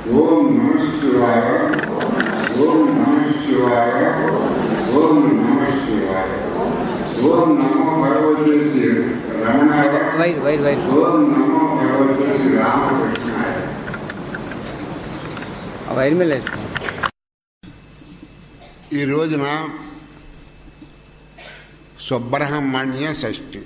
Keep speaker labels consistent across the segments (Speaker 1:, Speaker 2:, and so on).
Speaker 1: ఓం నమ శివాయ ఓం నమ శివాయ ఓం నమ శివాయ ఓం నమో భగవతే శ్రీ రమణాయ
Speaker 2: వైర్ వైర్ వైర్
Speaker 1: ఓం నమో భగవతే శ్రీ రామకృష్ణాయ
Speaker 2: ఆ వైర్ మీద వేసుకో.
Speaker 1: ఈ రోజున సుబ్రహ్మణ్య షష్ఠి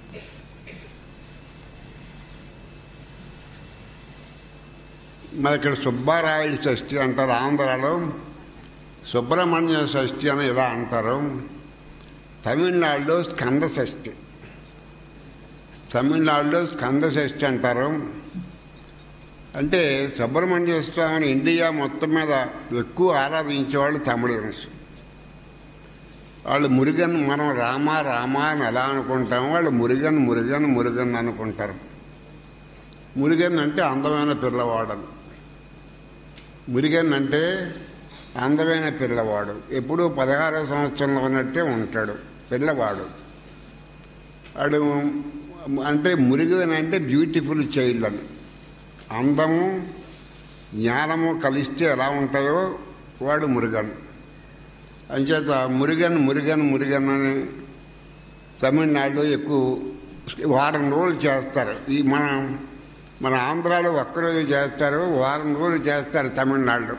Speaker 1: మరి ఇక్కడ సుబ్బారాయుడు షష్ఠి అంటారు ఆంధ్రాలో సుబ్రహ్మణ్య షష్ఠి అని ఇలా అంటారు తమిళనాడులో స్కంద షష్ఠి తమిళనాడులో స్కంద షష్ఠి అంటారు అంటే సుబ్రహ్మణ్య స్వామిని ఇండియా మొత్తం మీద ఎక్కువ ఆరాధించేవాళ్ళు తమిళన్స్ వాళ్ళు మురుగన్ మనం రామ రామ అని ఎలా అనుకుంటాం వాళ్ళు మురుగన్ మురుగన్ మురుగన్ అనుకుంటారు మురుగన్ అంటే అందమైన పిల్లవాడు మురుగన్ అంటే అందమైన పిల్లవాడు ఎప్పుడూ పదహారవ సంవత్సరంలో ఉన్నట్టే ఉంటాడు పిల్లవాడు వాడు అంటే మురుగన్ అంటే బ్యూటిఫుల్ చైల్డ్ అని అందము జ్ఞానము కలిస్తే ఎలా ఉంటాయో వాడు మురుగన్ అంచేత మురుగన్ మురుగన్ మురుగన్ అని తమిళనాడులో ఎక్కువ వారం రోజులు చేస్తారు ఈ మన మన ఆంధ్రాలో ఒక్కరోజు చేస్తారు వారం రోజులు చేస్తారు తమిళనాడులో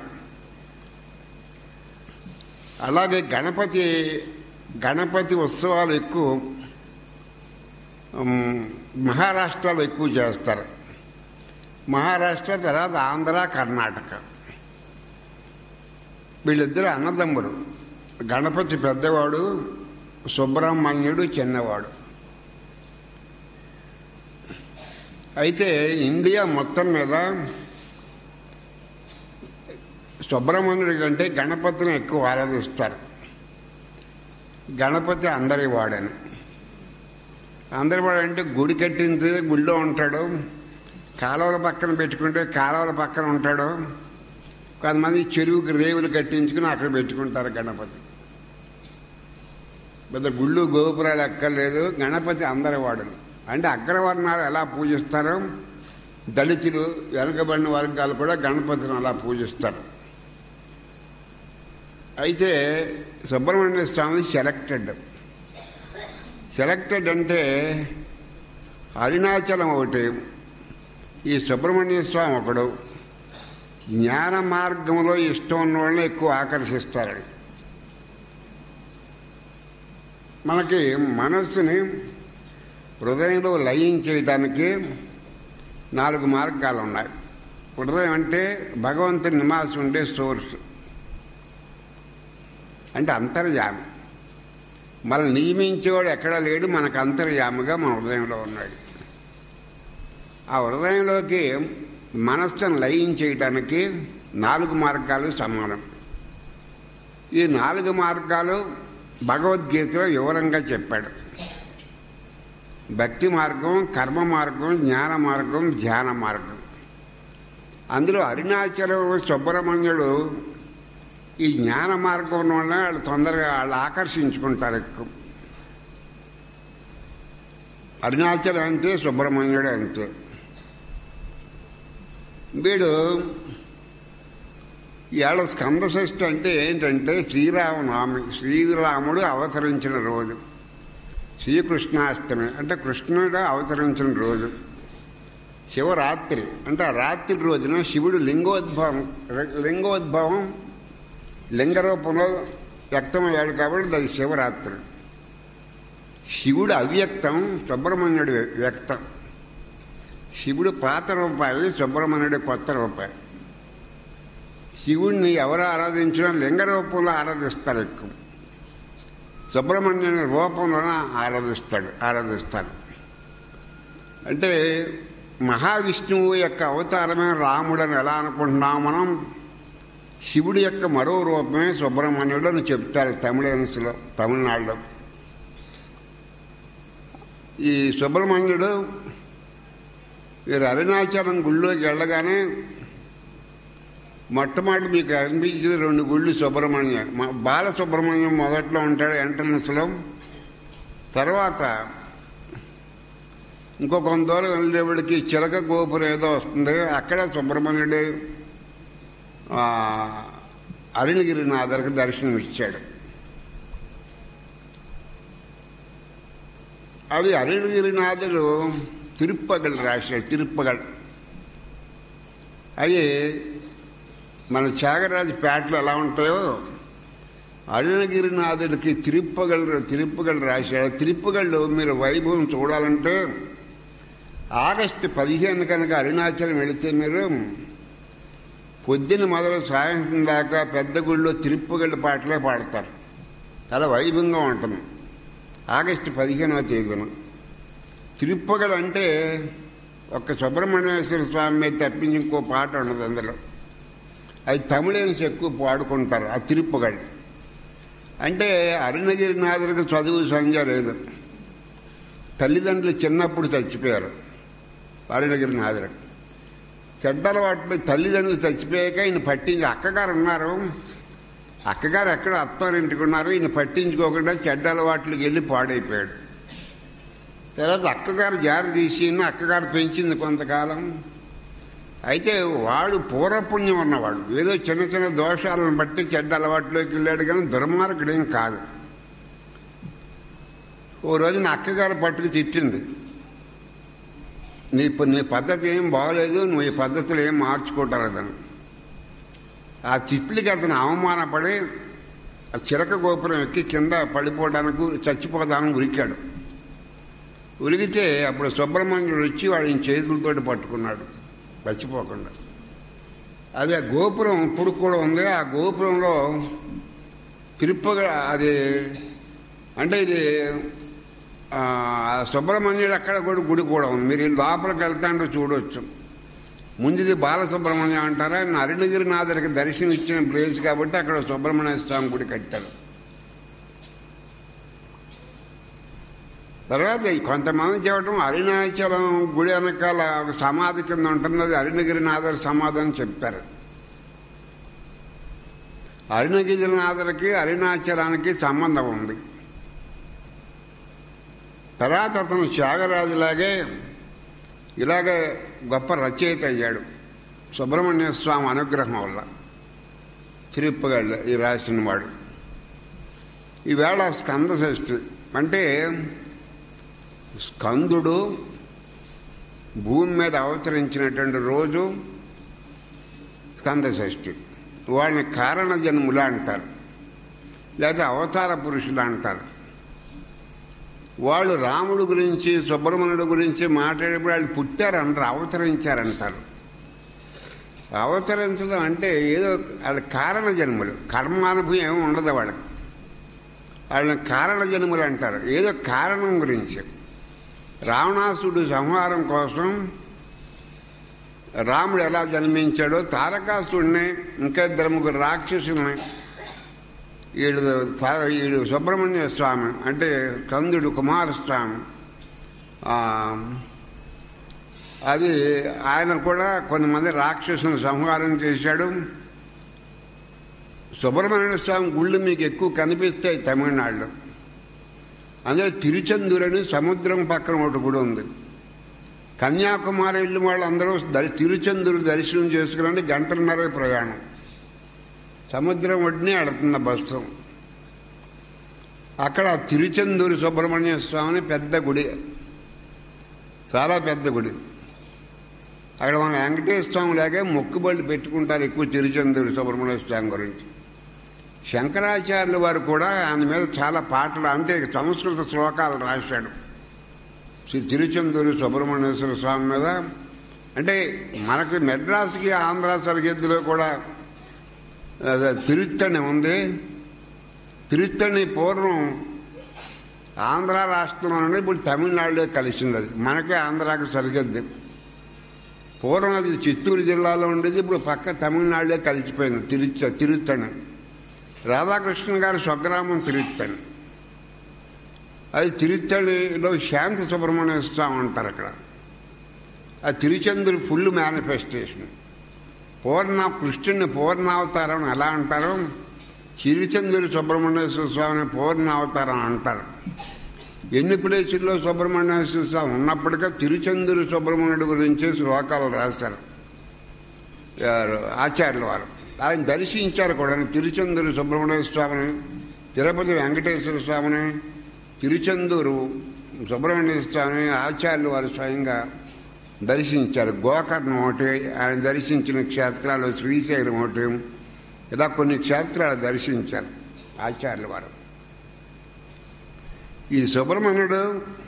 Speaker 1: అలాగే గణపతి గణపతి ఉత్సవాలు ఎక్కువ ఉమ్, మహారాష్ట్రలో ఎక్కువ చేస్తారు మహారాష్ట్ర తర్వాత ఆంధ్ర కర్ణాటక వీళ్ళిద్దరు అన్నదమ్ములు గణపతి పెద్దవాడు సుబ్రహ్మణ్యుడు చిన్నవాడు అయితే ఇండియా మొత్తం మీద సుబ్రహ్మణ్యుడి కంటే గణపతిని ఎక్కువ ఆరాధిస్తారు గణపతి అందరి వాడని అందరి వాడు అంటే గుడి కట్టించి గుడిలో ఉంటాడు కాలువల పక్కన పెట్టుకుంటే కాలువల పక్కన ఉంటాడు కొంతమంది చెరువుకి రేవులు కట్టించుకుని అక్కడ పెట్టుకుంటారు గణపతి పెద్ద గుళ్ళు గోపురాలు ఎక్కర్లేదు గణపతి అందరి వాడును అంటే అగ్రవర్ణాలు ఎలా పూజిస్తారో దళితులు వెనకబడిన వర్గాలు కూడా గణపతిని అలా పూజిస్తారు అయితే సుబ్రహ్మణ్య స్వామి సెలెక్టెడ్ సెలెక్టెడ్ అంటే అరుణాచలం ఒకటి ఈ సుబ్రహ్మణ్య స్వామి ఒకడు జ్ఞాన మార్గంలో ఇష్టం ఉన్న వాళ్ళని ఎక్కువ ఆకర్షిస్తారు మనకి మనస్సుని హృదయంలో లయం చేయడానికి నాలుగు మార్గాలు ఉన్నాయి హృదయం అంటే భగవంతుని నివాసం ఉండే సోర్స్ అంటే అంతర్యామి మనల్ని నియమించేవాడు ఎక్కడా లేడు మనకు అంతర్యామిగా మన హృదయంలో ఉన్నాడు ఆ హృదయంలోకి మనస్సును లయం చేయడానికి నాలుగు మార్గాలు సమానం ఈ నాలుగు మార్గాలు భగవద్గీతలో వివరంగా చెప్పాడు భక్తి మార్గం కర్మ మార్గం జ్ఞాన మార్గం ధ్యాన మార్గం అందులో అరుణాచలం సుబ్రహ్మణ్యుడు ఈ జ్ఞాన మార్గం వల్ల వాళ్ళు తొందరగా వాళ్ళు ఆకర్షించుకుంటారు ఎక్కువ అరుణాచలం అంతే సుబ్రహ్మణ్యుడు అంతే వీడు ఇవాళ స్కంద షష్ఠి అంటే ఏంటంటే శ్రీరామనవమి శ్రీరాముడు అవతరించిన రోజు శ్రీకృష్ణాష్టమి అంటే కృష్ణుడు అవతరించిన రోజు శివరాత్రి అంటే ఆ రాత్రి రోజున శివుడు లింగోద్భవం లింగోద్భవం లింగ రూపంలో వ్యక్తమయ్యాడు కాబట్టి అది శివరాత్రి శివుడు అవ్యక్తం సుబ్రహ్మణ్యుడు వ్యక్తం శివుడు పాత రూపాయి సుబ్రహ్మణ్యుడు కొత్త రూపాయి శివుడిని ఎవరు ఆరాధించినా లింగ రూపంలో ఆరాధిస్తారు ఎక్కువ సుబ్రహ్మణ్యుని రూపంలోనే ఆరాధిస్తాడు ఆరాధిస్తారు అంటే మహావిష్ణువు యొక్క అవతారమే రాముడని ఎలా అనుకుంటున్నాం మనం శివుడి యొక్క మరో రూపమే సుబ్రహ్మణ్యుడు అని చెప్తారు తమిళన్స్లో తమిళనాడులో ఈ సుబ్రహ్మణ్యుడు మీరు అరుణాచలం గుళ్ళోకి వెళ్ళగానే మొట్టమొదటి మీకు అనిపించేది రెండు గుళ్ళు సుబ్రహ్మణ్యం మ- బాల సుబ్రహ్మణ్యం మొదట్లో ఉంటాడు ఎంట్రన్స్లో తర్వాత ఇంకో కొంత దూరం వెళ్ళేవాడికి చిలక గోపురం ఏదో వస్తుంది అక్కడ సుబ్రహ్మణ్యుడు ఆ, అరుణగిరినాథర్కి దర్శనం ఇచ్చాడు అది అరుణగిరినాథుడు తిరుప్పగల్ రాశాడు తిరుప్పగల్ అవి మన త్యాగరాజు పేటలు ఎలా ఉంటాయో అరుణగిరినాథుడికి తిరుప్పగల్ తిరుప్పగల్ రాశాడు తిరుప్పగళ్ళు మీరు వైభవం చూడాలంటే ఆగస్టు పదిహేను కనుక అరుణాచలం వెళితే మీరు పొద్దున మొదలు సాయంత్రం దాకా పెద్ద గుళ్ళో తిరుప్పగళ్ళ పాటలే పాడతారు చాలా వైభవంగా ఉంటుంది ఆగస్టు పదిహేనవ తేదీన తిరుప్పగల్ అంటే ఒక్క సుబ్రహ్మణ్యేశ్వర స్వామి మీద తప్పించి ఇంకో పాట ఉండదు అందులో అది తమిళన్స్ ఎక్కువ పాడుకుంటారు ఆ తిరుప్పగల్ అంటే అరుణగిరినాథులకు చదువు సంధ్య లేదు తల్లిదండ్రులు చిన్నప్పుడు చచ్చిపోయారు అరుణగిరినాథులకు చెడ్డలవాట్లు తల్లిదండ్రులు చచ్చిపోయాక ఈయన పట్టించి అక్కగారు ఉన్నారు అక్కగారు ఎక్కడ అత్తారింటికి ఉన్నారు ఈయన పట్టించుకోకుండా చెడ్డ అలవాట్లకి వెళ్ళి పాడైపోయాడు తర్వాత అక్కగారు జారి తీసి ఈయన అక్కగారు పెంచింది కొంతకాలం అయితే వాడు పూర్వపుణ్యం ఉన్నవాడు ఏదో చిన్న చిన్న దోషాలను బట్టి చెడ్డ అలవాట్లోకి వెళ్ళాడు కానీ దుర్మార్గుడేం కాదు ఓ రోజున అక్కగారు పట్టుకు తిట్టింది నీ నీ పద్ధతి ఏం బాగలేదు నువ్వు ఈ పద్ధతులు ఏం మార్చుకోవటలేదని ఆ తిట్లకి అతను అవమానపడి ఆ చిరక గోపురం ఎక్కి కింద పడిపోవడానికి చచ్చిపోదానికి ఉరికాడు ఉరిగితే అప్పుడు సుబ్రహ్మణ్యుడు వచ్చి వాడిని చేతులతోటి పట్టుకున్నాడు చచ్చిపోకుండా అదే గోపురం ఇప్పుడు కూడా ఉంది ఆ గోపురంలో తిరుపతి అది అంటే ఇది ఆ, సుబ్రహ్మణ్యుడు అక్కడ కూడా గుడి కూడా ఉంది మీరు ఈ లోపలికి వెళ్తాంటే చూడొచ్చు ముందుది బాలసుబ్రహ్మణ్యం అంటారా ఆయన అరుణగిరినాథుడికి దర్శనం ఇచ్చిన ప్లేస్ కాబట్టి అక్కడ సుబ్రహ్మణ్య స్వామి గుడి కట్టారు తర్వాత ఈ కొంతమంది చెప్పడం అరుణాచలం గుడి వెనకాల ఒక సమాధి కింద ఉంటున్నది అరుణగిరినాథర్ సమాధి అని చెప్తారు అరుణగిరినాథుడికి అరుణాచలానికి సంబంధం ఉంది తర్వాత అతను త్యాగరాజులాగే ఇలాగే గొప్ప రచయిత అయ్యాడు సుబ్రహ్మణ్య స్వామి అనుగ్రహం వల్ల తిరుప్పగళ్ళ ఈ రాసిన వాడు ఈవేళ స్కంద షష్ఠి అంటే స్కందుడు భూమి మీద అవతరించినటువంటి రోజు స్కంద షష్ఠి వాళ్ళని కారణ జన్ములు అంటారు లేదా అవతార పురుషులు అంటారు వాళ్ళు రాముడు గురించి సుబ్రహ్మణ్యుడు గురించి మాట్లాడేప్పుడు వాళ్ళు పుట్టారంటారు అవతరించారంటారు అవతరించడం అంటే ఏదో వాళ్ళ కారణ జన్మలు కర్మానుభవం ఏమి ఉండదు వాళ్ళకి వాళ్ళని కారణ జన్మలు అంటారు ఏదో కారణం గురించి రావణాసుడు సంహారం కోసం రాముడు ఎలా జన్మించాడో తారకాసుడిని ఇంకా ఇద్దరు ముగ్గురు రాక్షసుల్ని ఈడు తా- ఈడు సుబ్రహ్మణ్య స్వామి అంటే కందుడు కుమారస్వామి ఆ, అది ఆయన కూడా కొంతమంది రాక్షసుని సంహారం చేశాడు సుబ్రహ్మణ్య స్వామి గుళ్ళు మీకు ఎక్కువ కనిపిస్తాయి తమిళనాడులో అందులో తిరుచందూరు అని సముద్రం పక్కన ఒకటి కూడా ఉంది కన్యాకుమారి వెళ్ళిన వాళ్ళందరూ దరి తిరుచందూరు దర్శనం చేసుకుని గంటన్నర ప్రయాణం సముద్రం ఒడ్డునే వెళుతున్న బస్సు అక్కడ తిరుచందూరు సుబ్రహ్మణ్య స్వామిని పెద్ద గుడి చాలా పెద్ద గుడి అక్కడ మన వెంకటేశ్వర స్వామి లాగే మొక్కుబళ్ళు పెట్టుకుంటారు ఎక్కువ తిరుచందూరు సుబ్రహ్మణ్య స్వామి గురించి శంకరాచార్యుల వారు కూడా ఆయన మీద చాలా పాటలు అంటే సంస్కృత శ్లోకాలు రాశాడు శ్రీ తిరుచందూరు సుబ్రహ్మణ్యేశ్వర స్వామి మీద అంటే మనకి మెడ్రాస్కి ఆంధ్ర సరిహద్దులో కూడా అదే తిరుత్తణి ఉంది తిరుత్తణి పూర్వం ఆంధ్ర రాష్ట్రంలో నుండి ఇప్పుడు తమిళనాడులో కలిసింది అది మనకే ఆంధ్రాకి సరిహద్దు పూర్వం అది చిత్తూరు జిల్లాలో ఉండేది ఇప్పుడు పక్క తమిళనాడులో కలిసిపోయింది తిరుచ తిరుత్తణి రాధాకృష్ణ గారి స్వగ్రామం తిరుత్తణి అది తిరుత్తణిలో శాంతి సుబ్రహ్మణ్య స్వామి అంటారు అక్కడ ఆ తిరుచంద్రుడి ఫుల్ మేనిఫెస్టేషన్ పూర్ణ కృష్ణుని పూర్ణావతారం ఎలా అంటారు చిరుచంద్రుడి సుబ్రహ్మణ్యేశ్వర స్వామిని పూర్ణావతారం అంటారు ఎన్ని ప్లేసుల్లో సుబ్రహ్మణ్యేశ్వర స్వామి ఉన్నప్పటికీ తిరుచంద్రుడి సుబ్రహ్మణ్యుడి గురించి శ్లోకాలు రాశారు ఎవరు? ఆచార్యుల వారు ఆయన దర్శించారు కూడా తిరుచందూరు సుబ్రహ్మణ్య స్వామిని తిరుపతి వెంకటేశ్వర స్వామిని తిరుచందూరు సుబ్రహ్మణ్య స్వామిని ఆచార్యులు వారు స్వయంగా దర్శించారు గోకర్ణం ఒకటి ఆయన దర్శించిన క్షేత్రాలు శ్రీశైలం ఒకటి ఇలా కొన్ని క్షేత్రాలు దర్శించారు ఆచార్యుల వారు ఈ సుబ్రహ్మణ్యుడు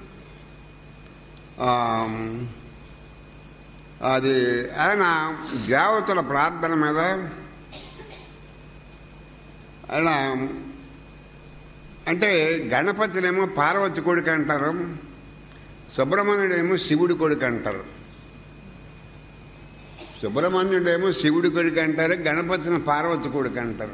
Speaker 1: ఆ, అది ఆయన దేవతల ప్రార్థన మీద ఆయన అంటే గణపతినేమో పార్వతి కొడుకు అంటారు సుబ్రహ్మణ్యుడేమో శివుడి కొడుకు అంటారు సుబ్రహ్మణ్యుడేమో శివుడి కొడుకు అంటారు గణపతిని పార్వతి కొడుకు అంటారు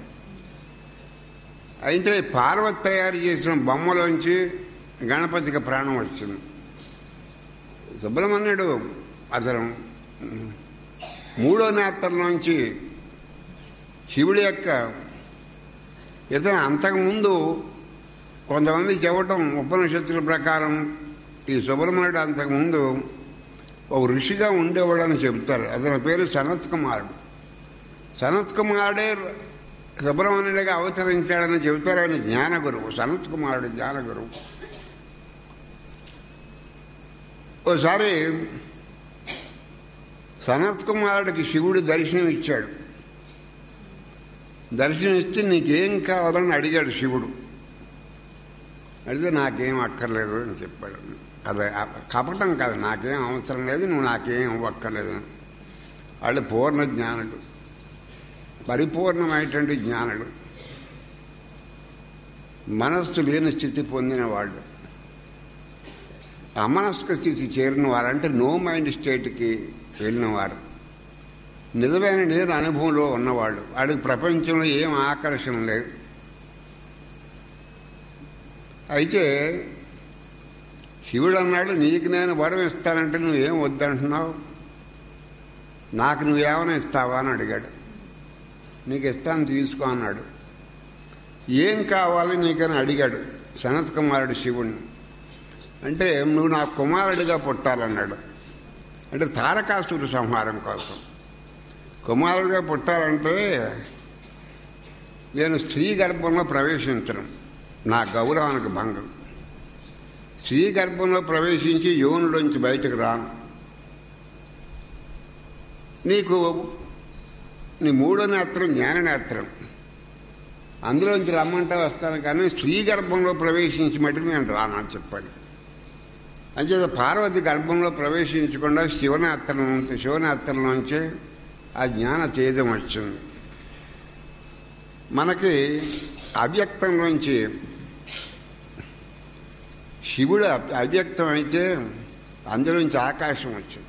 Speaker 1: అయితే పార్వతి తయారు చేసిన బొమ్మలోంచి గణపతికి ప్రాణం వచ్చింది సుబ్రహ్మణ్యుడు అతను మూడో నేత్రంలోంచి శివుడి యొక్క ఇతను అంతకుముందు కొంతమంది చెప్పటం ఉపనిషత్తుల ప్రకారం ఈ సుబ్రహ్మణ్యుడు అంతకుముందు ఒక ఋషిగా ఉండేవాడని చెప్తారు అతని పేరు సనత్ కుమారుడు సనత్ కుమారుడే సుబ్రహ్మణ్యుడిగా అవతరించాడని చెబుతారు ఆయన జ్ఞానగురువు సనత్ కుమారుడు జ్ఞానగురువు ఓసారి సనత్ కుమారుడికి శివుడు దర్శనం ఇచ్చాడు దర్శనం ఇస్తే నీకేం కావాలని అడిగాడు శివుడు అడిగితే నాకేం అక్కర్లేదు అని చెప్పాడు అదే కపటం కాదు నాకేం అవసరం లేదు నువ్వు నాకేం అక్కర్లేదు వాళ్ళు పూర్ణ జ్ఞానుడు పరిపూర్ణమైనటువంటి జ్ఞానుడు మనస్సు లేని స్థితి పొందిన వాళ్ళు అమనస్క స్థితి చేరిన వారు అంటే నో మైండ్ స్టేట్కి వెళ్ళిన వారు నిజమైన నేను అనుభవంలో ఉన్నవాళ్ళు వాడికి ప్రపంచంలో ఏం ఆకర్షణ లేదు అయితే శివుడు అన్నాడు నీకు నేను వరం ఇస్తానంటే నువ్వేం వద్దంటున్నావు నాకు నువ్వేమైనా ఇస్తావా అని అడిగాడు నీకు ఇస్తాను తీసుకో అన్నాడు ఏం కావాలి నీకని అడిగాడు సనత్ కుమారుడు శివుణ్ణి అంటే నువ్వు నా కుమారుడిగా పుట్టాలన్నాడు అంటే తారకాసురు సంహారం కోసం కుమారుడిగా పుట్టాలంటే నేను స్త్రీ గర్భంలో ప్రవేశించను నా గౌరవానికి భంగం స్త్రీ గర్భంలో ప్రవేశించి యోనులోంచి బయటకు రాను నీకు నీ మూడో నేత్రం జ్ఞాన నేత్రం అందులోంచి రమ్మంటే వస్తాను కానీ స్త్రీ గర్భంలో ప్రవేశించి మటుకు నేను రానని చెప్పాడు అంచేత పార్వతి గర్భంలో ప్రవేశించకుండా శివనేత్రం శివనేత్రంలోంచి ఆ జ్ఞాన తేజం వచ్చింది మనకి అవ్యక్తంలోంచి శివుడు అవ్యక్తం అయితే అందులోంచి ఆకాశం వచ్చింది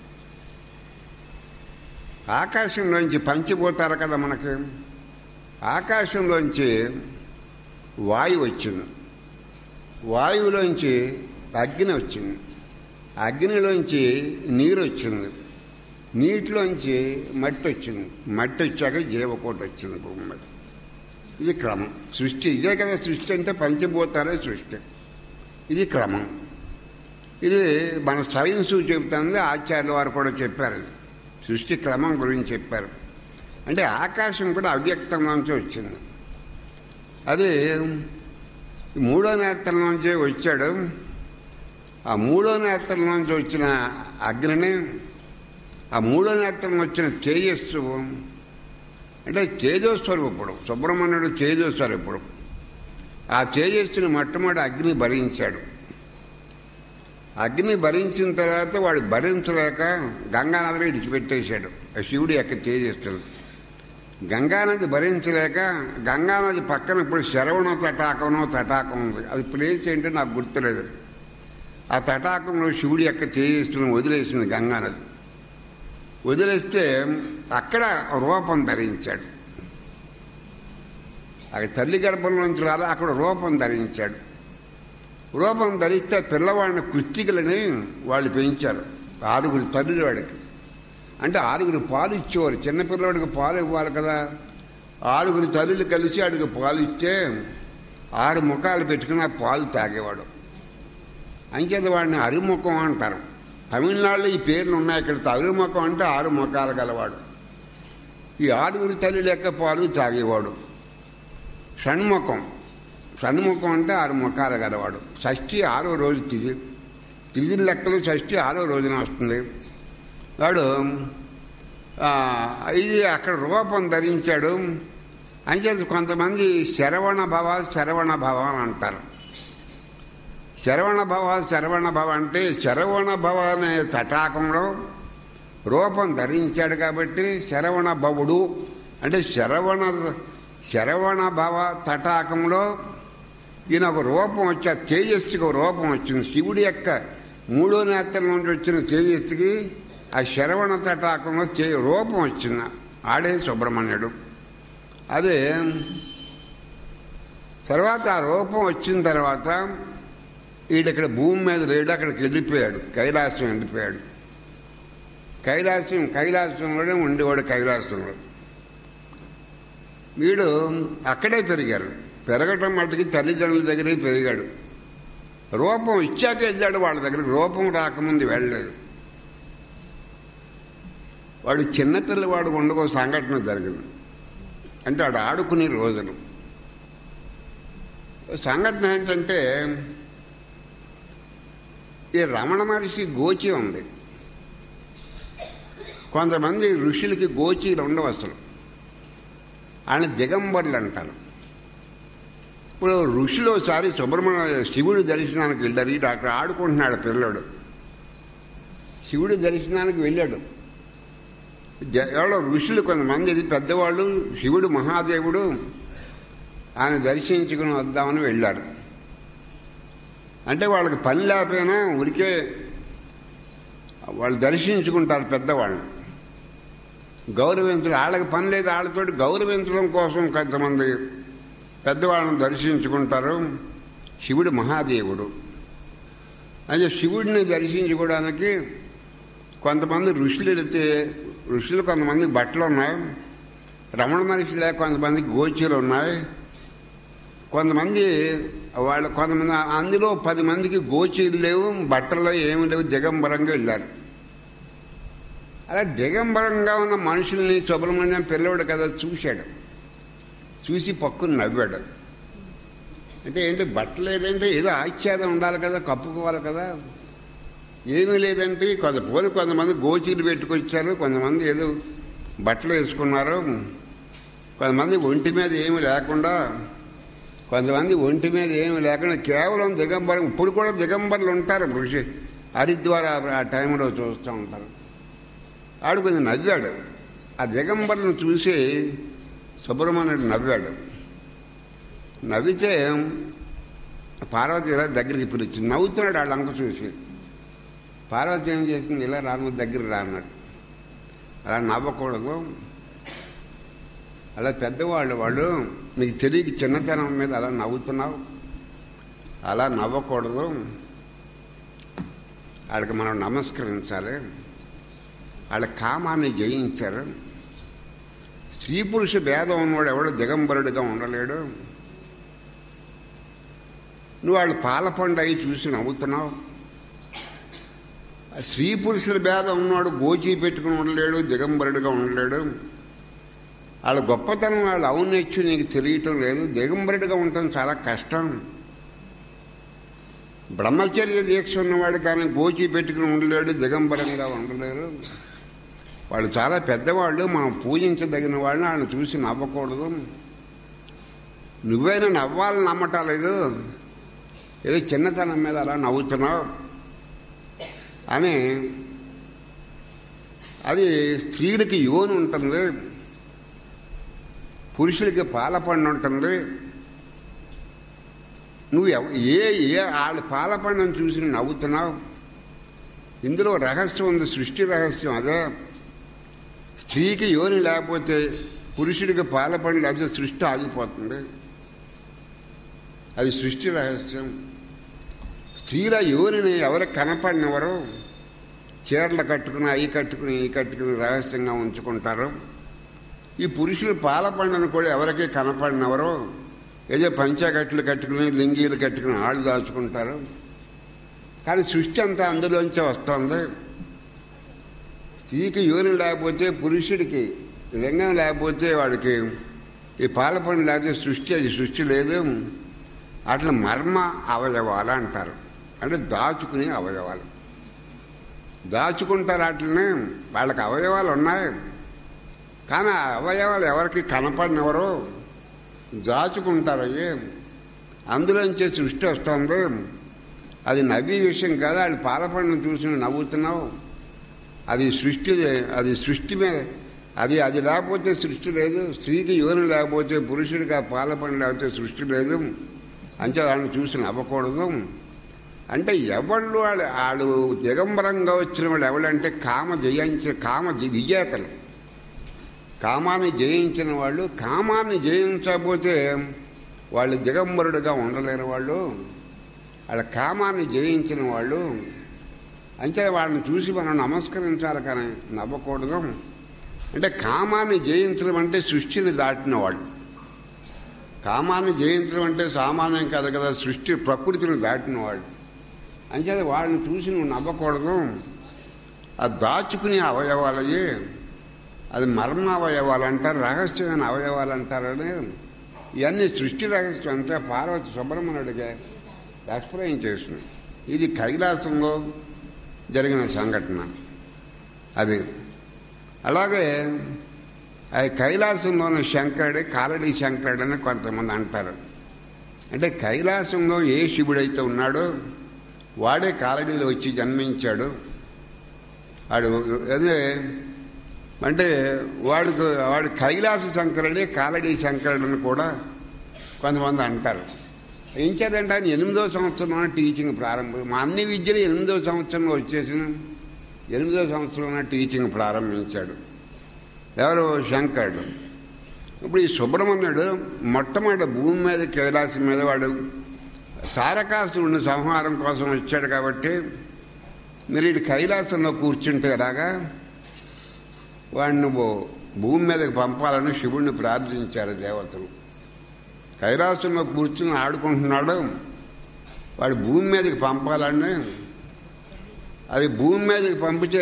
Speaker 1: ఆకాశంలోంచి పంచిపోతారు కదా మనకి ఆకాశంలోంచి వాయువు వచ్చింది వాయువులోంచి అగ్ని వచ్చింది అగ్నిలోంచి నీరు వచ్చింది నీటిలోంచి మట్టి వచ్చింది మట్టి వచ్చాక జీవకోటి వచ్చింది భూమి మీద ఇది క్రమం సృష్టి ఇదే కదా సృష్టి అంటే పంచభూతాలే సృష్టి ఇది క్రమం ఇది మన సైన్స్ చెబుతుంది ఆచార్యుల వారు కూడా చెప్పారు సృష్టి క్రమం గురించి చెప్పారు అంటే ఆకాశం కూడా అవ్యక్తం నుంచి వచ్చింది అది మూడో నేత్రం నుంచి వచ్చాడు ఆ మూడో నేత్రం నుంచి వచ్చిన అగ్నిని ఆ మూడో నేత్రం వచ్చిన తేజస్సు అంటే తేజస్వరూపుడు సుబ్రహ్మణ్యుడు తేజస్వరూపుడు ఆ తేజస్సుని మొట్టమొదటి అగ్ని భరించాడు అగ్ని భరించిన తర్వాత వాడు భరించలేక గంగానదిని ఇడిచిపెట్టేశాడు ఆ శివుడి యొక్క తేజస్సును గంగానది భరించలేక గంగానది పక్కన ఇప్పుడు శరవణ తటాకమో తటాకం ఉంది అది ప్లేస్ ఏంటో నాకు గుర్తులేదు ఆ తటాకంలో శివుడి యొక్క తేజస్సును వదిలేసింది గంగానది వదిలేస్తే అక్కడ రూపం ధరించాడు అక్కడ తల్లి గర్భంలోంచి రాదా అక్కడ రూపం ధరించాడు రూపం ధరిస్తే పిల్లవాడిని కుస్తికలని వాళ్ళు పెంచారు ఆరుగురు తల్లి వాడికి అంటే ఆరుగురు పాలు ఇచ్చేవారు చిన్నపిల్లవాడికి పాలు ఇవ్వాలి కదా ఆరుగురు తల్లులు కలిసి ఆడికి పాలు ఇస్తే ఆరు ముఖాలు పెట్టుకుని ఆ పాలు తాగేవాడు అంచేత వాడిని అరిముఖం అంటారు తమిళనాడులో ఈ పేర్లు ఉన్నాయి ఇక్కడ అరిముఖం అంటే ఆరు ముఖాలు గలవాడు ఈ ఆరుగురు తల్లి లెక్క పాలు తాగేవాడు షణ్ముఖం షణ్ముఖం అంటే ఆరు ముఖాలు గలవాడు షష్ఠి ఆరో రోజు తిది తిది లెక్కలు షష్ఠి ఆరో రోజున వస్తుంది వాడు ఆ, ఇది అక్కడ రూపం ధరించాడు అంచేది కొంతమంది శరవణ భవ శరవణ భవ అని అంటారు శరవణ భవ శరవణ భవ అంటే శరవణ భవ అనే తటాకంలో రూపం ధరించాడు కాబట్టి శరవణ భవుడు అంటే శరవణ శరవణ భవ తటాకంలో ఈయన ఒక రూపం వచ్చి ఆ తేజస్సుకి ఒక రూపం వచ్చింది శివుడి యొక్క మూడో నేత్రం నుండి వచ్చిన తేజస్సుకి ఆ శరవణ తటాకంలో తే రూపం వచ్చింది ఆడే సుబ్రహ్మణ్యుడు అదే తర్వాత ఆ రూపం వచ్చిన తర్వాత ఈడక్కడ భూమి మీద లేడు అక్కడికి వెళ్ళిపోయాడు కైలాసం వెళ్ళిపోయాడు కైలాసం కైలాసంలోనే ఉండేవాడు కైలాసంలో వీడు అక్కడే పెరిగారు పెరగటం మట్టుకి తల్లిదండ్రుల దగ్గరే పెరిగాడు రూపం ఇచ్చాక వెళ్ళాడు వాళ్ళ దగ్గరికి రూపం రాకముందు వెళ్ళలేదు వాడు చిన్నపిల్లవాడు ఉండకో సంఘటన జరిగింది అంటే వాడు ఆడుకునే రోజులు సంఘటన ఏంటంటే ఈ రమణ మహర్షి గోచి ఉంది కొంతమంది ఋషులకి గోచీలు ఉండవు అసలు ఆయన దిగంబర్లు అంటారు ఇప్పుడు ఋషులు ఒకసారి సుబ్రహ్మణ్య శివుడి దర్శనానికి వెళ్ళారు ఇటు అక్కడ ఆడుకుంటున్నాడు పిల్లడు శివుడి దర్శనానికి వెళ్ళాడు జ- ఎవరో ఋషులు కొంతమంది ఇది పెద్దవాళ్ళు శివుడు మహాదేవుడు ఆయన దర్శించుకుని వద్దామని వెళ్ళారు అంటే వాళ్ళకి పని లేకపోయినా ఉరికే వాళ్ళు దర్శించుకుంటారు పెద్దవాళ్ళు గౌరవించడం వాళ్ళకి పని లేదు వాళ్ళతోటి గౌరవించడం కోసం కొంతమంది పెద్దవాళ్ళని దర్శించుకుంటారు శివుడు మహాదేవుడు అయితే శివుడిని దర్శించుకోవడానికి కొంతమంది ఋషులు వెళితే ఋషులు కొంతమంది బట్టలు ఉన్నాయి రమణ మహర్షిలే కొంతమంది గోచీలు ఉన్నాయి కొంతమంది వాళ్ళు కొంతమంది అందులో పది మందికి గోచీలు లేవు బట్టల్లో ఏమి లేవు దిగంబరంగా వెళ్ళారు అలా దిగంబరంగా ఉన్న మనుషుల్ని సుబ్రహ్మణ్యం పిల్లవాడు కదా చూశాడు చూసి పక్కుని నవ్వాడు అంటే ఏంటి బట్టలు లేదంటే ఏదో ఆచ్ఛాదం ఉండాలి కదా కప్పుకోవాలి కదా ఏమీ లేదంటే కొంత పోలి కొంతమంది గోచీలు పెట్టుకొచ్చారు కొంతమంది ఏదో బట్టలు వేసుకున్నారు కొంతమంది ఒంటి మీద ఏమీ లేకుండా కొంతమంది ఒంటి మీద ఏమీ లేకుండా కేవలం దిగంబరం ఇప్పుడు కూడా దిగంబరులు ఉంటారు ఋషి హరిద్వార ఆ టైంలో చూస్తూ ఉంటారు ఆడు కొంచెం నవ్వాడు ఆ దిగంబరులను చూసి సుబ్రహ్మణ్యుడు నవ్వాడు నవ్వితే పార్వతి ఇలా దగ్గరికి పిలిచింది నవ్వుతున్నాడు వాళ్ళ అంక చూసి పార్వతి ఏం చేసింది ఇలా రాను దగ్గర రాన్నాడు అలా నవ్వకూడదు అలా పెద్దవాళ్ళు వాళ్ళు నీకు తెలియక చిన్నతనం మీద అలా నవ్వుతున్నావు అలా నవ్వకూడదు వాళ్ళకి మనం నమస్కరించాలి వాళ్ళ కామాన్ని జయించారు స్త్రీ పురుష భేదం ఉన్నవాడు ఎవడు దిగంబరుడిగా ఉండలేడు నువ్వు వాళ్ళు పాలపండు అయి చూసి నవ్వుతున్నావు ఆ స్త్రీ పురుషుల భేదం ఉన్నవాడు గోచి పెట్టుకుని ఉండలేడు దిగంబరుడిగా ఉండలేడు వాళ్ళ గొప్పతనం వాళ్ళ ఔన్నత్యం నీకు తెలియటం లేదు దిగంబరుడిగా ఉండటం చాలా కష్టం బ్రహ్మచర్య దీక్ష ఉన్నవాడు కానీ గోచి పెట్టుకుని ఉండలేడు దిగంబరంగా ఉండలేరు వాళ్ళు చాలా పెద్దవాళ్ళు మనం పూజించదగిన వాళ్ళని వాళ్ళని చూసి నవ్వకూడదు నువ్వైనా నవ్వాలని నమ్మటం లేదు ఏదో చిన్నతనం మీద అలా నవ్వుతున్నావు అని అది స్త్రీలకి యోని ఉంటుంది పురుషులకి పాలపండు ఉంటుంది నువ్వు ఎవ- ఏ ఏ వాళ్ళ పాలపండును చూసి నువ్వు నవ్వుతున్నావు ఇందులో రహస్యం ఉంది సృష్టి రహస్యం అదే స్త్రీకి యోని లేకపోతే పురుషుడికి పాలపండు లేకపోతే సృష్టి ఆగిపోతుంది అది సృష్టి రహస్యం స్త్రీల యోనిని ఎవరికి కనపడినవరో చీరలు కట్టుకుని అవి కట్టుకుని ఈ కట్టుకుని రహస్యంగా ఉంచుకుంటారు ఈ పురుషులు పాలపండును కూడా ఎవరికి కనపడినవరో ఏదో పంచాకట్లు కట్టుకుని లింగీలు కట్టుకుని ఆళ్ళు దాచుకుంటారు కానీ సృష్టి అంతా అందులోంచే వస్తుంది స్త్రీకి యోని లేకపోతే పురుషుడికి లింగం లేకపోతే వాడికి ఈ పాలపండు లేకపోతే సృష్టి అది సృష్టి లేదు అట్లా మర్మ అవయవాలు అంటారు అంటే దాచుకునే అవయవాలు దాచుకుంటారు వాటిని వాళ్ళకి అవయవాలు ఉన్నాయి కానీ ఆ అవయవాలు ఎవరికి కనపడినెవరో దాచుకుంటారు అవి అందులోంచే సృష్టి వస్తుంది అది నవ్వి విషయం కాదు వాళ్ళు పాలపండును చూసి నవ్వుతున్నావు అది సృష్టి అది సృష్టి మీద అది అది లేకపోతే సృష్టి లేదు స్త్రీకి యోని లేకపోతే పురుషుడికి ఆ పాలపండు లేకపోతే సృష్టి లేదు అంతే వాళ్ళని చూసి నవ్వకూడదు అంటే ఎవళ్ళు వాళ్ళు వాళ్ళు దిగంబరంగా వచ్చిన వాళ్ళు ఎవరంటే కామ జయించిన కామ జి- విజేతలు కామాన్ని జయించిన వాళ్ళు కామాన్ని జయించకపోతే వాళ్ళు దిగంబరుడుగా ఉండలేని వాళ్ళు వాళ్ళ కామాన్ని జయించిన వాళ్ళు అంతే వాళ్ళని చూసి మనం నమస్కరించాలి కానీ నవ్వకూడదు అంటే కామాన్ని జయించడం అంటే సృష్టిని దాటిన వాళ్ళు కామాన్ని జయించడం అంటే సామాన్యం కాదు కదా సృష్టి ప్రకృతిని దాటిన వాళ్ళు అంచేది వాళ్ళని చూసి నువ్వు నవ్వకూడదు ఆ దాచుకునే అవయవాలయ్యి అది మర్మ అవయవాలు అంటారు రహస్యమైన అవయవాలు అంటారని ఇవన్నీ సృష్టి రహస్యం అంతా పార్వతి సుబ్రహ్మణ్యుడిగా ఎక్స్ప్లెయిన్ చేసిన ఇది కైలాసంలో జరిగిన సంఘటన అది అలాగే అది కైలాసంలోని శంకరుడే కాలడి శంకరుడు అని కొంతమంది అంటారు అంటే కైలాసంలో ఏ శివుడైతే ఉన్నాడో వాడే కాలడీలో వచ్చి జన్మించాడు వాడు అదే అంటే వాడికి వాడు కైలాస శంకరుడే కాలడీ శంకరుడని కూడా కొంతమంది అంటారు ఏం చేద్దంటే ఆయన ఎనిమిదో సంవత్సరంలోనే టీచింగ్ ప్రారంభం మా అన్ని విద్యలు ఎనిమిదో సంవత్సరంలో వచ్చేసిన ఎనిమిదో సంవత్సరంలోనే టీచింగ్ ప్రారంభించాడు ఎవరు శంకరుడు ఇప్పుడు ఈ సుబ్రహ్మణ్యుడు మొట్టమొదటి భూమి మీద కైలాసం మీద వాడు తారకాసురుని సంహారం కోసం వచ్చాడు కాబట్టి మీరు ఇటు కైలాసంలో కూర్చుంటే ఎలాగా వాడిని నువ్వు భూమి మీదకి పంపాలని శివుణ్ణి ప్రార్థించారు దేవతలు కైలాసంలో కూర్చుని ఆడుకుంటున్నాడు వాడు భూమి మీదకి పంపాలని అది భూమి మీదకి పంపితే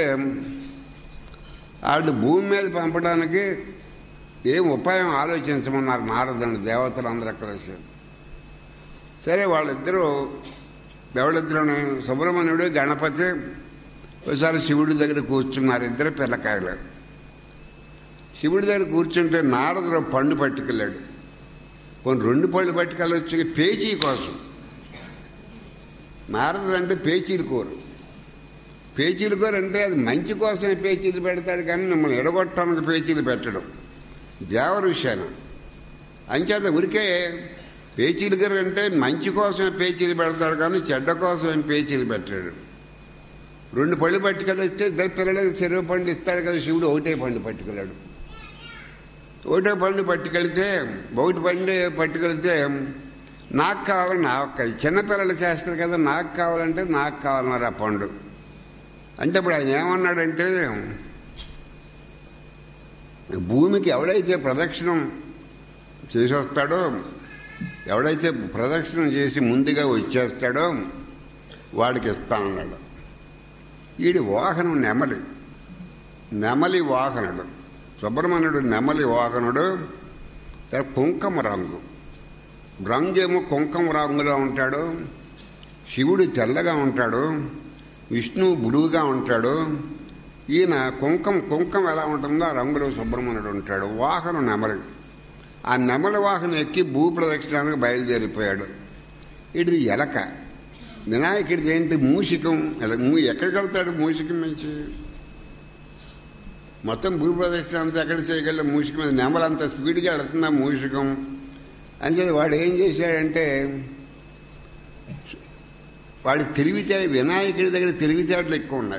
Speaker 1: వాడు భూమి మీద పంపడానికి ఏం ఉపాయం ఆలోచించమన్నారు నారదుని దేవతలు అందరూ కలిసి సరే వాళ్ళిద్దరూ ఎవరిద్దరు సుబ్రహ్మణ్యుడు గణపతి ఒకసారి శివుడి దగ్గర కూర్చున్నారు ఇద్దరు పిల్లకాయలు శివుడి దగ్గర కూర్చుంటే నారదుడు పండు పట్టుకెళ్ళాడు కొన్ని రెండు పళ్ళు పట్టుకెళ్ళొచ్చి పేచీ కోసం నారదుడు అంటే పేచీలు కూర పేచీలు కూర అంటే అది మంచి కోసమే పేచీలు పెడతాడు కానీ మిమ్మల్ని ఎడగొట్టడానికి పేచీలు పెట్టడం దేవర విషయాన్ని అంచేత ఉరికే పేచీలు కూర అంటే మంచి కోసమే పేచీలు పెడతాడు కానీ చెడ్డ కోసం పేచీలు పెట్టాడు రెండు పళ్ళు పట్టుకెళ్ళొస్తే ఇద్దరు పిల్లలకి చెరువు పండు ఇస్తాడు కదా శివుడు ఒకటే పండు పట్టుకెళ్ళాడు ఒకటే పండు పట్టుకెళ్తే ఒకటి పండు పట్టుకెళ్తే నాకు కావాలి నాకు చిన్నపిల్లలు చేస్తారు కదా నాకు కావాలంటే నాకు కావాలన్నారు ఆ పండు అంటే ఇప్పుడు ఆయన ఏమన్నాడంటే భూమికి ఎవడైతే ప్రదక్షిణం చేసి వస్తాడో ఎవడైతే ప్రదక్షిణం చేసి ముందుగా వచ్చేస్తాడో వాడికి ఇస్తానన్నాడు వీడి వాహనం నెమలి నెమలి వాహనుడు సుబ్రహ్మణ్యుడు నెమలి వాహనుడు తర్వాత కుంకుమ రంగు రంగేమో కుంకుమ రంగులో ఉంటాడు శివుడు తెల్లగా ఉంటాడు విష్ణువు బుడువుగా ఉంటాడు ఈయన కుంకం కుంకం ఎలా ఉంటుందో ఆ రంగులో సుబ్రహ్మణ్యుడు ఉంటాడు వాహనం నెమలి ఆ నెమలి వాహనం ఎక్కి భూ ప్రదక్షిణానికి బయలుదేరిపోయాడు ఇది ఎలక వినాయకుడిది ఏంటి మూషికం ఎల- మూ- ఎక్కడికి వెళ్తాడు మూషికం నుంచి మొత్తం భూ ప్రదక్షిణ అంతా ఎక్కడ చేయగల మూషికం మీద నెమలంత స్పీడ్గా వెళుతుందా మూషికం అని చెప్పి వాడు ఏం చేశాడంటే వాడి తెలివితే వినాయకుడి దగ్గర తెలివితేటలు ఎక్కువ ఉన్నాయి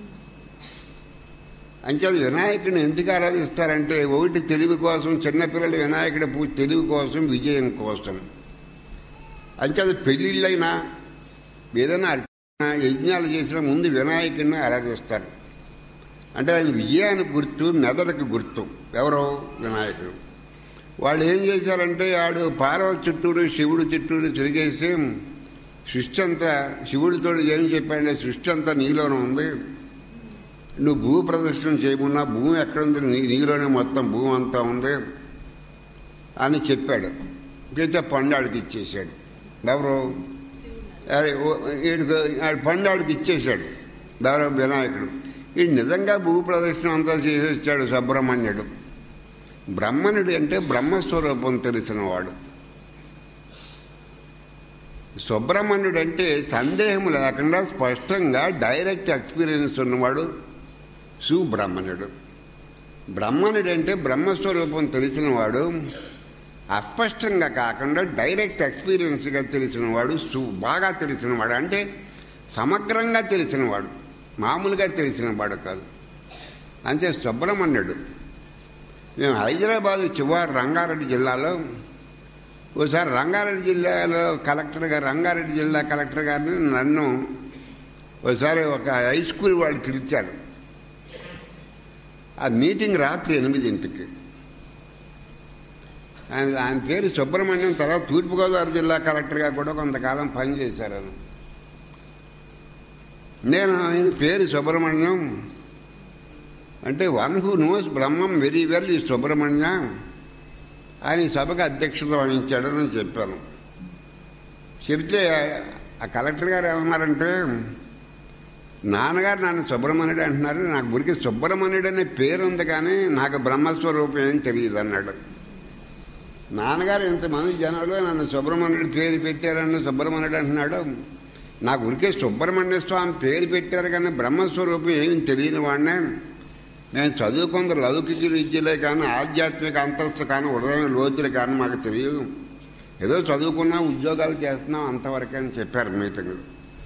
Speaker 1: అంచేది వినాయకుడిని ఎందుకు ఆరాధిస్తారంటే ఒకటి తెలివి కోసం చిన్నపిల్లలు వినాయకుడి పూజ తెలివి కోసం విజయం కోసం అంచేది పెళ్ళిళ్ళైనా ఏదైనా అర్చన యజ్ఞాలు చేసిన ముందు వినాయకుడిని ఆరాధిస్తారు అంటే ఆయన విజయానికి గుర్తు మెదడుకి గుర్తు ఎవరో వినాయకుడు వాళ్ళు ఏం చేశారంటే ఆడు పార్వతి చుట్టూరు శివుడు చుట్టూరు తిరిగేసి సృష్టి అంతా శివుడితో ఏం చెప్పాడంటే సృష్టి అంతా నీలోనే ఉంది నువ్వు భూ ప్రదర్శన చేయమన్నా భూమి ఎక్కడుంది నీ నీలోనే మొత్తం భూమి అంతా ఉంది అని చెప్పాడు చెప్తే పండు ఆడికి ఇచ్చేశాడు ఎవరు అరే, ఓ- ఈడికి ఆడి పండు ఆడికి ఇచ్చేశాడు దాదాపు వినాయకుడు ఈ నిజంగా భూ ప్రదర్శన అంతా చేసేసాడు సుబ్రహ్మణ్యుడు బ్రహ్మణుడు అంటే బ్రహ్మస్వరూపం తెలిసినవాడు సుబ్రహ్మణ్యుడు అంటే సందేహం లేకుండా స్పష్టంగా డైరెక్ట్ ఎక్స్పీరియన్స్ ఉన్నవాడు సుబ్రహ్మణ్యుడు బ్రహ్మణుడు అంటే బ్రహ్మస్వరూపం తెలిసినవాడు అస్పష్టంగా కాకుండా డైరెక్ట్ ఎక్స్పీరియన్స్గా తెలిసినవాడు సు బాగా తెలిసినవాడు అంటే సమగ్రంగా తెలిసినవాడు మామూలుగా తెలిసినవాడు కాదు అంతే సుబ్రహ్మణ్యుడు నేను హైదరాబాద్ చివరి రంగారెడ్డి జిల్లాలో ఓసారి రంగారెడ్డి జిల్లాలో కలెక్టర్ గారు రంగారెడ్డి జిల్లా కలెక్టర్ గారిని నన్ను ఒకసారి ఒక హై స్కూల్ వాళ్ళు పిలిచారు ఆ మీటింగ్ రాత్రి ఎనిమిదింటికి ఆయన ఆయన పేరు సుబ్రహ్మణ్యం తర్వాత తూర్పుగోదావరి జిల్లా కలెక్టర్గా కూడా కొంతకాలం పనిచేశారు ఆయన నేను ఆయన పేరు సుబ్రహ్మణ్యం అంటే one who knows Brahmam very well ఈ సుబ్రహ్మణ్య ఆయన ఈ సభకు అధ్యక్షత వహించాడని చెప్పాను చెప్తే ఆ కలెక్టర్ గారు ఏమన్నారంటే నాన్నగారు నన్ను సుబ్రహ్మణ్యుడు అంటున్నారు నాకు గురికి సుబ్రహ్మణ్యుడు అనే పేరు ఉంది కానీ నాకు బ్రహ్మస్వరూపం ఏం తెలియదు అన్నాడు నాన్నగారు ఇంతమంది జనాలు నన్ను సుబ్రహ్మణ్యుడు పేరు పెట్టారని సుబ్రహ్మణ్యుడు అంటున్నాడు నాకు ఉరికే సుబ్రహ్మణ్య స్వామి పేరు పెట్టారు కానీ బ్రహ్మస్వరూపం ఏమి తెలియని వాడినే నేను చదువుకుంది లౌకిక విద్యలే కానీ ఆధ్యాత్మిక అంతస్తు కానీ హృదయం లోతులు కానీ మాకు తెలియదు ఏదో చదువుకున్నా ఉద్యోగాలు చేస్తున్నాం అంతవరకే అని చెప్పారు మీటింగ్లో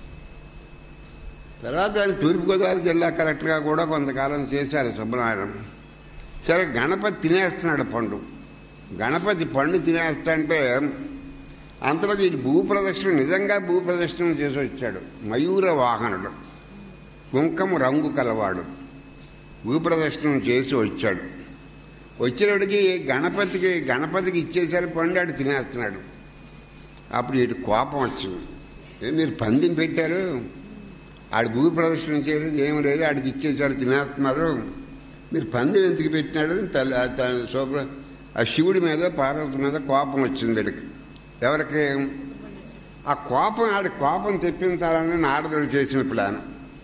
Speaker 1: తర్వాత ఆయన తూర్పుగోదావరి జిల్లా కలెక్టర్గా కూడా కొంతకాలం చేశారు సుబ్రహ్మణ్యం సరే గణపతి తినేస్తున్నాడు పండు గణపతి పండు తినేస్తంటే అంతలో ఈ భూ ప్రదర్శన నిజంగా భూ ప్రదర్శన చేసి వచ్చాడు మయూర వాహనుడు కుంకము రంగు కలవాడు భూ ప్రదర్శనం చేసి వచ్చాడు వచ్చినప్పటికి గణపతికి గణపతికి ఇచ్చేసారి పండు ఆడు తినేస్తున్నాడు అప్పుడు ఇటు కోపం వచ్చింది "ఏ, మీరు పందిని పెట్టారు ఆడు భూ ప్రదర్శన చేయలేదు ఏం లేదు ఆడికి ఇచ్చేసారు తినేస్తున్నారు మీరు పందెం ఎందుకు పెట్టినాడు అని తల్లి ఆ త- శుభ్ర ఆ శివుడి మీద పార్వతి మీద కోపం వచ్చింది వీడికి ఎవరికి ఆ కోపం ఆడి కోపం తెప్పించాలని నారదుడు చేసిన ప్లాన్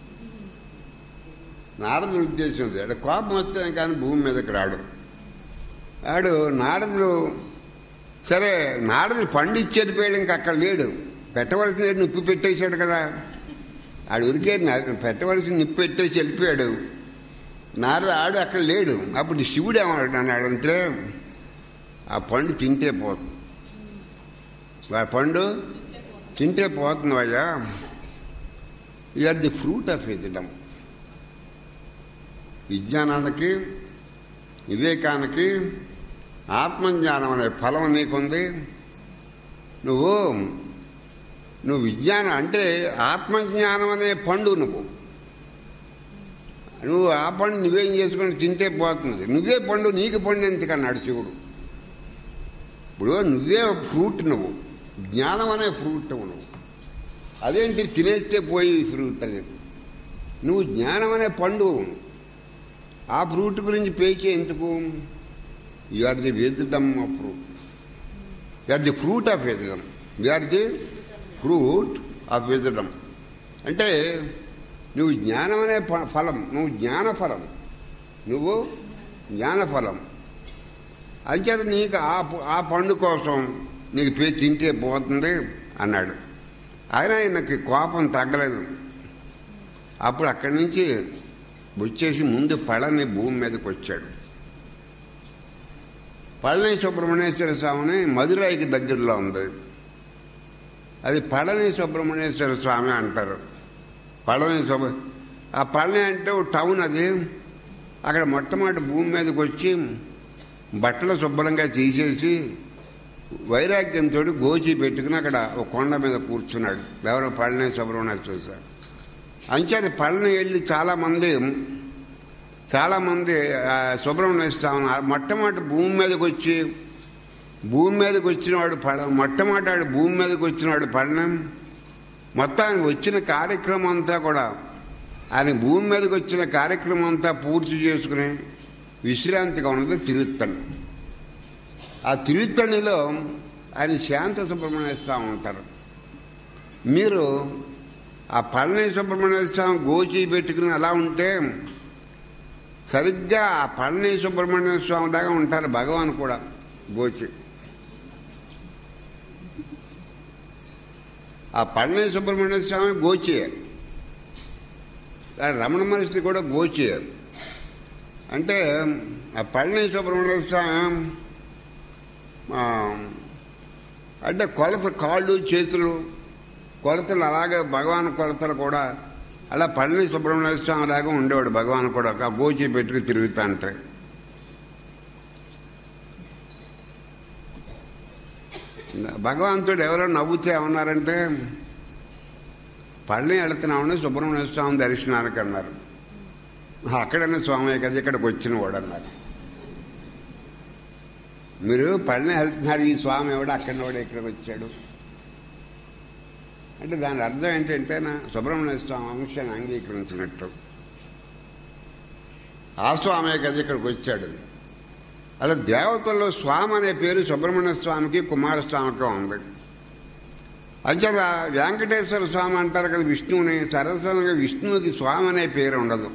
Speaker 1: నారదుడు ఉద్దేశం ఉంది ఆడ కోపం వస్తే కానీ భూమి మీదకి రాడు ఆడు నారదుడు సరే నారదుడు పండు ఇచ్చేది పోయాడు ఇంక అక్కడ లేడు పెట్టవలసిన నిప్పు పెట్టేశాడు కదా ఆడు ఉరికే నా- పెట్టవలసిన నిప్పు పెట్టేసి వెళ్ళిపోయాడు నారద ఆడు అక్కడ లేడు అప్పుడు శివుడు ఏమన్నాడు అన్నాడంటే ఆ పండు తింటే పోతుంది ఆ పండు తింటే పోతుంది అయ్యా are the fruit of wisdom విజ్ఞానానికి వివేకానికి ఆత్మజ్ఞానం అనే ఫలం నీకుంది నువ్వు నువ్వు విజ్ఞానం అంటే ఆత్మజ్ఞానం అనే పండు నువ్వు నువ్వు ఆ పండు నువ్వేం చేసుకొని తింటే పోతుంది నువ్వే పండు నీకు పండు ఎందుకన్నాడు శివుడు ఇప్పుడు నువ్వే ఫ్రూట్ నువ్వు జ్ఞానం అనే ఫ్రూట్ నువ్వు అదేంటి తినేస్తే పోయి ఫ్రూట్ అది నువ్వు జ్ఞానం అనే పండు ఆ ఫ్రూట్ గురించి పేచే ఎందుకు you are the wisdom of fruit you are the fruit of wisdom you are the fruit of wisdom అంటే నువ్వు జ్ఞానం అనే ప- ఫలం నువ్వు జ్ఞాన ఫలం నువ్వు జ్ఞాన ఫలం అంచేత నీకు ఆ ప- ఆ పండు కోసం నీకు పే తింటే పోతుంది అన్నాడు ఆయన ఆయనకి కోపం తగ్గలేదు అప్పుడు అక్కడి నుంచి వచ్చేసి ముందు పళని భూమి మీదకి వచ్చాడు పళని సుబ్రహ్మణ్యేశ్వర స్వామిని మధురైకి దగ్గరలో ఉంది అది పళని సుబ్రహ్మణ్యేశ్వర స్వామి అంటారు పళని సుబ్ర ఆ పళని అంటే ఓ టౌన్ అది అక్కడ మొట్టమొదటి భూమి మీదకి వచ్చి బట్టలు శుభ్రంగా తీసేసి వైరాగ్యంతో గోచి పెట్టుకుని అక్కడ ఒక కొండ మీద కూర్చున్నాడు ఎవరో పళని సుబ్రహ్మణ్యేశ్వర స్వామి అంచేది పళ్ళని వెళ్ళి చాలామంది చాలామంది ఆ, సుబ్రహ్మణ్య స్వామి ఆ మొట్టమొదటి భూమి మీదకి వచ్చి భూమి మీదకి వచ్చినవాడు పడ మొట్టమొదటి వాడు భూమి మీదకి వచ్చినవాడు పళ్ళం మొత్తానికి వచ్చిన కార్యక్రమం అంతా కూడా ఆయన భూమి మీదకి వచ్చిన కార్యక్రమం అంతా పూర్తి చేసుకుని విశ్రాంతిగా ఉన్నది తిరుత్తణి ఆ తిరుత్తణిలో ఆయన శాంత సుబ్రహ్మణ్య స్వామి ఉంటారు మీరు ఆ పళని సుబ్రహ్మణ్య స్వామి గోచి పెట్టుకుని అలా ఉంటే సరిగ్గా ఆ పళని సుబ్రహ్మణ్య స్వామి లాగా ఉంటారు భగవాన్ కూడా గోచి ఆ పళని సుబ్రహ్మణ్య స్వామి గోచి రమణ మహర్షి కూడా గోచి అంటే ఆ పళని సుబ్రహ్మణ్య స్వామి ఆ, అంటే కొలత కాళ్ళు చేతులు కొలతలు అలాగే భగవాన్ కొలతలు కూడా అలా పళని సుబ్రహ్మణ్య స్వామి లాగా ఉండేవాడు భగవాన్ కూడా ఆ గోచి పెట్టుకు తిరుగుతా అంటే భగవంతుడు ఎవరో నవ్వుతే ఏమన్నారంటే పళ్ళని వెళుతున్నామని సుబ్రహ్మణ్య స్వామి దర్శనానికి అన్నారు అక్కడనే స్వామి కదా ఇక్కడికి వచ్చిన వాడు అన్నారు మీరు పళ్ళని వెళ్తున్నారు ఈ స్వామి ఎవడు అక్కడ వాడు ఇక్కడికి వచ్చాడు అంటే దాని అర్థం ఏంటంటే నా సుబ్రహ్మణ్య స్వామి అంశాన్ని అంగీకరించినట్టు ఆ స్వామి కదా ఇక్కడికి వచ్చాడు అలా దేవతల్లో స్వామి అనే పేరు సుబ్రహ్మణ్య స్వామికి కుమారస్వామికి ఉంది అంచేత వెంకటేశ్వర స్వామి అంటారు కదా విష్ణువుని సరసంగా విష్ణువుకి స్వామి అనే పేరు ఉండదు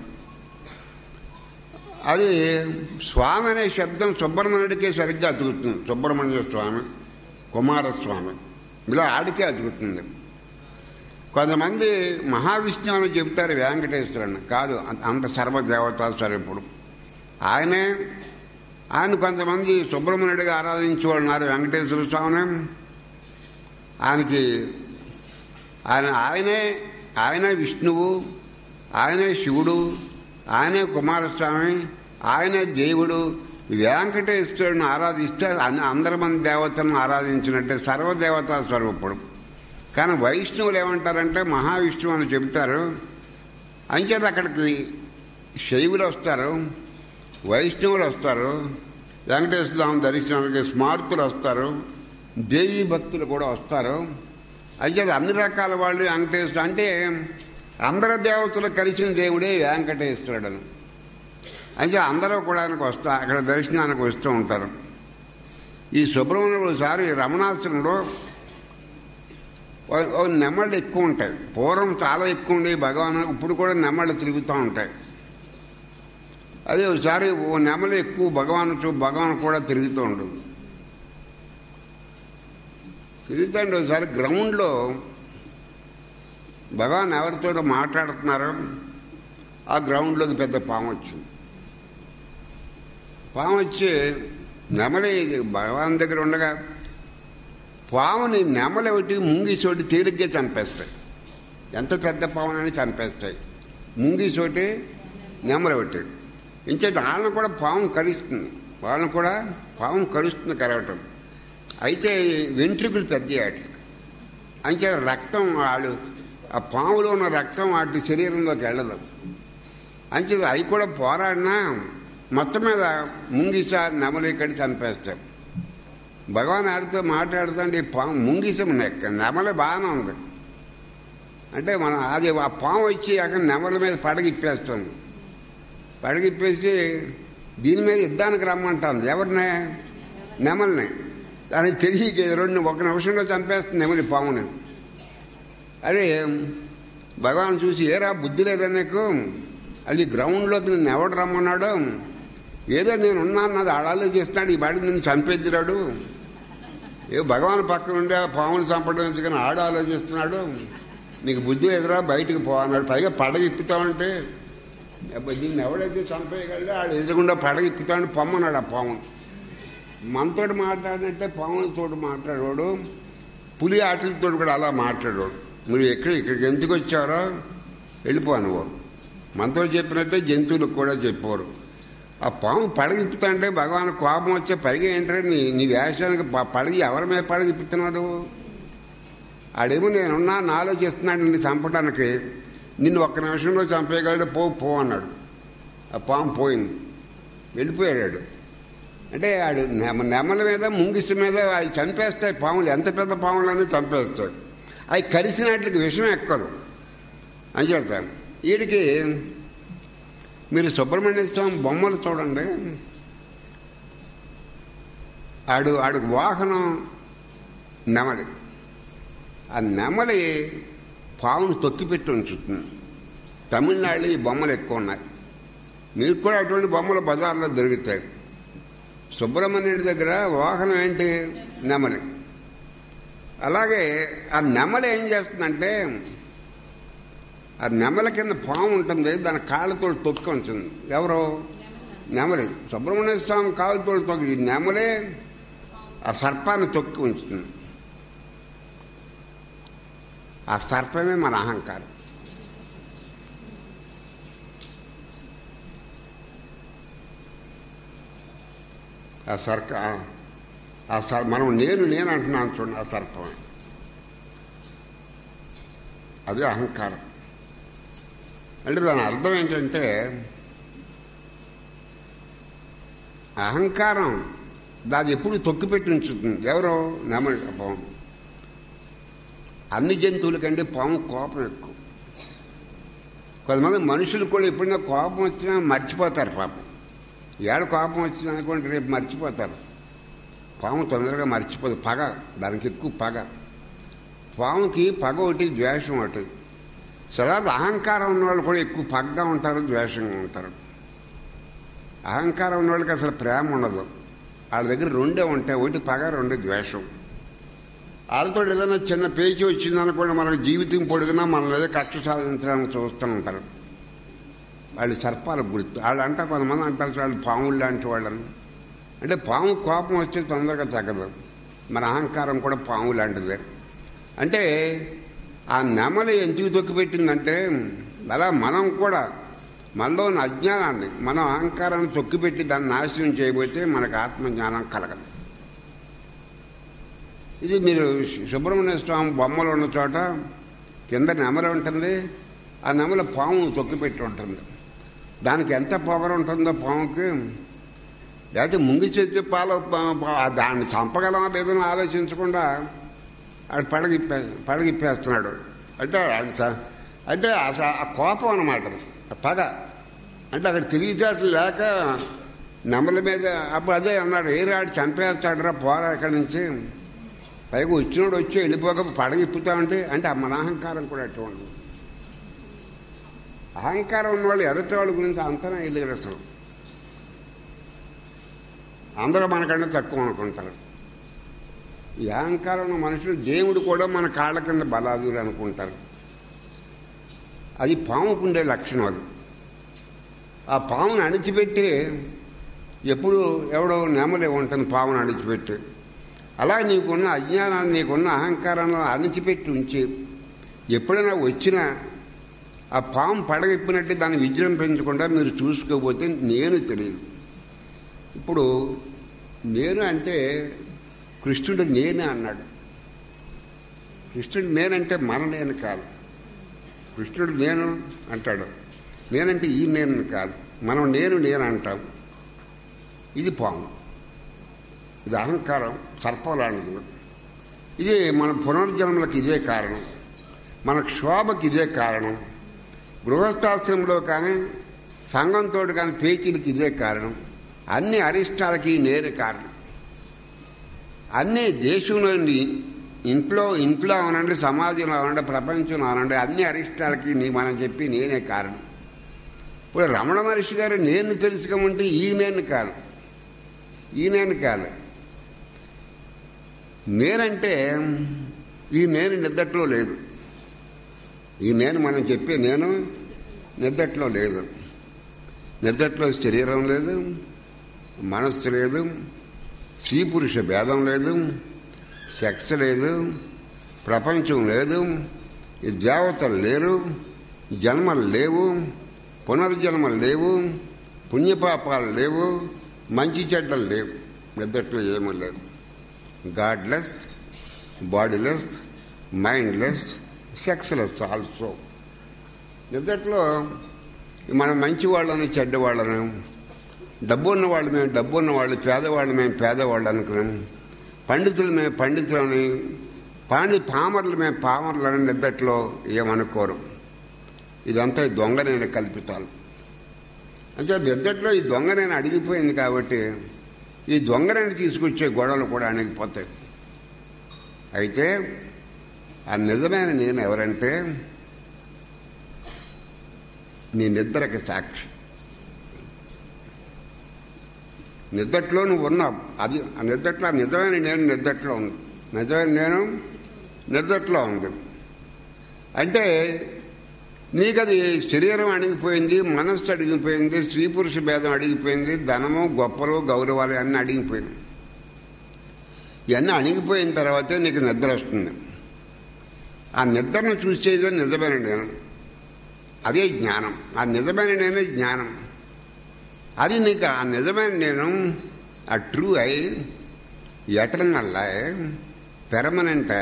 Speaker 1: అది స్వామి అనే శబ్దం సుబ్రహ్మణ్యుడికే సరిగ్గా అతుకుతుంది సుబ్రహ్మణ్య స్వామి కుమారస్వామి ఇలా ఆడికే అతుకుతుంది కొంతమంది మహావిష్ణువు అని చెప్తారు వెంకటేశ్వరుని కాదు అంత సర్వదేవతా స్వరూపుడు ఆయనే ఆయన కొంతమంది సుబ్రహ్మణ్యుడిగా ఆరాధించే వాళ్ళు ఉన్నారు వెంకటేశ్వర స్వామిని ఆయనకి ఆయన ఆయనే ఆయనే విష్ణువు ఆయనే శివుడు ఆయనే కుమారస్వామి ఆయనే దేవుడు వెంకటేశ్వరుని ఆరాధిస్తే అన్ని- అందరి మంది దేవతలను ఆరాధించినట్టే సర్వదేవతా స్వరూపుడు కానీ వైష్ణవులు ఏమంటారంటే మహావిష్ణువు అని చెబుతారు అంచేత అక్కడికి శైవులు వస్తారు వైష్ణవులు వస్తారు వెంకటేశ్వర స్వామి దర్శనానికి స్మార్తులు వస్తారు దేవీ భక్తులు కూడా వస్తారు అయితే అన్ని రకాల వాళ్ళు వెంకటేశ్వరుడు అంటే అందరి దేవతలు కలిసిన దేవుడే వెంకటేశ్వరుడు అని అయితే అందరూ కూడా ఆయనకు వస్తా అక్కడ దర్శనానికి వస్తూ ఉంటారు ఈ సుబ్రహ్మణ్యుడు ఒకసారి రమణాశ్రమంలో ఓ- ఓ నెమళ్ళు ఎక్కువ ఉంటాయి పూర్వం చాలా ఎక్కువ ఉండేవి భగవాన్ ఇప్పుడు కూడా నెమళ్ళు తిరుగుతూ ఉంటాయి అదే ఒకసారి ఓ నెమలు ఎక్కువ భగవాన్ చూ భగవాన్ కూడా తిరుగుతూ ఉండు తిరుగుతుంటే ఒకసారి గ్రౌండ్లో భగవాన్ ఎవరితో మాట్లాడుతున్నారు ఆ గ్రౌండ్లోకి పెద్ద పాము వచ్చింది పాము వచ్చి నెమలి ఇది భగవాన్ దగ్గర ఉండగా పాముని నెమలి ఒకటి ముంగిసోటి తేలిగ్గా చంపేస్తాయి ఎంత పెద్ద పామునని చంపేస్తాయి ముంగిసోటి నెమలి ఒకటి ఇంచేటి వాళ్ళని కూడా పాము కరుస్తుంది వాళ్ళని కూడా పాము కరుస్తుంది కరవటం అయితే వెంట్రుకలు పెద్ద వాటికి అంచే రక్తం వాళ్ళు ఆ పాములో ఉన్న రక్తం వాటి శరీరంలోకి వెళ్ళదు అంచేది అవి కూడా పోరాడినా మొత్తం మీద ముంగిస నెమలి కడి చంపేస్తాం భగవాన్ ఆడితో మాట్లాడుతుంటే ఈ పాము ముంగిసం నెక్క నెమలి బాగానే ఉంది అంటే మనం అది ఆ పాము వచ్చి అక్కడ నెమల మీద పడగిప్పేస్తుంది పడగిప్పేసి దీని మీద యుద్ధానికి రమ్మంటుంది ఎవరినే నెమల్ని దానికి తెలియక రెండు ఒక నిమిషంలో చంపేస్తుంది నెమలి పాముని అదే భగవాన్ చూసి ఏరా బుద్ధి లేదా నీకు అది గ్రౌండ్లోకి నిన్ను ఎవడు రమ్మన్నాడు ఏదో నేను ఉన్నాను అది ఆలోచిస్తున్నాడు ఈ బాడీ నిన్ను చంపేద్దిరాడు ఏ భగవాన్ పక్కన ఉండే ఆ పాముని చంపడం ఎందుకని ఆడు ఆలోచిస్తున్నాడు నీకు బుద్ధి ఎదురా బయటికి పో అన్నాడు పైగా పడగ ఇప్పుతామంటే అబ్బా, దీన్ని ఎవడైతే చంపేయగలడో ఆడు ఎదురుగుండా పడగ ఇప్పుతామని పొమ్మన్నాడు ఆ పాముని మనతోటి మాట్లాడినట్టే పాములతోటి మాట్లాడేవాడు పులి ఆటలతో కూడా అలా మాట్లాడేవాడు మీరు ఎక్కడ ఇక్కడికి ఎందుకు వచ్చారో వెళ్ళిపోను వాడు మనతో చెప్పినట్టే జంతువులకు కూడా చెప్పేవారు ఆ పాము పడగిప్పుతా అంటే భగవాన్ కోపం వచ్చే పడిగ ఏంటంటే నీ నీ వేషానికి ప- పడగి ఎవరి మీద పడగిప్పుతున్నాడు ఆడేమో నేనున్నా నా ఆలోచిస్తున్నాడు నిన్ను చంపడానికి నిన్ను ఒక్క నిమిషంలో చంపేయగలడు పో పో అన్నాడు ఆ పాము పోయింది వెళ్ళిపోయాడు అంటే ఆడు నెమ నెమల మీద ముంగిసి మీద అవి చంపేస్తాయి పాములు ఎంత పెద్ద పాములన్నీ చంపేస్తాయి అవి కరిసినట్లకి విషం ఎక్కదు అని చెప్తాను వీడికి మీరు సుబ్రహ్మణ్య స్వామి బొమ్మలు చూడండి ఆడు ఆడు వాహనం నెమలి ఆ నెమలి పావును తొక్కిపెట్టి ఉంచుతుంది తమిళనాడు ఈ బొమ్మలు ఎక్కువ ఉన్నాయి మీకు కూడా అటువంటి బొమ్మలు బజార్లో దొరుకుతాయి సుబ్రహ్మణ్యుడి దగ్గర వాహనం ఏంటి నెమలి అలాగే ఆ నెమలి ఏం చేస్తుందంటే ఆ నెమల కింద పాము ఉంటుంది దాని కాళ్ళతో తొక్కి ఉంటుంది ఎవరు నెమలి సుబ్రహ్మణ్య స్వామి కాళ్ళతో తొక్కి ఈ నెమలే ఆ సర్పాన్ని తొక్కి ఉంచుతుంది ఆ సర్పమే మన అహంకారం ఆ సర్క ఆ సర్ మనం నేను నేను అంటున్నాను చూడండి ఆ సర్పం అదే అహంకారం అంటే దాని అర్థం ఏంటంటే అహంకారం దాది ఎప్పుడు తొక్కిపెట్టి ఉంచుతుంది ఎవరో నెమలి పాము అన్ని జంతువుల కంటే పాము కోపం ఎక్కువ కొంతమంది మనుషులు కూడా ఎప్పుడైనా కోపం వచ్చినా మర్చిపోతారు పాపం ఏళ్ళ కోపం వచ్చినా అనుకోండి రేపు మర్చిపోతారు పాము తొందరగా మర్చిపోదు పగ దానికి ఎక్కువ పగ పాముకి పగ ఒకటి ద్వేషం ఒకటి తర్వాత అహంకారం ఉన్నవాళ్ళు కూడా ఎక్కువ పగ్గా ఉంటారు ద్వేషంగా ఉంటారు అహంకారం ఉన్న వాళ్ళకి అసలు ప్రేమ ఉండదు వాళ్ళ దగ్గర రెండే ఉంటాయి ఒకటి పగ రెండు ద్వేషం వాళ్ళతో ఏదైనా చిన్న పేచి వచ్చిందనుకోండి మనకు జీవితం పొడిగినా మనం ఏదో కక్ష సాధించడానికి చూస్తూ ఉంటారు వాళ్ళు సర్పాలకు గుర్తు వాళ్ళు అంటారు కొంతమంది అంటారు వాళ్ళు పాములు లాంటి వాళ్ళని అంటే పాము కోపం వచ్చి తొందరగా తగ్గదు మన అహంకారం కూడా పాము లాంటిదే అంటే ఆ నెమలి ఎందుకు తొక్కిపెట్టిందంటే అలా మనం కూడా మనలోని అజ్ఞానాన్ని మనం అహంకారాన్ని తొక్కిపెట్టి దాన్ని నాశనం చేయబోతే మనకు ఆత్మజ్ఞానం కలగదు ఇది మీరు సుబ్రహ్మణ్య స్వామి బొమ్మలు ఉన్న చోట కింద నెమలి ఉంటుంది ఆ నెమల పాము తొక్కిపెట్టి ఉంటుంది దానికి ఎంత పొగరు ఉంటుందో పాముకి లేకపోతే ముంగి చేతి పాల దాన్ని చంపగలమా లేదని ఆలోచించకుండా ఆడు పడగిప్పే పడగిప్పేస్తున్నాడు అంటే అంటే ఆ కోపం అనమాట పగ అంటే అక్కడ తెలివితేటలు లేక నెమల మీద అప్పుడు అదే అన్నాడు ఏ రాడు చంపేస్తాడరా పోరా ఇక్కడి నుంచి పైగా వచ్చినోడు వచ్చి వెళ్ళిపోక పడగిప్పుతామంటే అంటే మన అహంకారం కూడా అటువంటి అహంకారం ఉన్నవాళ్ళు ఎదుటి వాళ్ళ గురించి అంతనా వెళ్ళారు అసలు అందరూ మనకన్నా తక్కువ అనుకుంటారు ఈ అహంకారం ఉన్న మనుషులు దేవుడు కూడా మన కాళ్ళ కింద బలాదులు అనుకుంటారు అది పాముకుండే లక్షణం అది ఆ పామును అణిచిపెట్టి ఎప్పుడు ఎవడో నెమలే ఉంటుంది పామును అణిచిపెట్టి అలా నీకున్న అజ్ఞానాన్ని నీకున్న అహంకారాన్ని అణిచిపెట్టి ఉంచి ఎప్పుడైనా వచ్చినా ఆ పాము పడగెప్పినట్టు దాన్ని విజృంభించకుండా మీరు చూసుకోకపోతే నేను తెలియదు ఇప్పుడు నేను అంటే కృష్ణుడు నేనే అన్నాడు కృష్ణుడు నేనంటే మన నేను కాదు కృష్ణుడు నేను అంటాడు నేనంటే ఈ నేను కాదు మనం నేను నేను అంటాం ఇది పాము ఇది అహంకారం సర్పం లాంటిది ఇది మన పునర్జన్మలకు ఇదే కారణం మన క్షోభకి ఇదే కారణం గృహస్థాశ్రమంలో కానీ సంఘంతో కానీ పేచీలకి ఇదే కారణం అన్ని అరిష్టాలకి నేనే కారణం అన్ని దేశంలోని ఇంట్లో ఇంట్లో అవనండి సమాజంలో అవనండి ప్రపంచంలో అవనండి అన్ని అరిష్టాలకి నీ మనం చెప్పి నేనే కారణం ఇప్పుడు రమణ మహర్షి గారు నేను తెలుసుకోమంటే ఈ నేను కాదు ఈ నేను కాదు నేనంటే ఈ నేను నిద్దట్లో లేదు ఈ నేను మనం చెప్పే నేను నిద్దట్లో లేదు నిద్దట్లో శరీరం లేదు మనస్సు లేదు స్త్రీ పురుష భేదం లేదు సెక్స్ లేదు ప్రపంచం లేదు ఈ దేవతలు లేరు జన్మలు లేవు పునర్జన్మలు లేవు పుణ్యపాపాలు లేవు మంచి చెడ్డలు లేవు నిద్దట్లో ఏమీ లేవు godless bodyless mindless sexless also నిద్దట్లో మనం మంచి వాళ్ళని చెడ్డవాళ్ళను డబ్బు ఉన్న వాళ్ళు మేము డబ్బు ఉన్న వాళ్ళు పేదవాళ్ళు మేము పేదవాళ్ళు అనుకున్నాం పండితులు మేము పండితులని పాండి పామర్లు మేము పామర్లని నిద్దట్లో ఏమనుకోరు ఇదంతా ఈ దొంగ నేను కల్పితాలు అంటే నిద్దట్లో ఈ దొంగ నేను అడిగిపోయింది కాబట్టి ఈ దొంగనని తీసుకొచ్చే గొడవలు కూడా అణిగిపోతాయి అయితే ఆ నిజమైన నేను ఎవరంటే నీ నిద్రకి సాక్షి నిద్దట్లో నువ్వు ఉన్నావు అది ఆ నిద్దట్లో ఆ నిజమైన నేను నిద్దట్లో ఉంది నిజమైన నేను నిద్దట్లో ఉంది అంటే నీకు అది శరీరం అడిగిపోయింది మనస్సు అడిగిపోయింది స్త్రీ పురుష భేదం అడిగిపోయింది ధనము గొప్పలు గౌరవాలు అన్నీ అడిగిపోయింది ఇవన్నీ అణిగిపోయిన తర్వాతే నీకు నిద్ర వస్తుంది ఆ నిద్రను చూసేదే నిజమైన నేను అదే జ్ఞానం ఆ నిజమైన నేనే జ్ఞానం అది నీకు ఆ నిజమైన నేను ఆ ట్రూ ఐ ఎటర్నల్ పెర్మనెంట్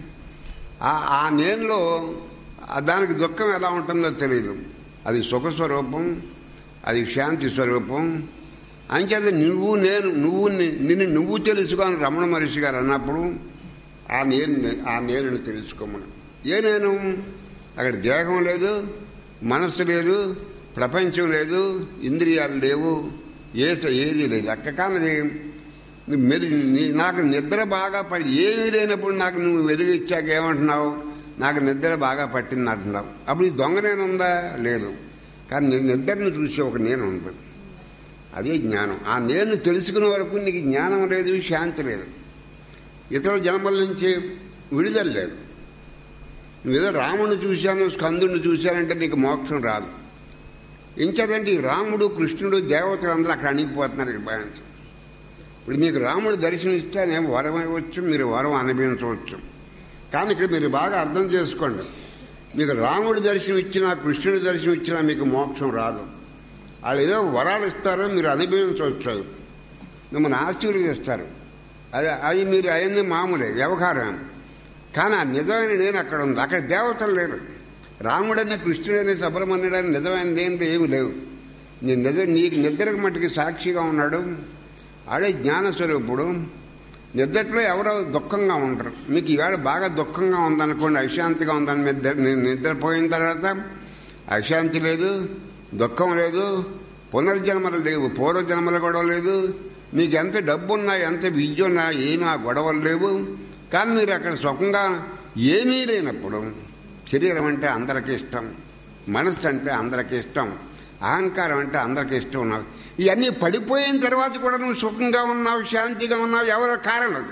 Speaker 1: ఆ నేనులో దానికి దుఃఖం ఎలా ఉంటుందో తెలియదు అది సుఖ స్వరూపం అది శాంతి స్వరూపం అంచేత నువ్వు నేను నువ్వు నిన్ను నువ్వు తెలుసుకొని రమణ మహర్షి గారు అన్నప్పుడు ఆ నేను ఆ నేను తెలుసుకోమను ఏ నేను అక్కడ దేహం లేదు మనస్సు లేదు ప్రపంచం లేదు ఇంద్రియాలు లేవు ఏస ఏది లేదు అక్క కానది మెరి నాకు నిద్ర బాగా పడి ఏమీ లేనప్పుడు నాకు నువ్వు వెలుగిచ్చాక ఏమంటున్నావు నాకు నిద్ర బాగా పట్టింది అంటున్నావు అప్పుడు ఈ దొంగ నేనుందా లేదు కానీ నేను నిద్రను చూసే ఒక నేను ఉంది అదే జ్ఞానం ఆ నేను తెలుసుకునే వరకు నీకు జ్ఞానం లేదు శాంతి లేదు ఇతర జన్మల నుంచి విడుదల లేదు నువ్వేదో రాముడిని చూశాను స్కందుడిని చూశానంటే నీకు మోక్షం రాదు ఇంచదంటే ఈ రాముడు కృష్ణుడు దేవతలు అందరూ అక్కడ అణిగిపోతున్నారు ఇక్కడ భావించు ఇప్పుడు మీకు రాముడు దర్శనం ఇస్తేనేమో వరం ఇవ్వచ్చు మీరు వరం అనుభవించవచ్చు కానీ ఇక్కడ మీరు బాగా అర్థం చేసుకోండి మీకు రాముడి దర్శనం ఇచ్చినా కృష్ణుడి దర్శనం ఇచ్చినా మీకు మోక్షం రాదు వాళ్ళు ఏదో వరాలు ఇస్తారో మీరు అనుభవించవచ్చు మిమ్మల్ని ఆశీర్వదిస్తారు అది అవి మీరు అవన్నీ మామూలే వ్యవహారం కానీ ఆ నిజమైన నేను అక్కడ ఉంది అక్కడ దేవతలు లేరు రాముడని కృష్ణుడని సుబ్రహ్మణ్యుడని నిజమైన నేను ఏమి లేవు నీ నిజ నీకు నిద్రకు మట్టుకి సాక్షిగా ఉన్నాడు ఆడే జ్ఞానస్వరూపుడు నిద్రలో ఎవరో దుఃఖంగా ఉంటారు మీకు ఈవేళ బాగా దుఃఖంగా ఉందనుకోండి అశాంతిగా ఉందని నిద్ర నిద్రపోయిన తర్వాత అశాంతి లేదు దుఃఖం లేదు పునర్జన్మలు లేవు పూర్వజన్మల గొడవ లేదు మీకు ఎంత డబ్బు ఉన్నా ఎంత విద్య ఉన్నా ఏమీ ఆ గొడవలు లేవు కానీ మీరు అక్కడ సుఖంగా ఏమీ లేనప్పుడు శరీరం అంటే అందరికీ ఇష్టం మనస్సు అంటే అందరికీ ఇష్టం అహంకారం అంటే అందరికీ ఇష్టం ఉన్నావు ఇవన్నీ పడిపోయిన తర్వాత కూడా నువ్వు సుఖంగా ఉన్నావు శాంతిగా ఉన్నావు ఎవరో కారణం అది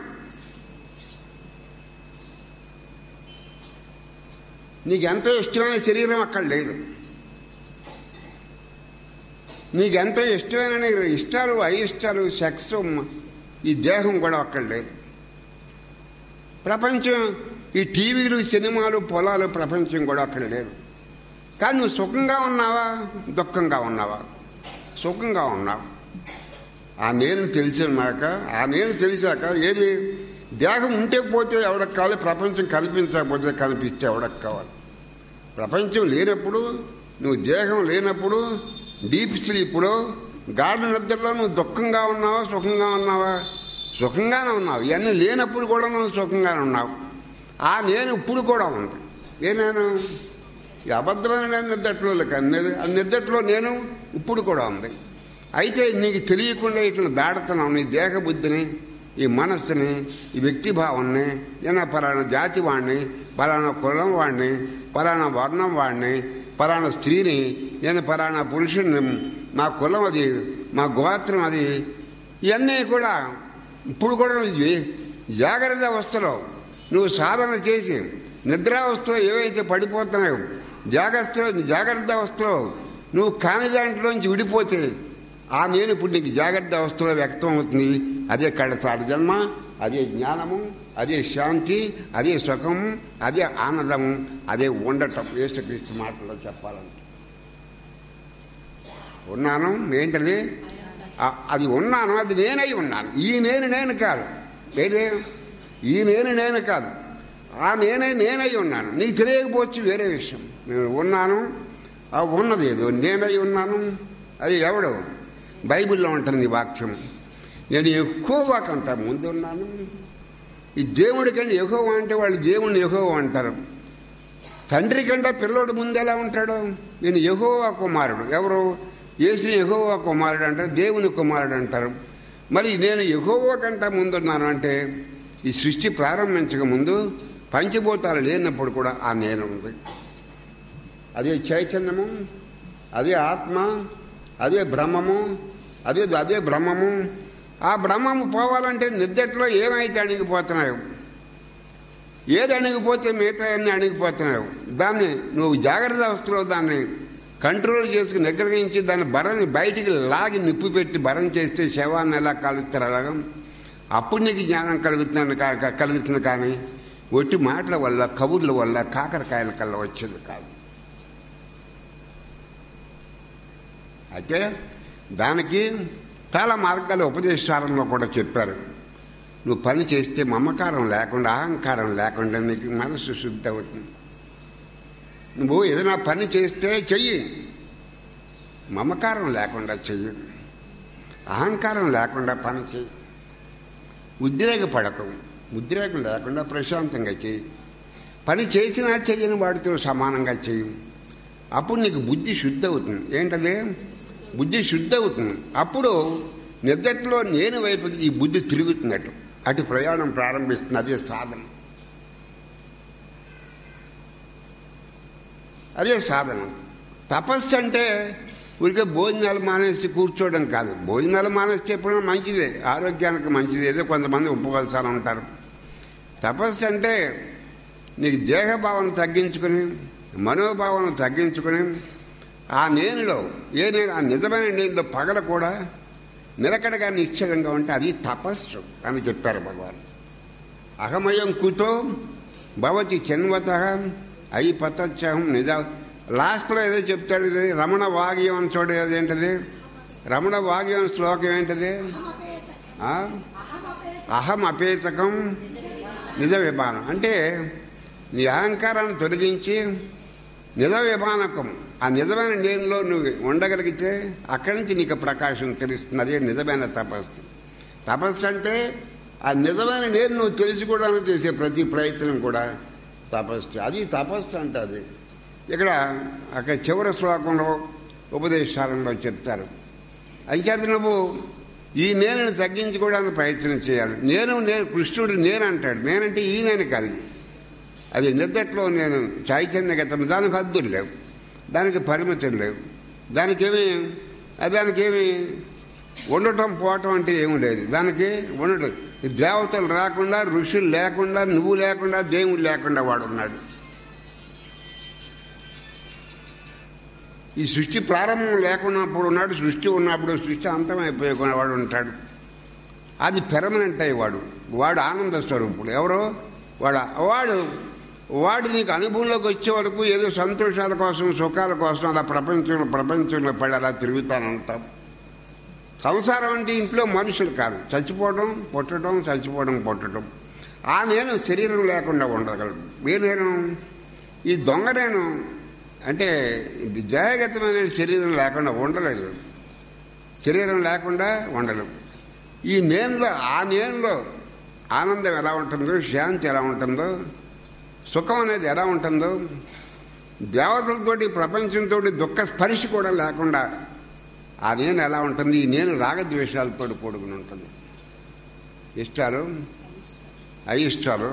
Speaker 1: నీకు ఎంతో ఇష్టమైన శరీరం అక్కడ లేదు నీకు ఎంతో ఇష్టమైన ఇష్టాలు అయిష్టాలు సెక్స్ ఈ దేహం కూడా అక్కడ లేదు ప్రపంచం ఈ టీవీలు సినిమాలు పొలాలు ప్రపంచం కూడా అక్కడ లేదు కానీ నువ్వు సుఖంగా ఉన్నావా దుఃఖంగా ఉన్నావా సుఖంగా ఉన్నావు ఆ నేను తెలిసినాక ఆ నేను తెలిసాక ఏది దేహం ఉంటే పోతే ఎవడకు కావాలి ప్రపంచం కనిపించకపోతే కనిపిస్తే ఎవడకు కావాలి ప్రపంచం లేనప్పుడు నువ్వు దేహం లేనప్పుడు డీప్ స్లీప్లో గాఢ నిద్రలో నువ్వు దుఃఖంగా ఉన్నావా సుఖంగా ఉన్నావా సుఖంగానే ఉన్నావు ఇవన్నీ లేనప్పుడు కూడా నువ్వు సుఖంగానే ఉన్నావు ఆ నేను ఇప్పుడు కూడా ఉంది ఏ నేను ఈ అబద్ధమైన నేను నిద్దట్లో కానీ ఆ నిద్దట్లో నేను ఇప్పుడు కూడా ఉంది అయితే నీకు తెలియకుండా ఇట్లా దాడుతున్నావు నీ దేహ బుద్ధిని ఈ మనస్సుని ఈ వ్యక్తి భావాన్ని నేను పలానా జాతి వాడిని పలానా కులం వాడిని పలానా వర్ణం వాడిని పలానా స్త్రీని నేను పలానా పురుషుడిని మా కులం అది మా గోత్రం అది ఇవన్నీ కూడా ఇప్పుడు కూడా నువ్వు జాగ్రత్త అవస్థలో నువ్వు సాధన చేసి నిద్రావస్థలో ఏవైతే పడిపోతున్నాయో జాగ్రత్త జాగ్రత్త అవస్థలో నువ్వు కాని దాంట్లోంచి విడిపోతే ఆ నేను ఇప్పుడు నీకు జాగ్రత్త అవస్థలో వ్యక్తం అవుతుంది అదే కడసారి జన్మ అదే జ్ఞానము అదే శాంతి అదే సుఖము అదే ఆనందము అదే ఉండటం యేసుక్రీస్తు మాటలో చెప్పాలంటే ఉన్నాను ఏంటది అది ఉన్నాను అది నేనై ఉన్నాను ఈ నేను నేను కాదు ఏదే ఈ నేను నేను కాదు ఆ నేనే నేనై ఉన్నాను నీకు తెలియకపోవచ్చు వేరే విషయం నేను ఉన్నాను ఆ ఉన్నది ఏదో నేనై ఉన్నాను అది ఎవడు బైబిల్లో ఉంటుంది వాక్యం నేను ఎక్కువ కంట ముందు ఉన్నాను ఈ దేవుడి కంటే ఎక్కువ అంటే వాళ్ళు దేవుణ్ణి ఎక్కువ అంటారు తండ్రి కంటే పిల్లోడు ముందు ఎలా ఉంటాడు నేను యహోవా కుమారుడు ఎవరు యేసుని యహోవా కుమారుడు అంటారు దేవుని కుమారుడు అంటారు మరి నేను యహోవా కంటే ముందున్నాను అంటే ఈ సృష్టి ప్రారంభించక ముందు పంచభూతాలు లేనప్పుడు కూడా ఆ నేను ఉంది అదే చైతన్యము అదే ఆత్మ అదే బ్రహ్మము అదే అదే బ్రహ్మము ఆ బ్రహ్మము పోవాలంటే నిద్దట్లో ఏమైతే అణిగిపోతున్నాయో ఏది అణిగిపోతే మిగతా అన్ని అణిగిపోతున్నావు దాన్ని నువ్వు జాగ్రత్త అవస్థలో దాన్ని కంట్రోల్ చేసుకుని నిగ్రహించి దాన్ని బరని బయటికి లాగి నిప్పు పెట్టి బరం చేస్తే శవాన్ని ఎలా కాలుస్తారు అలాగా అప్పుడు నీకు జ్ఞానం కలుగుతుంది కా- కలుగుతుంది కానీ ఒట్టి మాటల వల్ల కబుర్ల వల్ల కాకరకాయల కల్లా వచ్చేది కాదు అయితే దానికి చాలా మార్గాలు ఉపదేశాలలో కూడా చెప్పారు నువ్వు పని చేస్తే మమకారం లేకుండా అహంకారం లేకుండా నీకు మనసు శుద్ధి అవుతుంది నువ్వు ఏదైనా పని చేస్తే చెయ్యి మమకారం లేకుండా చెయ్యి అహంకారం లేకుండా పని చెయ్యి ఉద్రేకపడకు ఉద్రేకం లేకుండా ప్రశాంతంగా చెయ్యి పని చేసినా చెయ్యని వాడితో సమానంగా చెయ్యి అప్పుడు నీకు బుద్ధి శుద్ధి అవుతుంది ఏంటది బుద్ధి శుద్ధి అవుతుంది అప్పుడు నిద్దట్లో నేను వైపుకి ఈ బుద్ధి తిరుగుతున్నట్టు అటు ప్రయాణం ప్రారంభిస్తుంది అదే సాధన అదే సాధన తపస్సు అంటే ఊరికే భోజనాలు మానేసి కూర్చోవడం కాదు భోజనాలు మానేస్తే ఎప్పుడైనా మంచిదే ఆరోగ్యానికి మంచిది ఏదో కొంతమంది ఉపవాసాలు ఉంటారు తపస్సు అంటే నీకు దేహభావన తగ్గించుకుని మనోభావన తగ్గించుకుని ఆ నేనులో ఏ నేను ఆ నిజమైన నేనులో పగల కూడా నిలకడగా నిశ్చలంగా ఉంటే అది తపస్సు అని చెప్పారు భగవాన్ అహమయం కుతో భవతి చెన్వత అయి పతచ్చహం నిజ లాస్ట్లో ఏదో చెప్తాడు ఇది రమణ వాగ్యం అని చూడ ఏంటది రమణ వాగ్యం శ్లోకం ఏంటది ఆ? అహం అపేతకం నిజ విమానం అంటే నీ అహంకారాన్ని తొలగించి నిజ విమానకం ఆ నిజమైన నేనులో నువ్వు ఉండగలిగితే అక్కడి నుంచి నీకు ప్రకాశం తెలుస్తుంది అదే నిజమైన తపస్సు తపస్సు అంటే ఆ నిజమైన నేను నువ్వు తెలుసుకోవడానికి చేసే ప్రతి ప్రయత్నం కూడా తపస్సు అది తపస్సు అంటే అది ఇక్కడ అక్కడ చివరి శ్లోకంలో ఉపదేశాలలో చెప్తారు అంచేత నువ్వు ఈ నేనుని తగ్గించుకోవడానికి ప్రయత్నం చేయాలి నేను నేను కృష్ణుడు నేను అంటాడు నేనంటే ఈ నేను కాదు అది నిద్దట్లో నేను చైతన్యగతం దానికి హద్దులు లేవు దానికి పరిమితులు లేవు దానికేమి దానికేమి ఉండటం పోవటం అంటే ఏమి లేదు దానికి ఉండటం ఈ దేవతలు రాకుండా ఋషులు లేకుండా నువ్వు లేకుండా దేవుడు లేకుండా వాడు ఉన్నాడు ఈ సృష్టి ప్రారంభం లేకున్నప్పుడు ఉన్నాడు సృష్టి ఉన్నప్పుడు సృష్టి అంతమైపోయే వాడు ఉంటాడు అది పెర్మనెంట్ అయ్యేవాడు వాడు ఆనంద స్వరూపుడు ఎవరో వాడు వాడు వాడు నీకు అనుభవంలోకి వచ్చే వరకు ఏదో సంతోషాల కోసం సుఖాల కోసం అలా ప్రపంచంలో ప్రపంచంలో పడి అలా తిరుగుతానంటాం సంసారం అంటే ఇంట్లో మనుషులు కాదు చచ్చిపోవడం పుట్టడం చచ్చిపోవడం పుట్టడం ఆ నేను శరీరం లేకుండా ఉండగలను ఏ నేను ఈ దొంగ నేను అంటే దేహగతమైన శరీరం లేకుండా ఉండలేదు శరీరం లేకుండా ఉండలేవు ఈ నేనులో ఆ నేనులో ఆనందం ఎలా ఉంటుందో శాంతి ఎలా ఉంటుందో సుఖం అనేది ఎలా ఉంటుందో దేవతలతోటి ప్రపంచంతో దుఃఖ స్పర్శ కూడా లేకుండా ఆ నేను ఎలా ఉంటుంది ఈ నేను రాగద్వేషాలతో కూడుకుని ఉంటుంది ఇష్టాలు అయిష్టాలు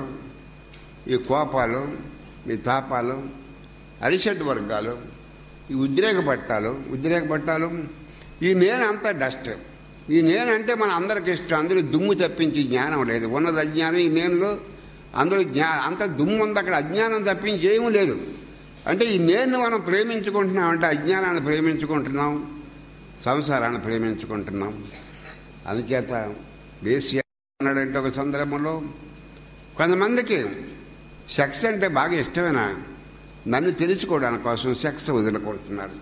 Speaker 1: ఈ కోపాలు ఈ తాపాలు అరిషడ్ వర్గాలు ఈ ఉద్రేక పట్టాలు ఉద్రేక పట్టాలు ఈ నేను అంతా డస్ట్ ఈ నేను అంటే మన అందరికి ఇష్టం అందరూ దుమ్ము తప్పించి జ్ఞానం లేదు ఉన్నది అజ్ఞానం ఈ నేనులో అందరూ జ్ఞా అంత దుమ్ము ఉంది అక్కడ అజ్ఞానం తప్పించి ఏమీ లేదు అంటే ఈ నేను మనం ప్రేమించుకుంటున్నాం అంటే అజ్ఞానాన్ని ప్రేమించుకుంటున్నాం సంసారాన్ని ప్రేమించుకుంటున్నాం అందుచేత వేసి అన్నాడంటే ఒక సందర్భంలో కొంతమందికి సెక్స్ అంటే బాగా ఇష్టమైన నన్ను తెలుసుకోవడానికి కోసం సెక్స్ వదులుకుంటున్నారు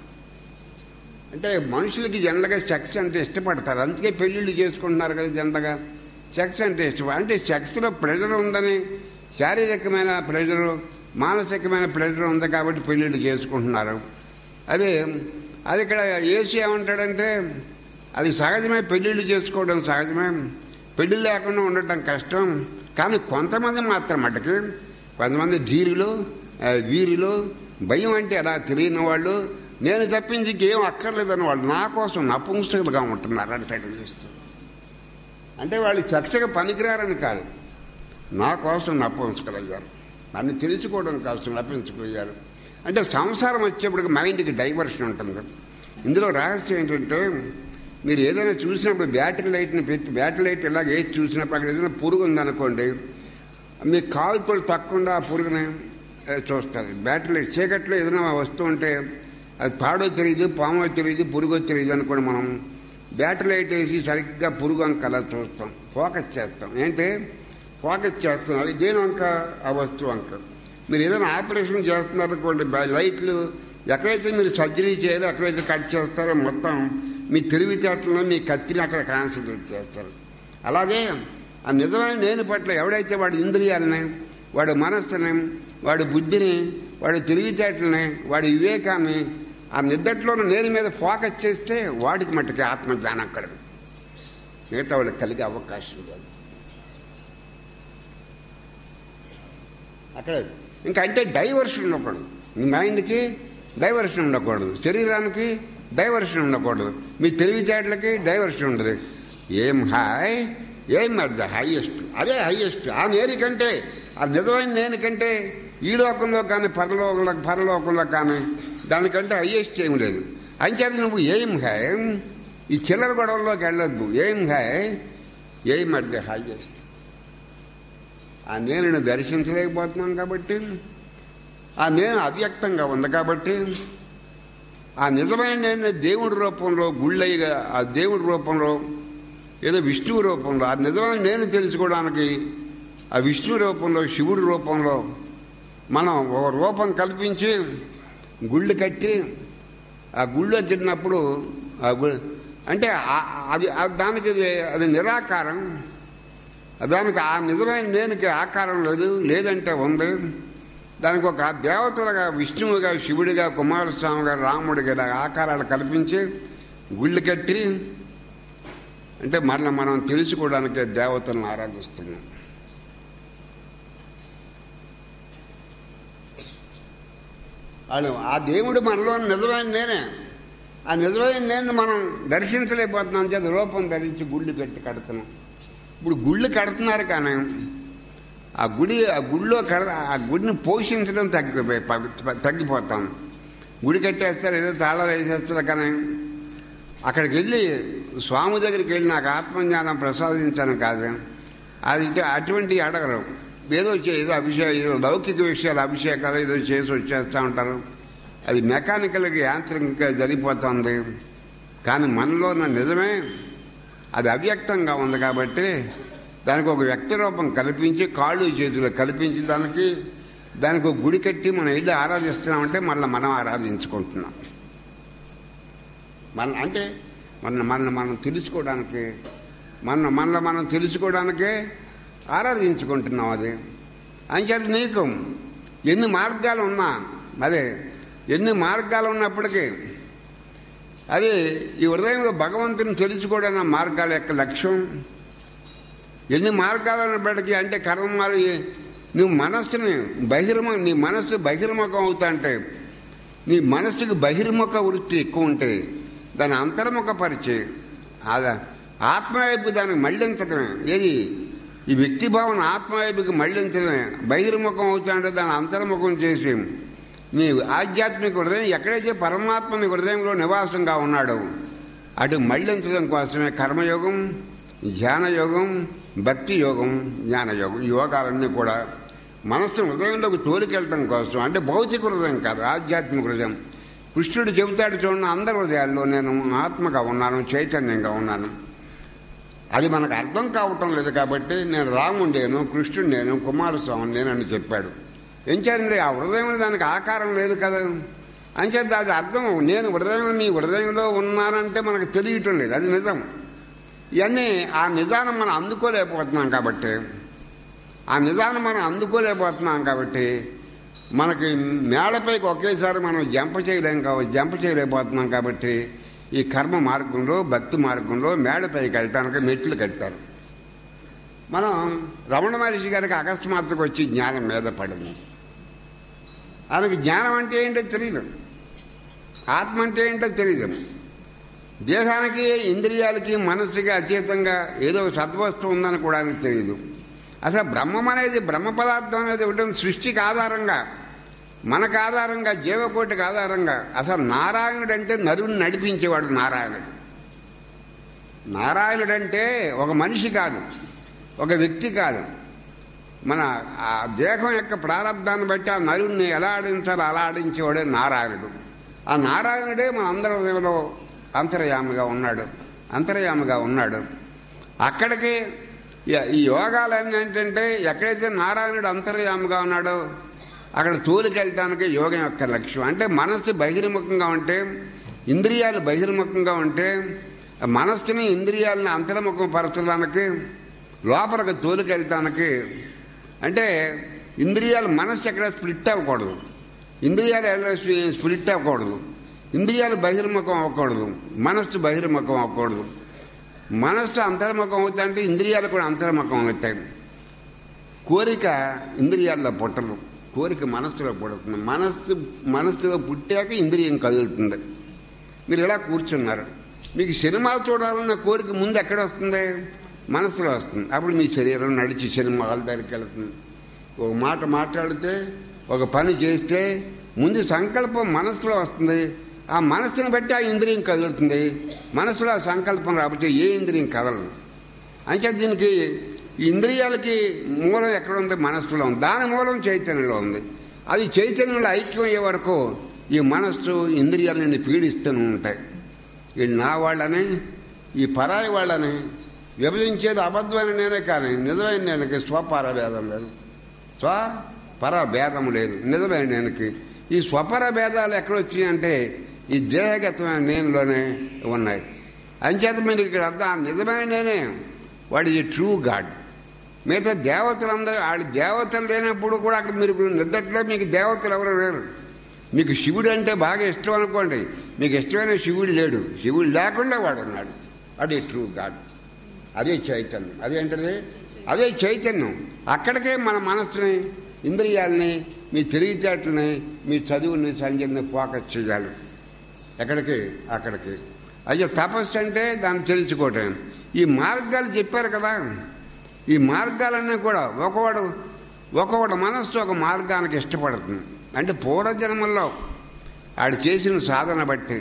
Speaker 1: అంటే మనుషులకి జనరల్గా సెక్స్ అంటే ఇష్టపడతారు అందుకే పెళ్లిళ్ళు చేసుకుంటున్నారు కదా జనరల్గా సెక్స్ అంటే ఇష్టం అంటే సెక్స్లో ప్రెజర్ ఉందని శారీరకమైన ప్రెజరు మానసికమైన ప్రెజర్ ఉంది కాబట్టి పెళ్లిళ్ళు చేసుకుంటున్నారు అదే అది ఇక్కడ ఏసీ ఏమంటాడంటే అది సహజమే పెళ్లిళ్ళు చేసుకోవడం సహజమే పెళ్లి లేకుండా ఉండటం కష్టం కానీ కొంతమంది మాత్రం మటుకు కొంతమంది ధీరులు ఆ, వీరిలో భయం అంటే ఎలా తెలియని వాళ్ళు నేను తప్పించి ఇంకేం అక్కర్లేదని వాళ్ళు నా కోసం నపుంసకులుగా ఉంటున్నారు అంటే చూస్తూ అంటే వాళ్ళు చక్కగా పనికిరారని కాదు నా కోసం నపుంసకులయ్యారు నన్ను తెలుసుకోవడం కోసం నప్పించుకోయ్యారు అంటే సంసారం వచ్చేప్పటికి మైండ్కి డైవర్షన్ ఉంటుంది ఇందులో రహస్యం ఏంటంటే మీరు ఏదైనా చూసినప్పుడు బ్యాటరీ లైట్ని పెట్టి బ్యాటరీ లైట్ ఇలాగ వేసి చూసినప్పుడు అక్కడ ఏదైనా పురుగు ఉందనుకోండి మీ కాలుతో తక్కకుండా ఆ పురుగుని ఏ, చూస్తారు బ్యాటరీ లైట్ చీకట్లో ఏదైనా వస్తూ ఉంటే అది పాడో తెలియదు పామో తెలియదు పురుగో తెలియదు అనుకోండి మనం బ్యాటరీ లైట్ వేసి సరిగ్గా పురుగు అంక అలా చూస్తాం ఫోకస్ చేస్తాం ఏంటి ఫోకస్ చేస్తాం అది దేని వంక ఆ వస్తువు వంక మీరు ఏదైనా ఆపరేషన్ చేస్తున్నారనుకోండి బ- లైట్లు ఎక్కడైతే మీరు సర్జరీ చేయాలో ఎక్కడైతే కట్ చేస్తారో మొత్తం మీ తెలివితేటలను మీ కత్తిని అక్కడ కాన్సన్ట్రేట్ చేస్తారు అలాగే ఆ నిజమైన నేను పట్ల ఎవడైతే వాడి ఇంద్రియాలని వాడి మనస్సుని వాడి బుద్ధిని వాడి తెలివితేటలని వాడి వివేకాన్ని ఆ నిద్దట్లోని నేను మీద ఫోకస్ చేస్తే వాడికి మట్టుకి ఆత్మజ్ఞానం కలదు మిగతా వాళ్ళకి కలిగే అవకాశం లేదు అక్కడ ఇంకా అంటే డైవర్షన్ ఉండకూడదు మీ మైండ్కి డైవర్షన్ ఉండకూడదు శరీరానికి డైవర్షన్ ఉండకూడదు మీ తెలివితేటలకి డైవర్షన్ ఉండదు ఏం హాయ్ ఏం అట్ ద హైయెస్ట్ అదే హైయెస్ట్ ఆ నేరి కంటే ఆ నిజమైన నేను కంటే ఈ లోకంలో కానీ పరలోకంలో పరలోకంలో కానీ దానికంటే హైయెస్ట్ ఏం లేదు అంచేది నువ్వు ఏం హాయ్ ఈ చిల్లర గొడవల్లోకి వెళ్ళొద్దు ఏం హాయ్ ఏం అట్ ద హైయెస్ట్ ఆ నేను దర్శించలేకపోతున్నాను కాబట్టి ఆ నేను అవ్యక్తంగా ఉంది కాబట్టి ఆ నిజమైన నేను దేవుడి రూపంలో గుళ్ళయ్యగా ఆ దేవుడి రూపంలో ఏదో విష్ణువు రూపంలో ఆ నిజమైన నేను తెలుసుకోవడానికి ఆ విష్ణు రూపంలో శివుడి రూపంలో మనం ఒక రూపం కల్పించి గుళ్ళు కట్టి ఆ గుళ్ళో తిన్నప్పుడు ఆ గు- అంటే ఆ- అది ఆ- దానికి అది- అది నిరాకారం దానికి ఆ నిజమైన నేనుకి ఆకారం లేదు లేదంటే ఉంది దానికి ఒక దేవతలుగా విష్ణువుగా శివుడిగా కుమారస్వామిగా రాముడిగా ఇలా ఆకారాలు కల్పించి గుళ్ళు కట్టి అంటే మరల మనం తెలుసుకోవడానికి దేవతలను ఆరాధిస్తున్నాం వాళ్ళు ఆ దేవుడు మనలో నిజమైన నేనే ఆ నిజమైన నేను మనం దర్శించలేకపోతున్నాం చేత రూపం ధరించి గుళ్ళు పెట్టి కడుతున్నాం ఇప్పుడు గుళ్ళు కడుతున్నారు కానీ ఆ గుడి ఆ గుడిలో కడ ఆ గుడిని పోషించడం తగ్గిపోయి తగ్గిపోతాం గుడి కట్టేస్తారు ఏదో తాళాలు వేసేస్తారు కానీ అక్కడికి వెళ్ళి స్వామి దగ్గరికి వెళ్ళి నాకు ఆత్మజ్ఞానం ప్రసాదించాను కాదు అది ఇటు- అటువంటి అడగరు ఏదో చే- ఏదో అభిషేకం ఏదో లౌకిక విషయాలు అభిషేకాలు ఏదో చేసి వచ్చేస్తూ ఉంటారు అది మెకానికల్గా యాంత్రికంగా జరిగిపోతుంది కానీ మనలో ఉన్న నిజమే అది అవ్యక్తంగా ఉంది కాబట్టి దానికి ఒక వ్యక్తి రూపం కల్పించి కాళ్ళు చేతులు కల్పించి దానికి దానికి ఒక గుడి కట్టి మనం వెళ్ళి ఆరాధిస్తున్నామంటే మళ్ళీ మనం ఆరాధించుకుంటున్నాం మన అంటే మన మన మనం తెలుసుకోవడానికి మన మనలో మనం తెలుసుకోవడానికే ఆరాధించుకుంటున్నాం అది అంచేది నీకు ఎన్ని మార్గాలు ఉన్నా అదే ఎన్ని మార్గాలు ఉన్నప్పటికీ అది ఈ హృదయంలో భగవంతుని తెలుసుకోవడానికి మార్గాల యొక్క లక్ష్యం ఎన్ని మార్గాలు ఉన్నప్పటికీ అంటే కర్మాలు నువ్వు మనస్సుని బహిర్మ నీ మనస్సు బహిర్ముఖం అవుతా అంటే నీ మనస్సుకి బహిర్ముఖ వృత్తి ఎక్కువ ఉంటే దాని అంతర్ముఖపరిచి అదా ఆత్మవైపు దానికి మళ్లించడమే ఏది ఈ వ్యక్తి భావన ఆత్మవైపుకి మళ్లించడమే బహిర్ముఖం అవుతా అంటే దాన్ని అంతర్ముఖం చేసి నీ ఆధ్యాత్మిక హృదయం ఎక్కడైతే పరమాత్మ నీ హృదయంలో నివాసంగా ఉన్నాడో అటు మళ్లించడం కోసమే కర్మయోగం ధ్యానయోగం భక్తి యోగం జ్ఞానయోగం ఈ యోగాలన్నీ కూడా మనస్సు హృదయంలోకి తోలికెళ్ళడం కోసం అంటే భౌతిక హృదయం కాదు ఆధ్యాత్మిక హృదయం కృష్ణుడు చెబుతాడు చూడండి అందరి హృదయాల్లో నేను ఆత్మగా ఉన్నాను చైతన్యంగా ఉన్నాను అది మనకు అర్థం కావటం లేదు కాబట్టి నేను రాముండేను కృష్ణుడు నేను కుమారస్వామి నేనని చెప్పాడు ఎంచారండి ఆ హృదయం దానికి ఆకారం లేదు కదా అంచేత అది అర్థం నేను హృదయం నీ హృదయంలో ఉన్నానంటే మనకు తెలియటం లేదు అది నిజం ఇవన్నీ ఆ నిజాన్ని మనం అందుకోలేకపోతున్నాం కాబట్టి ఆ నిజాన్ని మనం అందుకోలేకపోతున్నాం కాబట్టి మనకి మేడపైకి ఒకేసారి మనం జంప చేయలేం కాబట్టి జంప చేయలేకపోతున్నాం కాబట్టి ఈ కర్మ మార్గంలో భక్తి మార్గంలో మేడపైకి వెళ్ళటానికి మెట్లు కట్టారు మనం రమణ మహర్షి గారికి అకస్మాత్తుకు వచ్చి జ్ఞానం మీద పడింది ఆయనకి జ్ఞానం అంటే ఏంటో తెలియదు ఆత్మ అంటే ఏంటో తెలియదు దేహానికి ఇంద్రియాలకి మనస్సుకి అచేతంగా ఏదో సద్వస్తువు ఉందని కూడా ఆయనకు తెలియదు అసలు బ్రహ్మం అనేది బ్రహ్మ పదార్థం అనేది ఒకటి సృష్టికి ఆధారంగా మనకు ఆధారంగా జీవకోటికి ఆధారంగా అసలు నారాయణుడు అంటే నరుని నడిపించేవాడు నారాయణుడు నారాయణుడు అంటే ఒక మనిషి కాదు ఒక వ్యక్తి కాదు మన ఆ దేహం యొక్క ప్రారంధాన్ని బట్టి ఆ నరుణ్ణి ఎలా ఆడించాలో అలా ఆడించేవాడే నారాయణుడు ఆ నారాయణుడే మన అందరిలో అంతర్యామిగా ఉన్నాడు అంతర్యామిగా ఉన్నాడు అక్కడికి ఈ- ఈ యోగాలన్నీ ఏంటంటే ఎక్కడైతే నారాయణుడు అంతర్యామిగా ఉన్నాడో అక్కడ తోలికెళ్ళటానికి యోగం యొక్క లక్ష్యం అంటే మనస్సు బహిర్ముఖంగా ఉంటే ఇంద్రియాలు బహిర్ముఖంగా ఉంటే ఆ మనస్సుని ఇంద్రియాలని అంతర్ముఖం పరచడానికి లోపలికి తోలికెళ్ళటానికి అంటే ఇంద్రియాలు మనస్సు ఎక్కడ స్ప్లిట్ అవ్వకూడదు ఇంద్రియాలు ఎలా స్ప్లి- స్ప్లిట్ అవ్వకూడదు ఇంద్రియాలు బహిర్ముఖం అవ్వకూడదు మనస్సు బహిర్ముఖం అవ్వకూడదు మనస్సు అంతర్ముఖం అవుతాయంటే ఇంద్రియాలు కూడా అంతర్ముఖం అవుతాయి కోరిక ఇంద్రియాల్లో పుట్టదు కోరిక మనస్సులో పుడుతుంది మనస్సు మనస్సులో పుట్టాక ఇంద్రియం కదులుతుంది మీరు ఇలా కూర్చున్నారు మీకు సినిమా చూడాలన్న కోరిక ముందు ఎక్కడ వస్తుంది మనస్సులో వస్తుంది అప్పుడు మీ శరీరం నడిచి సినిమా హాల్ దగ్గరికి వెళ్తుంది ఒక మాట మాట్లాడితే ఒక పని చేస్తే ముందు సంకల్పం మనస్సులో వస్తుంది ఆ మనస్సుని బట్టి ఆ ఇంద్రియం కదులుతుంది మనస్సులో ఆ సంకల్పం రాకపోతే ఏ ఇంద్రియం కదలదు అంటే దీనికి ఈ ఇంద్రియాలకి మూలం ఎక్కడ ఉంది మనస్సులో ఉంది దాని మూలం చైతన్యంలో ఉంది అది చైతన్యంలో ఐక్యం అయ్యే వరకు ఈ మనస్సు ఇంద్రియాలని పీడిస్తూనే ఉంటాయి వీళ్ళు నా వాళ్ళని ఈ పరాయి వాళ్ళని విభజించేది అబద్ధమైన నేనే కానీ నిజమైన నేనకి స్వపర భేదం లేదు స్వ పర భేదం లేదు నిజమైన నేనకి ఈ స్వపర భేదాలు ఎక్కడొచ్చినాయంటే ఈ దేహగతమైన నేనులోనే ఉన్నాయి అంచేత మీరు ఇక్కడ అర్థం ఆ నిజమైన నేనే వాడు ఈ ట్రూ గాడ్ మిగతా దేవతలందరూ వాళ్ళు దేవతలు లేనప్పుడు కూడా అక్కడ మీరు నిద్దట్లో మీకు దేవతలు ఎవరు లేరు మీకు శివుడు అంటే బాగా ఇష్టం అనుకోండి మీకు ఇష్టమైన శివుడు లేడు శివుడు లేకుండా వాడు ఉన్నాడు అది ట్రూ గాడ్ అదే చైతన్యం అదేంటది అదే చైతన్యం అక్కడికే మన మనస్సుని ఇంద్రియాలని మీ తెలివితేటలని మీ చదువుని సంజయని ఫోకస్ చేయాలి ఎక్కడికి అక్కడికి అయ్యో తపస్సు అంటే దాన్ని తెలుసుకోవటం ఈ మార్గాలు చెప్పారు కదా ఈ మార్గాలన్నీ కూడా ఒకవాడు ఒకవాడు మనస్సు ఒక మార్గానికి ఇష్టపడుతుంది అంటే పూర్వజన్మల్లో ఆడు చేసిన సాధన బట్టి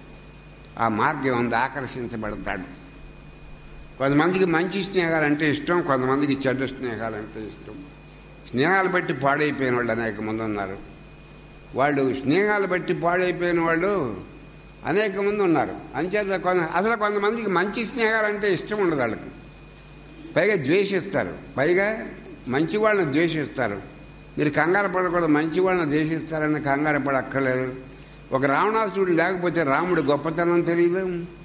Speaker 1: ఆ మార్గం అంత ఆకర్షించబడతాడు కొంతమందికి మంచి స్నేహాలు అంటే ఇష్టం కొంతమందికి చెడ్డ స్నేహాలు అంటే ఇష్టం స్నేహాలు బట్టి పాడైపోయిన వాళ్ళు అనేక మంది ఉన్నారు వాళ్ళు స్నేహాలు బట్టి పాడైపోయిన వాళ్ళు అనేక మంది ఉన్నారు అంచేత కొంత అసలు కొంతమందికి మంచి స్నేహాలు అంటే ఇష్టం ఉండదు వాళ్ళకి పైగా ద్వేషిస్తారు పైగా మంచి వాళ్ళని ద్వేషిస్తారు మీరు కంగారు పడకూడదు మంచి వాళ్ళని ద్వేషిస్తారని కంగారు పడక్కర్లేదు ఒక రావణాసురుడు లేకపోతే రాముడు గొప్పతనం తెలియదు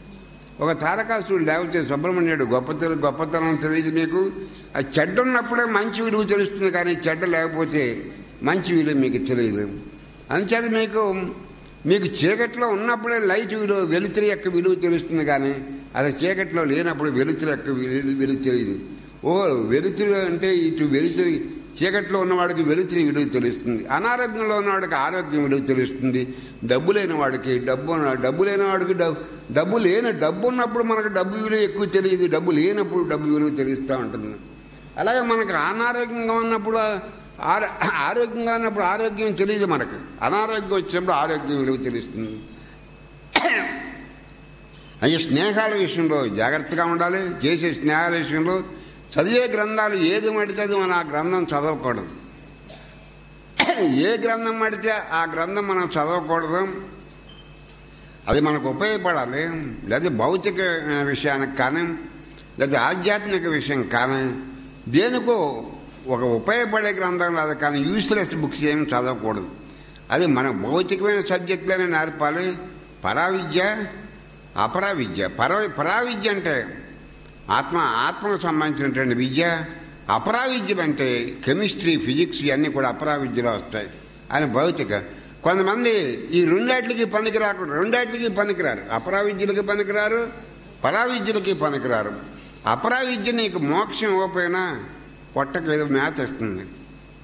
Speaker 1: ఒక తారకాసురుడు లేకపోతే సుబ్రహ్మణ్యుడు గొప్పతనం గొప్పతనం తెలియదు మీకు ఆ చెడ్డ ఉన్నప్పుడే మంచి విలువ తెలుస్తుంది కానీ చెడ్డ లేకపోతే మంచి విలువ మీకు తెలియదు అంచేది మీకు మీకు చీకట్లో ఉన్నప్పుడే లైట్ విలువ వెలుతురి యొక్క విలువ తెలుస్తుంది కానీ అది చీకట్లో లేనప్పుడు వెలుతురి యొక్క విలువ విలువ తెలియదు ఓ వెలుతురు అంటే ఇటు వెలుతురి చీకట్లో ఉన్నవాడికి వెలుతురి విలువ తెలుస్తుంది అనారోగ్యంలో ఉన్నవాడికి ఆరోగ్యం విలువ తెలుస్తుంది డబ్బు లేని వాడికి డబ్బు డబ్బు లేని వాడికి డబ్బు డబ్బు లేని డబ్బు ఉన్నప్పుడు మనకు డబ్బు విలువ ఎక్కువ తెలియదు డబ్బు లేనప్పుడు డబ్బు విలువ తెలుస్తూ ఉంటుంది అలాగే మనకు అనారోగ్యంగా ఉన్నప్పుడు ఆరో- ఆరోగ్యంగా ఉన్నప్పుడు ఆరోగ్యం తెలియదు మనకు అనారోగ్యం వచ్చినప్పుడు ఆరోగ్యం విలువ తెలుస్తుంది అయ్యే స్నేహాల విషయంలో జాగ్రత్తగా ఉండాలి చేసే స్నేహాల విషయంలో చదివే గ్రంథాలు ఏది మడితే అది మనం ఆ గ్రంథం చదవకూడదు ఏ గ్రంథం మడితే ఆ గ్రంథం మనం చదవకూడదు అది మనకు ఉపయోగపడాలి లేదా భౌతిక విషయానికి కానీ లేదా ఆధ్యాత్మిక విషయం కానీ దేనికో ఒక ఉపయోగపడే గ్రంథం లేదు కానీ యూస్లెస్ బుక్స్ ఏమి చదవకూడదు అది మన భౌతికమైన సబ్జెక్టులనే నేర్పాలి పరావిద్య అపరావిద్య పర పరావిద్య అంటే ఆత్మ ఆత్మకు సంబంధించినటువంటి విద్య అపరావిద్యలు అంటే కెమిస్ట్రీ ఫిజిక్స్ ఇవన్నీ కూడా అపరావిద్యలో వస్తాయి అని భౌతిక కొంతమంది ఈ రెండాట్లకి పనికిరాకు రెండాట్లకి పనికిరారు అపరావిద్యలకి పనికిరారు పరావిద్యలకి పనికిరారు అపరావిద్య నీకు మోక్షం ఇవ్వకపోయినా పొట్టకు ఏదో మ్యాచ్ వస్తుంది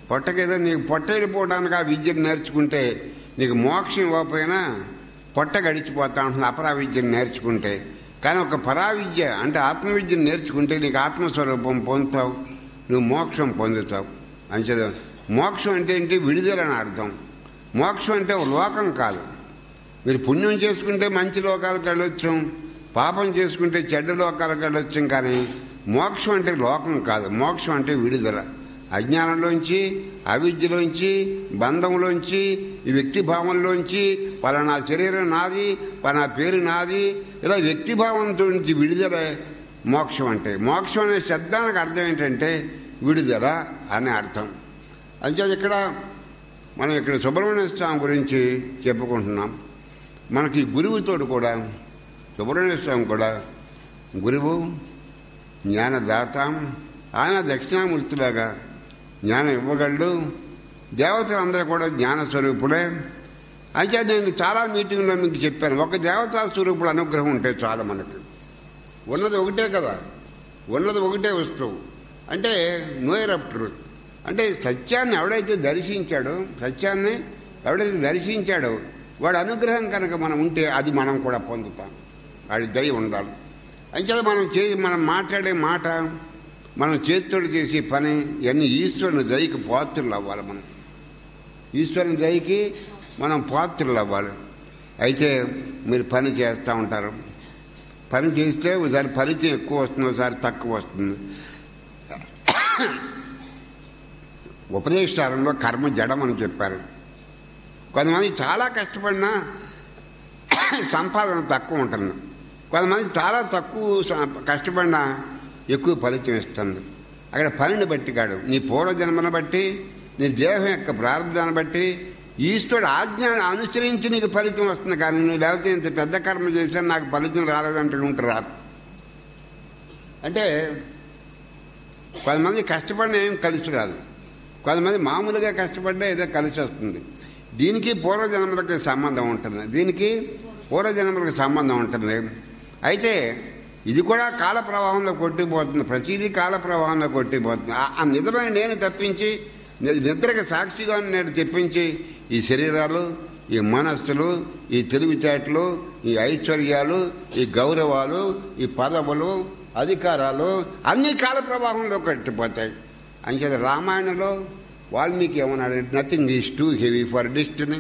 Speaker 1: పొట్టకేదో నీకు పొట్ట వెళ్ళిపోవడానికి ఆ విద్యను నేర్చుకుంటే నీకు మోక్షం ఇవ్వకపోయినా పొట్ట గడిచిపోతా ఉంటుంది అపరా విద్యను నేర్చుకుంటే కానీ ఒక పరా విద్య అంటే ఆత్మవిద్యను నేర్చుకుంటే నీకు ఆత్మస్వరూపం పొందుతావు నువ్వు మోక్షం పొందుతావు అంచేది మోక్షం అంటే ఏంటి విడుదల అని అర్థం మోక్షం అంటే ఒక లోకం కాదు మీరు పుణ్యం చేసుకుంటే మంచి లోకాలకు వెళ్ళొచ్చు పాపం చేసుకుంటే చెడ్డ లోకాలకు వెళ్ళొచ్చు కానీ మోక్షం అంటే లోకం కాదు మోక్షం అంటే విడుదల అజ్ఞానంలోంచి అవిద్యలోంచి బంధంలోంచి ఈ వ్యక్తి భావంలోంచి పలానా శరీరం నాది పలానా పేరు నాది ఇలా వ్యక్తి భావంతో నుంచి విడుదల మోక్షం అంటే మోక్షం అనే శబ్దానికి అర్థం ఏంటంటే విడుదల అనే అర్థం అంచేది ఇక్కడ మనం ఇక్కడ సుబ్రహ్మణ్య స్వామి గురించి చెప్పుకుంటున్నాం మనకి గురువుతోడు కూడా సుబ్రహ్మణ్య స్వామి కూడా గురువు జ్ఞానదాత ఆయన దక్షిణామూర్తిలాగా జ్ఞానం ఇవ్వగలడు దేవతలందరూ కూడా జ్ఞాన స్వరూపుడే అయితే నేను చాలా మీటింగ్లో మీకు చెప్పాను ఒక దేవతా స్వరూపుడు అనుగ్రహం ఉంటే చాలు మనకి ఉన్నది ఒకటే కదా ఉన్నది ఒకటే వస్తువు అంటే నోయర్ ఆఫ్ ట్రూత్ అంటే సత్యాన్ని ఎవడైతే దర్శించాడో సత్యాన్ని ఎవడైతే దర్శించాడో వాడి అనుగ్రహం కనుక మనం ఉంటే అది మనం కూడా పొందుతాం వాడి దయ ఉండాలి అంచేత మనం చే మనం మాట్లాడే మాట మనం చేతితోడు చేసే పని ఇవన్నీ ఈశ్వరుని దయకి పాత్రలు అవ్వాలి మనం ఈశ్వరుని దయకి మనం పాత్రలు అవ్వాలి అయితే మీరు పని చేస్తూ ఉంటారు పని చేస్తే ఒకసారి పరిచయం ఎక్కువ వస్తుంది ఒకసారి తక్కువ వస్తుంది ఉపదేశాలంలో కర్మ జడం అని చెప్పారు కొంతమంది చాలా కష్టపడినా సంపాదన తక్కువ ఉంటుంది కొంతమంది చాలా తక్కువ స- కష్టపడినా ఎక్కువ ఫలితం ఇస్తుంది అక్కడ పనిని బట్టి కాడు నీ పూర్వజన్మను బట్టి నీ దేహం యొక్క ప్రారంభాన్ని బట్టి ఈశ్వరుడు ఆజ్ఞాన్ని అనుసరించి నీకు ఫలితం వస్తుంది కానీ నువ్వు లేకపోతే ఇంత పెద్ద కర్మ చేశాను నాకు ఫలితం రాలేదంటే ఉంటే రాదు అంటే కొంతమంది కష్టపడిన ఏం కలిసి రాదు కొంతమంది మామూలుగా కష్టపడ్డా ఏదో కలిసి వస్తుంది దీనికి పూర్వజన్మలకు సంబంధం ఉంటుంది దీనికి పూర్వజన్మలకు సంబంధం ఉంటుంది అయితే ఇది కూడా కాల ప్రవాహంలో కొట్టిపోతుంది ప్రతిదీ కాల ప్రవాహంలో కొట్టిపోతుంది ఆ- ఆ నిజమైన నేను తప్పించి ని- నిద్రకు సాక్షిగా నేను తెప్పించి ఈ శరీరాలు ఈ మనస్సులు ఈ తెలివితేటలు ఈ ఐశ్వర్యాలు ఈ గౌరవాలు ఈ పదవులు అధికారాలు అన్ని కాల ప్రవాహంలో కట్టిపోతాయి అంచేత రామాయణంలో వాల్మీకి ఏమన్నాడు nothing is too heavy for destiny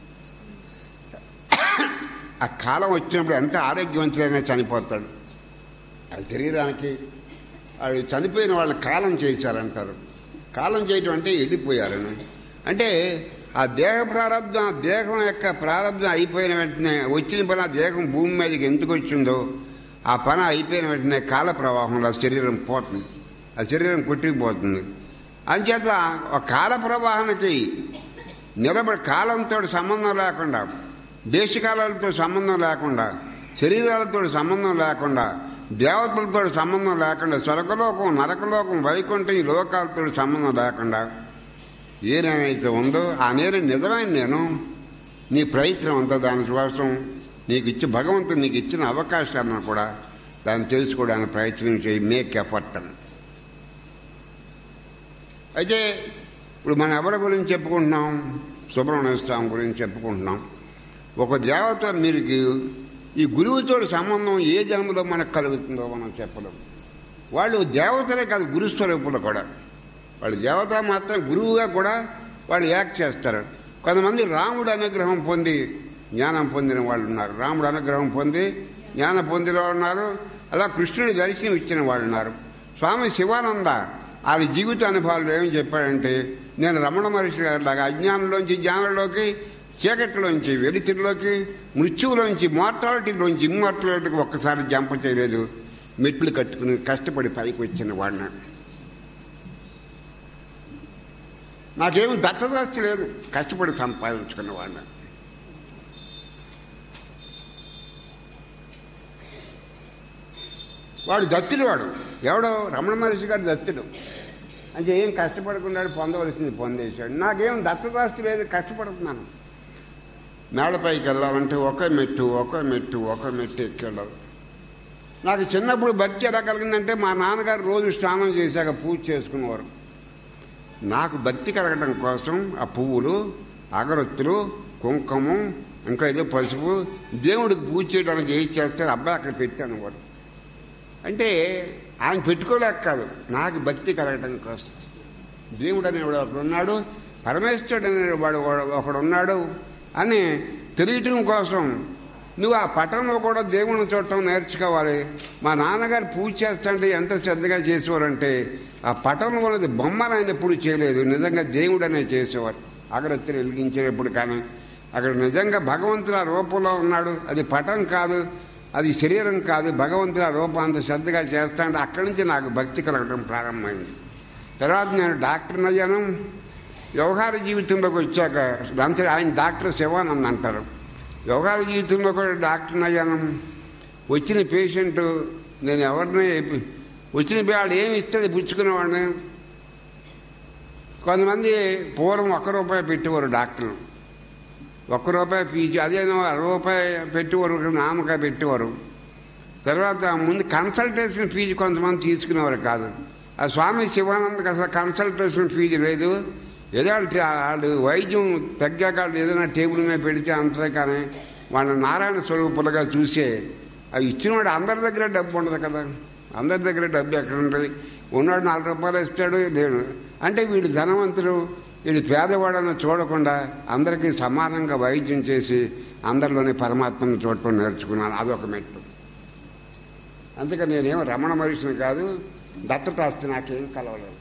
Speaker 1: ఆ కాలం వచ్చినప్పుడు ఎంత ఆరోగ్యవంతులైనా చనిపోతాడు ఆ శరీరానికి అది చనిపోయిన వాళ్ళని కాలం చేశారంటారు కాలం చేయటం అంటే వెళ్ళిపోయారని అంటే ఆ దేహ ప్రారంధం ఆ దేహం యొక్క ప్రారంధం అయిపోయిన వెంటనే వచ్చిన పని ఆ దేహం భూమి మీదకి ఎందుకు వచ్చిందో ఆ పని అయిపోయిన వెంటనే కాల ప్రవాహంలో ఆ శరీరం పోతుంది ఆ శరీరం కొట్టుకుపోతుంది అంచేత ఒక కాల ప్రవాహానికి నిలబడి కాలంతో సంబంధం లేకుండా దేశకాలతో సంబంధం లేకుండా శరీరాలతో సంబంధం లేకుండా దేవతలతో సంబంధం లేకుండా స్వర్గలోకం నరకలోకం వైకుంఠం ఈ లోకాలతో సంబంధం లేకుండా ఏ నేనైతే ఉందో ఆ నేను నిజమైన నేను నీ ప్రయత్నం అంతా దాని కోసం నీకు ఇచ్చి భగవంతుడు నీకు ఇచ్చిన అవకాశాలను కూడా దాన్ని తెలుసుకోవడానికి ప్రయత్నం చేయి మేక్ ఎఫర్ట్ అని అయితే ఇప్పుడు మనం ఎవరి గురించి చెప్పుకుంటున్నాం సుబ్రహ్మణ్య స్వామి గురించి చెప్పుకుంటున్నాం ఒక దేవత మీరు ఈ గురువుతో సంబంధం ఏ జన్మలో మనకు కలుగుతుందో మనం చెప్పలేం వాళ్ళు దేవతలే కాదు గురుస్వరూపులు కూడా వాళ్ళు దేవత మాత్రం గురువుగా కూడా వాళ్ళు యాక్ట్ చేస్తారు కొంతమంది రాముడు అనుగ్రహం పొంది జ్ఞానం పొందిన వాళ్ళు ఉన్నారు రాముడు అనుగ్రహం పొంది జ్ఞానం పొందిన వాళ్ళు ఉన్నారు అలా కృష్ణుడి దర్శనం ఇచ్చిన వాళ్ళు ఉన్నారు స్వామి శివానంద ఆయన జీవిత అనుభవాలు ఏం చెప్పాడంటే నేను రమణ మహర్షి గారిలాగా అజ్ఞానంలోంచి జ్ఞానంలోకి చీకటిలోంచి వెలుతురులోకి మృత్యువులోంచి మార్టాలిటీలోంచి ఇమ్మార్టాలిటీకి ఒక్కసారి జంప చేయలేదు మెట్లు కట్టుకుని కష్టపడి పైకి వచ్చిన వాడిన నాకేమి దత్తదాస్తి లేదు కష్టపడి సంపాదించుకున్న వాడిన వాడు దత్తుడు వాడు ఎవడో రమణ మహర్షి గారు దత్తుడు అంటే ఏం కష్టపడకుండా పొందవలసింది పొందేశాడు నాకేం దత్తదాస్తి లేదు కష్టపడుతున్నాను మేడపైకి వెళ్ళాలంటే ఒక మెట్టు ఒక మెట్టు ఒక మెట్టు ఎక్కెళ్ళాలి నాకు చిన్నప్పుడు భక్తి ఎలా కలిగిందంటే మా నాన్నగారు రోజు స్నానం చేశాక పూజ చేసుకునేవారు నాకు భక్తి కలగడం కోసం ఆ పువ్వులు అగరొత్తులు కుంకుమం ఇంకా ఏదో పసుపు దేవుడికి పూజ చేయడానికి ఏది చేస్తారు అబ్బాయి అక్కడ పెట్టాను వాడు అంటే ఆయన పెట్టుకోలేక కాదు నాకు భక్తి కలగడం కోసం దేవుడు అనేవాడు ఒకడు ఉన్నాడు పరమేశ్వరుడు అనేవాడు ఒకడు ఉన్నాడు అని తెలియటం కోసం నువ్వు ఆ పటంలో కూడా దేవుని చూడటం నేర్చుకోవాలి మా నాన్నగారు పూజ చేస్తుంటే ఎంత శ్రద్ధగా చేసేవారంటే ఆ పటంలో ఉన్నది బొమ్మను ఆయన ఎప్పుడు చేయలేదు నిజంగా దేవుడు అనే చేసేవారు అగరత్తులు వెలిగించేటప్పుడు కానీ అక్కడ నిజంగా భగవంతుడు ఆ రూపంలో ఉన్నాడు అది పటం కాదు అది శరీరం కాదు భగవంతుడు ఆ రూపం అంత శ్రద్ధగా చేస్తాంటే అక్కడి నుంచి నాకు భక్తి కలగడం ప్రారంభమైంది తర్వాత నేను డాక్టర్ని అయ్యాను వ్యవహార జీవితంలోకి వచ్చాక అంతే ఆయన డాక్టర్ శివానంద్ అంటారు వ్యవహార జీవితంలో కూడా డాక్టర్ని అయ్యాను వచ్చిన పేషెంట్ నేను ఎవరిని వచ్చిన వాడు ఏమి ఇస్తే అది పుచ్చుకునేవాడిని కొంతమంది పూర్వం ఒక్క రూపాయి పెట్టేవారు డాక్టర్లు ఒక్క రూపాయి ఫీజు అదేనో రూపాయి పెట్టేవారు నామకాయ పెట్టేవారు తర్వాత ముందు కన్సల్టేషన్ ఫీజు కొంతమంది తీసుకునేవారు కాదు ఆ స్వామి శివానందకి అసలు కన్సల్టేషన్ ఫీజు లేదు ఏదో వాళ్ళు వైద్యం తగ్గాక వాళ్ళు ఏదైనా టేబుల్ మీద పెడితే అంతే కానీ వాళ్ళ నారాయణ స్వరూపులుగా చూసే అవి ఇచ్చినవాడు అందరి దగ్గర డబ్బు ఉండదు కదా అందరి దగ్గర డబ్బు ఎక్కడ ఉంటుంది ఉన్నాడు నాలుగు రూపాయలు ఇస్తాడు నేను అంటే వీడు ధనవంతుడు వీడు పేదవాడని చూడకుండా అందరికీ సమానంగా వైద్యం చేసి అందరిలోని పరమాత్మను చూడటం నేర్చుకున్నాను అదొక మెట్టు అందుకని నేనేం రమణ మహర్షిని కాదు దత్తతాస్తి నాకేం కలవలేదు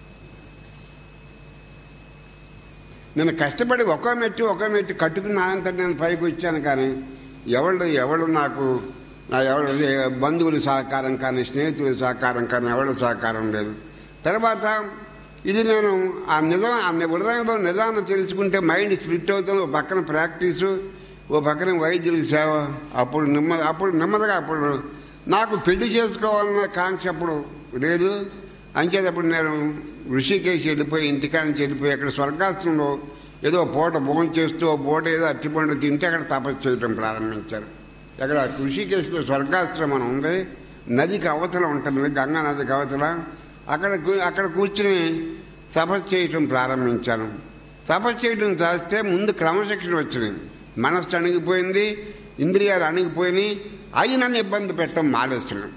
Speaker 1: నేను కష్టపడి ఒక్కో మెట్టు ఒక్కో మెట్టు కట్టుకుని నానంత నేను పైకి వచ్చాను కానీ ఎవళ్ళు ఎవళ్ళు నాకు నా ఎవరు బంధువుల సహకారం కానీ స్నేహితుల సహకారం కానీ ఎవరి సహకారం లేదు తర్వాత ఇది నేను ఆ నిజం ఆ హృదయంలో నిజాన్ని తెలుసుకుంటే మైండ్ స్ప్లిట్ అవుతుంది ఓ పక్కన ప్రాక్టీసు ఓ పక్కన వైద్యుల సేవ అప్పుడు నెమ్మది అప్పుడు నెమ్మదిగా అప్పుడు నాకు పెళ్లి చేసుకోవాలన్న కాంక్ష అప్పుడు లేదు అంచేటప్పుడు నేను ఋషికేసి వెళ్ళిపోయి ఇంటికాడ నుంచి వెళ్ళిపోయి అక్కడ స్వర్గాస్త్రంలో ఏదో పూట భోజనం చేస్తూ ఓ పూట ఏదో అట్టిపండు తింటే అక్కడ తపస్సు చేయడం ప్రారంభించారు అక్కడ ఋషికేశ్లో స్వర్గాస్త్రం అని ఉంది నదికి అవతల ఉంటుంది గంగా నదికి అవతల అక్కడ అక్కడ కూర్చుని తపస్సు చేయటం ప్రారంభించాను తపస్సు చేయడం చేస్తే ముందు క్రమశిక్షణ వచ్చింది మనస్సు అణిగిపోయింది ఇంద్రియాలు అణిగిపోయినాయి అవి నన్ను ఇబ్బంది పెట్టడం మానేస్తున్నాను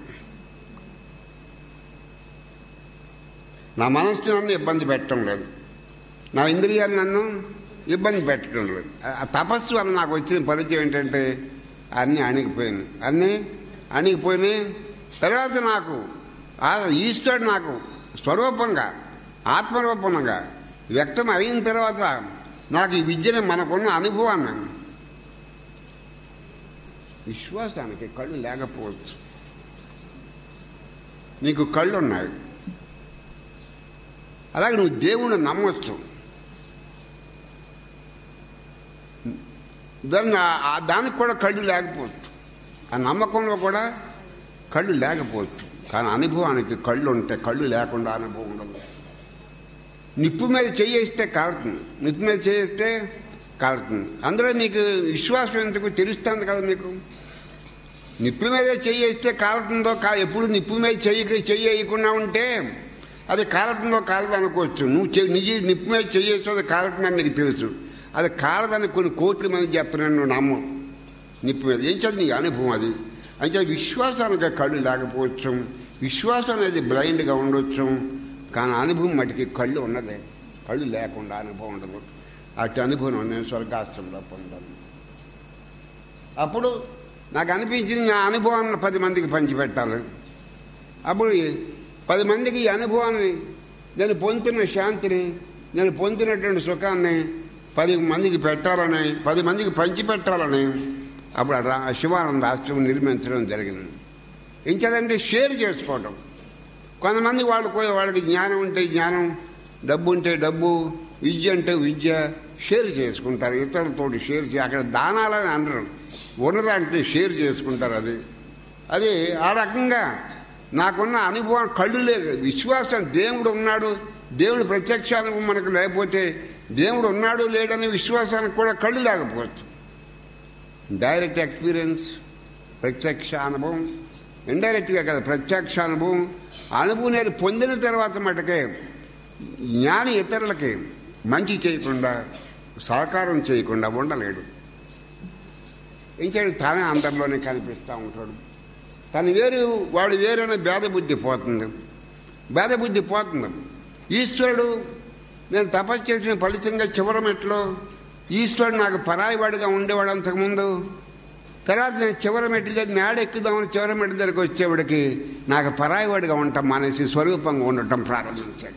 Speaker 1: నా మనస్సు నన్ను ఇబ్బంది పెట్టడం లేదు నా ఇంద్రియాలు నన్ను ఇబ్బంది పెట్టడం లేదు ఆ తపస్సు వల్ల నాకు వచ్చిన పరిచయం ఏంటంటే అన్నీ అణిగిపోయినాయి అన్నీ అణిగిపోయినాయి తర్వాత నాకు ఆ ఈశ్వరుడు నాకు స్వరూపంగా ఆత్మరూపంగా వ్యక్తం అయిన తర్వాత నాకు ఈ విద్యని మనకున్న అనుభవాన్ని విశ్వాసానికి కళ్ళు లేకపోవచ్చు నీకు కళ్ళు ఉన్నాయి అలాగే నువ్వు దేవుణ్ణి నమ్మొచ్చు దాన్ని దానికి కూడా కళ్ళు లేకపోవచ్చు ఆ నమ్మకంలో కూడా కళ్ళు లేకపోవచ్చు కానీ అనుభవానికి కళ్ళు ఉంటే కళ్ళు లేకుండా అనుభవం ఉండదు నిప్పు మీద చేయిస్తే కాలుతుంది నిప్పు మీద చేయిస్తే కాలుతుంది అందులో మీకు విశ్వాసం ఎందుకు తెలుస్తుంది కదా మీకు నిప్పు మీద చేయిస్తే కాలుతుందో కా ఎప్పుడు నిప్పు మీద చెయ్యి చెయ్యకుండా ఉంటే అది కాలటంలో కాలదు అనుకోవచ్చు నువ్వు నిజ నిప్పు మీద చెయ్యొచ్చు అది కాలటమని నీకు తెలుసు అది కాలదని కొన్ని కోట్ల మంది చెప్పిన నువ్వు నమ్ము నిప్పు మీద ఏం చదివి నీ అనుభవం అది అంటే విశ్వాసానికి కళ్ళు లేకపోవచ్చు విశ్వాసం అనేది బ్లైండ్గా ఉండొచ్చు కానీ అనుభవం మటుకి కళ్ళు ఉన్నదే కళ్ళు లేకుండా అనుభవం ఉండదు అటు అనుభవం నేను స్వర్గాశ్రమంలో పొందాను అప్పుడు నాకు అనిపించింది నా అనుభవాన్ని పది మందికి పంచిపెట్టాలి అప్పుడు పది మందికి ఈ అనుభవాన్ని నేను పొందుతున్న శాంతిని నేను పొందుతున్నటువంటి సుఖాన్ని పది మందికి పెట్టాలని పది మందికి పంచిపెట్టాలని అప్పుడు రా శివానంద ఆశ్రమం నిర్మించడం జరిగింది ఇంకేదంటే షేర్ చేసుకోవటం కొంతమంది వాళ్ళు వాళ్ళకి జ్ఞానం ఉంటే జ్ఞానం డబ్బు ఉంటే డబ్బు విద్య అంటే విద్య షేర్ చేసుకుంటారు ఇతరులతో షేర్ చే అక్కడ దానాలని అనరు ఉన్నదాంట్లో షేర్ చేసుకుంటారు అది అది ఆ రకంగా నాకున్న అనుభవం కళ్ళు లేదు విశ్వాసం దేవుడు ఉన్నాడు దేవుడు ప్రత్యక్ష అనుభవం మనకు లేకపోతే దేవుడు ఉన్నాడు లేడనే విశ్వాసానికి కూడా కళ్ళు లేకపోవచ్చు డైరెక్ట్ ఎక్స్పీరియన్స్ ప్రత్యక్ష అనుభవం ఇండైరెక్ట్గా కదా ప్రత్యక్ష అనుభవం అనుభవం నేను పొందిన తర్వాత మటుకే జ్ఞాని ఇతరులకి మంచి చేయకుండా సహకారం చేయకుండా ఉండలేడు ఏం చేయడు తానే అందరిలోనే కనిపిస్తూ ఉంటాడు తను వేరు వాడు వేరనే భేద బుద్ధి పోతుంది భేద బుద్ధి పోతుంది ఈశ్వరుడు నేను తపస్సు చేసిన ఫలితంగా చివరి మెట్లో ఈశ్వరుడు నాకు పరాయివాడిగా ఉండేవాడు అంతకుముందు తర్వాత నేను చివరి మెట్టు దగ్గర మేడ ఎక్కుదామని చివరి మెట్టు దగ్గరికి వచ్చేవాడికి నాకు పరాయివాడిగా ఉంటాం మానేసి స్వరూపంగా ఉండటం ప్రారంభించాడు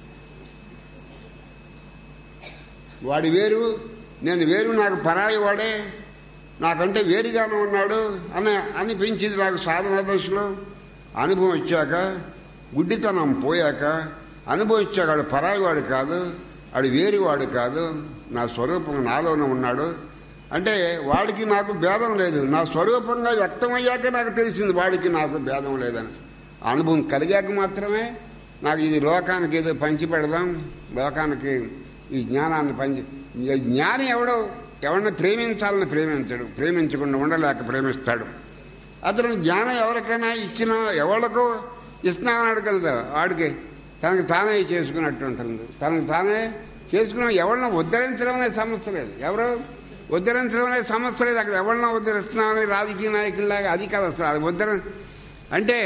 Speaker 1: వాడి వేరు నేను వేరు నాకు పరాయి వాడే నాకంటే వేరుగానే ఉన్నాడు అని అనిపించింది నాకు సాధన దశలో అనుభవం వచ్చాక గుడ్డితనం పోయాక అనుభవం వచ్చాక వాడు పరాయివాడు కాదు వాడు వేరువాడు కాదు నా స్వరూపం నాలోనే ఉన్నాడు అంటే వాడికి నాకు భేదం లేదు నా స్వరూపంగా వ్యక్తమయ్యాక నాకు తెలిసింది వాడికి నాకు భేదం లేదని అనుభవం కలిగాక మాత్రమే నాకు ఇది లోకానికి ఏదో పంచి పెడదాం లోకానికి ఈ జ్ఞానాన్ని పంచి ఈ జ్ఞాని ఎవడో ఎవరిని ప్రేమించాలని ప్రేమించడు ప్రేమించకుండా ఉండలేక ప్రేమిస్తాడు అతను జ్ఞానం ఎవరికైనా ఇచ్చినా ఎవరికో ఇస్తున్నామన్నాడు కదా వాడికి తనకు తానే చేసుకున్నట్టు ఉంటుంది తనకు తానే చేసుకున్న ఎవరిని ఉద్ధరించడం అనే సమస్య లేదు ఎవరు ఉద్ధరించడం అనే సమస్య లేదు అక్కడ ఎవరినో ఉద్ధరిస్తున్నామని రాజకీయ నాయకుల్లాగా అది కాదు అసలు అది ఉద్ధర అంటే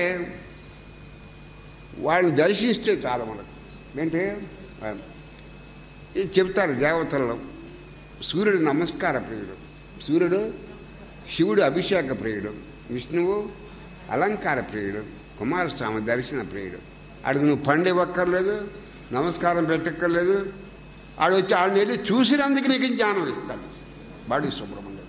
Speaker 1: వాళ్ళని దర్శిస్తే చాలా మనకు ఏంటి ఇది చెప్తారు దేవతల్లో సూర్యుడు నమస్కార ప్రియుడు సూర్యుడు శివుడు అభిషేక ప్రియుడు విష్ణువు అలంకార ప్రియుడు కుమారస్వామి దర్శన ప్రియుడు ఆడికి నువ్వు పండు ఇవ్వక్కర్లేదు నమస్కారం పెట్టక్కర్లేదు ఆడు వచ్చి ఆడిని వెళ్ళి చూసినందుకు నీకు జ్ఞానం ఇస్తాడు బాడీ సుబ్రహ్మణ్యం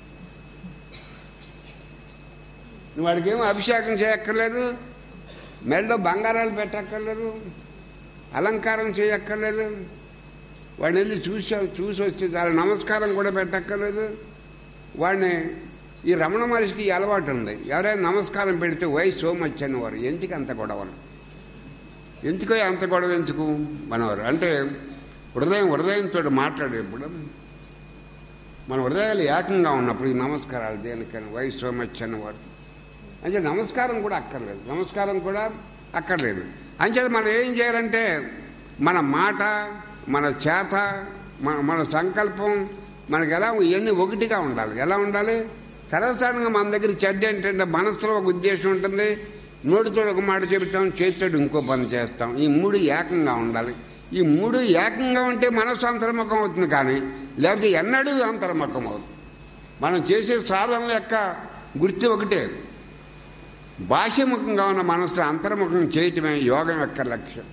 Speaker 1: నువ్వు వాడికి ఏమో అభిషేకం చేయక్కర్లేదు మెడలో బంగారాలు పెట్టక్కర్లేదు అలంకారం చేయక్కర్లేదు వాడిని వెళ్ళి చూసి చూసి వచ్చి చాలా నమస్కారం కూడా పెట్టక్కర్లేదు వాడిని ఈ రమణ మహర్షికి ఈ అలవాటు ఉంది ఎవరైనా నమస్కారం పెడితే వై సో మచ్ అనేవారు ఎందుకు అంత గొడవలు ఎందుకో అంత గొడవ ఎందుకు మనవారు అంటే హృదయం హృదయంతో మాట్లాడేప్పుడు మన హృదయాలు ఏకంగా ఉన్నప్పుడు ఈ నమస్కారాలు దేనికైనా వై సో మచ్ అనేవారు అంటే నమస్కారం కూడా అక్కర్లేదు నమస్కారం కూడా అక్కర్లేదు అంచేది మనం ఏం చేయాలంటే మన మాట మన చేత మన మన సంకల్పం మనకి ఎలా ఇవన్నీ ఒకటిగా ఉండాలి ఎలా ఉండాలి సర్వసాధారణంగా మన దగ్గర చెడ్డ ఏంటంటే మనసులో ఒక ఉద్దేశం ఉంటుంది నోటితో ఒక మాట చెబుతాం చేతితో ఇంకో పని చేస్తాం ఈ మూడు ఏకంగా ఉండాలి ఈ మూడు ఏకంగా ఉంటే మనసు అంతర్ముఖం అవుతుంది కానీ లేకపోతే ఎన్నడూ అంతర్ముఖం అవుతుంది మనం చేసే సాధనల యొక్క గుర్తు ఒకటే బాహ్యముఖంగా ఉన్న మనసు అంతర్ముఖం చేయటమే యోగం యొక్క లక్ష్యం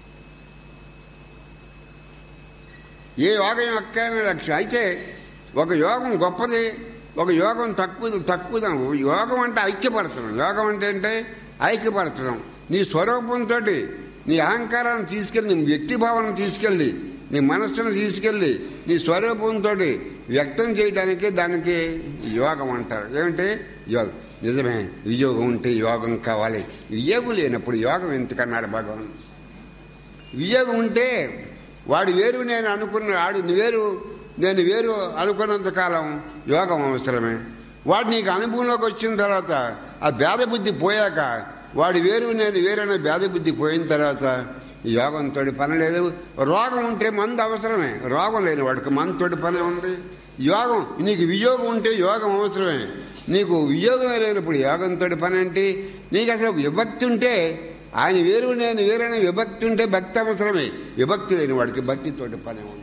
Speaker 1: ఏ యోగం యొక్క లక్ష్యం అయితే ఒక యోగం గొప్పది ఒక యోగం తక్కువ తక్కువ యోగం అంటే ఐక్యపరచడం యోగం అంటే అంటే ఐక్యపరచడం నీ స్వరూపంతో నీ అహంకారాన్ని తీసుకెళ్ళి నీ వ్యక్తిభావాన్ని తీసుకెళ్ళి నీ మనస్సును తీసుకెళ్ళి నీ స్వరూపంతో వ్యక్తం చేయడానికి దానికి యోగం అంటారు ఏమంటే యోగం నిజమే వియోగం ఉంటే యోగం కావాలి వియోగం లేనప్పుడు యోగం ఎందుకన్నాడు భగవాన్ వియోగం ఉంటే వాడు వేరు నేను అనుకున్న వాడు వేరు నేను వేరు అనుకున్నంత కాలం యోగం అవసరమే వాడు నీకు అనుభవంలోకి వచ్చిన తర్వాత ఆ భేద బుద్ధి పోయాక వాడు వేరు నేను వేరనే భేద బుద్ధి పోయిన తర్వాత యోగంతో పని లేదు రోగం ఉంటే మందు అవసరమే రోగం లేని వాడికి మందుతోటి పని ఉంది యోగం నీకు వియోగం ఉంటే యోగం అవసరమే నీకు వియోగం లేనప్పుడు యోగంతో పని ఏంటి నీకు అసలు విభక్తి ఉంటే ఆయన వేరు నేను వేరైన విభక్తి ఉంటే భక్తి అవసరమే విభక్తి లేని వాడికి భక్తితోటి పని ఉంది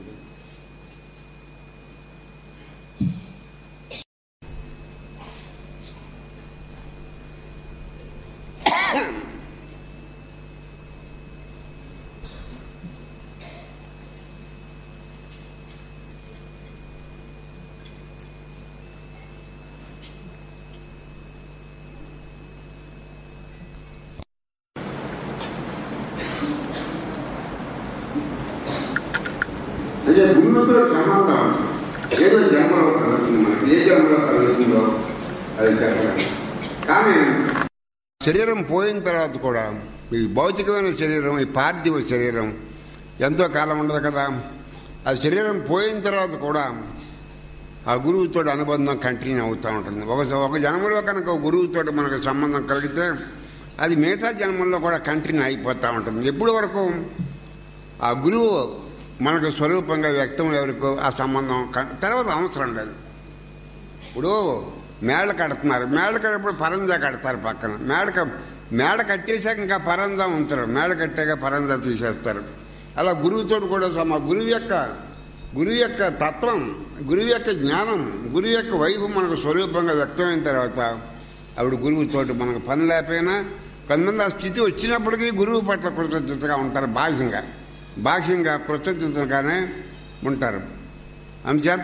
Speaker 1: అంటే గురువుతో సంబంధం ఏదో జన్మలో కలుగుతుంది మనకి ఏ జన్మలో కలుగుతుందో అది చెప్పలేము కానీ శరీరం పోయిన తర్వాత కూడా ఈ భౌతికమైన శరీరం ఈ పార్థివ శరీరం ఎంతో కాలం ఉండదు కదా ఆ శరీరం పోయిన తర్వాత కూడా ఆ గురువుతో అనుబంధం కంటిన్యూ అవుతూ ఉంటుంది ఒక ఒక జన్మలో కనుక ఒక గురువుతో మనకు సంబంధం కలిగితే అది మిగతా జన్మల్లో కూడా కంటిన్యూ అయిపోతూ ఉంటుంది ఎప్పుడు వరకు ఆ గురువు మనకు స్వరూపంగా వ్యక్తం ఎవరికో ఆ సంబంధం క- తర్వాత అవసరం లేదు ఇప్పుడు మేడ కడుతున్నారు మేడ కడినప్పుడు పరంజా కడతారు పక్కన మేడ క- మేడ కట్టేశాక ఇంకా పరంజా ఉంచారు మేడ కట్టాక పరంజా తీసేస్తారు అలా గురువుతో కూడా సమ గురువు యొక్క గురువు యొక్క తత్వం గురువు యొక్క జ్ఞానం గురువు యొక్క వైపు మనకు స్వరూపంగా వ్యక్తమైన తర్వాత అప్పుడు గురువుతోటి మనకు పని లేకపోయినా కొంతమంది ఆ స్థితి వచ్చినప్పటికీ గురువు పట్ల కృతజ్ఞతగా ఉంటారు బాహ్యంగా బాహ్యంగా కృతజ్ఞతగానే ఉంటారు అందుచేత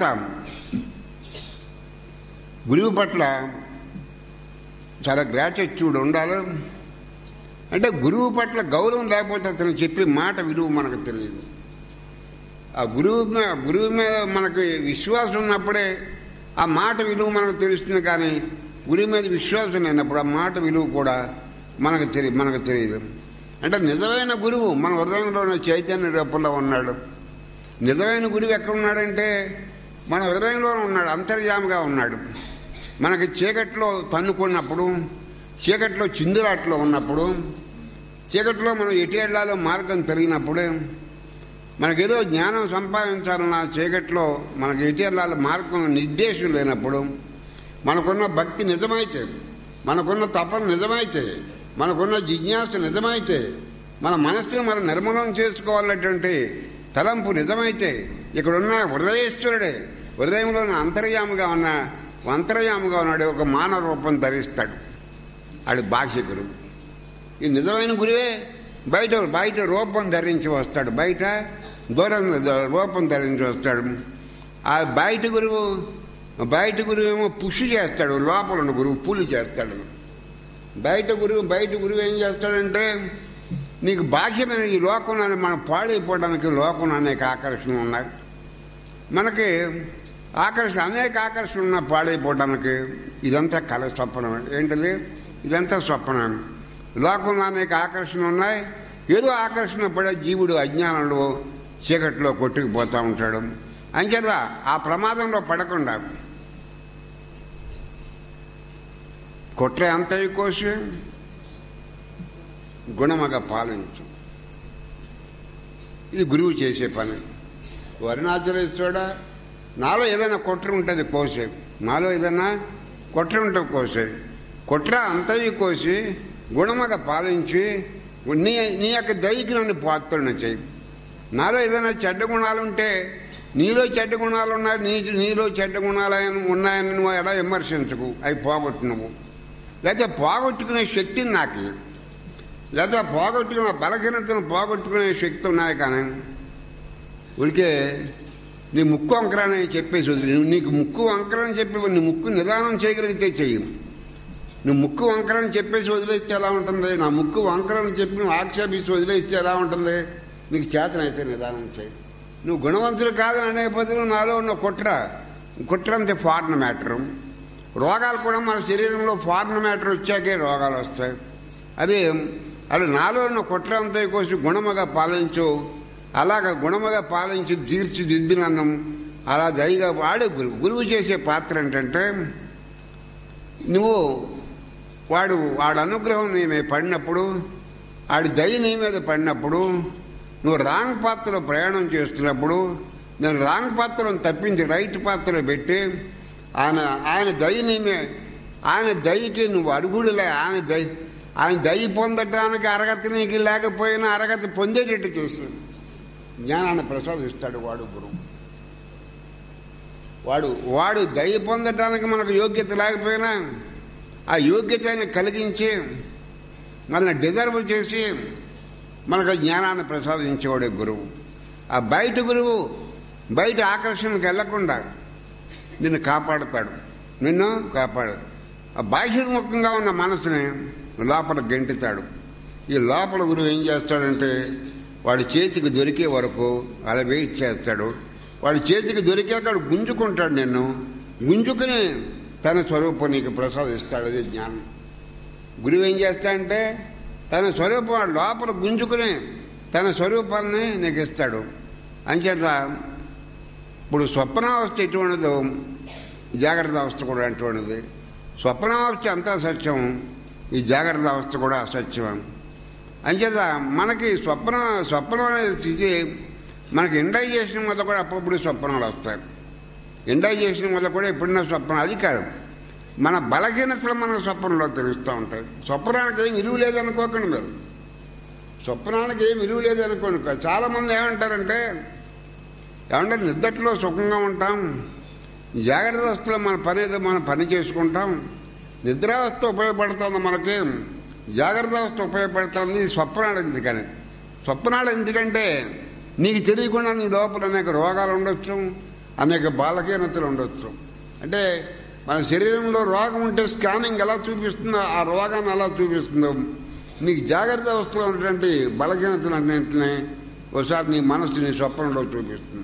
Speaker 1: గురువు పట్ల చాలా గ్రాటిట్యూడ్ ఉండాలి అంటే గురువు పట్ల గౌరవం లేకపోతే అతను చెప్పే మాట విలువ మనకు తెలియదు ఆ గురువు మీద గురువు మీద మనకి విశ్వాసం ఉన్నప్పుడే ఆ మాట విలువ మనకు తెలుస్తుంది కానీ గురువు మీద విశ్వాసం లేనప్పుడు ఆ మాట విలువ కూడా మనకు తెలియ మనకు తెలియదు అంటే నిజమైన గురువు మన హృదయంలోని చైతన్య రూపంలో ఉన్నాడు నిజమైన గురువు ఎక్కడ ఉన్నాడంటే మన హృదయంలో ఉన్నాడు అంతర్యామిగా ఉన్నాడు మనకి చీకట్లో తన్నుకున్నప్పుడు చీకట్లో చిందురాట్లో ఉన్నప్పుడు చీకట్లో మనం ఎటు వెళ్ళాలో మార్గం తెలియనప్పుడు మనకేదో జ్ఞానం సంపాదించాలన్న చీకట్లో మనకి ఎటు వెళ్ళాలో మార్గం నిర్దేశం లేనప్పుడు మనకున్న భక్తి నిజమైతే మనకున్న తపన నిజమైతే మనకున్న జిజ్ఞాస నిజమైతే మన మనస్సును మనం నిర్మూలన చేసుకోవాలన్నటువంటి తలంపు నిజమైతే ఇక్కడున్న హృదయేశ్వరుడే హృదయంలో అంతర్యాముగా ఉన్న అంతర్యాముగా ఉన్నాడు ఒక మానవ రూపం ధరిస్తాడు ఆడు బాహ్య గురువు ఈ నిజమైన గురువే బయట బయట రూపం ధరించి వస్తాడు బయట దూరం రూపం ధరించి వస్తాడు ఆ బయట గురువు బయట గురువు ఏమో పుష్ చేస్తాడు లోపల ఉన్న గురువు పులి చేస్తాడు బయట గురువు బయట గురువు ఏం చేస్తాడంటే నీకు బాహ్యమైన ఈ లోకం అనే మనం పాడైపోవడానికి లోకం అనేక ఆకర్షణ ఉన్నాయి మనకి ఆకర్షణ అనేక ఆకర్షణ ఉన్న పాడైపోవడానికి ఇదంతా కళ స్వప్నం ఏంటిది ఇదంతా స్వప్నం లోకంలో అనేక ఆకర్షణ ఉన్నాయి ఏదో ఆకర్షణ పడే జీవుడు అజ్ఞానంలో చీకట్లో కొట్టుకుపోతూ ఉంటాడు అంచేత ఆ ప్రమాదంలో పడకుండా కుట్ర ఎంత కోసి గుణమగా పాలించు ఇది గురువు చేసే పని వరుణాచలేశ్వరుడా నాలో ఏదైనా కుట్ర ఉంటుంది కోసే నాలో ఏదైనా కుట్ర ఉంటుంది కోసే కుట్ర అంతవి కోసి గుణమగా పాలించి నీ నీ యొక్క దయకి నన్ను పాత్రను చేయి నాలో ఏదైనా చెడ్డ గుణాలు ఉంటే నీలో చెడ్డ గుణాలు ఉన్నాయి నీ నీలో చెడ్డ గుణాలు ఉన్నాయని నువ్వు ఎలా విమర్శించకు అవి పోగొట్టు నువ్వు లేకపోతే పోగొట్టుకునే శక్తిని నాకు ఇవ్వు. లేదా పోగొట్టుకున్న బలహీనతను పోగొట్టుకునే శక్తి ఉన్నాయి కానీ ఉడికే నీ ముక్కు వంకరని చెప్పేసి వదిలి నువ్వు నీకు ముక్కు వంకరని చెప్పి నీ ముక్కు నిదానం చేయగలిగితే చెయ్యి నువ్వు ముక్కు వంకరని చెప్పేసి వదిలేస్తే ఎలా ఉంటుంది నా ముక్కు వంకరని చెప్పి నువ్వు ఆక్షేపించి వదిలేస్తే ఎలా ఉంటుంది నీకు చేతనైతే నిదానం చేయి నువ్వు గుణవంతుడు కాదని అనే బదులు నాలో ఉన్న కుట్ర కుట్ర అంతే ఫారిన్ మ్యాటర్ రోగాలు కూడా మన శరీరంలో ఫారిన్ మ్యాటర్ వచ్చాకే రోగాలు వస్తాయి అదే అది నాలో ఉన్న కుట్ర అంతా కోసి గుణముగా పాలించు అలాగ గుణముగా పాలించి తీర్చిదిద్దినన్నం అలా దయగా వాడే గురువు గురువు చేసే పాత్ర ఏంటంటే నువ్వు వాడు వాడు అనుగ్రహం నీ మీద పడినప్పుడు వాడి దయ నీ మీద పడినప్పుడు నువ్వు రాంగ్ పాత్రలో ప్రయాణం చేస్తున్నప్పుడు నేను రాంగ్ పాత్రను తప్పించి రైట్ పాత్రలో పెట్టి ఆయన ఆయన దయ నీ మీద ఆయన దయకి నువ్వు అరుగుడులే ఆయన దయ ఆయన దయ పొందటానికి అరగతి నీకు లేకపోయినా అరగతి పొందేటట్టు చేసి జ్ఞానాన్ని ప్రసాదిస్తాడు వాడు గురువు వాడు వాడు దయ పొందటానికి మనకు యోగ్యత లేకపోయినా ఆ యోగ్యతని కలిగించి మనల్ని డిజర్వ్ చేసి మనకు జ్ఞానాన్ని ప్రసాదించేవాడే గురువు ఆ బయట గురువు బయట ఆకర్షణకు వెళ్లకుండా నిన్ను కాపాడుతాడు నిన్ను కాపాడు ఆ బాహ్యముఖంగా ఉన్న మనసుని లోపల గెంటుతాడు ఈ లోపల గురువు ఏం చేస్తాడంటే వాడి చేతికి దొరికే వరకు అలా వెయిట్ చేస్తాడు వాడి చేతికి దొరికాక వాడు గుంజుకుంటాడు నిన్ను గుంజుకుని తన స్వరూపం నీకు ప్రసాదిస్తాడు అది జ్ఞానం గురువు ఏం చేస్తాడంటే తన స్వరూపం వాడు లోపల గుంజుకుని తన స్వరూపాన్ని నీకు ఇస్తాడు అంచేత ఇప్పుడు స్వప్నావస్థ ఎటువంటిదో జాగ్రత్త అవస్థ కూడా అటువంటిది స్వప్నావస్థ అంతా సత్యం ఈ జాగ్రత్త అవస్థ కూడా అసత్యం అంచేత మనకి స్వప్న స్వప్నం అనే స్థితి మనకి ఇండైజేషన్ వల్ల కూడా అప్పుడప్పుడు స్వప్నాలు వస్తాయి ఇండైజేషన్ వల్ల కూడా ఎప్పుడైనా స్వప్నం అది కాదు మన బలహీనతలు మన స్వప్నంలో తెలుస్తూ ఉంటాయి స్వప్నానికి ఏం విలువ లేదనుకోకండి మీరు స్వప్నానికి ఏం విలువ లేదనుకోండి చాలా మంది ఏమంటారంటే ఏమంటే నిద్దట్లో సుఖంగా ఉంటాం జాగ్రత్త అవస్థలో మన పని ఏదో మనం పని చేసుకుంటాం నిద్రావస్థ ఉపయోగపడుతుంది మనకి జాగ్రత్త అవస్థ ఉపయోగపడుతుంది స్వప్నాలు ఎందుకని స్వప్నాలు ఎందుకంటే నీకు తెలియకుండా నీ లోపల అనేక రోగాలు ఉండొచ్చు అనేక బాలహీనతలు ఉండొచ్చు అంటే మన శరీరంలో రోగం ఉంటే స్కానింగ్ ఎలా చూపిస్తుందో ఆ రోగాన్ని ఎలా చూపిస్తుందో నీకు జాగ్రత్త అవస్థలో ఉన్నటువంటి బలహీనతలు అన్నింటినీ ఒకసారి నీ మనసు నీ స్వప్నంలో చూపిస్తుంది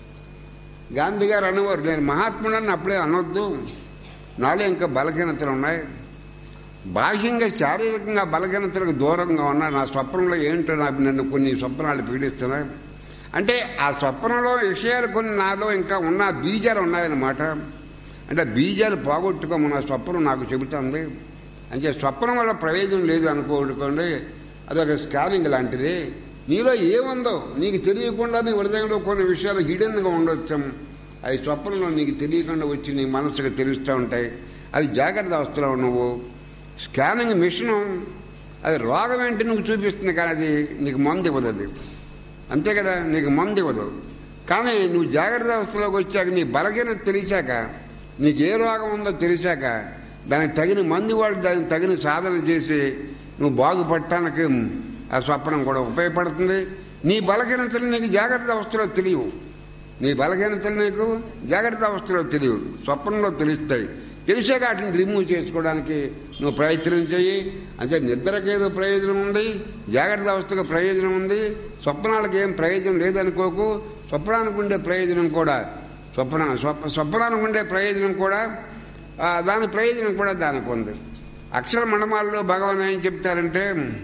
Speaker 1: గాంధీ గారు అనేవారు నేను మహాత్ముడని అప్పుడే అనొద్దు నాలో ఇంకా బలహీనతలు ఉన్నాయి బాహ్యంగా శారీరకంగా బలహీనతలకు దూరంగా ఉన్నా నా స్వప్నంలో ఏంటో నాకు నన్ను కొన్ని స్వప్నాలు పీడిస్తున్నాయి అంటే ఆ స్వప్నంలో విషయాలు కొన్ని నాలో ఇంకా ఉన్న బీజాలు ఉన్నాయన్నమాట అంటే బీజాలు పోగొట్టుకోమన్న స్వప్నం నాకు చెబుతుంది అంటే స్వప్నం వల్ల ప్రయోజనం లేదు అనుకోండి అదొక స్కానింగ్ లాంటిది నీలో ఏముందో నీకు తెలియకుండా నీ హృదయంలో కొన్ని విషయాలు హిడెన్గా ఉండొచ్చు అవి స్వప్నంలో నీకు తెలియకుండా వచ్చి నీ మనసుకు తెలుస్తూ ఉంటాయి అది జాగ్రత్త అవస్థలో నువ్వు స్కానింగ్ మిషన్ అది రోగం ఏంటి నువ్వు చూపిస్తుంది కానీ అది నీకు మందు ఇవ్వదు అది అంతే కదా నీకు మందు ఇవ్వదు కానీ నువ్వు జాగ్రత్త అవస్థలోకి వచ్చాక నీ బలహీనత తెలిసాక నీకు ఏ రోగం ఉందో తెలిసాక దానికి తగిన మందు వాళ్ళు దానికి తగిన సాధన చేసి నువ్వు బాగుపడటానికి ఆ స్వప్నం కూడా ఉపయోగపడుతుంది నీ బలహీనతలు నీకు జాగ్రత్త అవస్థలో తెలియవు నీ బలహీనతలు నీకు జాగ్రత్త అవస్థలో తెలియవు స్వప్నంలో తెలుస్తాయి తెలిసాక వాటిని రిమూవ్ చేసుకోవడానికి నువ్వు ప్రయత్నం చెయ్యి అంటే నిద్రకి ఏదో ప్రయోజనం ఉంది జాగ్రత్త అవస్థకు ప్రయోజనం ఉంది స్వప్నాలకు ఏం ప్రయోజనం లేదనుకోకు స్వప్నానికి ఉండే ప్రయోజనం కూడా స్వప్న స్వప్న స్వప్నానికి ఉండే ప్రయోజనం కూడా ఆ, దాని ప్రయోజనం కూడా దానికి ఉంది అక్షర మండమాల్లో భగవాన్ ఏం చెప్తారంటే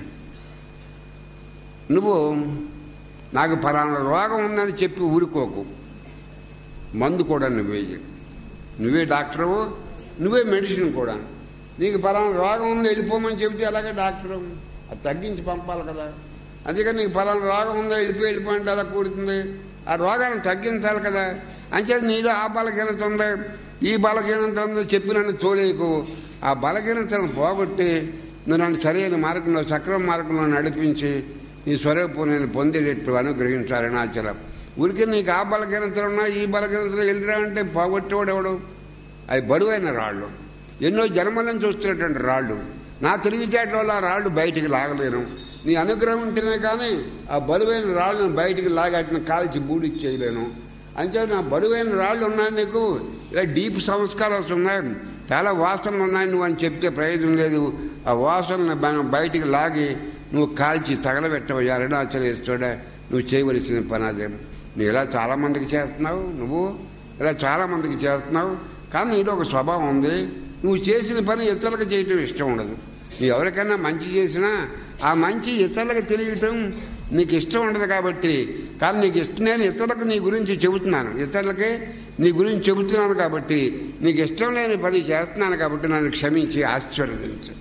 Speaker 1: నువ్వు నాకు ఫలానా రోగం ఉందని చెప్పి ఊరుకోకు మందు కూడా నువ్వే ఇయ్యి. నువ్వే డాక్టరు నువ్వే మెడిసిన్ కూడా నీకు ఫలానా రోగం ఉంది వెళ్ళిపోమని చెబితే ఎలాగే డాక్టరు అది తగ్గించి పంపాలి కదా అందుకని నీకు ఫలానా రోగం ఉందో వెళ్ళిపోయి వెళ్ళిపోయింటే ఎలా కూడుతుంది ఆ రోగాన్ని తగ్గించాలి కదా అంచేది నీలో ఆ బలహీనత ఉంది ఈ బలహీనత ఉందో చెప్పి నన్ను తోలేకు ఆ బలహీనతను పోగొట్టి నువ్వు నన్ను సరైన మార్గంలో సక్రమ మార్గంలో నడిపించి నీ స్వరూపం నేను పొందేటట్టు అనుగ్రహించాలని ఆచరం ఊరికి నీకు ఆ బలహీనతలు ఉన్నా ఈ బలహీనతలు వెళ్ళిరా అంటే పోగొట్టేవాడు ఎవడు అవి బరువైన రాళ్ళు ఎన్నో జన్మల నుంచి వస్తున్నటువంటి రాళ్ళు నా తెలివితేటల వల్ల ఆ రాళ్ళు బయటికి లాగలేను నీ అనుగ్రహం ఉంటేనే కానీ ఆ బరువైన రాళ్ళను బయటికి లాగాటిని కాల్చి బూడికి చేయలేను అంతే నా బరువైన రాళ్ళు ఉన్నాయి నీకు ఇలా డీప్ సంస్కారాలు ఉన్నాయి చాలా వాసనలు ఉన్నాయి నువ్వు అని చెప్తే ప్రయోజనం లేదు ఆ వాసనను మనం బయటికి లాగి నువ్వు కాల్చి తగలబెట్టవయ్యా అరుణాచలేశ్వరుడా నువ్వు చేయవలసిన పని అదే నువ్వు ఇలా చాలా మందికి చేస్తున్నావు నువ్వు ఇలా చాలా మందికి చేస్తున్నావు కానీ నీలో ఒక స్వభావం ఉంది నువ్వు చేసిన పని ఇతరులకు చేయటం ఇష్టం ఉండదు నువ్వు ఎవరికైనా మంచి చేసినా ఆ మంచి ఇతరులకు తెలియటం నీకు ఇష్టం ఉండదు కాబట్టి కానీ నీకు ఇష్టం నేను ఇతరులకు నీ గురించి చెబుతున్నాను ఇతరులకి నీ గురించి చెబుతున్నాను కాబట్టి నీకు ఇష్టం లేని పని చేస్తున్నాను కాబట్టి నన్ను క్షమించి ఆశీర్వదించు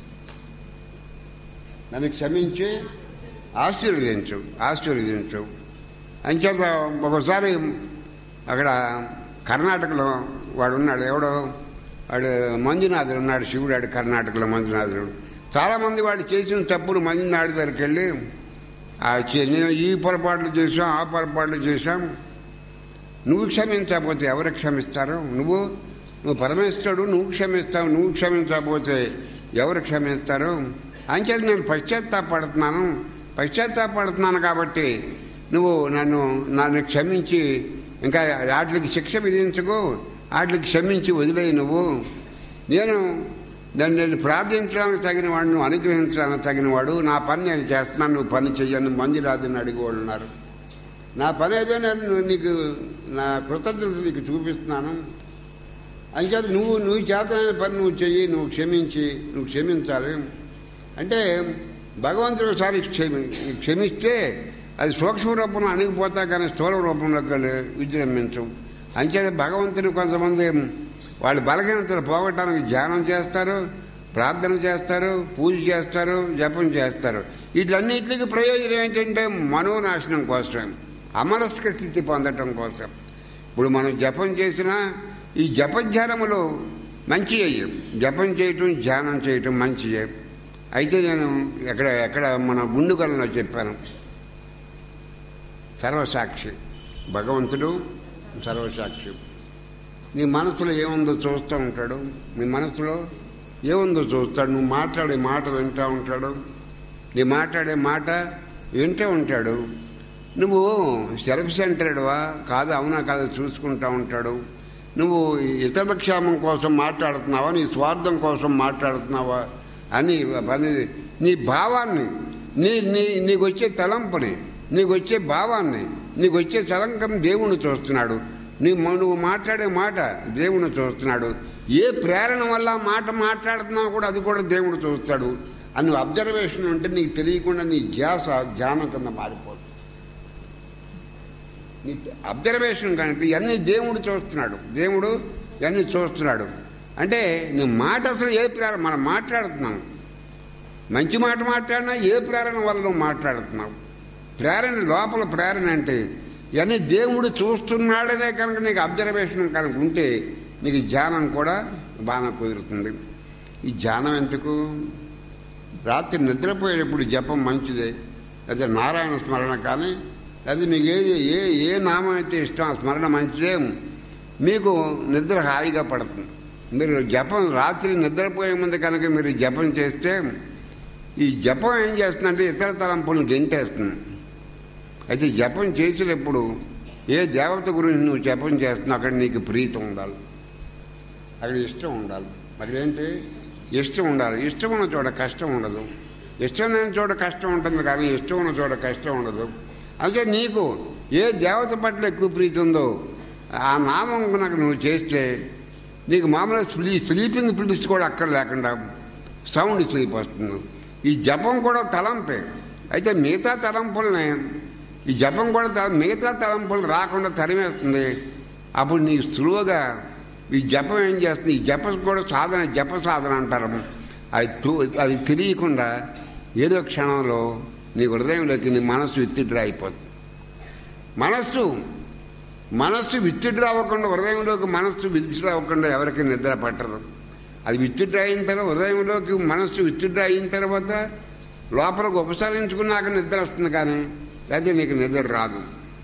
Speaker 1: నన్ను క్షమించి ఆశీర్వదించు ఆశీర్వదించు అంచేత ఒకసారి అక్కడ కర్ణాటకలో వాడు ఉన్నాడు ఎవడో వాడు మంజునాథుడు ఉన్నాడు శివుడు ఆడు కర్ణాటకలో మంజునాథుడు చాలామంది వాళ్ళు చేసిన తప్పులు మంజునాథుడి దగ్గరికి వెళ్ళి ఆ చే- నేను ఈ పొరపాట్లు చేశాం ఆ పొరపాట్లు చేశాం నువ్వు క్షమించకపోతే ఎవరు క్షమిస్తారు నువ్వు నువ్వు పరమేశ్వరుడు నువ్వు క్షమిస్తావు నువ్వు క్షమించకపోతే ఎవరు క్షమిస్తారు అంచేది నేను పశ్చాత్తాపడుతున్నాను పశ్చాత్తాపడుతున్నాను కాబట్టి నువ్వు నన్ను నన్ను క్షమించి ఇంకా వాటికి శిక్ష విధించుకో వాటికి క్షమించి వదిలేయి నువ్వు నేను దాన్ని నేను ప్రార్థించడానికి తగిన వాడు నువ్వు అనుగ్రహించడానికి తగిన వాడు నా పని నేను చేస్తున్నాను నువ్వు పని చెయ్యను మంజురాజుని అడిగేవాళ్ళు ఉన్నారు నా పని ఏదో నేను నీకు నా కృతజ్ఞత నీకు చూపిస్తున్నాను అంచేత నువ్వు నువ్వు చేతనైన పని నువ్వు చెయ్యి నువ్వు క్షమించి నువ్వు క్షమించాలి అంటే భగవంతుడు ఒకసారి క్షమి క్షమిస్తే అది సూక్ష్మ రూపంలో అణిగిపోతా కానీ స్థూల రూపంలోకి విజృంభించం అంచేత భగవంతుని కొంతమంది వాళ్ళ బలహీనతలు పోగొట్టడానికి ధ్యానం చేస్తారు ప్రార్థన చేస్తారు పూజ చేస్తారు జపం చేస్తారు వీటన్నిటికి ప్రయోజనం ఏంటంటే మనోనాశనం కోసం అమనస్క స్థితి పొందటం కోసం ఇప్పుడు మనం జపం చేసినా ఈ జపధ్యానములో మంచి అయ్యి జపం చేయటం ధ్యానం చేయటం మంచి అయితే నేను ఎక్కడ ఎక్కడ మన గుండుగలలో చెప్పాను సర్వసాక్షి భగవంతుడు సర్వసాక్షి నీ మనసులో ఏముందో చూస్తూ ఉంటాడు నీ మనసులో ఏముందో చూస్తాడు నువ్వు మాట్లాడే మాట వింటూ ఉంటాడు నీ మాట్లాడే మాట వింటూ ఉంటాడు నువ్వు సెల్ఫ్ సెంటర్డ్వా కాదు అవునా కాదు చూసుకుంటూ ఉంటాడు నువ్వు ఇతరుల క్షేమం కోసం మాట్లాడుతున్నావా నీ స్వార్థం కోసం మాట్లాడుతున్నావా అని పని నీ భావాన్ని నీ నీ నీకు వచ్చే తలంపుని నీకు వచ్చే భావాన్ని నీకు వచ్చే తలంకం దేవుణ్ణి చూస్తున్నాడు నీ నువ్వు మాట్లాడే మాట దేవుణ్ణి చూస్తున్నాడు ఏ ప్రేరణ వల్ల మాట మాట్లాడుతున్నావు కూడా అది కూడా దేవుడు చూస్తాడు అని నువ్వు అబ్జర్వేషన్ ఉంటే నీకు తెలియకుండా నీ ధ్యాస ధ్యానం కింద మారిపోతుంది నీ అబ్జర్వేషన్ కంటే ఇవన్నీ దేవుడు చూస్తున్నాడు దేవుడు ఇవన్నీ చూస్తున్నాడు అంటే నీ మాట అసలు ఏ ప్రేరణ మనం మాట్లాడుతున్నాం మంచి మాట మాట్లాడినా ఏ ప్రేరణ వల్ల నువ్వు మాట్లాడుతున్నావు ప్రేరణ లోపల ప్రేరణ అంటే ఇవన్నీ దేవుడు చూస్తున్నాడనే కనుక నీకు అబ్జర్వేషన్ కనుక ఉంటే నీకు ధ్యానం కూడా బాగా కుదురుతుంది ఈ ధ్యానం ఎందుకు రాత్రి నిద్రపోయేటప్పుడు జపం మంచిదే అదే నారాయణ స్మరణ కానీ అది మీకు ఏది ఏ ఏ నామం అయితే ఇష్టం ఆ స్మరణ మంచిదే మీకు నిద్ర హాయిగా పడుతుంది మీరు జపం రాత్రి నిద్రపోయే ముందు కనుక మీరు జపం చేస్తే ఈ జపం ఏం చేస్తుందంటే ఇతర తలంపులను గెంటేస్తుంది అయితే జపం చేసేటప్పుడు ఏ దేవత గురించి నువ్వు జపం చేస్తున్నావు అక్కడ నీకు ప్రీతి ఉండాలి అక్కడ ఇష్టం ఉండాలి మరి ఏంటి ఇష్టం ఉండాలి ఇష్టం ఉన్న చోట కష్టం ఉండదు ఇష్టం లేని చోట కష్టం ఉంటుంది కానీ ఇష్టం ఉన్న చోట కష్టం ఉండదు అయితే నీకు ఏ దేవత పట్ల ఎక్కువ ప్రీతి ఉందో ఆ నామం నాకు నువ్వు చేస్తే నీకు మామూలుగా స్లీ స్లీపింగ్ పిలిచి కూడా అక్కడ లేకుండా సౌండ్ స్లీప్ వస్తుంది ఈ జపం కూడా తలంపే అయితే మిగతా తలంపుల్ని ఈ జపం కూడా త- మిగతా తలంపులు రాకుండా తరిమేస్తుంది అప్పుడు నీ సులువుగా ఈ జపం ఏం చేస్తుంది ఈ జపం కూడా సాధన జప సాధన అంటారు అది తు- అది తెలియకుండా ఏదో క్షణంలో నీ హృదయంలోకి నీ మనస్సు విత్తిడ్రా అయిపోతుంది మనస్సు మనస్సు విత్తిడ్రా అవ్వకుండా హృదయంలోకి మనస్సు విత్తిడ్రా అవ్వకుండా ఎవరికి నిద్ర పట్టదు అది విత్తిడ్రా అయిన తర్వాత హృదయంలోకి మనస్సు విత్తిడ్రా అయిన తర్వాత లోపలికి ఉపసరించుకున్నాక నిద్ర వస్తుంది కానీ లేకపోతే నీకు నిద్ర రాదు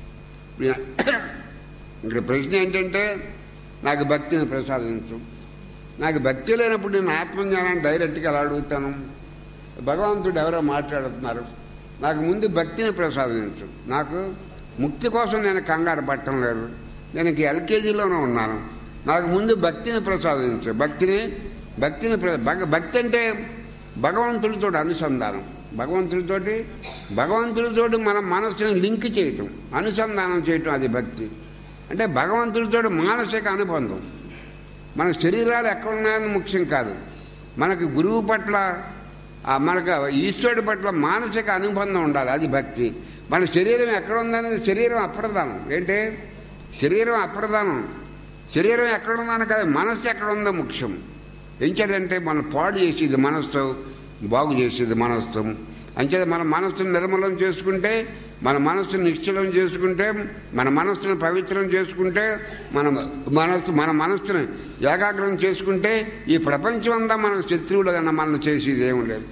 Speaker 1: ఇక్కడ ప్రశ్న ఏంటంటే నాకు భక్తిని ప్రసాదించు నాకు భక్తి లేనప్పుడు నేను ఆత్మజ్ఞానాన్ని డైరెక్ట్గా ఎలా అడుగుతాను భగవంతుడు ఎవరో మాట్లాడుతున్నారు నాకు ముందు భక్తిని ప్రసాదించు నాకు ముక్తి కోసం నేను కంగారు పట్టడం లేదు నేను ఇంక ఎల్కేజీలోనే ఉన్నాను నాకు ముందు భక్తిని ప్రసాదించు భక్తిని భక్తిని ప్ర- భగ- భక్తి అంటే భగవంతుడితో అనుసంధానం భగవంతుడితోటి భగవంతుడితోటి మన మనసుని లింక్ చేయటం అనుసంధానం చేయటం అది భక్తి అంటే భగవంతుడితో మానసిక అనుబంధం మన శరీరాలు ఎక్కడ ఉన్నాయని ముఖ్యం కాదు మనకి గురువు పట్ల ఆ మనకు ఈశ్వరుడి పట్ల మానసిక అనుబంధం ఉండాలి అది భక్తి మన శరీరం ఎక్కడ ఉందనేది శరీరం అప్రధానం ఏంటి శరీరం అప్రధానం శరీరం ఎక్కడ ఉందని కాదు మనస్సు ఎక్కడ ఉందో ముఖ్యం ఎంచేదంటే మనం పాడు చేసేది మనస్సు బాగు చేసేది మనస్సు అంచేది మన మనస్సును నిర్మలం చేసుకుంటే మన మనస్సును నిశ్చలం చేసుకుంటే మన మనస్సును పవిత్రం చేసుకుంటే మన మనస్సు మన మనస్సును ఏకాగ్రం చేసుకుంటే ఈ ప్రపంచం అంతా మన శత్రువులు కన్నా మనం చేసేది ఏం లేదు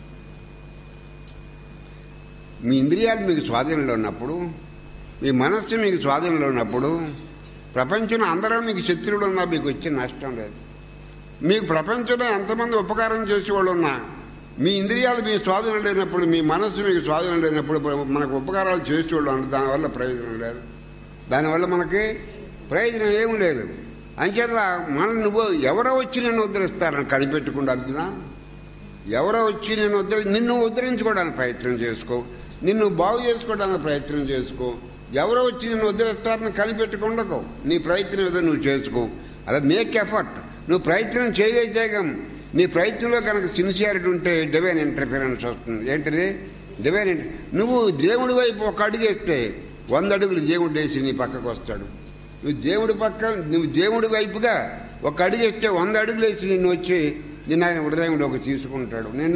Speaker 1: మీ ఇంద్రియాలు మీకు స్వాధీనంలో ఉన్నప్పుడు మీ మనస్సు మీకు స్వాధీనంలో ఉన్నప్పుడు ప్రపంచంలో అందరూ మీకు శత్రువులు ఉన్నా మీకు వచ్చే నష్టం లేదు మీకు ప్రపంచంలో ఎంతమంది ఉపకారం చేసేవాళ్ళు ఉన్నా మీ ఇంద్రియాలు మీ స్వాధీనం లేనప్పుడు మీ మనస్సు మీకు స్వాధీనం లేనప్పుడు మనకు ఉపకారాలు చేసేవాళ్ళు ఉన్నారు దానివల్ల ప్రయోజనం లేదు దానివల్ల మనకి ప్రయోజనం ఏమీ లేదు అంచేత మన నువ్వు ఎవరో వచ్చి నిన్ను ఉద్ధరిస్తారని కనిపెట్టుకుండా అర్జున ఎవరో వచ్చి నేను ఉద్ధరి నిన్ను ఉద్ధరించుకోవడానికి ప్రయత్నం చేసుకో నిన్ను బాగు చేసుకోవడానికి ప్రయత్నం చేసుకో ఎవరో వచ్చి నిన్ను ఉద్ధరిస్తారని కనిపెట్టుకుండకు నీ ప్రయత్నం ఏదో నువ్వు చేసుకో అలా మేక్ ఎఫర్ట్ నువ్వు ప్రయత్నం చేయగా చేయగం నీ ప్రయత్నంలో కనుక సిన్సియారిటీ ఉంటే డివైన్ ఇంటర్ఫిరెన్స్ వస్తుంది ఏంటిది డివైన్ ఇంటర్ నువ్వు దేవుడి వైపు ఒక అడుగు వేస్తే వంద అడుగులు దేవుడు వేసి నీ పక్కకు వస్తాడు నువ్వు దేవుడి పక్క నువ్వు దేవుడి వైపుగా ఒక అడుగు వేస్తే వంద అడుగులు వేసి నిన్ను వచ్చి నిన్ను ఆయన హృదయంలోకి తీసుకుంటాడు నిన్ను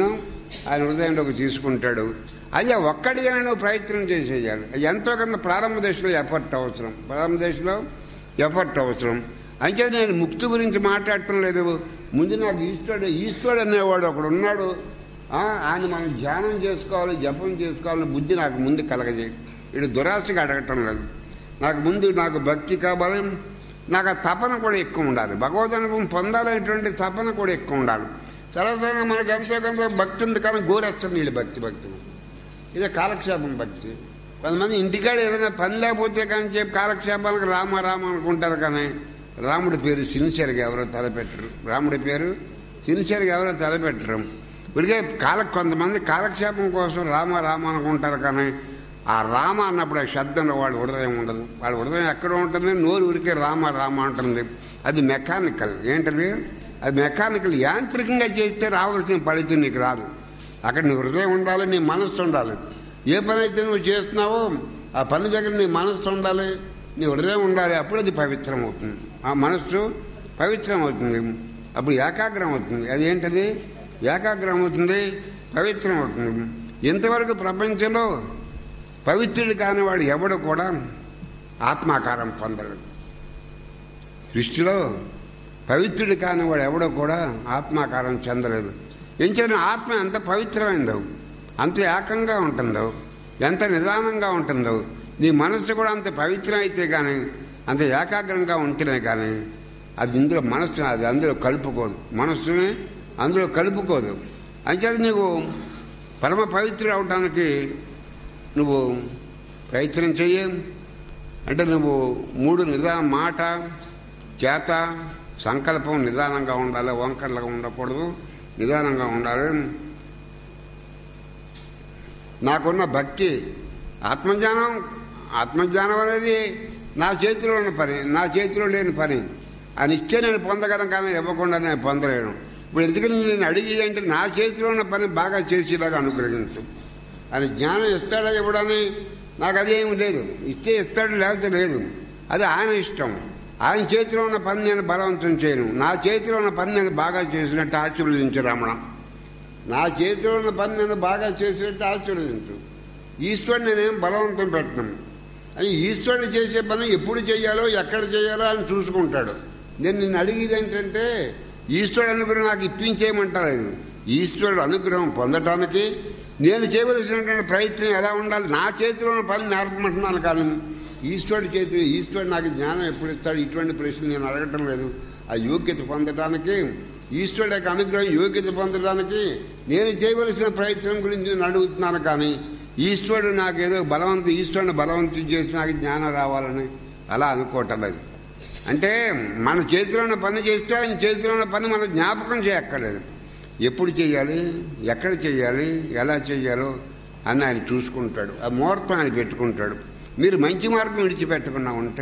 Speaker 1: ఆయన హృదయంలోకి తీసుకుంటాడు అదే ఒక్కడిగా నువ్వు ప్రయత్నం చేసేయాలి ఎంతో కొంత ప్రారంభ దశలో ఎఫర్ట్ అవసరం ప్రారంభ దశలో ఎఫర్ట్ అవసరం అంటే నేను ముక్తి గురించి మాట్లాడటం లేదు ముందు నాకు ఈశ్వరుడు ఈశ్వరుడు అనేవాడు ఒకడు ఉన్నాడు ఆ, ఆయన మనం ధ్యానం చేసుకోవాలి జపం చేసుకోవాలని బుద్ధి నాకు ముందు కలగజేయి ఇటు దురాశగా అడగటం లేదు నాకు ముందు నాకు భక్తి కావాలి నాకు ఆ తపన కూడా ఎక్కువ ఉండాలి భగవద్ అనుభవం పొందాలనేటువంటి తపన కూడా ఎక్కువ ఉండాలి సరసంగా మనకి ఎంతో కొంత భక్తి ఉంది కానీ గోరెచ్చని నీళ్ళు భక్తి భక్తి ఇదే కాలక్షేపం భక్తి కొంతమంది ఇంటికాడ ఏదైనా పని లేకపోతే కానీ చెప్పి కాలక్షేపానికి రామ రామ అనుకుంటారు కానీ రాముడి పేరు సిన్సియర్గా ఎవరో తలపెట్టరు రాముడి పేరు సిన్సియర్గా ఎవరో తలపెట్టరు ఇప్పటికే కాల కొంతమంది కాలక్షేపం కోసం రామ రామ అనుకుంటారు కానీ ఆ రామ అన్నప్పుడు ఆ శబ్దంలో వాడి హృదయం ఉండదు వాడి హృదయం ఎక్కడ ఉంటుంది నోరు ఉరికే రామ రామ అంటుంది అది మెకానికల్ ఏంటది అది మెకానికల్ యాంత్రికంగా చేస్తే రావాల్సిన ఫలితం నీకు రాదు అక్కడ నీ హృదయం ఉండాలి నీ మనస్సు ఉండాలి ఏ పని అయితే నువ్వు చేస్తున్నావో ఆ పని దగ్గర నీ మనస్సు ఉండాలి నీ హృదయం ఉండాలి అప్పుడు అది పవిత్రం అవుతుంది ఆ మనస్సు పవిత్రం అవుతుంది అప్పుడు ఏకాగ్రం అవుతుంది అదేంటది ఏకాగ్రం అవుతుంది పవిత్రం అవుతుంది ఇంతవరకు ప్రపంచంలో పవిత్రుడు కానివాడు ఎవడు కూడా ఆత్మాకారం పొందలేదు సృష్టిలో పవిత్రుడు కానివాడు ఎవడో కూడా ఆత్మాకారం చెందలేదు ఎంచిన ఆత్మ ఎంత పవిత్రమైందో అంత ఏకంగా ఉంటుందో ఎంత నిదానంగా ఉంటుందో నీ మనస్సు కూడా అంత పవిత్రం అయితే కానీ అంత ఏకాగ్రంగా ఉంటేనే కానీ అది ఇందులో మనస్సు అది అందులో కలుపుకోదు మనస్సుని అందులో కలుపుకోదు అంచేది నీకు పరమ పవిత్రుడు అవటానికి నువ్వు ప్రయత్నం చెయ్యి అంటే నువ్వు మూడు నిదా మాట చేత సంకల్పం నిదానంగా ఉండాలి వంకరలుగా ఉండకూడదు నిదానంగా ఉండాలి నాకున్న భక్తి ఆత్మజ్ఞానం ఆత్మజ్ఞానం అనేది నా చేతిలో ఉన్న పని నా చేతిలో లేని పని అని ఇస్తే నేను పొందగలను కానీ ఇవ్వకుండా నేను పొందలేను ఇప్పుడు ఎందుకని నేను అడిగి అంటే నా చేతిలో ఉన్న పని బాగా చేసేలాగా అనుగ్రహించు అని జ్ఞానం ఇస్తాడా ఇవ్వడని నాకు అదేమి లేదు ఇస్తే ఇస్తాడు లేకపోతే లేదు అది ఆయన ఇష్టం ఆయన చేతిలో ఉన్న పని నేను బలవంతం చేయను నా చేతిలో ఉన్న పని నేను బాగా చేసినట్టు ఆశీర్వదించు రమణ నా చేతిలో ఉన్న పని నేను బాగా చేసినట్టు ఆశీర్వదించు ఈశ్వరుడు నేనేం బలవంతం పెట్టను అని ఈశ్వరుడు చేసే పని ఎప్పుడు చేయాలో ఎక్కడ చేయాలో అని చూసుకుంటాడు నేను నిన్ను అడిగేది ఏంటంటే ఈశ్వరుడు అనుగ్రహం నాకు ఇప్పించేయమంటలేదు ఈశ్వరుడు అనుగ్రహం పొందటానికి నేను చేయవలసినటువంటి ప్రయత్నం ఎలా ఉండాలి నా చేతిలో ఉన్న పని నేర్పమంటున్నాను కానీ ఈశ్వరుడి చేతి ఈశ్వరుడు నాకు జ్ఞానం ఎప్పుడు ఇస్తాడు ఇటువంటి ప్రశ్నలు నేను అడగటం లేదు ఆ యోగ్యత పొందడానికి ఈశ్వరుడు యొక్క అనుగ్రహం యోగ్యత పొందడానికి నేను చేయవలసిన ప్రయత్నం గురించి నేను అడుగుతున్నాను కానీ ఈశ్వరుడు నాకు ఏదో బలవంతం ఈశ్వరుని బలవంతం చేసి నాకు జ్ఞానం రావాలని అలా అనుకోవటం లేదు అంటే మన చేతిలో ఉన్న పని చేస్తే ఆయన చేతిలో ఉన్న పని మనం జ్ఞాపకం చేయక్కర్లేదు ఎప్పుడు చేయాలి ఎక్కడ చేయాలి ఎలా చేయాలో అని ఆయన చూసుకుంటాడు ఆ ముహూర్తం ఆయన పెట్టుకుంటాడు మీరు మంచి మార్గం విడిచిపెట్టకుండా ఉంటే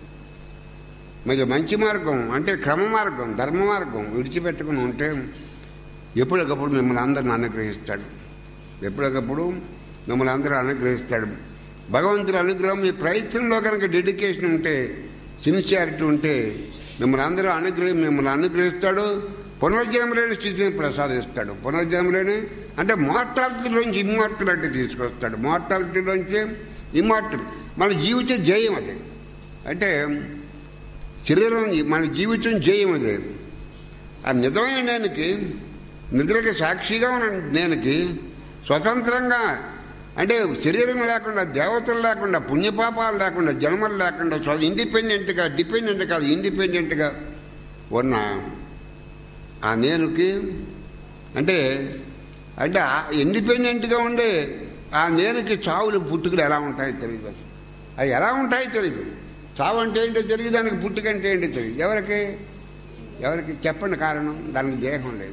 Speaker 1: మీరు మంచి మార్గం అంటే క్రమ మార్గం ధర్మ మార్గం విడిచిపెట్టుకుని ఉంటే ఎప్పటికప్పుడు మిమ్మల్ని అందరిని అనుగ్రహిస్తాడు ఎప్పటికప్పుడు మిమ్మల్ని అందరూ అనుగ్రహిస్తాడు భగవంతుడి అనుగ్రహం మీ ప్రయత్నంలో కనుక డెడికేషన్ ఉంటే సిన్సియారిటీ ఉంటే మిమ్మల్ని అందరూ అనుగ్రహం మిమ్మల్ని అనుగ్రహిస్తాడు పునర్జన్మ లేని స్థితిని ప్రసాదిస్తాడు పునర్జన్మ లేని అంటే మార్టాలిటీలోంచి ఇమ్మార్టాలిటీ తీసుకొస్తాడు మార్టాలిటీలోంచి ఇమ్మార్టల్ మన జీవిత జయం అది అంటే శరీరం మన జీవితం జయం అది ఆ నిజమైన నేనుకి నిద్రకి సాక్షిగా ఉన్న నేనుకి స్వతంత్రంగా అంటే శరీరం లేకుండా దేవతలు లేకుండా పుణ్యపాపాలు లేకుండా జన్మలు లేకుండా స్వ- ఇండిపెండెంట్గా డిపెండెంట్ కాదు ఇండిపెండెంట్గా ఉన్న ఆ నేనుకి అంటే అంటే ఆ ఇండిపెండెంట్గా ఉండే ఆ నేనుకి చావులు పుట్టుకలు ఎలా ఉంటాయో తెలియదు అసలు అవి ఎలా ఉంటాయో తెలియదు చావు అంటే ఏంటో తెలియదు దానికి పుట్టుక అంటే ఏంటో తెలియదు ఎవరికి ఎవరికి చెప్పండి కారణం దానికి దేహం లేదు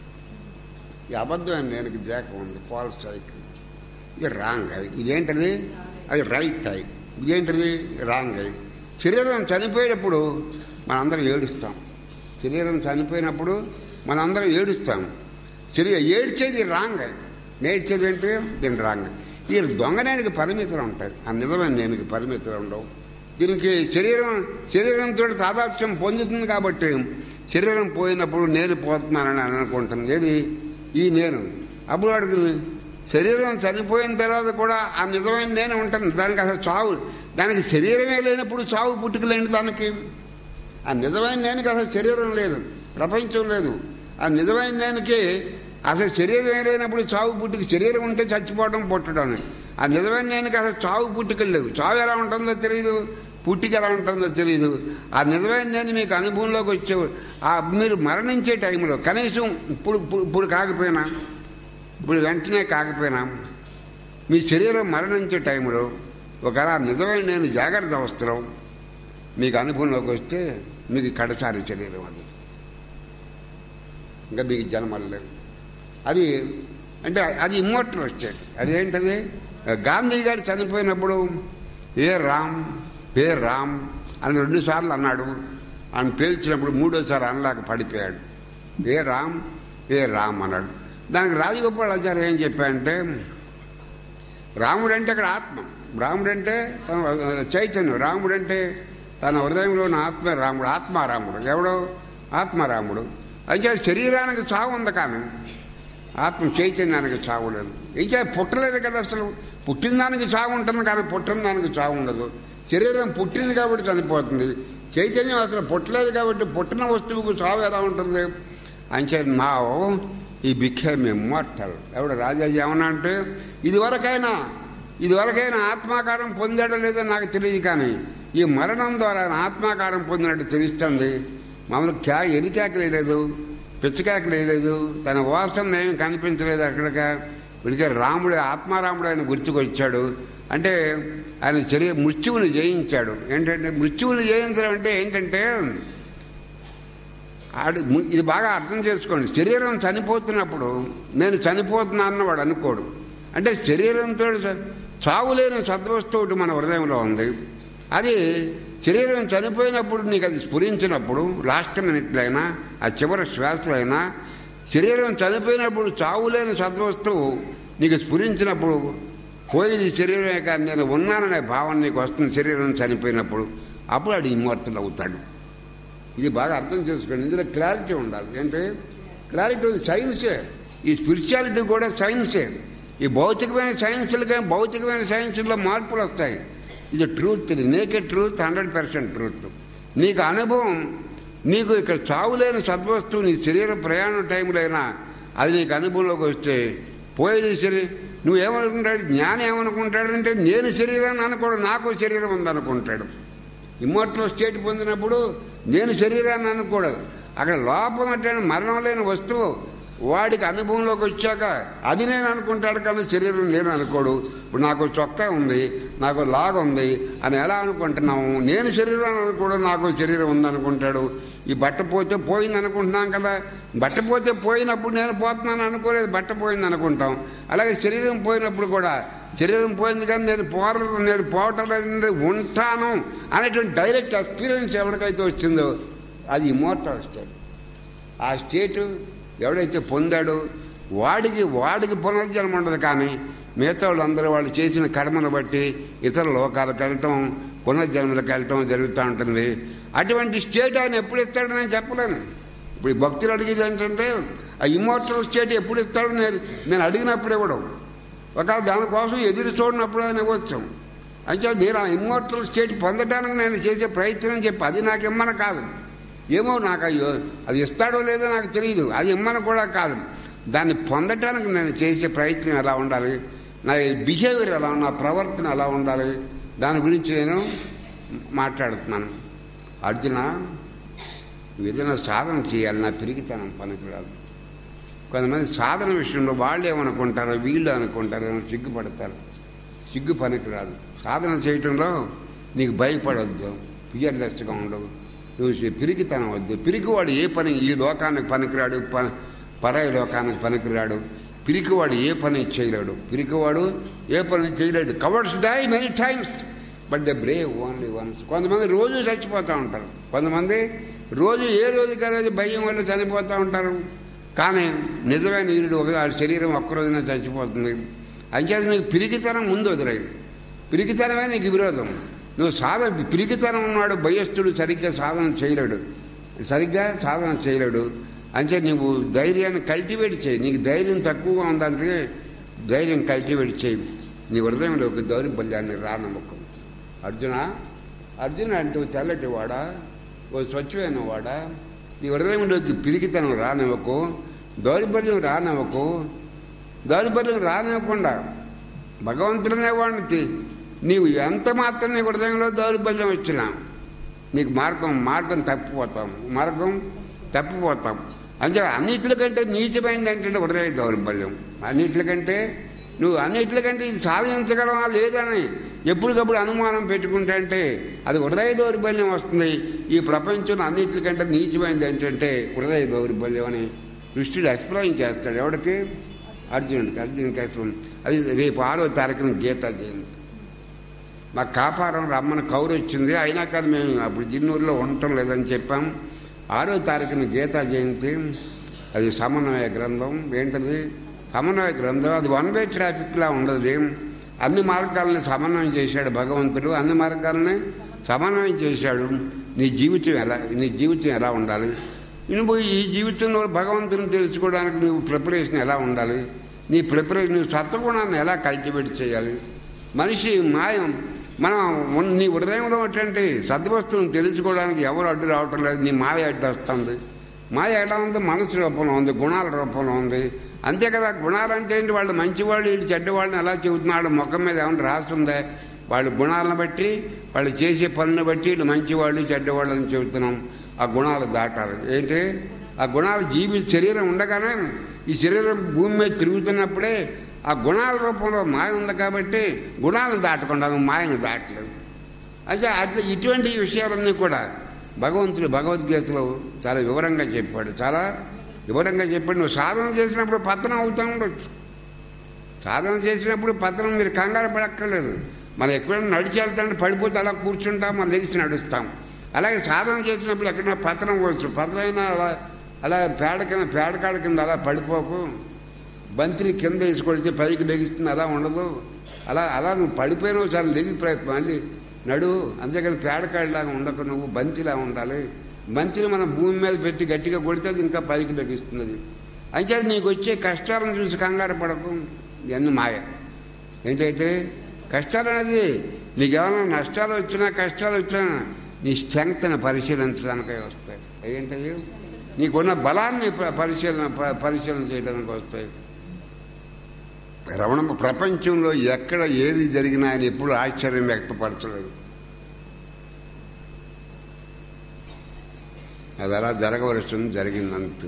Speaker 1: ఈ అబద్ధమైన నేనుకి దేహం ఉంది ఫాల్స్ సైకిల్ ఇది రాంగ్ అది ఇదేంటది అది రైట్ అయి ఇదేంటిది రాంగ్ అది శరీరం చనిపోయేటప్పుడు మనందరం ఏడుస్తాం శరీరం చనిపోయినప్పుడు మనందరం ఏడుస్తాం శరీరం ఏడ్చేది రాంగ్ అది నేర్చేది ఏంటి దీని రాంగ్ ఈ దొంగనేనికి పరిమితులు ఉంటాయి ఆ నిజమైన నేనికి పరిమితులు ఉండవు దీనికి శరీరం శరీరంతో తాదాత్మ్యం పొందుతుంది కాబట్టి శరీరం పోయినప్పుడు నేను పోతున్నానని అనుకుంటుంది ఏది ఈ నేను అప్పుడు వాడికి శరీరం చనిపోయిన తర్వాత కూడా ఆ నిజమైన నేను ఉంటాను దానికి అసలు చావు దానికి శరీరమే లేనప్పుడు చావు పుట్టుకలేండి దానికి ఆ నిజమైన నేనుకి అసలు శరీరం లేదు ప్రపంచం లేదు ఆ నిజమైన నేనుకి అసలు శరీరం లేనప్పుడు చావు పుట్టుక శరీరం ఉంటే చచ్చిపోవడం పుట్టడం ఆ నిజమైన నేనుకి అసలు చావు పుట్టుకలు లేవు చావు ఎలా ఉంటుందో తెలియదు పుట్టిక ఎలా ఉంటుందో తెలియదు ఆ నిజమైన నేను మీకు అనుభవంలోకి వచ్చే ఆ మీరు మరణించే టైంలో కనీసం ఇప్పుడు ఇప్పుడు- ఇప్పుడు కాకపోయినా ఇప్పుడు వెంటనే కాకపోయినా మీ శరీరం మరణించే టైంలో ఒకవేళ ఆ నిజమైన నేను జాగ్రత్త అవస్థలో మీకు అనుభవంలోకి వస్తే మీకు కడసారి శరీరం అది ఇంకా మీకు జన్మలు లేవు అది అంటే అది ఇమ్మోటల్ స్టేట్ అదేంటది గాంధీ గారు చనిపోయినప్పుడు ఏ రామ్ ఏ రామ్ అని రెండు సార్లు అన్నాడు ఆయన పేల్చినప్పుడు మూడోసారి అనలేక పడిపోయాడు ఏ రామ్ ఏ రామ్ అన్నాడు దానికి రాజగోపాలాచార్య ఏం చెప్పాడంటే రాముడు అంటే అక్కడ ఆత్మ రాముడు అంటే తన చైతన్యం రాముడు అంటే తన హృదయంలో ఉన్న ఆత్మ రాముడు ఆత్మారాముడు ఎవడో ఆత్మారాముడు అయితే శరీరానికి చావు ఉంది కానీ ఆత్మ చైతన్యానికి చావు లేదు ఇంకా పుట్టలేదు కదా అసలు పుట్టిన దానికి చావు ఉంటుంది కానీ పుట్టిన దానికి చావు ఉండదు శరీరం పుట్టింది కాబట్టి చనిపోతుంది చైతన్యం అసలు పుట్టలేదు కాబట్టి పుట్టిన వస్తువుకు చావు ఎలా ఉంటుంది అంచే నా ఈ బిఖేమ్ ఇమ్మోర్టల్ ఎవడు రాజాజీ ఏమన్నా అంటే ఇదివరకైనా ఇదివరకైనా ఆత్మాకారం పొందాడో లేదో నాకు తెలియదు కానీ ఈ మరణం ద్వారా ఆయన ఆత్మాకారం పొందినట్టు తెలుస్తుంది మామూలు క్యా ఎరికాకలు లేదు పిచ్చకాకలు లేదు తన వాసన ఏమి కనిపించలేదు అక్కడిక వీడికి రాముడు ఆత్మారాముడు ఆయన గుర్తుకొచ్చాడు అంటే ఆయన శరీర మృత్యువుని జయించాడు ఏంటంటే మృత్యువుని జయించడం అంటే ఏంటంటే ఆడు ము- ఇది బాగా అర్థం చేసుకోండి శరీరం చనిపోతున్నప్పుడు నేను చనిపోతున్నానని వాడు అనుకోడు అంటే శరీరంతో చ- చావులేని సద్వస్తువు ఒకటి మన హృదయంలో ఉంది అది శరీరం చనిపోయినప్పుడు నీకు అది స్ఫురించినప్పుడు లాస్ట్ మినిట్లైనా ఆ చివరి శ్వాసలైనా శరీరం చనిపోయినప్పుడు చావులేని సద్వస్తువు నీకు స్ఫురించినప్పుడు పోయేది శరీరమే కానీ నేను ఉన్నాననే భావన నీకు వస్తుంది శరీరం చనిపోయినప్పుడు అప్పుడు అది ఇమ్మర్తలు అవుతాడు ఇది బాగా అర్థం చేసుకోండి ఇందులో క్లారిటీ ఉండాలి ఏంటి క్లారిటీ ఉంది సైన్సే ఈ స్పిరిచువాలిటీ కూడా సైన్సే ఈ భౌతికమైన సైన్సులకే భౌతికమైన సైన్సుల్లో మార్పులు వస్తాయి ఇది ట్రూత్ ఇది naked truth hundred percent truth నీకు అనుభవం నీకు ఇక్కడ చావులేని సద్వస్తువు నీ శరీర ప్రయాణ టైంలో అయినా అది నీకు అనుభవంలోకి వస్తే పోయేది శరీరం నువ్వేమనుకుంటాడు జ్ఞానం ఏమనుకుంటాడంటే నేను శరీరాన్ని అనుకోడు నాకు శరీరం ఉందనుకుంటాడు ఇమ్మోటల్ స్టేట్ పొందినప్పుడు నేను శరీరాన్ని అనుకోడు అక్కడ లోపం అంటే మరణం లేని వస్తువు వాడికి అనుభవంలోకి వచ్చాక అది నేను అనుకుంటాడు కానీ శరీరం నేను అనుకోడు ఇప్పుడు నాకు చొక్కా ఉంది నాకు లాగ ఉంది అని ఎలా అనుకుంటున్నాము నేను శరీరాన్ని అనుకోడు నాకు శరీరం ఉందనుకుంటాడు ఈ బట్ట పోతే పోయింది అనుకుంటున్నాం కదా బట్ట పోతే పోయినప్పుడు నేను పోతున్నాను అనుకోలేదు బట్ట పోయింది అనుకుంటాం అలాగే శరీరం పోయినప్పుడు కూడా శరీరం పోయింది కానీ నేను పోరదు నేను పోవటం లేదు నేను ఉంటాను అనేటువంటి డైరెక్ట్ ఎక్స్పీరియన్స్ ఎవరికైతే వచ్చిందో అది ఇమోర్టల్ స్టేట్ ఆ స్టేట్ ఎవడైతే పొందాడో వాడికి వాడికి పునర్జన్మ ఉండదు కానీ మిగతా వాళ్ళందరూ వాళ్ళు చేసిన కర్మను బట్టి ఇతర లోకాలకు వెళ్ళటం పునర్జన్మలకు వెళ్ళటం జరుగుతూ ఉంటుంది అటువంటి స్టేట్ ఆయన ఎప్పుడు ఇస్తాడో నేను చెప్పలేను ఇప్పుడు ఈ భక్తులు అడిగేది ఏంటంటే ఆ ఇమ్మోర్టల్ స్టేట్ ఎప్పుడు ఇస్తాడో నేను నేను అడిగినప్పుడు ఇవ్వడం ఒకవేళ దానికోసం ఎదురు చూడనప్పుడు ఆయన ఇవ్వచ్చు అయితే నేను ఆ ఇమ్మోర్టల్ స్టేట్ పొందడానికి నేను చేసే ప్రయత్నం చెప్పి అది నాకు ఇమ్మన కాదు ఏమో నాకు అయ్యో అది ఇస్తాడో లేదో నాకు తెలియదు అది ఇమ్మని కూడా కాదు దాన్ని పొందటానికి నేను చేసే ప్రయత్నం ఎలా ఉండాలి నా బిహేవియర్ ఎలా నా ప్రవర్తన ఎలా ఉండాలి దాని గురించి నేను మాట్లాడుతున్నాను అర్జున నువ్వు ఏదైనా సాధన చేయాలి నా పెరిగితనం పనికిరాదు కొంతమంది సాధన విషయంలో వాళ్ళు ఏమనుకుంటారో వీళ్ళు అనుకుంటారో ఏమో సిగ్గుపడతారు సిగ్గు పనికిరాదు సాధన చేయటంలో నీకు భయపడొద్దు ఫియర్లెస్గా ఉండవు నువ్వు పిరికితనం వద్దు పిరికివాడు ఏ పని ఈ లోకానికి పనికిరాడు ప పరాయి లోకానికి పనికిరాడు పిరికివాడు ఏ పని చేయలేడు పిరికివాడు ఏ పని చేయలేడు cowards die many times but the brave only once కొంతమంది రోజు చచ్చిపోతూ ఉంటారు కొంతమంది రోజు ఏ రోజుకి ఆ రోజు భయం వల్ల చనిపోతూ ఉంటారు కానీ నిజమైన వీరుడు ఒక ఆ శరీరం ఒక్కరోజున చచ్చిపోతుంది అంచేది నీకు పిరికితనం ముందు వదిలేదు పిరికితనమే నీకు విరోధం నువ్వు సాధన పిరికితనం ఉన్నాడు భయస్థుడు సరిగ్గా సాధన చేయలేడు సరిగ్గా సాధన చేయలేడు అంటే నువ్వు ధైర్యాన్ని కల్టివేట్ చేయి నీకు ధైర్యం తక్కువగా ఉందంటే ధైర్యం కల్టివేట్ చేయి నీ హృదయంలో ఒక దౌర్బల్యాన్ని రానమ్మకం అర్జున అర్జున అంటే ఓ తెల్లటి వాడా ఓ స్వచ్ఛమైన వాడా నీ హృదయంలోకి పిరికితనం రానివ్వకు దౌర్బల్యం రానివ్వకు దౌర్బల్యం రానివ్వకుండా భగవంతుడనే వాడిని నీవు ఎంత మాత్రం నీ హృదయంలో దౌర్బల్యం వచ్చినా నీకు మార్గం మార్గం తప్పిపోతాం మార్గం తప్పిపోతాం అంటే అన్నిటికంటే నీచమైంది అంటే హృదయ దౌర్బల్యం అన్నిటికంటే నువ్వు అన్నిటికంటే ఇది సాధించగలవా లేదని ఎప్పటికప్పుడు అనుమానం పెట్టుకుంటే అంటే అది హృదయ దౌర్బల్యం వస్తుంది ఈ ప్రపంచంలో అన్నిటికంటే నీచమైంది ఏంటంటే హృదయ దౌర్బల్యం అని కృష్ణుడు ఎక్స్ప్లెయిన్ చేస్తాడు ఎవడికి అర్జునుడికి అర్జునుడికి ఎక్స్ప్లెయిన్ అది రేపు ఆరో తారీఖున గీతా జయంతి మాకు కాపారం రమ్మని కౌరు వచ్చింది అయినా కానీ మేము అప్పుడు జిన్నూరులో ఉండటం లేదని చెప్పాం ఆరో తారీఖున గీతా జయంతి అది సమన్వయ గ్రంథం ఏంటది సమన్వయ గ్రంథం అది వన్ వే ట్రాఫిక్లా ఉండదు అన్ని మార్గాలని సమన్వయం చేశాడు భగవంతుడు అన్ని మార్గాలని సమన్వయం చేశాడు నీ జీవితం ఎలా నీ జీవితం ఎలా ఉండాలి నువ్వు ఈ జీవితంలో భగవంతుని తెలుసుకోవడానికి నువ్వు ప్రిపరేషన్ ఎలా ఉండాలి నీ ప్రిపరేషన్ నువ్వు సత్వగుణాన్ని ఎలా కల్టివేట్ చేయాలి మనిషి మాయం మనం ఉన్న- నీ హృదయంలో ఉన్నటువంటి సద్వస్తువును తెలుసుకోవడానికి ఎవరు అడ్డు రావటం లేదు నీ మాయ అడ్డు వస్తుంది మాయ ఎలా ఉంది మనసు రూపంలో ఉంది గుణాల రూపంలో ఉంది అంతే కదా గుణాలంటే ఏంటి వాళ్ళు మంచివాళ్ళు వీళ్ళు చెడ్డవాళ్ళని ఎలా చెబుతున్నాడు ముఖం మీద ఏమైనా రాస్తుందే వాళ్ళ గుణాలను బట్టి వాళ్ళు చేసే పనులను బట్టి వీళ్ళు మంచివాళ్ళు చెడ్డవాళ్ళని చెబుతున్నాం ఆ గుణాలు దాటాలి ఏంటి ఆ గుణాలు జీవి శరీరం ఉండగానే ఈ శరీరం భూమి మీద తిరుగుతున్నప్పుడే ఆ గుణాల రూపంలో మాయ ఉంది కాబట్టి గుణాలను దాటకుండా నువ్వు మాయను దాటలేవు అయితే అట్లా ఇటువంటి విషయాలన్నీ కూడా భగవంతుడు భగవద్గీతలో చాలా వివరంగా చెప్పాడు చాలా వివరంగా చెప్పాడు నువ్వు సాధన చేసినప్పుడు పతనం అవుతూ ఉండొచ్చు సాధన చేసినప్పుడు పతనం మీరు కంగారు పడక్కర్లేదు మనం ఎక్కడైనా నడిచి వెళ్తాంటే పడిపోతే అలా కూర్చుంటాం మనం లెగిసి నడుస్తాం అలాగే సాధన చేసినప్పుడు ఎక్కడైనా పతనం వచ్చు పతనైనా అలా అలా పేడ కింద పేడకాడ కింద అలా పడిపోకు బంతిని కింద వేసుకొడితే పైకి లెగిస్తుంది అలా ఉండదు అలా అలా నువ్వు పడిపోయిన ఒకసారి లెగి ప్ర- మళ్ళీ నడు అంతేకాని పేడకాడిలాగా ఉండకు నువ్వు బంతిలా ఉండాలి బంతిని మనం భూమి మీద పెట్టి గట్టిగా కొడితే అది ఇంకా పైకి లెగిస్తుంది అయితే నీకు వచ్చే కష్టాలను చూసి కంగారు పడకు ఇవన్నీ మాయ ఏంటంటే కష్టాలు అనేది నీకేమైనా నష్టాలు వచ్చినా కష్టాలు వచ్చినా నీ స్ట్రెంగ్త్ని పరిశీలించడానికే వస్తాయి ఏంటది నీకున్న బలాన్ని ప- పరిశీలన ప- పరిశీలన చేయడానికి వస్తాయి రమణ ప్రపంచంలో ఎక్కడ ఏది జరిగినా ఆయన ఎప్పుడు ఆశ్చర్యం వ్యక్తపరచలేదు అది అలా జరగవలసింది జరిగిందంతే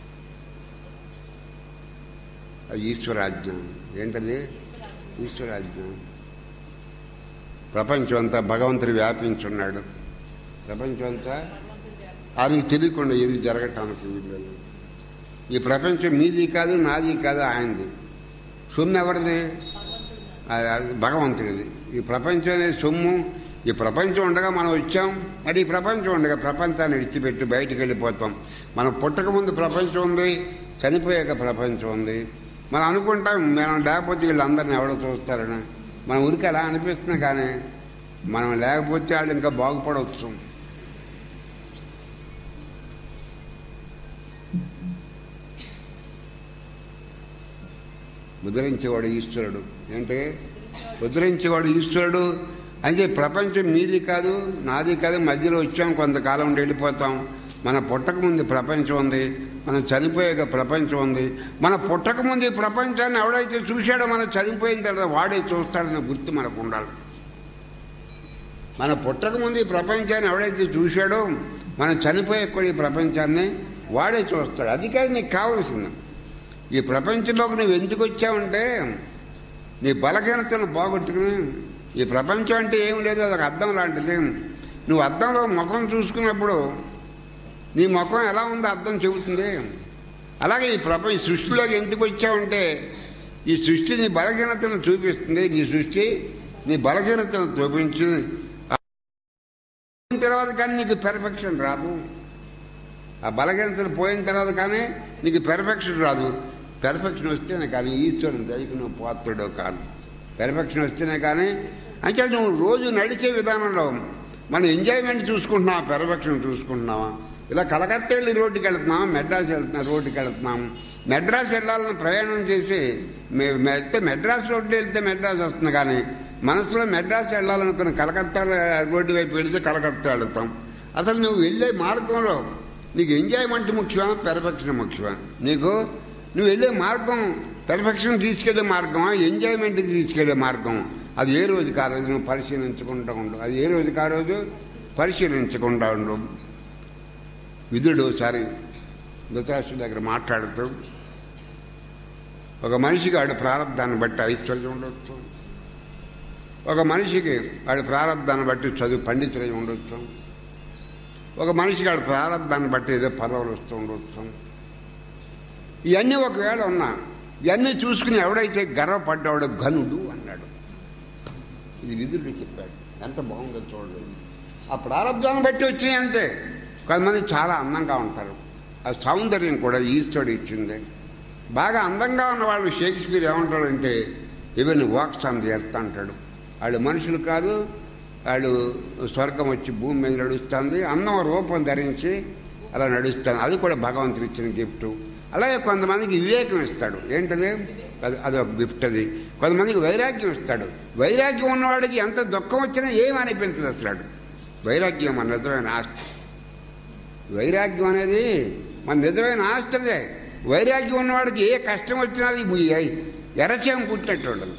Speaker 1: అది ఈశ్వరాజ్ఞం ఏంటది ఈశ్వరాజ్ఞం ప్రపంచం అంతా భగవంతుడు వ్యాపించున్నాడు ప్రపంచం అంతా ఆయనకి తెలియకుండా ఏది జరగటానికి వీల్లేదు ఈ ప్రపంచం మీది కాదు నాది కాదు ఆయనది సొమ్ము ఎవరిది అది- అది భగవంతుడిది ఈ ప్రపంచం అనేది సొమ్ము ఈ ప్రపంచం ఉండగా మనం వచ్చాం మరి ఈ ప్రపంచం ఉండగా ప్రపంచాన్ని విడిచిపెట్టి బయటికి వెళ్ళిపోతాం మనం పుట్టక ముందు ప్రపంచం ఉంది చనిపోయాక ప్రపంచం ఉంది మనం అనుకుంటాం మనం లేకపోతే వీళ్ళందరిని ఎవడో చూస్తారని మన ఊరికి అలా అనిపిస్తుంది కానీ మనం లేకపోతే వాళ్ళు ఇంకా బాగుపడవచ్చు ముద్రించేవాడు ఈశ్వరుడు ఏంటి ముద్రించేవాడు ఈశ్వరుడు అంటే ప్రపంచం మీది కాదు నాది కాదు మధ్యలో వచ్చాం కొంతకాలం ఉండి వెళ్ళిపోతాం మన పుట్టక ముందు ప్రపంచం ఉంది మనం చనిపోయాక ప్రపంచం ఉంది మన పుట్టక ముందు ఈ ప్రపంచాన్ని ఎవడైతే చూశాడో మనం చనిపోయిన తర్వాత వాడే చూస్తాడనే గుర్తు మనకు ఉండాలి మన పుట్టక ముందు ఈ ప్రపంచాన్ని ఎవడైతే చూశాడో మనం చనిపోయే కూడా ఈ ప్రపంచాన్ని వాడే చూస్తాడు అది కాదు నీకు కావలసింది ఈ ప్రపంచంలోకి నువ్వు ఎందుకు వచ్చావంటే నీ బలహీనతను బాగొట్టుకుని ఈ ప్రపంచం అంటే ఏం లేదు అది ఒక అద్దం లాంటిది నువ్వు అద్దంలో ముఖం చూసుకున్నప్పుడు నీ ముఖం ఎలా ఉందో అర్థం చెబుతుంది అలాగే ఈ ప్రపంచ సృష్టిలోకి ఎందుకు వచ్చావంటే ఈ సృష్టి నీ బలహీనతను చూపిస్తుంది నీ సృష్టి నీ బలహీనతను చూపించి పోయిన తర్వాత కానీ నీకు పెర్ఫెక్షన్ రాదు ఆ బలహీనతలు పోయిన తర్వాత కానీ నీకు పెర్ఫెక్షన్ రాదు పెర్ఫెక్షన్ వస్తేనే కానీ ఈశ్వరుని దయకు నువ్వు పాత్రుడు కాదు పెర్ఫెక్షన్ వస్తేనే కానీ అంటే నువ్వు రోజు నడిచే విధానంలో మన ఎంజాయ్మెంట్ చూసుకుంటున్నావా పెర్ఫెక్షన్ చూసుకుంటున్నావా ఇలా కలకత్తా వెళ్ళి రోడ్డుకి వెళ్తున్నాం మెడ్రాస్ వెళ్తున్నాం రోడ్డుకి వెళ్తున్నాం మెడ్రాస్ వెళ్ళాలని ప్రయాణం చేసి మే- వెళ్తే మెడ్రాస్ రోడ్డు వెళ్తే మెడ్రాస్ వస్తుంది కానీ మనసులో మెడ్రాస్ వెళ్ళాలనుకున్న కలకత్తా రోడ్డు వైపు వెళితే కలకత్తా వెళ్తాం అసలు నువ్వు వెళ్ళే మార్గంలో నీకు ఎంజాయ్మెంట్ ముఖ్యమా పెర్ఫెక్షన్ ముఖ్యమా నీకు నువ్వు వెళ్ళే మార్గం పెర్ఫెక్షన్ తీసుకెళ్లే మార్గమా ఎంజాయ్మెంట్కి తీసుకెళ్లే మార్గం అది ఏ రోజు కా రోజు నువ్వు పరిశీలించకుండా ఉండు అది ఏ రోజు కా రోజు పరిశీలించకుండా ఉండు విధుడు ఒకసారి ధృతరాష్ట్రుడి దగ్గర మాట్లాడుతూ ఒక మనిషికి వాడి ప్రారంధాన్ని బట్టి ఐశ్వర్యం ఉండొచ్చు ఒక మనిషికి వాడి ప్రారంధాన్ని బట్టి చదువు పండితులై ఉండొచ్చు ఒక మనిషికి వాడి ప్రారంధాన్ని బట్టి ఏదో పదవులు వస్తూ ఉండొచ్చు ఇవన్నీ ఒకవేళ ఉన్నా ఇవన్నీ చూసుకుని ఎవడైతే గర్వపడ్డాడో ఘనుడు అన్నాడు ఇది విధుడు చెప్పాడు ఎంత బాగుందో చూడండి ఆ ప్రారంధాన్ని బట్టి వచ్చినాయి అంతే కొంతమంది చాలా అందంగా ఉంటారు ఆ సౌందర్యం కూడా ఈశ్వరుడు ఇచ్చింది బాగా అందంగా ఉన్న వాళ్ళు షేక్స్పియర్ ఏమంటాడంటే even walks on the earth అంటాడు వాళ్ళు మనుషులు కాదు వాళ్ళు స్వర్గం వచ్చి భూమి మీద నడుస్తుంది అందం రూపం ధరించి అలా నడుస్తాను అది కూడా భగవంతుడు ఇచ్చిన గిఫ్ట్ అలాగే కొంతమందికి వివేకం ఇస్తాడు ఏంటది అది అదొక గిఫ్ట్ అది కొంతమందికి వైరాగ్యం ఇస్తాడు వైరాగ్యం ఉన్నవాడికి ఎంత దుఃఖం వచ్చినా ఏం అనిపించదు అసలు వైరాగ్యం మన నిజమైన ఆస్తి వైరాగ్యం అనేది మన నిజమైన ఆస్తి అదే వైరాగ్యం ఉన్నవాడికి ఏ కష్టం వచ్చినా అది ఎరచేం పుట్టినట్టు ఉండదు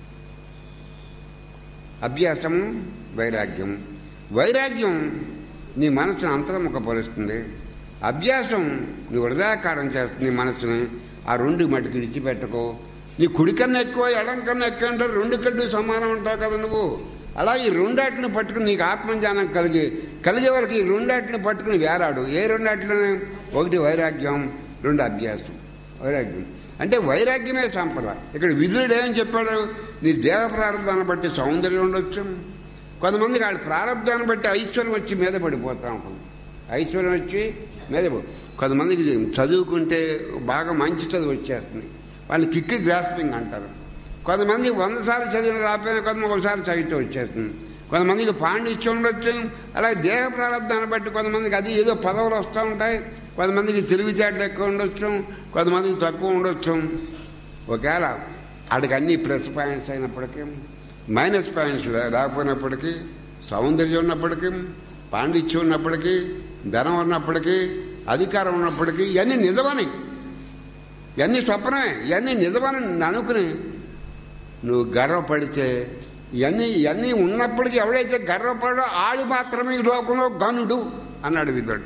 Speaker 1: అభ్యాసము వైరాగ్యం వైరాగ్యం నీ మనసును అంతర్ముఖపరుస్తుంది అభ్యాసం నీ హృదయాకారం చేస్తుంది నీ మనసుని ఆ రెండు మటుకు విడిచిపెట్టకో నీ కుడి కన్నా ఎక్కువ ఎడం కన్నా ఎక్కువ అంటే రెండు కళ్ళు సమానం ఉంటావు కదా నువ్వు అలా ఈ రెండాటిని పట్టుకుని నీకు ఆత్మజ్ఞానం కలిగి కలిగే వరకు ఈ రెండాటిని పట్టుకుని వేలాడు ఏ రెండాటిలోనే ఒకటి వైరాగ్యం రెండు అభ్యాసం వైరాగ్యం అంటే వైరాగ్యమే సంపద ఇక్కడ విధుడు ఏం చెప్పాడు నీ దేహ ప్రారంభాన్ని బట్టి సౌందర్యం ఉండొచ్చు కొంతమందికి వాళ్ళ ప్రారంభాన్ని బట్టి ఐశ్వర్యం వచ్చి మీద పడిపోతా ఉంటుంది ఐశ్వర్యం వచ్చి మీద పడి- కొంతమందికి చదువుకుంటే బాగా మంచి చదువు వచ్చేస్తుంది వాళ్ళని కిక్కి గ్రాస్పింగ్ అంటారు కొంతమంది వంద సార్లు చదివిన రాకపోయినా కొంతమంది ఒకసారి చదివితే వచ్చేస్తుంది కొంతమందికి పాండిత్యం ఉండొచ్చు అలాగే దేహ ప్రారంభాన్ని బట్టి కొంతమందికి అది ఏదో పదవులు వస్తూ ఉంటాయి కొంతమందికి తెలివితేటలు ఎక్కువ ఉండొచ్చు కొంతమందికి తక్కువ ఉండొచ్చు ఒకవేళ ఆడికి అన్ని ప్లస్ పాయింట్స్ అయినప్పటికీ మైనస్ పాయింట్స్ రాకపోయినప్పటికీ సౌందర్యం ఉన్నప్పటికీ పాండిత్యం ఉన్నప్పటికీ ధనం ఉన్నప్పటికీ అధికారం ఉన్నప్పటికీ ఇవన్నీ నిజమని ఇవన్నీ స్వప్నమే ఇవన్నీ నిజమని అనుకుని నువ్వు గర్వపడితే ఇవన్నీ ఇవన్నీ ఉన్నప్పటికీ ఎవడైతే గర్వపడో ఆడు మాత్రమే ఈ లోకంలో గనుడు అన్నాడు విధుడు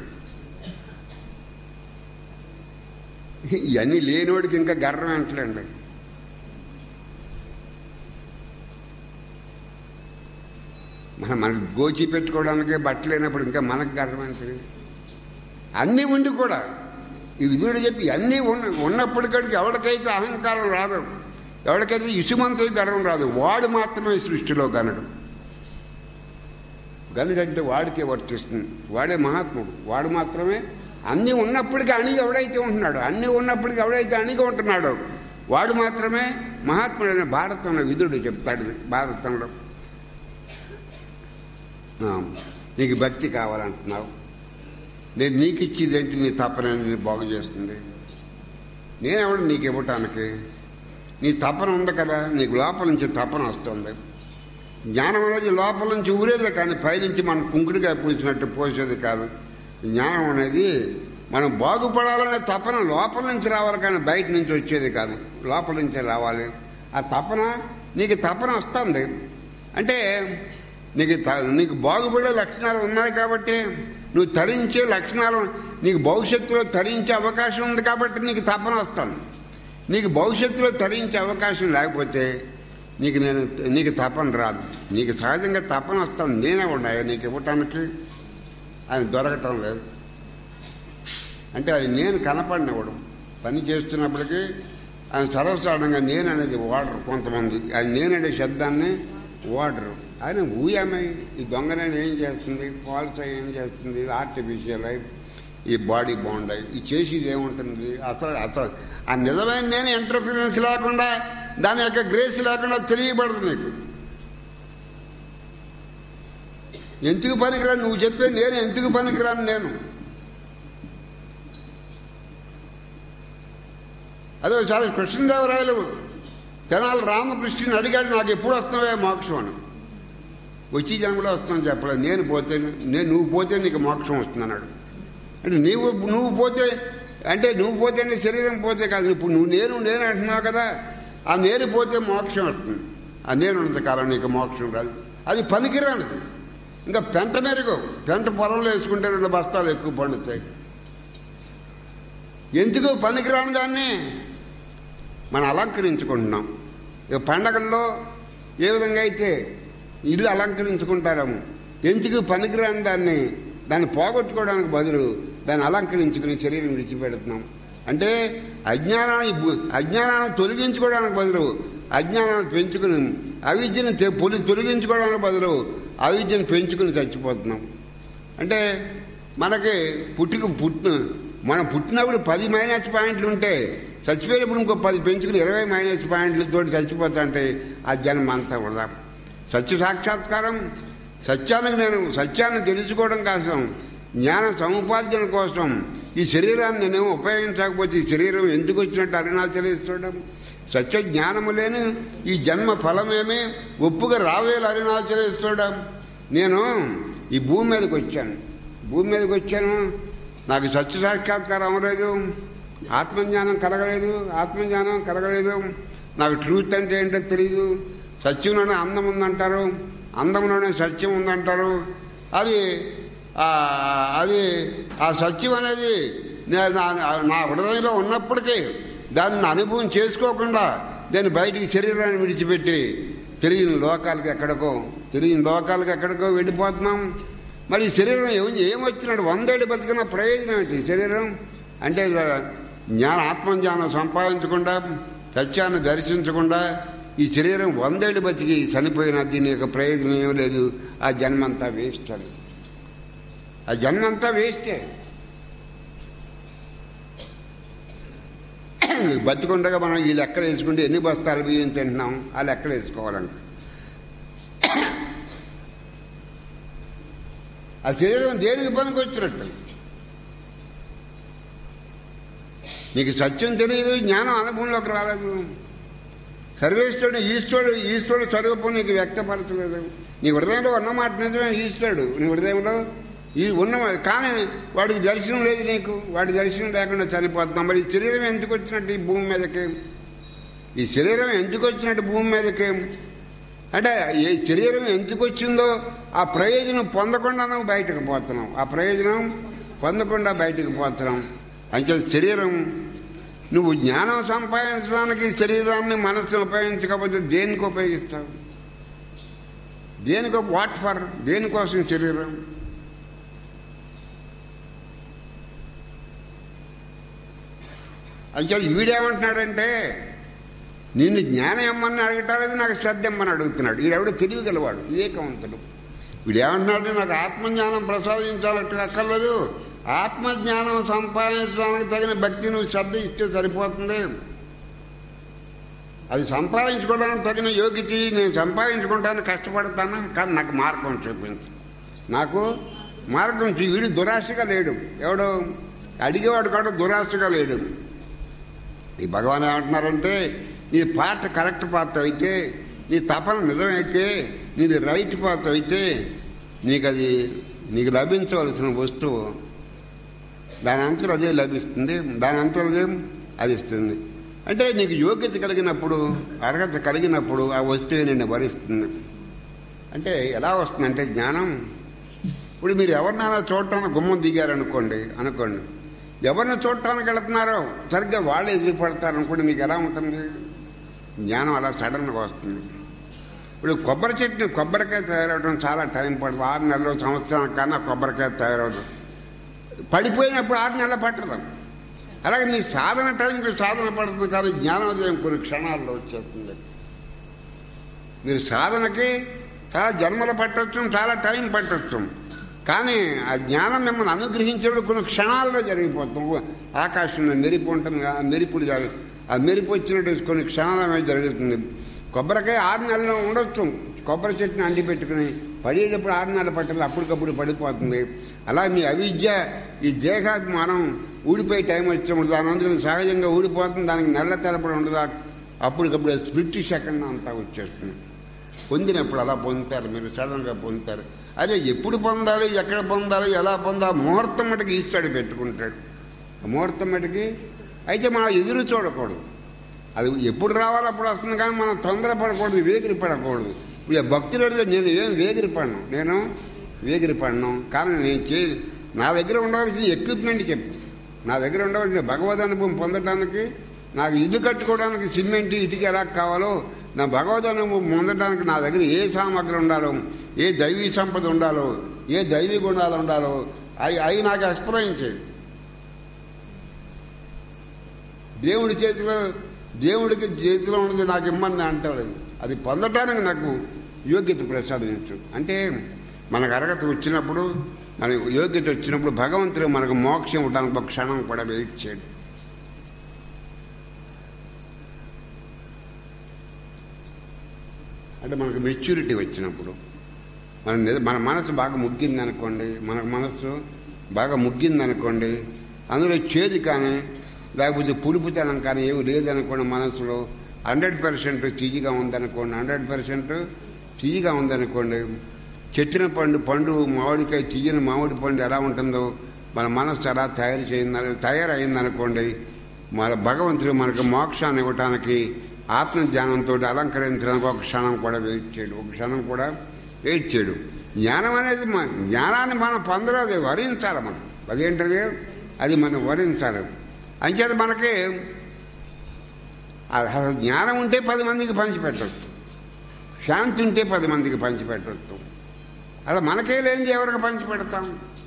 Speaker 1: ఇవన్నీ లేనివాడికి ఇంకా గర్వం ఏంటండి మన మనకు గోచి పెట్టుకోవడానికి బట్టలు లేనప్పుడు ఇంకా మనకు గర్వం ఏంటి అన్నీ ఉండి కూడా ఈ విధుడు చెప్పి అన్నీ ఉన్న ఉన్నప్పటికడికి ఎవరికైతే అహంకారం రాదు ఎవరికైతే ఇసుమంతో గర్వం రాదు వాడు మాత్రమే ఈ సృష్టిలో గనుడు గనుడంటే వాడికే వర్తిస్తుంది వాడే మహాత్ముడు వాడు మాత్రమే అన్నీ ఉన్నప్పటికీ అణిగి ఎవడైతే ఉంటున్నాడు అన్నీ ఉన్నప్పటికీ ఎవడైతే అణిగి ఉంటున్నాడో వాడు మాత్రమే మహాత్ముడైన భారతంలో విధుడు చెప్తాడు ఇది భారతంలో ఆ, నీకు భక్తి కావాలంటున్నావు నేను నీకు ఇచ్చేదేంటి నీ తపన నేను బాగు చేస్తుంది నేనెవడు నీకు ఇవ్వటానికి నీ తపన ఉంది కదా నీకు లోపల నుంచి తపన వస్తుంది జ్ఞానం అనేది లోపల నుంచి ఊరేది కానీ పైనుంచి మనం కుంకుడిగా పూసినట్టు పోసేది కాదు జ్ఞానం అనేది మనం బాగుపడాలనే తపన లోపల నుంచి రావాలి కానీ బయట నుంచి వచ్చేది కాదు లోపల నుంచే రావాలి ఆ తపన నీకు తపన వస్తుంది అంటే నీకు త- నీకు బాగుపడే లక్షణాలు ఉన్నాయి కాబట్టి నువ్వు తరించే లక్షణాలు నీకు భవిష్యత్తులో తరించే అవకాశం ఉంది కాబట్టి నీకు తపన వస్తుంది నీకు భవిష్యత్తులో తరించే అవకాశం లేకపోతే నీకు నేను నీకు తపన రాదు నీకు సహజంగా తపన వస్తుంది నేనే ఉన్నాయా నీకు ఇవ్వటానికి అది దొరకటం లేదు అంటే అది నేను కనపడినవ్వడం పని చేస్తున్నప్పటికీ ఆయన సర్వసాధారణంగా నేను అనేది వాడరు కొంతమంది అది నేననే శబ్దాన్ని వాడరు ఆయన ఊయామై ఈ దొంగనైనా ఏం చేస్తుంది ఫాల్స్ అయి ఏం చేస్తుంది ఆర్టిఫిషియల్ అయి ఈ బాడీ బాండ్ అయి ఈ చేసేది ఏముంటుంది అసలు అసలు ఆ నిజమైన నేను ఎంటర్ప్రినెన్స్ లేకుండా దాని యొక్క గ్రేస్ లేకుండా తెలియబడదు నీకు ఎందుకు పనికిరాను నువ్వు చెప్పే నేను ఎందుకు పనికిరాను నేను అదే ఒకసారి కృష్ణదేవరాయలు తెనాలి రామకృష్ణుని అడిగాడు నాకు ఎప్పుడు వస్తున్నావే మోక్షం అని వచ్చి జన్మలో వస్తుందని చెప్పలేదు నేను పోతే నేను నువ్వు పోతే నీకు మోక్షం వస్తుంది అన్నాడు అంటే నీవు నువ్వు పోతే అంటే నువ్వు పోతే అంటే శరీరం పోతే కాదు ఇప్పుడు నువ్వు నేను నేను అంటున్నావు కదా ఆ నేను పోతే మోక్షం వస్తుంది ఆ నేను ఉన్నంతకాలం నీకు మోక్షం కాదు అది పనికిరానిది ఇంకా పెంట మెరుగు పెంట పొలంలో వేసుకుంటే రెండు బస్తాలు ఎక్కువ పండుతాయి ఎందుకు పనికిరాని దాన్ని మనం అలంకరించుకుంటున్నాం ఇక పండగల్లో ఏ విధంగా అయితే ఇల్లు అలంకరించుకుంటారేమో ఎందుకు పనికిరాని దాన్ని దాన్ని పోగొట్టుకోవడానికి బదులు దాన్ని అలంకరించుకుని శరీరం విడిచిపెడుతున్నాం అంటే అజ్ఞానాన్ని బు- అజ్ఞానాన్ని తొలగించుకోవడానికి బదులు అజ్ఞానాన్ని పెంచుకుని అవిద్యను తె- పొలి తొలగించుకోవడానికి బదులు అవిద్యను పెంచుకుని చచ్చిపోతున్నాం అంటే మనకి పుట్టుక పుట్టిన మనం పుట్టినప్పుడు పది మైనస్ పాయింట్లు ఉంటే చచ్చిపోయినప్పుడు ఇంకో పది పెంచుకుని ఇరవై మైనస్ పాయింట్లతో చచ్చిపోతా అంటే ఆ జన్మ అంతా వృధా సత్య సాక్షాత్కారం సత్యానికి నేను సత్యాన్ని తెలుసుకోవడం కోసం జ్ఞాన సముపార్జన కోసం ఈ శరీరాన్ని నేనేమో ఉపయోగించకపోతే ఈ శరీరం ఎందుకు వచ్చినట్టు అరుణాచలిస్తుండడం సత్య జ్ఞానము లేని ఈ జన్మ ఫలమేమి ఒప్పుగా రావేలు అరుణాచలిస్తుండడం నేను ఈ భూమి మీదకి వచ్చాను భూమి మీదకి వచ్చాను నాకు సత్య సాక్షాత్కారం అవ్వలేదు ఆత్మజ్ఞానం కలగలేదు ఆత్మజ్ఞానం కలగలేదు నాకు ట్రూత్ అంటే ఏంటో తెలియదు సత్యంలోనే అందం ఉందంటారు అందంలోనే సత్యం ఉందంటారు అది ఆ, అది ఆ సత్యం అనేది నే- నా- నా హృదయంలో ఉన్నప్పటికీ దాన్ని అనుభవం చేసుకోకుండా దాన్ని బయటికి శరీరాన్ని విడిచిపెట్టి తెలియని లోకాలకి ఎక్కడికో తెలియని లోకాలకి ఎక్కడికో వెళ్ళిపోతున్నాం మరి ఈ శరీరం ఏం ఏమొచ్చినాడు వందేళ్ళు బతికిన ప్రయోజనం ఏంటి ఈ శరీరం అంటే జ్ఞాన ఆత్మజ్ఞానం సంపాదించకుండా సత్యాన్ని దర్శించకుండా ఈ శరీరం వందేళ్ళు బతికి చనిపోయిన దీని యొక్క ప్రయోజనం ఏం లేదు ఆ జన్మంతా వేస్ట్ అది ఆ జన్మంతా వేస్టే బతికుండగా మనం ఈ లెక్కలు వేసుకుంటే ఎన్ని బస్తాలు బియ్యం తింటున్నాం ఆ లెక్కలు వేసుకోవాలంట ఆ శరీరం దేనికి పనికి వచ్చినట్టు నీకు సత్యం తెలియదు జ్ఞానం అనుభవంలోకి రాలేదు సర్వేశ్వరుడు ఈశ్వరుడు ఈశ్వరుడు స్వరూపం నీకు వ్యక్తపరచలేదు నీ హృదయంలో ఉన్నమాట నిజమే ఈశ్వరుడు నీ హృదయంలో ఈ ఉన్న కానీ వాడికి దర్శనం లేదు నీకు వాడి దర్శనం లేకుండా చనిపోతున్నాం మరి ఈ శరీరం ఎందుకు వచ్చినట్టు ఈ భూమి మీదకి ఈ శరీరం ఎందుకు వచ్చినట్టు భూమి మీదకి అంటే ఏ శరీరం ఎందుకు వచ్చిందో ఆ ప్రయోజనం పొందకుండా నువ్వు బయటకు పోతున్నాం ఆ ప్రయోజనం పొందకుండా బయటకు పోతున్నాం అంటే శరీరం నువ్వు జ్ఞానం సంపాదించడానికి శరీరాన్ని మనస్సును ఉపయోగించకపోతే దేనికి ఉపయోగిస్తావు దేనికి వాట్ ఫర్ దేనికోసం శరీరం అంటే వీడేమంటున్నాడంటే నిన్ను జ్ఞానం ఇమ్మని అడగటాలేదు నాకు శ్రద్ధ ఇమ్మని అడుగుతున్నాడు వీడెవడో తెలివి గలవాడు వివేకవంతుడు వీడేమంటున్నాడు నాకు ఆత్మజ్ఞానం ప్రసాదించాలంటే అక్కర్లేదు ఆత్మజ్ఞానం సంపాదించడానికి తగిన భక్తి నువ్వు శ్రద్ధ ఇస్తే సరిపోతుంది అది సంపాదించుకోవడానికి తగిన యోగ్యత నేను సంపాదించుకుంటానికి కష్టపడతాను కానీ నాకు మార్గం చూపించు నాకు మార్గం చూ వీడు దురాశగా లేడు ఎవడో అడిగేవాడు కూడా దురాశగా లేడు ఈ భగవాన్ ఏమంటున్నారంటే నీ పార్ట్ కరెక్ట్ పార్ట్ అయితే నీ తపన నిజమైతే నీది రైట్ పార్ట్ అయితే నీకు అది నీకు లభించవలసిన వస్తువు దాని అంతలో అదే లభిస్తుంది దాని అంతలో అదే అది ఇస్తుంది అంటే నీకు యోగ్యత కలిగినప్పుడు అర్హత కలిగినప్పుడు ఆ వస్తువు నిన్ను భరిస్తుంది అంటే ఎలా వస్తుందంటే జ్ఞానం ఇప్పుడు మీరు ఎవరినైనా చూడటానికి గుమ్మం దిగారనుకోండి అనుకోండి ఎవరిని చూడటానికి వెళుతున్నారో సరిగ్గా వాళ్ళే ఎదురు పడతారు అనుకోండి మీకు ఎలా ఉంటుంది జ్ఞానం అలా సడన్గా వస్తుంది ఇప్పుడు కొబ్బరి చెట్టు కొబ్బరికాయ తయారవడం చాలా టైం పడుతుంది ఆరు నెలలు సంవత్సరం కన్నా కొబ్బరికాయ తయారవదు పడిపోయినప్పుడు ఆరు నెలలు పట్టదు అలాగే నీ సాధన టైంకి సాధన పడుతుంది కానీ జ్ఞానోదయం కొన్ని క్షణాల్లో వచ్చేస్తుంది మీరు సాధనకి చాలా జన్మలు పట్టొచ్చు చాలా టైం పట్టొచ్చు కానీ ఆ జ్ఞానం మిమ్మల్ని అనుగ్రహించేప్పుడు కొన్ని క్షణాల్లో జరిగిపోతాం ఆకాశంలో మెరుపు ఉంటుంది కదా, ఆ మెరుపుడు జరగ- ఆ మెరుపు వచ్చినట్టు కొన్ని క్షణాల మీద జరుగుతుంది కొబ్బరికాయ ఆరు నెలలు ఉండొచ్చు కొబ్బరి చెట్టుని అంటి పెట్టుకుని పడేటప్పుడు ఆరు నెలల పట్టదు అప్పటికప్పుడు పడిపోతుంది అలా మీ అవిద్య ఈ దేహాభిమానం ఊడిపోయే టైం వచ్చినప్పుడు దాని అందుకని సహజంగా ఊడిపోతుంది దానికి నెల తెలపడం ఉండదు అప్పటికప్పుడు స్ప్లిట్ సెకండ్ అంతా వచ్చేస్తుంది పొందినప్పుడు అలా పొందుతారు మీరు సడన్గా పొందుతారు అదే ఎప్పుడు పొందాలి ఎక్కడ పొందాలి ఎలా పొందాలి ముహూర్తం మటుకు ఈస్తాడు పెట్టుకుంటాడు ఆ ముహూర్తం మటుకి అయితే మనం ఎదురు చూడకూడదు అది ఎప్పుడు రావాలో అప్పుడు వస్తుంది కానీ మనం తొందరపడకూడదు వేగిరి పడకూడదు ఇప్పుడు ఈ భక్తులు అడిగితే నేను ఏం వేగిరి పడను నేను వేగిరి పడను కానీ నేను చే నా దగ్గర ఉండవలసిన ఎక్విప్మెంట్ చెప్పు నా దగ్గర ఉండవలసిన భగవద్ అనుభవం పొందడానికి నాకు ఇల్లు కట్టుకోవడానికి సిమెంట్ ఇటుక ఎలా కావాలో నా భగవద్ అనుభవం పొందడానికి నా దగ్గర ఏ సామగ్రి ఉండాలో ఏ దైవీ సంపద ఉండాలో ఏ దైవీ గుణాలు ఉండాలో అవి అవి నాకు ఎక్స్ప్లెయిన్ చేయి దేవుడి చేతిలో దేవుడికి చేతిలో ఉన్నది నాకు ఇమ్మని అంటాడు అది పొందటానికి నాకు యోగ్యత ప్రసాదించు అంటే మనకు అర్హత వచ్చినప్పుడు మనకు యోగ్యత వచ్చినప్పుడు భగవంతుడు మనకు మోక్షం ఇవ్వడానికి ఒక క్షణం కూడా వెయిట్ చేయడు అంటే మనకు మెచ్యూరిటీ వచ్చినప్పుడు మన నిజ- మన మనసు బాగా ముగ్గింది అనుకోండి మన మనసు బాగా ముగ్గింది అనుకోండి అందులో చేదు కానీ లేకపోతే పులుపుతనం కానీ ఏమి లేదనుకోండి మనసులో హండ్రెడ్ పర్సెంట్ తీయగా ఉందనుకోండి హండ్రెడ్ పర్సెంట్ తీయగా ఉందనుకోండి చెట్టిన పండు పండు మామిడికాయ తీయని మామిడి పండు ఎలా ఉంటుందో మన మనస్సు ఎలా తయారు చేయింది తయారైందనుకోండి మన భగవంతుడు మనకు మోక్షాన్ని ఇవ్వటానికి ఆత్మజ్ఞానంతో అలంకరించడానికి ఒక క్షణం కూడా వెయిట్ చేయడు ఒక క్షణం కూడా వెయిట్ చేయడు జ్ఞానం అనేది మన జ్ఞానాన్ని మనం పొందలేదు వరించాలి మనం అదేంటది అది మనం వరించాలి అంచేత మనకి అసలు జ్ఞానం ఉంటే పది మందికి పంచిపెట్టవచ్చు శాంతి ఉంటే పది మందికి పంచిపెట్టవచ్చు అలా మనకే లేనిది ఎవరికి పంచిపెడతాం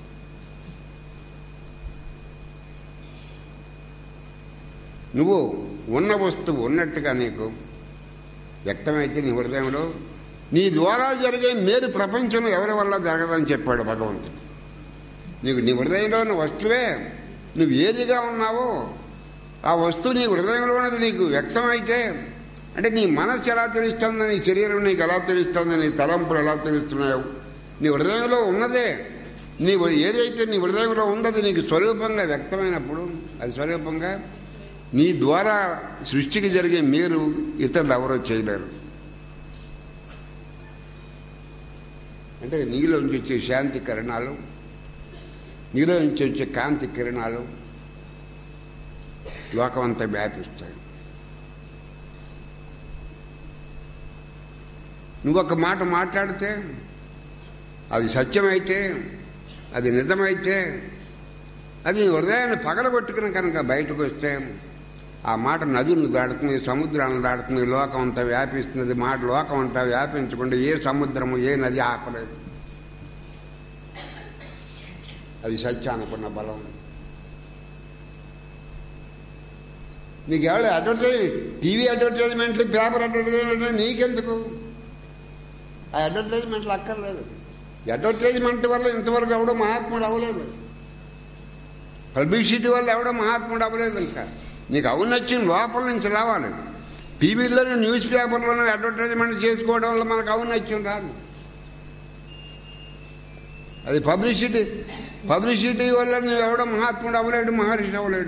Speaker 1: నువ్వు ఉన్న వస్తువు ఉన్నట్టుగా నీకు వ్యక్తమైతే నీ హృదయంలో నీ ద్వారా జరిగే మేలు ప్రపంచంలో ఎవరి వల్ల జరగదని చెప్పాడు భగవంతుడు నీకు నీ హృదయంలో ఉన్న వస్తువే నువ్వు ఏదిగా ఉన్నావో ఆ వస్తువు నీ హృదయంలో ఉన్నది నీకు వ్యక్తమైతే అంటే నీ మనస్సు ఎలా తెలుస్తుందో నీ శరీరం నీకు ఎలా తెలుస్తుందో నీ తలంపులు ఎలా తెలుస్తున్నాయో నీ హృదయంలో ఉన్నదే నీ ఏదైతే నీ హృదయంలో ఉందది నీకు స్వరూపంగా వ్యక్తమైనప్పుడు అది స్వరూపంగా నీ ద్వారా సృష్టికి జరిగే మేలు ఇతరులు ఎవరో చేయలేరు అంటే నీలోంచి వచ్చే శాంతి కిరణాలు నీలోంచి వచ్చే కాంతి కిరణాలు లోకమంతా వ్యాపిస్తాయి నువ్వు ఒక మాట మాట్లాడితే అది సత్యమైతే అది నిజమైతే అది హృదయాన్ని పగలగొట్టుకుని కనుక బయటకు వస్తే ఆ మాట నదులను దాడుతుంది సముద్రాలను దాడుతుంది లోకం అంతా వ్యాపిస్తుంది మాట లోకం అంతా వ్యాపించకుండా ఏ సముద్రము ఏ నది ఆపలేదు అది సత్యానుకున్న బలం నీకు ఎవరు అడ్వర్టైజ్ టీవీ అడ్వర్టైజ్మెంట్లు పేపర్ అడ్వర్టైజ్మెంట్లు నీకెందుకు ఆ అడ్వర్టైజ్మెంట్లు అక్కర్లేదు అడ్వర్టైజ్మెంట్ వల్ల ఇంతవరకు ఎవడో మహాత్ముడు అవ్వలేదు పబ్లిసిటీ వల్ల ఎవడో మహాత్ముడు అవ్వలేదు ఇంకా నీకు అవునొచ్చిన లోపల నుంచి రావాలి టీవీలోనూ న్యూస్ పేపర్లోనూ అడ్వర్టైజ్మెంట్ చేసుకోవడం వల్ల మనకు అవునొచ్చిన రాదు అది పబ్లిసిటీ పబ్లిసిటీ వల్ల నువ్వు ఎవడో మహాత్ముడు అవ్వలేడు మహర్షి అవ్వలేడు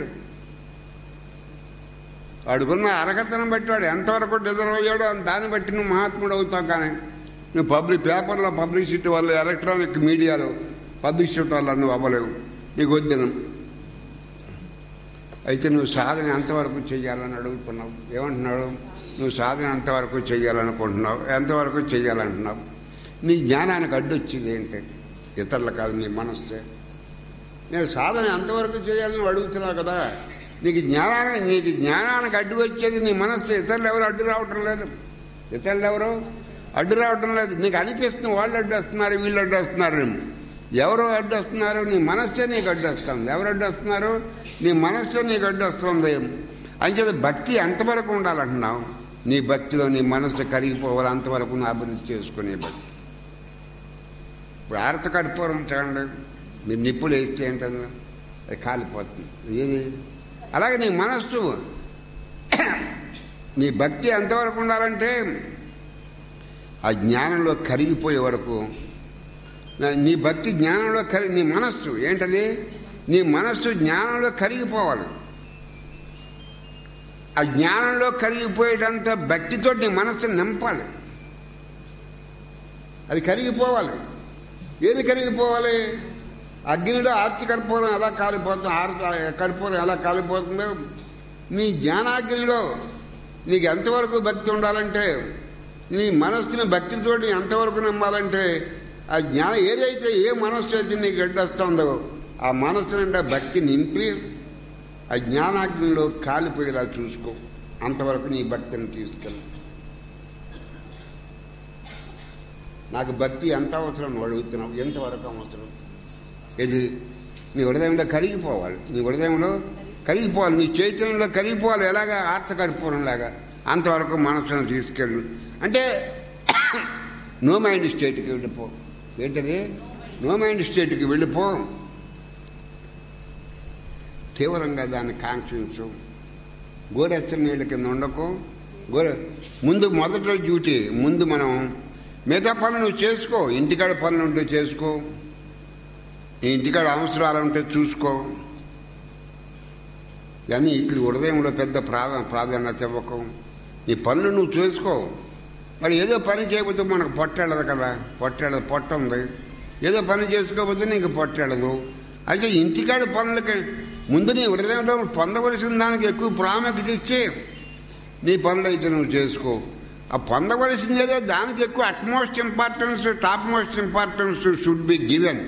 Speaker 1: వాడుకున్న అర్హతను బట్టి వాడు ఎంతవరకు డిజర్వ్ అయ్యాడో దాన్ని బట్టి నువ్వు మహాత్ముడు అవుతావు కానీ నువ్వు పబ్లిక్ పేపర్లో పబ్లిసిటీ వల్ల ఎలక్ట్రానిక్ మీడియాలో పబ్లిసిటీ వల్ల నువ్వు అవ్వలేవు నీకు వద్దినం అయితే నువ్వు సాధన ఎంతవరకు చెయ్యాలని అడుగుతున్నావు ఏమంటున్నాడు నువ్వు సాధన ఎంతవరకు చెయ్యాలనుకుంటున్నావు ఎంతవరకు చెయ్యాలంటున్నావు నీ జ్ఞానానికి అడ్డొచ్చింది ఏంటి ఇతరులు కాదు నీ మనస్సే నేను సాధన ఎంతవరకు చేయాలని అడుగుతున్నావు కదా నీకు జ్ఞానానికి నీకు జ్ఞానానికి అడ్డు వచ్చేది నీ మనస్సు ఇతరులు ఎవరు అడ్డు రావటం లేదు ఇతరులు ఎవరు అడ్డు రావటం లేదు నీకు అనిపిస్తుంది వాళ్ళు అడ్డు వస్తున్నారు వీళ్ళు అడ్డు వస్తున్నారు ఎవరు అడ్డు వస్తున్నారు నీ మనస్సే నీకు అడ్డు వస్తుంది ఎవరు అడ్డు వస్తున్నారు నీ మనస్సే నీకు అడ్డు వస్తుంది అంచేది భక్తి ఎంతవరకు ఉండాలంటున్నావు నీ భక్తిలో నీ మనస్సు కరిగిపోవాలి అంతవరకు నువ్వు అభివృద్ధి చేసుకునే భక్తి ఇప్పుడు ఆరత కర్పూరం చూడండి మీరు నిప్పులు వేస్తే ఏంటది అది కాలిపోతుంది ఏది అలాగే నీ మనస్సు నీ భక్తి ఎంతవరకు ఉండాలంటే ఆ జ్ఞానంలో కరిగిపోయే వరకు నా- నీ భక్తి జ్ఞానంలో కరి నీ మనస్సు ఏంటది నీ మనస్సు జ్ఞానంలో కరిగిపోవాలి ఆ జ్ఞానంలో కరిగిపోయేటంత భక్తితో నీ మనస్సును నింపాలి అది కరిగిపోవాలి ఏది కరిగిపోవాలి అగ్నిలో ఆర్తి కర్పూరం ఎలా కాలిపోతుంది ఆర్తి కర్పూరం ఎలా కాలిపోతుందో నీ జ్ఞానాగ్నిలో నీకు ఎంతవరకు భక్తి ఉండాలంటే నీ మనస్సుని భక్తితోటి ఎంతవరకు నమ్మాలంటే ఆ జ్ఞానం ఏదైతే ఏ మనస్సు అయితే నీకు అడ్డొస్తుందో ఆ మనస్సు నిండా భక్తి నింపి ఆ జ్ఞానాగ్నిలో కాలిపోయేలా చూసుకో అంతవరకు నీ భక్తిని తీసుకెళ్ళి నాకు భక్తి ఎంత అవసరం నువ్వు అడుగుతున్నావు ఎంతవరకు అవసరం ఇది నీ హృదయంలో కరిగిపోవాలి నీ హృదయంలో కరిగిపోవాలి నీ చైతన్యంలో కరిగిపోవాలి ఎలాగా ఆర్త కరిగిపోవడంలాగా అంతవరకు మనసును తీసుకెళ్ళు అంటే నో మైండ్ స్టేట్కి వెళ్ళిపో ఏంటది నో మైండ్ స్టేట్కి వెళ్ళిపో తీవ్రంగా దాన్ని కాంక్షించు గోరెచ్చని నీళ్ళ కింద ఉండకు గోరె ముందు మొదటి డ్యూటీ ముందు మనం మిగతా పనులు నువ్వు చేసుకో ఇంటికాడ పనులు ఉంటే చేసుకో నీ ఇంటికాడ అవసరాలు ఉంటే చూసుకో కానీ ఇక్కడ హృదయంలో పెద్ద ప్రాధా ప్రాధాన్యత ఇవ్వకు నీ పనులు నువ్వు చేసుకో మరి ఏదో పని చేయకపోతే మనకు పొట్టెళ్ళదు కదా పొట్టెళ్ళదు పొట్ట ఉంది ఏదో పని చేసుకోకపోతే నీకు పొట్టెళ్ళదు అయితే ఇంటికాడ పనులకి ముందు నీ హృదయంలో పొందవలసిన దానికి ఎక్కువ ప్రాముఖ్యత ఇచ్చి నీ పనులు అయితే నువ్వు చేసుకో ఆ పొందవలసింది ఏదో దానికి ఎక్కువ utmost importance topmost importance should be given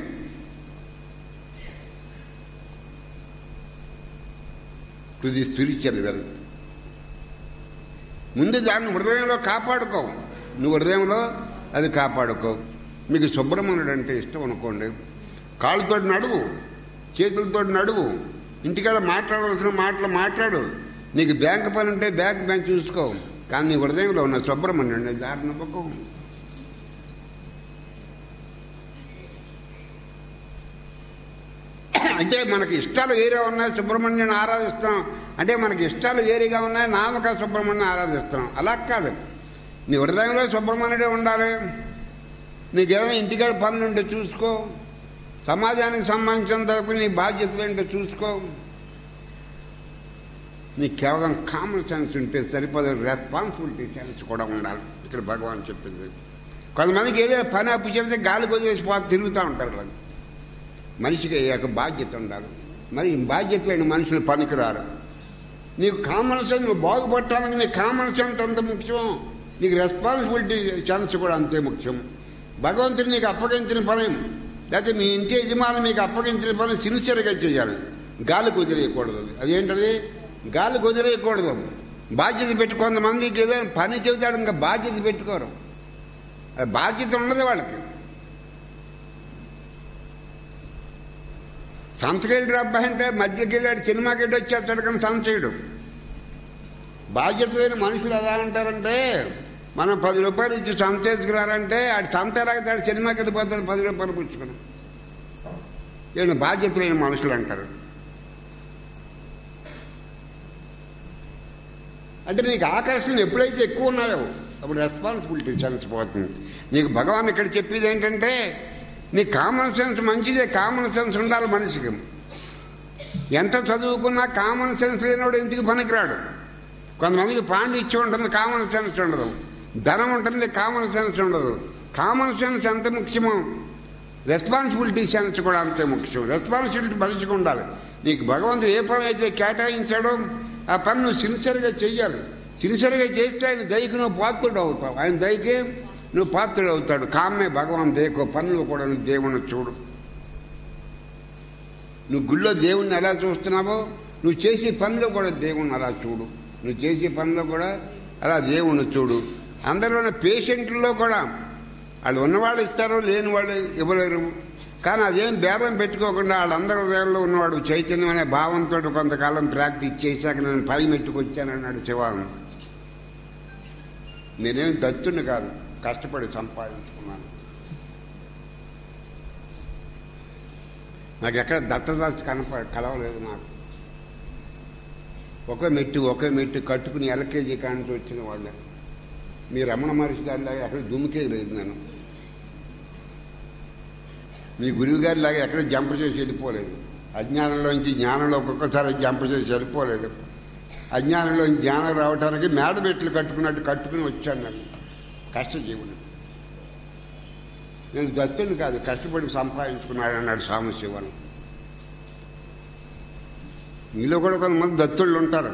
Speaker 1: to the spiritual wealth ముందు దాన్ని హృదయంలో కాపాడుకో నువ్వు హృదయంలో అది కాపాడుకో మీకు సుబ్రహ్మణ్యుడు అంటే ఇష్టం అనుకోండి కాళ్ళతో నడువు చేతులతో నడువు ఇంటికాడ మాట్లాడవలసిన మాటలు మాట్లాడు నీకు బ్యాంక్ పని ఉంటే బ్యాంక్ బ్యాంక్ చూసుకో కానీ నీ హృదయంలో ఉన్న సుబ్రహ్మణ్యుడిని దారిన పక్కం అంటే మనకి ఇష్టాలు వేరే ఉన్నాయి సుబ్రహ్మణ్యం ఆరాధిస్తాం అంటే మనకి ఇష్టాలు వేరేగా ఉన్నాయి నామక సుబ్రహ్మణ్యం ఆరాధిస్తాం అలా కాదు నీ హృదయంలో సుబ్రహ్మణ్యుడే ఉండాలి నీకు ఏదైనా ఇంటికాడ పనులు ఉంటే చూసుకో సమాజానికి సంబంధించినంత వరకు నీ బాధ్యతలు ఏంటో చూసుకో నీకు కేవలం కామన్ సెన్స్ ఉంటే సరిపోదు రెస్పాన్సిబిలిటీ సెన్స్ కూడా ఉండాలి ఇక్కడ భగవాన్ చెప్పింది కొంతమందికి ఏదైనా పని అప్పు చెప్తే గాలి కొదిలేసి పోతే తిరుగుతూ ఉంటారు వాళ్ళు మనిషికి ఒక బాధ్యత ఉండాలి మరి బాధ్యత లేని మనుషులు పనికిరారు నీకు కామన్ సెన్స్ నువ్వు బాగుపడటానికి నీకు కామన్ సెన్స్ అంత ముఖ్యం నీకు రెస్పాన్సిబిలిటీ సెన్స్ కూడా అంతే ముఖ్యం భగవంతుడు నీకు అప్పగించిన పని లేకపోతే మీ ఇంటి యజమాని మీకు అప్పగించిన పని సిన్సియర్గా చేయాలి గాలి కుదిరేయకూడదు అదేంటది గాలి కుదిరేయకూడదు బాధ్యత పెట్టి కొంతమందికి ఏదైనా పని చెబుతాడు ఇంకా బాధ్యత పెట్టుకోరు అది బాధ్యత ఉండదు వాళ్ళకి సంతకెళ్ళి అబ్బాయి అంటే మధ్యకి వెళ్ళాడు సినిమాకి వెళ్ళి వచ్చేస్తాడు కానీ సంత చేయడు బాధ్యత లేని మనుషులు ఎలా అంటారంటే మనం పది రూపాయలు ఇచ్చి సంత చేసుకున్నారంటే ఆడు సంత ఎలాగతాడు సినిమాకి వెళ్ళిపోతాడు పది రూపాయలు పుచ్చుకుని వీళ్ళు బాధ్యత లేని మనుషులు అంటారు అంటే నీకు ఆకర్షణ ఎప్పుడైతే ఎక్కువ ఉన్నాయో అప్పుడు రెస్పాన్సిబిలిటీ సెన్స్ పోతుంది నీకు భగవాన్ ఇక్కడ చెప్పేది ఏంటంటే నీ కామన్ సెన్స్ మంచిదే కామన్ సెన్స్ ఉండాలి మనిషికి ఎంత చదువుకున్నా కామన్ సెన్స్ లేనివాడు ఎందుకు పనికిరాడు కొంతమందికి పాండిత్యం ఉంటుంది కామన్ సెన్స్ ఉండదు ధనం ఉంటుంది కామన్ సెన్స్ ఉండదు కామన్ సెన్స్ ఎంత ముఖ్యమో రెస్పాన్సిబిలిటీ సెన్స్ కూడా అంతే ముఖ్యం రెస్పాన్సిబిలిటీ మనిషికి ఉండాలి నీకు భగవంతుడు ఏ పని అయితే కేటాయించాడో ఆ పని నువ్వు సిన్సియర్గా చెయ్యాలి సిన్సియర్గా చేస్తే ఆయన దయకు నువ్వు పాత్రుడు అవుతావు ఆయన దయకి నువ్వు పాత్రుడు అవుతాడు కామ్మే భగవాన్ దేకో పనులు కూడా నువ్వు దేవుని చూడు నువ్వు గుళ్ళో దేవుణ్ణి ఎలా చూస్తున్నావో నువ్వు చేసే పనిలో కూడా దేవుణ్ణి అలా చూడు నువ్వు చేసే పనిలో కూడా అలా దేవుణ్ణి చూడు అందరిలో పేషెంట్లలో కూడా వాళ్ళు ఉన్నవాళ్ళు ఇస్తారు లేని వాళ్ళు ఇవ్వలేరు కానీ అదేం భేదం పెట్టుకోకుండా వాళ్ళందరి హృదయాల్లో ఉన్నవాడు చైతన్యం అనే భావంతో కొంతకాలం ప్రాక్టీస్ చేశాక నేను పై మెట్టుకొచ్చానన్నాడు శివాను నేనేం దత్తుని కాదు కష్టపడి సంపాదించుకున్నాను నాకు ఎక్కడ దత్తదాస్తి కనప కలవలేదు నాకు ఒకే మెట్టు ఒకే మెట్టు కట్టుకుని ఎల్కేజీ కాంటి వచ్చిన వాళ్ళే మీ రమణ మహర్షి గారిలాగా ఎక్కడ దుమ్ముకే లేదు నేను మీ గురువు గారిలాగా ఎక్కడ జంప చేసి వెళ్ళిపోలేదు అజ్ఞానంలోంచి జ్ఞానంలోకి ఒక్కొక్కసారి జంప చేసి వెళ్ళిపోలేదు అజ్ఞానంలో జ్ఞానం రావడానికి మేడ మెట్లు కట్టుకున్నట్టు కట్టుకుని వచ్చాను నేను కష్టజీవుని నేను దత్తుని కాదు కష్టపడి సంపాదించుకున్నాడు అన్నాడు సామశివన్ మీలో కూడా కొంతమంది దత్తుళ్ళు ఉంటారు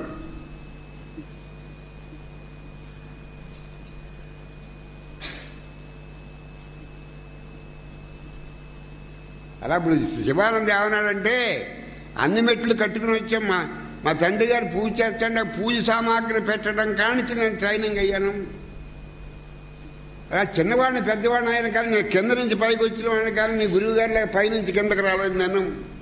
Speaker 1: అలా ఇప్పుడు శివానంద్ ఏమన్నాడంటే అన్ని మెట్లు కట్టుకుని వచ్చాం మా మా తండ్రి గారు పూజ చేస్తుంటే పూజ సామాగ్రి పెట్టడం కానించి నేను ట్రైనింగ్ అయ్యాను అలా చిన్నవాడిని పెద్దవాడిని అయిన కానీ నేను కింద నుంచి పైకి వచ్చిన వాడిని కానీ మీ గురువు గారి పైనుంచి కిందకి రాలేదు నేను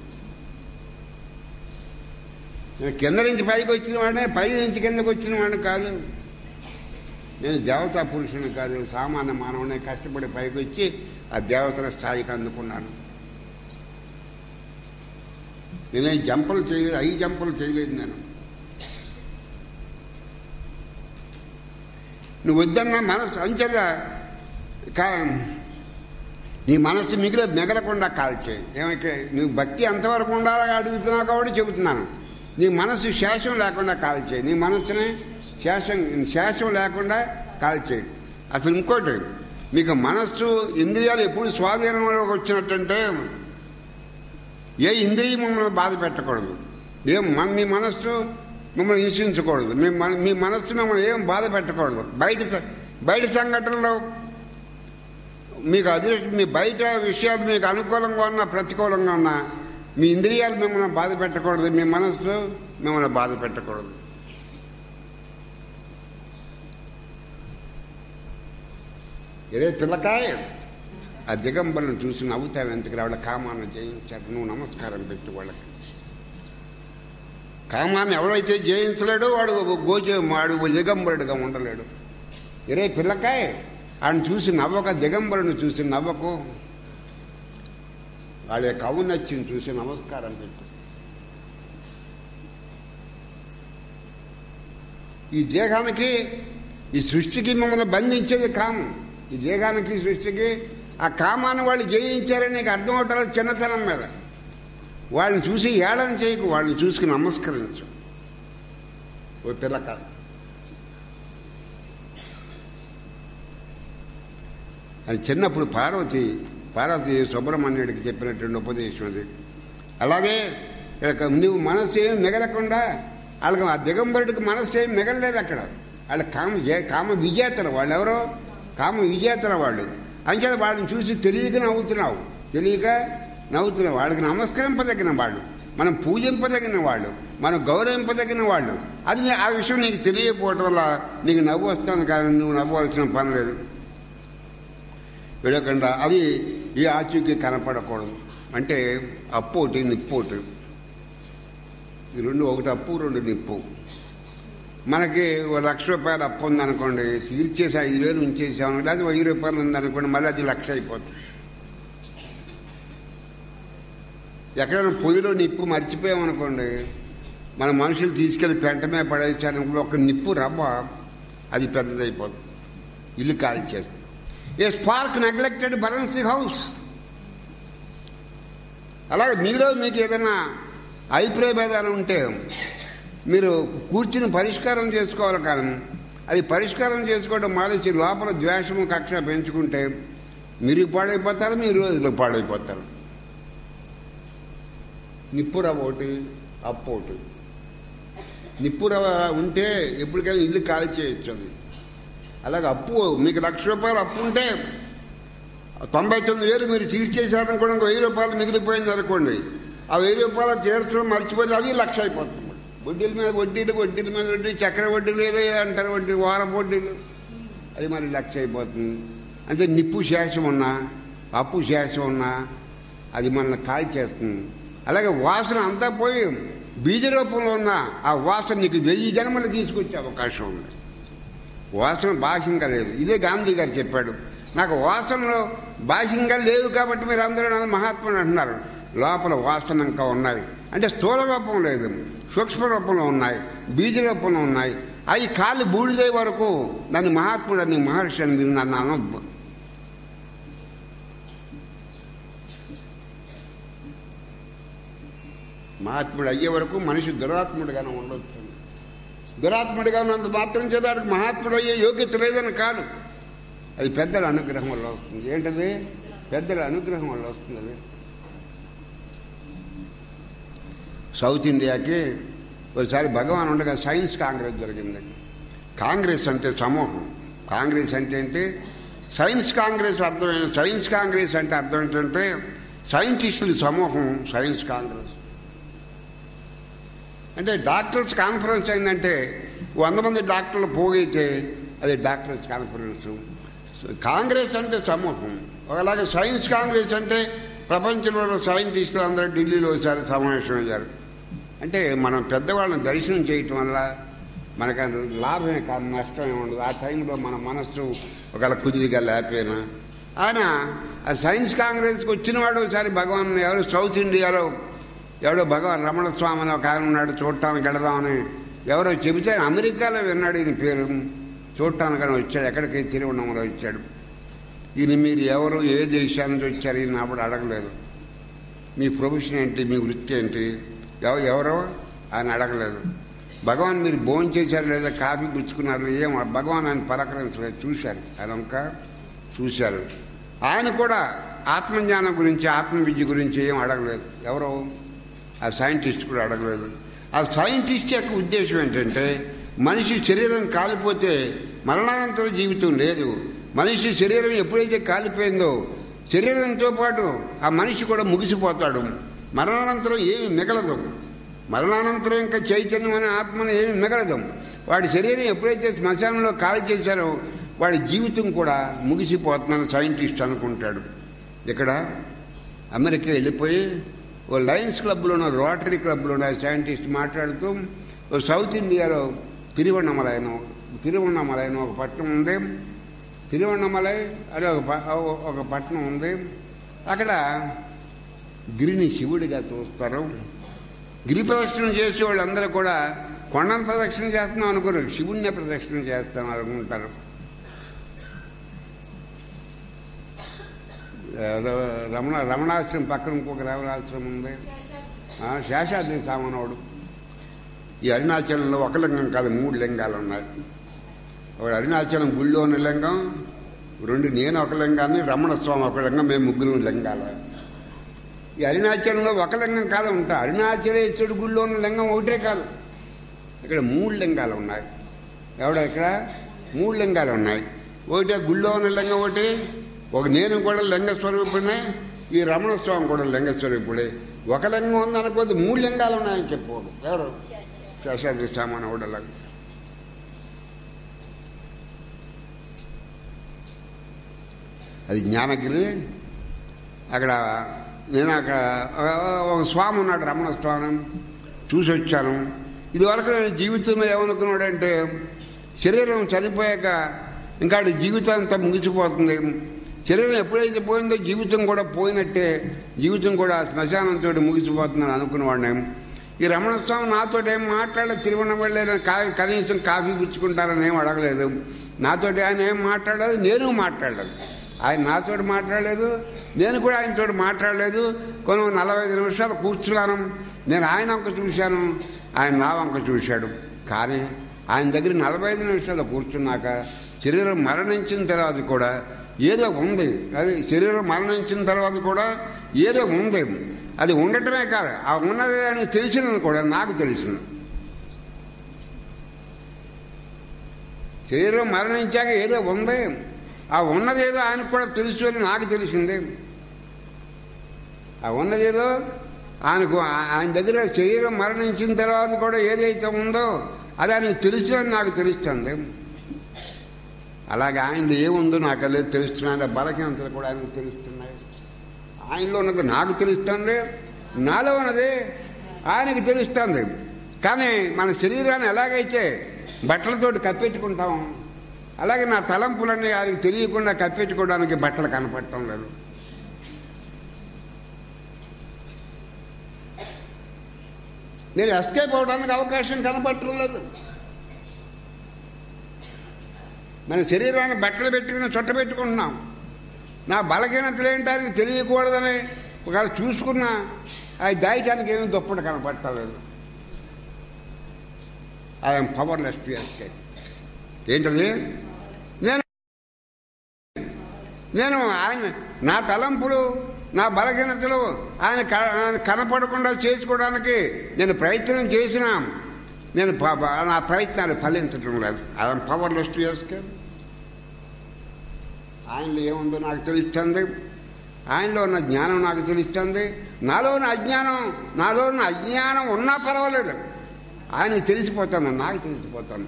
Speaker 1: నేను కింద నుంచి పైకి వచ్చిన వాడిని పై నుంచి కిందకి వచ్చిన వాడిని కాదు నేను దేవతా పురుషుని కాదు సామాన్య మానవుని కష్టపడి పైకి వచ్చి ఆ దేవతల స్థాయికి అందుకున్నాను నేనే జంపలు చేయలేదు ఐదు జంపలు చేయలేదు నేను నువ్వు వద్దన్న మనసు అంచెగా కా నీ మనసు మిగిలి మిగలకుండా కాల్చే ఏమైతే నువ్వు భక్తి ఎంతవరకు ఉండాలని అడుగుతున్నావు కాబట్టి చెబుతున్నాను నీ మనసు శేషం లేకుండా కాల్చే నీ మనసుని శేషం శేషం లేకుండా కాల్చే అసలు ఇంకోటి మీకు మనస్సు ఇంద్రియాలు ఎప్పుడు స్వాధీనంలోకి వచ్చినట్టంటే ఏ ఇంద్రియం మిమ్మల్ని బాధ పెట్టకూడదు ఏం మన మీ మనస్సు మిమ్మల్ని హింసించకూడదు మీ మన మీ మనస్సు మిమ్మల్ని ఏం బాధ పెట్టకూడదు బయట స- బయట సంఘటనలో మీకు అదృష్టం మీ బయట విషయాలు మీకు అనుకూలంగా ఉన్నా ప్రతికూలంగా ఉన్నా మీ ఇంద్రియాలు మిమ్మల్ని బాధ పెట్టకూడదు మీ మనస్సు మిమ్మల్ని బాధ పెట్టకూడదు ఏదే పిల్లకాయ ఆ దిగంబరులను చూసి నవ్వుతావు ఎందుకు వాళ్ళ కామాన్ని జయించారు నువ్వు నమస్కారం పెట్టు వాళ్ళకి కామాన్ని ఎవడైతే జయించలేడో వాడు గోచే వాడు దిగంబరుడుగా ఉండలేడు ఇరే పిల్లకాయ ఆయన చూసి నవ్వక దిగంబరుని చూసి నవ్వకు వాళ్ళ యొక్క ఔన్నత్యం చూసి నమస్కారం పెట్టు ఈ దేహానికి ఈ సృష్టికి మిమ్మల్ని బంధించేది కామం ఈ దేహానికి సృష్టికి ఆ కామాన్ని వాళ్ళు జయించారని నీకు అర్థం అవటాలి చిన్నతనం మీద వాళ్ళని చూసి ఏళన చేయకు వాళ్ళని చూసుకుని నమస్కరించు ఓ పిల్లక అది చిన్నప్పుడు పార్వతి పార్వతి సుబ్రహ్మణ్యుడికి చెప్పినటువంటి ఉపదేశం అది అలాగే ఇక నువ్వు మనస్సు ఏం మిగలకుండా వాళ్ళకి ఆ దిగంబరుడికి మనస్సు ఏం మిగలలేదు అక్కడ వాళ్ళ కామ జయ- కామ విజేతలు వాళ్ళు ఎవరో కామ విజేతల వాళ్ళు అంచేత వాళ్ళని చూసి తెలియక నవ్వుతున్నావు తెలియక నవ్వుతున్నావు వాళ్ళకి నమస్కరింపదగిన వాళ్ళు మనం పూజింపదగిన వాళ్ళు మనం గౌరవింపదగిన వాళ్ళు అది ఆ విషయం నీకు తెలియకపోవటం వల్ల నీకు నవ్వు వస్తుంది కానీ నువ్వు నవ్వవలసిన పని లేదు విడకుండా అది ఈ ఆచూకీ కనపడకూడదు అంటే అప్పు ఒకటి నిప్పు ఒకటి ఈ రెండు ఒకటి అప్పు రెండు నిప్పు మనకి ఓ లక్ష రూపాయలు అప్పు ఉందనుకోండి తీర్చేసి ఐదు వేలు ఉంచేసాము లేదా వెయ్యి రూపాయలు ఉందనుకోండి మళ్ళీ అది లక్ష అయిపోతుంది ఎక్కడైనా పొయ్యిలో నిప్పు మర్చిపోయామనుకోండి మన మనుషులు తీసుకెళ్లి పెంటమే పడేసాను ఒక నిప్పు రవ్వ అది పెద్దదైపోతుంది ఇల్లు కాల్చేస్తుంది a spark neglected burns the house అలాగే మీలో మీకు ఏదైనా అభిప్రాయ భేదాలు ఉంటే మీరు కూర్చుని పరిష్కారం చేసుకోవాలి కానీ అది పరిష్కారం చేసుకోవడం మానేసి లోపల ద్వేషము కక్ష పెంచుకుంటే మీరు పాడైపోతారు మీ రోజులు పాడైపోతారు నిప్పురవ ఒకటి అప్పు ఒకటి నిప్పురవ ఉంటే ఎప్పటికైనా ఇల్లు ఖాళీ చేయొచ్చు అది అలాగే అప్పు మీకు లక్ష రూపాయలు అప్పు ఉంటే తొంభై తొమ్మిది వేలు మీరు తీర్చేశారనుకోండి ఇంకో వెయ్యి రూపాయలు మిగిలిపోయింది అనుకోండి ఆ వెయ్యి రూపాయలు తీర్చడం మర్చిపోతే అది లక్ష అయిపోతుంది వడ్డీల మీద వడ్డీలు వడ్డీల మీద వడ్డీ చక్ర వడ్డీలు ఏదో ఏదో అంటారు వడ్డీ వారం వడ్డీలు అది మరి లక్ష అయిపోతుంది అంటే నిప్పు శేషం ఉన్నా అప్పు శేషం ఉన్నా అది మనల్ని కాల్ చేస్తుంది అలాగే వాసన అంతా పోయి బీజ రూపంలో ఉన్న ఆ వాసన నీకు వెయ్యి జన్మలు తీసుకొచ్చే అవకాశం ఉంది వాసన బాహ్యంగా లేదు ఇదే గాంధీ గారు చెప్పాడు నాకు వాసనలు బాహ్యంగా లేవు కాబట్టి మీరు అందరూ నన్ను మహాత్ముడు అంటున్నారు లోపల వాసన ఇంకా ఉన్నాయి అంటే స్థూల రూపం లేదు సూక్ష్మ రూపంలో ఉన్నాయి బీజ రూపంలో ఉన్నాయి అవి కాళ్ళు బూడిదే వరకు నన్ను మహాత్ముడు అని మహర్షి అని నన్ను అనొద్దు మహాత్ముడు అయ్యే వరకు మనిషి దురాత్ముడిగానే ఉండొచ్చు దురాత్ముడిగా ఉన్నంత మాత్రం చేత వాడికి మహాత్ముడు అయ్యే యోగ్యత లేదని కాదు అది పెద్దల అనుగ్రహం వల్ల వస్తుంది ఏంటది పెద్దల అనుగ్రహం వల్ల వస్తుంది అది సౌత్ ఇండియాకి ఒకసారి భగవాన్ ఉండగా సైన్స్ కాంగ్రెస్ జరిగింది కాంగ్రెస్ అంటే సమూహం కాంగ్రెస్ అంటే ఏంటి సైన్స్ కాంగ్రెస్ అర్థం సైన్స్ కాంగ్రెస్ అంటే అర్థం ఏంటంటే సైంటిస్టుల సమూహం సైన్స్ కాంగ్రెస్ అంటే డాక్టర్స్ కాన్ఫరెన్స్ అయిందంటే వంద మంది డాక్టర్లు పోగైతే అది డాక్టర్స్ కాన్ఫరెన్స్ కాంగ్రెస్ అంటే సమూహం ఒకలాగే సైన్స్ కాంగ్రెస్ అంటే ప్రపంచంలో సైంటిస్టులు అందరూ ఢిల్లీలో ఒకసారి సమావేశం అయ్యారు అంటే మనం పెద్దవాళ్ళని దర్శనం చేయటం వల్ల మనకు అది లాభమే కాదు నష్టమే ఉండదు ఆ టైంలో మన మనస్సు ఒకవేళ కుదిరిగా లేకపోయినా ఆయన ఆ సైన్స్ కాంగ్రెస్కి వచ్చినవాడు ఒకసారి భగవాన్ ఎవరు సౌత్ ఇండియాలో ఎవడో భగవాన్ రమణ స్వామి అని ఒక ఆయన ఉన్నాడు చూడటానికి వెళదామని ఎవరో చెబితే ఆయన అమెరికాలో విన్నాడు ఈయన పేరు చూడటానికని వచ్చాడు ఎక్కడికి తిరువണ്ണంలో వచ్చాడు ఈయన మీరు ఎవరు ఏ దేశాల నుంచి వచ్చారు ఈయన అప్పుడు అడగలేదు మీ ప్రొఫెషన్ ఏంటి మీ వృత్తి ఏంటి ఎవ ఎవరో ఆయన అడగలేదు భగవాన్ మీరు భోజనం చేశారు లేదా కాఫీ పుచ్చుకున్నారు ఏం భగవాన్ ఆయన పలకరించలేదు చూశారు ఆయన ఇంకా చూశారు ఆయన కూడా ఆత్మజ్ఞానం గురించి ఆత్మ విద్య గురించి ఏం అడగలేదు ఎవరో ఆ సైంటిస్ట్ కూడా అడగలేదు ఆ సైంటిస్ట్ యొక్క ఉద్దేశం ఏంటంటే మనిషి శరీరం కాలిపోతే మరణానంతర జీవితం లేదు మనిషి శరీరం ఎప్పుడైతే కాలిపోయిందో శరీరంతో పాటు ఆ మనిషి కూడా ముగిసిపోతాడు మరణానంతరం ఏమి మిగలదు మరణానంతరం ఇంకా చైతన్యం అనే ఆత్మను ఏమి మిగలదు వాడి శరీరం ఎప్పుడైతే శ్మశానంలో కాల్ చేశారో వాడి జీవితం కూడా ముగిసిపోతుందని సైంటిస్ట్ అనుకుంటాడు ఇక్కడ అమెరికా వెళ్ళిపోయి ఓ లయన్స్ క్లబ్లోనో రోటరీ క్లబ్లోనో సైంటిస్ట్ మాట్లాడుతూ ఓ సౌత్ ఇండియాలో తిరువണ്ണమలైన తిరువണ്ണమలైన ఒక పట్టణం ఉంది తిరువണ്ണమలై అది ఒక ప- ఒక పట్టణం ఉంది అక్కడ గిరిని శివుడిగా చూస్తారు గిరి ప్రదక్షిణ చేసే వాళ్ళందరూ కూడా కొండను ప్రదక్షిణ చేస్తున్నాం అనుకోరు శివుణ్ణే ప్రదక్షిణ చేస్తాం అనుకుంటారు ఏదో రమణ రమణాశ్రమం పక్కన ఇంకొక రమణాశ్రమం ఉంది ఆ, శేషాద్రి సామానవుడు ఈ అరుణాచలంలో ఒక లింగం కాదు మూడు లింగాలు ఉన్నాయి ఒకటి అరుణాచలం గుళ్ళో ఉన్న లింగం రెండు నేను ఒక లింగాన్ని రమణ స్వామి ఒక లింగం మేము ముగ్గురు లింగాలు ఈ అరుణాచలంలో ఒక లింగం కాదు ఉంటా అరుణాచలేశ్వరుడు గుళ్ళో ఉన్న లింగం ఒకటే కాదు ఇక్కడ మూడు లింగాలు ఉన్నాయి ఎవడ ఇక్కడ మూడు లింగాలు ఉన్నాయి ఒకటే గుళ్ళో ఉన్న లింగం ఒకటి ఒక నేను కూడా లింగ స్వరూపుడే ఈ రమణ స్వామి కూడా లింగ స్వరూపుడే ఒక లింగం ఉందనుకోద్ది మూడు లింగాలు ఉన్నాయని చెప్పాడు ఎవరు శేషాద్రి సామానవుడు అలాగ అది జ్ఞానగిరి అక్కడ నేను అక్కడ ఒక- ఒక స్వామి ఉన్నాడు రమణ స్వామి చూసి వచ్చాను ఇదివరకు నేను జీవితంలో ఏమనుకున్నాడంటే శరీరం చనిపోయాక ఇంకా ఆడి జీవితం అంతా ముగిసిపోతుంది శరీరం ఎప్పుడైతే పోయిందో జీవితం కూడా పోయినట్టే జీవితం కూడా శ్మశానంతో ముగిసిపోతుందని అనుకునేవాడిని ఈ రమణ స్వామి నాతో ఏం మాట్లాడలేదు తిరువണ്ണమల్లి కనీసం కాఫీ పుచ్చుకుంటారని ఏం అడగలేదు నాతోటి ఆయన ఏం మాట్లాడలేదు నేను మాట్లాడలేదు ఆయన నాతో మాట్లాడలేదు నేను కూడా ఆయనతో మాట్లాడలేదు కొన్ని నలభై ఐదు నిమిషాలు కూర్చున్నాను నేను ఆయన వంక చూశాను ఆయన నా వంక చూశాడు కానీ ఆయన దగ్గర నలభై ఐదు నిమిషాలు కూర్చున్నాక శరీరం మరణించిన తర్వాత కూడా ఏదో ఉంది అది శరీరం మరణించిన తర్వాత కూడా ఏదో ఉంది అది ఉండటమే కాదు ఆ ఉన్నది అని తెలిసినది కూడా నాకు తెలిసింది శరీరం మరణించాక ఏదో ఉంది ఆ ఉన్నదేదో ఆయనకు కూడా తెలుసు అని నాకు తెలిసింది ఆ ఉన్నదేదో ఆయనకు ఆ- ఆయన దగ్గర శరీరం మరణించిన తర్వాత కూడా ఏదైతే ఉందో అది ఆయనకు తెలుసు అని నాకు తెలుస్తుంది అలాగే ఆయనది ఏముందో నాకు లేదు తెలుస్తున్నాయి బలహీనతలు కూడా ఆయనకు తెలుస్తున్నాయి ఆయనలో ఉన్నది నాకు తెలుస్తుంది నాలో ఉన్నది ఆయనకి తెలుస్తుంది కానీ మన శరీరాన్ని ఎలాగైతే బట్టలతోటి కప్పెట్టుకుంటాం అలాగే నా తలంపులన్నీ ఆయనకి తెలియకుండా కప్పెట్టుకోవడానికి బట్టలు కనపడటం లేదు నేను ఎస్కేప్ అవడానికి అవకాశం కనపడటం లేదు మన శరీరాన్ని బట్టలు పెట్టుకుని చుట్ట పెట్టుకుంటున్నాం నా బలహీనతలు ఏంటానికి తెలియకూడదని ఒకవేళ చూసుకున్నా అది దాయటానికి ఏమీ దుప్పటి కనపట్టలేదు ఐఎమ్ పవర్లెస్ టు ఎస్కేప్ ఏంటది నేను నేను ఆయన నా తలంపులు నా బలహీనతలు ఆయన క- ఆయన కనపడకుండా చేసుకోవడానికి నేను ప్రయత్నం చేసినా నేను ప- ప- నా ప్రయత్నాలు ఫలించడం లేదు ఆయన పవర్లెస్ టు ఎస్కేప్ ఆయనలో ఏముందో నాకు తెలుస్తుంది ఆయనలో ఉన్న జ్ఞానం నాకు తెలుస్తుంది నాలో ఉన్న అజ్ఞానం నాలో ఉన్న అజ్ఞానం ఉన్నా పర్వాలేదు ఆయనకు తెలిసిపోతాను నాకు తెలిసిపోతాను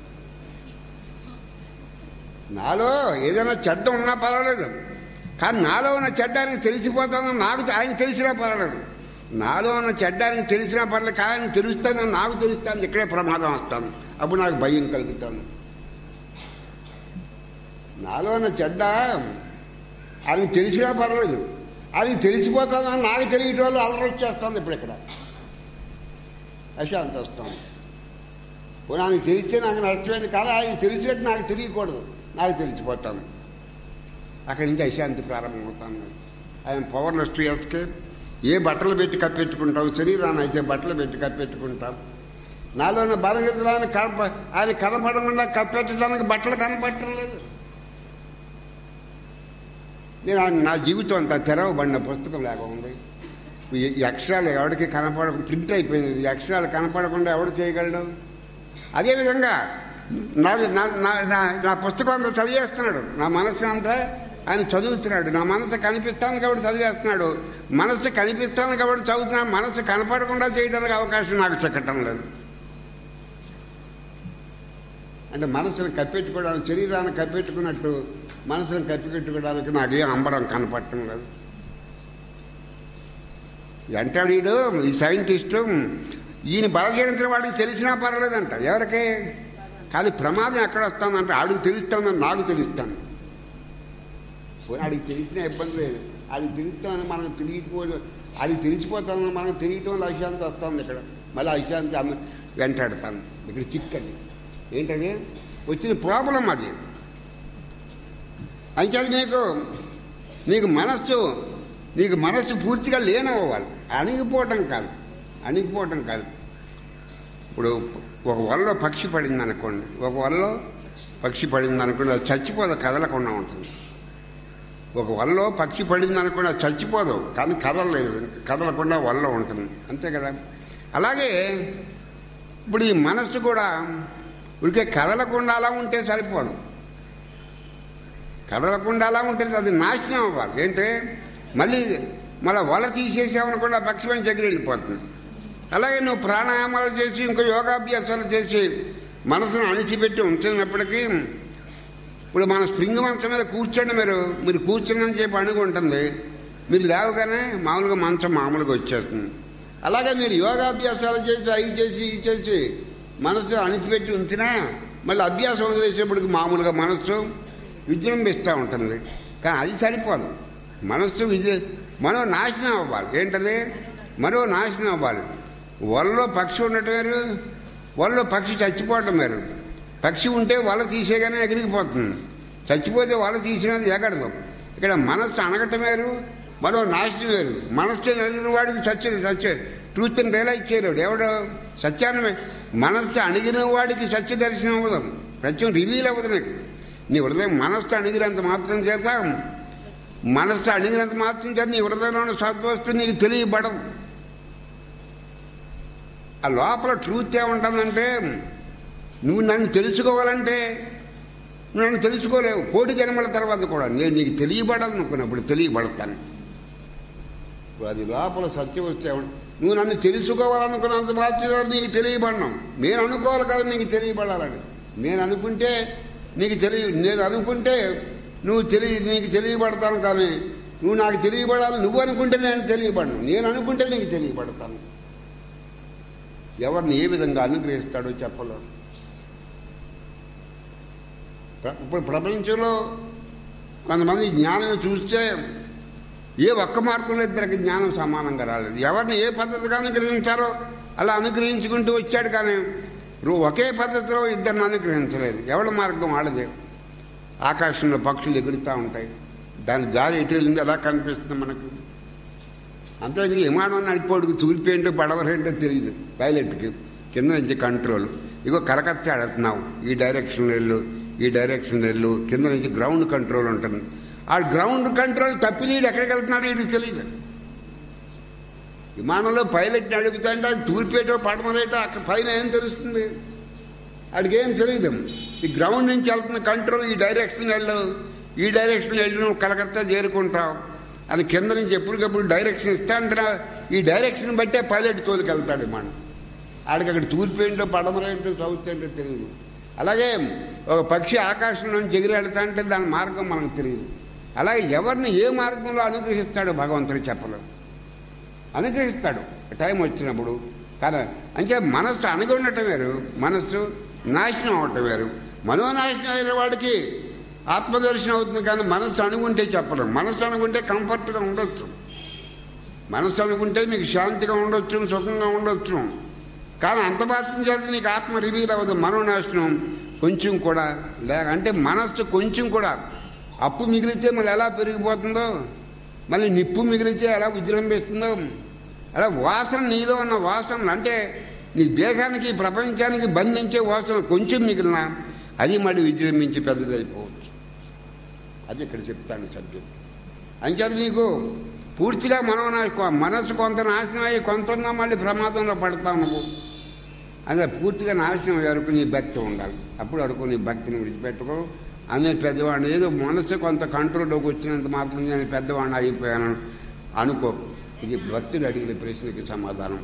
Speaker 1: నాలో ఏదైనా చెడ్డ ఉన్నా పర్వాలేదు కానీ నాలో ఉన్న చెడ్డానికి తెలిసిపోతాను నాకు ఆయన తెలిసినా పర్వాలేదు నాలో ఉన్న చెడ్డానికి తెలిసినా పర్లేదు కానీ ఆయన తెలుస్తాను నాకు తెలుస్తాను ఇక్కడే ప్రమాదం వస్తాను అప్పుడు నాకు భయం కలుగుతాను నాలో ఉన్న చెడ్డ ఆయన తెలిసినా పర్వాలేదు అది తెలిసిపోతుందని నాకు తెలియటం వల్ల అలరి వచ్చేస్తుంది ఇప్పుడు ఇక్కడ అశాంతి వస్తుంది పోనీ ఆయనకు తెలిస్తే నాకు నష్టమైంది కానీ ఆయన తెలిసినట్టు నాకు తెలియకూడదు నాకు తెలిసిపోతాను అక్కడి నుంచి అశాంతి ప్రారంభమవుతాను ఆయన పవర్లెస్ టు ఎస్కేప్ ఏ బట్టలు పెట్టి కప్పెట్టుకుంటాం శరీరాన్ని అయితే బట్టలు పెట్టి కప్పెట్టుకుంటాం నాలోని బలగీతలాన్ని కనప ఆయన కనపడకుండా కప్పెట్టడానికి బట్టలు కనపడటం లేదు నేను ఆ- నా జీవితం అంతా తెరవబడిన పుస్తకం లేక ఉంది ఈ ఈ అక్షరాలు ఎవరికి కనపడ ప్రింట్ అయిపోయింది ఈ అక్షరాలు కనపడకుండా ఎవడు చేయగలడు అదేవిధంగా నాది నా నా- నా- నా పుస్తకం అంతా చదివేస్తున్నాడు నా మనస్సు అంతా ఆయన చదువుతున్నాడు నా మనసు కనిపిస్తాను కాబట్టి చదివేస్తున్నాడు మనస్సు కనిపిస్తాను కాబట్టి చదువుతున్నాడు మనస్సు కనపడకుండా చేయడానికి అవకాశం నాకు చెక్కటం లేదు అంటే మనసును కప్పెట్టుకోవడానికి శరీరాన్ని కప్పెట్టుకున్నట్టు మనసును కప్పిపెట్టుకోవడానికి నాకు ఏం అంబరం కనపడటం లేదు అంటాడు వీడు ఈ సైంటిస్టు ఈయన బలహీనతల వాడికి తెలిసినా పర్వాలేదంట ఎవరికి కానీ ప్రమాదం ఎక్కడ వస్తుందంటే ఆడికి తెలుస్తుందని నాకు తెలుస్తాను పోనీ ఆడికి తెలిసిన ఇబ్బంది లేదు అది తెలుస్తానని మనకు తెలియకపోదు అది తెలిసిపోతానని మనకు తెలియటం అశాంతి వస్తుంది ఇక్కడ మళ్ళీ అశాంతి ఆమె వెంటాడుతాను ఇక్కడ చిక్కది ఏంటది వచ్చిన ప్రాబ్లం అది అంచేది నీకు నీకు మనస్సు నీకు మనస్సు పూర్తిగా లేనవ్వాలి అణిగిపోవటం కాదు అణిగిపోవటం కాదు ఇప్పుడు ఒక వలలో పక్షి పడింది అనుకోండి ఒక వలలో పక్షి పడింది అనుకోండి అది చచ్చిపోదు కదలకుండా ఉంటుంది ఒక వలలో పక్షి పడింది అనుకోండి అది చచ్చిపోదు కానీ కదలలేదు కదలకుండా వలలో ఉంటుంది అంతే కదా అలాగే ఇప్పుడు ఈ మనస్సు కూడా ఉరికే కదలకుండా అలా ఉంటే సరిపోదు కదలకుండా అలా ఉంటే అది నాశనం అవ్వాలి ఏంటి మళ్ళీ మళ్ళీ వల తీసేసామనుకోండి ఆ పక్షి పని దగ్గర వెళ్ళిపోతుంది అలాగే నువ్వు ప్రాణాయామాలు చేసి ఇంకా యోగాభ్యాసాలు చేసి మనసును అణిచిపెట్టి ఉంచినప్పటికీ ఇప్పుడు మన స్ప్రింగ్ మంచం మీద కూర్చోండి మీరు మీరు కూర్చుని చెప్పి అనుకుంటుంది మీరు లేవగానే మామూలుగా మంచం మామూలుగా వచ్చేస్తుంది అలాగే మీరు యోగాభ్యాసాలు చేసి అవి చేసి ఇవి చేసి మనసు అణిచిపెట్టి ఉంచినా మళ్ళీ అభ్యాసం వదిలేసేప్పటికి మామూలుగా మనస్సు విజృంభిస్తూ ఉంటుంది కానీ అది సరిపోదు మనస్సు విజయ మనో నాశనం అవ్వాలి ఏంటది మనో నాశనం అవ్వాలి వలలో పక్షి ఉండటం వేరు వలలో పక్షి చచ్చిపోవటం వేరు పక్షి ఉంటే వల తీసేగానే ఎగిరిగిపోతుంది చచ్చిపోతే వల తీసినది ఎగడదు ఇక్కడ మనస్సు అనగటం వేరు మరో నాశనం వేరు మనస్సు అణిగిన వాడికి సత్య సత్య ట్రూత్ని రియలైజ్ చేయలేడు ఎవడో సత్యాన్ని మనస్సు అణిగిన వాడికి సత్య దర్శనం అవ్వదు సత్యం రివీల్ అవ్వదు నీకు నీ హృదయం మనస్సు అణిగినంత మాత్రం చేత మనస్సు అణిగినంత మాత్రం చేత నీ హృదయంలో ఉన్న సద్వస్తు నీకు తెలియబడదు ఆ లోపల ట్రూత్ ఏముంటుందంటే నువ్వు నన్ను తెలుసుకోవాలంటే నువ్వు నన్ను తెలుసుకోలేవు కోటి జన్మల తర్వాత కూడా నేను నీకు తెలియబడాలనుకున్నప్పుడు తెలియబడతాను ఇప్పుడు అది లోపల సత్యం వస్తే ఏమంట- నువ్వు నన్ను తెలుసుకోవాలనుకున్నంత బాధ్యత నీకు తెలియబడను నేను అనుకోవాలి కదా నీకు తెలియబడాలని నేను అనుకుంటే నీకు తెలియ నేను అనుకుంటే నువ్వు తెలియ నీకు తెలియబడతాను కానీ నువ్వు నాకు తెలియబడాలి నువ్వు అనుకుంటే నేను తెలియబడను నేను అనుకుంటే నీకు తెలియబడతాను ఎవరిని ఏ విధంగా అనుగ్రహిస్తాడో చెప్పలేరు ప్ర- ఇప్పుడు ప్రపంచంలో కొంతమంది జ్ఞానం చూస్తే ఏ ఒక్క మార్గంలో ఇద్దరికి జ్ఞానం సమానంగా రాలేదు ఎవరిని ఏ పద్ధతిగా అనుగ్రహించారో అలా అనుగ్రహించుకుంటూ వచ్చాడు కానీ రో- ఒకే పద్ధతిలో ఇద్దరిని అనుగ్రహించలేదు ఎవరి మార్గం వాళ్ళదే ఆకాశంలో పక్షులు ఎగురుతూ ఉంటాయి దాని దారి ఎటు వెళ్ళింది ఎలా కనిపిస్తుంది మనకు అంతే ఇది విమానం నడిపోడుకు తూర్పేంటో పడవరేంటో తెలియదు పైలట్కి కింద నుంచి కంట్రోల్ ఇగో కలకత్తా వెళుతున్నావు ఈ డైరెక్షన్ వెళ్ళు ఈ డైరెక్షన్ వెళ్ళు కింద నుంచి గ్రౌండ్ కంట్రోల్ ఉంటుంది ఆ గ్రౌండ్ కంట్రోల్ తప్పిదీడు ఎక్కడికి వెళ్తున్నాడో ఇది తెలియదు విమానంలో పైలట్ నడుపుతుంటే అది తూర్పేటో పడమరేటో అక్కడ పైన ఏం తెలుస్తుంది వాడికి ఏం తెలియదు ఈ గ్రౌండ్ నుంచి వెళ్తున్న కంట్రోల్ ఈ డైరెక్షన్ వెళ్ళు ఈ డైరెక్షన్ వెళ్ళి నువ్వు కలకత్తా చేరుకుంటావు అని కింద నుంచి ఎప్పటికప్పుడు డైరెక్షన్ ఇస్తా అంటున్నా ఈ డైరెక్షన్ బట్టే పైలట్ తోలికెళ్తాడు మనం ఆడికి అక్కడ తూర్పు ఏంటో పడమర ఏంటో సౌత్ ఏంటో తెలియదు అలాగే ఒక పక్షి ఆకాశం నుంచి ఎగిరి వెళ్తా అంటే దాని మార్గం మనకు తెలియదు అలాగే ఎవరిని ఏ మార్గంలో అనుగ్రహిస్తాడో భగవంతుడు చెప్పలేదు అనుగ్రహిస్తాడు టైం వచ్చినప్పుడు కానీ అంటే మనస్సు అణిగి ఉండటం వేరు మనస్సు నాశనం అవటం వేరు మనోనాశనం అయిన వాడికి ఆత్మదర్శనం అవుతుంది కానీ మనస్సు అణుగుంటే చెప్పలేం మనస్సు అణుగుంటే కంఫర్ట్గా ఉండొచ్చు మనస్సు అనుకుంటే మీకు శాంతిగా ఉండొచ్చు సుఖంగా ఉండొచ్చు కానీ అంత మాత్రం చేత నీకు ఆత్మ రివీల్ అవ్వదు మనోనాశనం కొంచెం కూడా లేక అంటే మనస్సు కొంచెం కూడా అప్పు మిగిలితే మళ్ళీ ఎలా పెరిగిపోతుందో మళ్ళీ నిప్పు మిగిలితే ఎలా విజృంభిస్తుందో అలా వాసన నీలో ఉన్న వాసనలు అంటే నీ దేహానికి ప్రపంచానికి బంధించే వాసన కొంచెం మిగిలిన అది మళ్ళీ విజృంభించి పెద్దదైపోవచ్చు అది ఇక్కడ చెప్తాను సబ్జెక్ట్ అంచేది నీకు పూర్తిగా మనో మనస్సు కొంత నాశనం అయ్యి కొంత ఉన్నా మళ్ళీ ప్రమాదంలో పడతావు నువ్వు అదే పూర్తిగా నాశనం వరకు నీ భక్తి ఉండాలి అప్పుడు వరకు నీ భక్తిని విడిచిపెట్టుకో అనే పెద్దవాడిని ఏదో మనసు కొంత కంట్రోల్లోకి వచ్చినంత మాత్రం నేను పెద్దవాడిని అయిపోయాను అనుకో ఇది భక్తుడు అడిగిన ప్రశ్నకి సమాధానం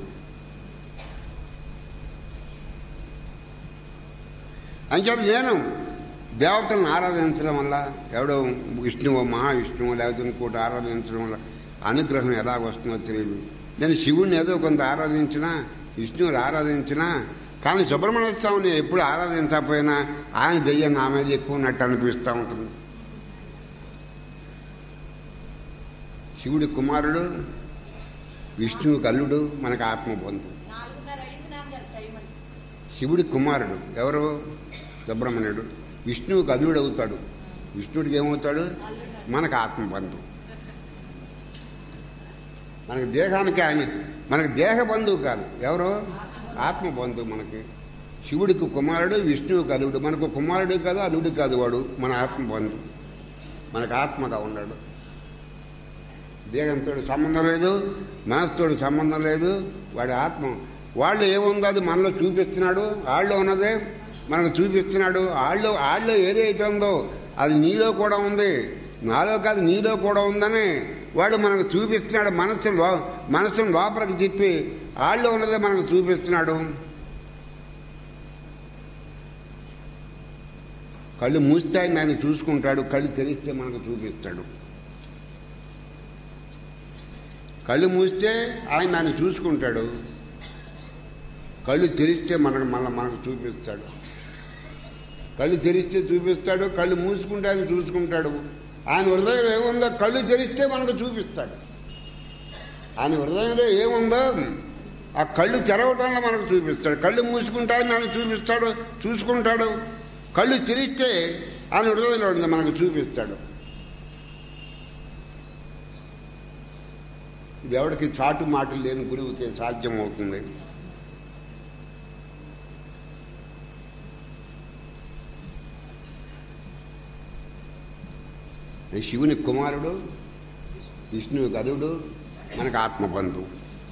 Speaker 1: అంచేత నేను దేవతలను ఆరాధించడం వల్ల ఎవడో విష్ణువు మహావిష్ణువు లేకపోతే ఇంకోటి ఆరాధించడం వల్ల అనుగ్రహం ఎలా వస్తుందో తెలియదు నేను శివుణ్ణి ఏదో కొంత ఆరాధించినా విష్ణువుని ఆరాధించినా కానీ సుబ్రహ్మణ్య స్వామిని ఎప్పుడు ఆరాధించకపోయినా ఆయన దెయ్యం నా మీద ఎక్కువ ఉన్నట్టు అనిపిస్తూ ఉంటుంది శివుడి కుమారుడు విష్ణువుకి అల్లుడు మనకు ఆత్మబంధు
Speaker 2: నాలుగున్నర అయింది నాన్నగారు టైం అండి
Speaker 1: శివుడి కుమారుడు ఎవరు సుబ్రహ్మణ్యుడు విష్ణువుకి అల్లుడు అవుతాడు విష్ణుడికి ఏమవుతాడు మనకు ఆత్మబంధు మనకి దేహానికి ఆయన మనకి దేహ బంధువు కాదు ఎవరు ఆత్మ బంధువు మనకి శివుడికి కుమారుడు విష్ణువుకి అల్లుడు మనకు కుమారుడు కాదు అల్లుడు కాదు వాడు మన ఆత్మ బంధువు మనకు ఆత్మగా ఉన్నాడు దేహంతో సంబంధం లేదు మనసుతో సంబంధం లేదు వాడి ఆత్మ వాళ్ళు ఏముందో అది మనలో చూపిస్తున్నాడు వాళ్ళు ఉన్నదే మనకు చూపిస్తున్నాడు వాళ్ళు వాళ్ళు ఏదైతే ఉందో అది నీలో కూడా ఉంది నాలో కాదు నీలో కూడా ఉందని వాడు మనకు చూపిస్తున్నాడు మనసు లో మనసును లోపలికి చెప్పి వాళ్ళు ఉన్నదే మనకు చూపిస్తున్నాడు కళ్ళు మూస్తే ఆయన ఆయన చూసుకుంటాడు కళ్ళు తెరిస్తే మనకు చూపిస్తాడు కళ్ళు మూస్తే ఆయన నన్ను చూసుకుంటాడు కళ్ళు తెరిస్తే మనకు మళ్ళీ మనకు చూపిస్తాడు కళ్ళు తెరిస్తే చూపిస్తాడు కళ్ళు మూసుకుంటే ఆయన చూసుకుంటాడు ఆయన హృదయంలో ఏముందో కళ్ళు తెరిస్తే మనకు చూపిస్తాడు ఆయన హృదయంలో ఏముందో ఆ కళ్ళు తెరవటంలో మనకు చూపిస్తాడు కళ్ళు మూసుకుంటే ఆయన నన్ను చూపిస్తాడు చూసుకుంటాడు కళ్ళు తెరిస్తే ఆయన హృదయంలో ఉంది మనకు చూపిస్తాడు ఇది ఎవరికి చాటు మాటలు లేని గురువుకి సాధ్యం అవుతుంది శివుని కుమారుడు విష్ణువు గదుడు మనకు ఆత్మబంధువు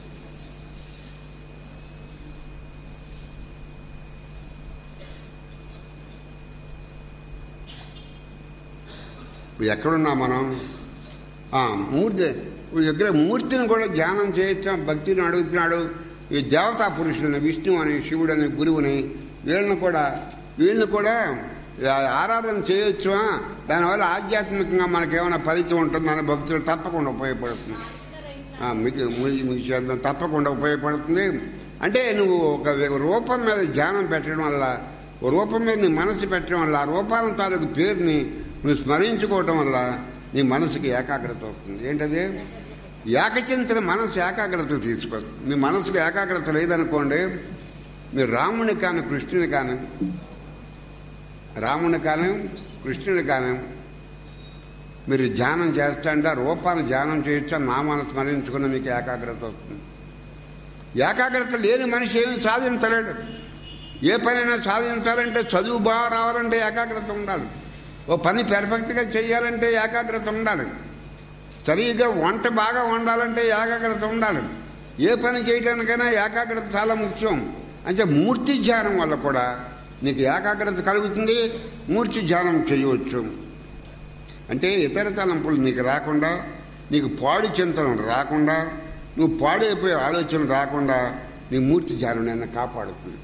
Speaker 1: ఇప్పుడు ఎక్కడున్నా మనం ఆ, మూర్తి ఇప్పుడు దగ్గర మూర్తిని కూడా ధ్యానం చేయొచ్చు భక్తిని అడుగుతున్నాడు ఈ దేవతా పురుషులని విష్ణు అని శివుడు అని గురువుని వీళ్ళని కూడా వీళ్ళని కూడా ఆ, ఆరాధన చేయొచ్చువా దానివల్ల ఆధ్యాత్మికంగా మనకేమైనా ఫలితం ఉంటుందని భక్తులు తప్పకుండా ఉపయోగపడుతుంది ఆ, మీకు మీ- మీకు చేద్దాం తప్పకుండా ఉపయోగపడుతుంది అంటే నువ్వు ఒక రూపం మీద ధ్యానం పెట్టడం వల్ల ఓ రూపం మీద నీ మనసు పెట్టడం వల్ల ఆ రూపాల తాలూకు పేరుని నువ్వు స్మరించుకోవటం వల్ల నీ మనసుకి ఏకాగ్రత వస్తుంది ఏంటది ఏకచింతన మనసు ఏకాగ్రత తీసుకొస్తుంది మీ మనసుకు ఏకాగ్రత లేదనుకోండి మీరు రాముని కానీ కృష్ణుని కానీ రాముని కానీ కృష్ణుడు కానీ మీరు ధ్యానం చేస్తాంటే ఆ రూపాన్ని ధ్యానం చేయొచ్చు నామాన్ని స్మరించుకున్న మీకు ఏకాగ్రత వస్తుంది ఏకాగ్రత లేని మనిషి ఏమి సాధించలేడు ఏ పనైనా సాధించాలంటే చదువు బాగా రావాలంటే ఏకాగ్రత ఉండాలి ఓ పని పెర్ఫెక్ట్గా చేయాలంటే ఏకాగ్రత ఉండాలి సరిగ్గా వంట బాగా వండాలంటే ఏకాగ్రత ఉండాలి ఏ పని చేయడానికైనా ఏకాగ్రత చాలా ముఖ్యం అంటే మూర్తి ధ్యానం వల్ల కూడా నీకు ఏకాగ్రత కలుగుతుంది మూర్తి ధ్యానం చేయవచ్చు అంటే ఇతర తలంపులు నీకు రాకుండా నీకు పాడు చింతన రాకుండా నువ్వు పాడైపోయే ఆలోచన రాకుండా నీ మూర్తి ధ్యానం నేను కాపాడుతుంది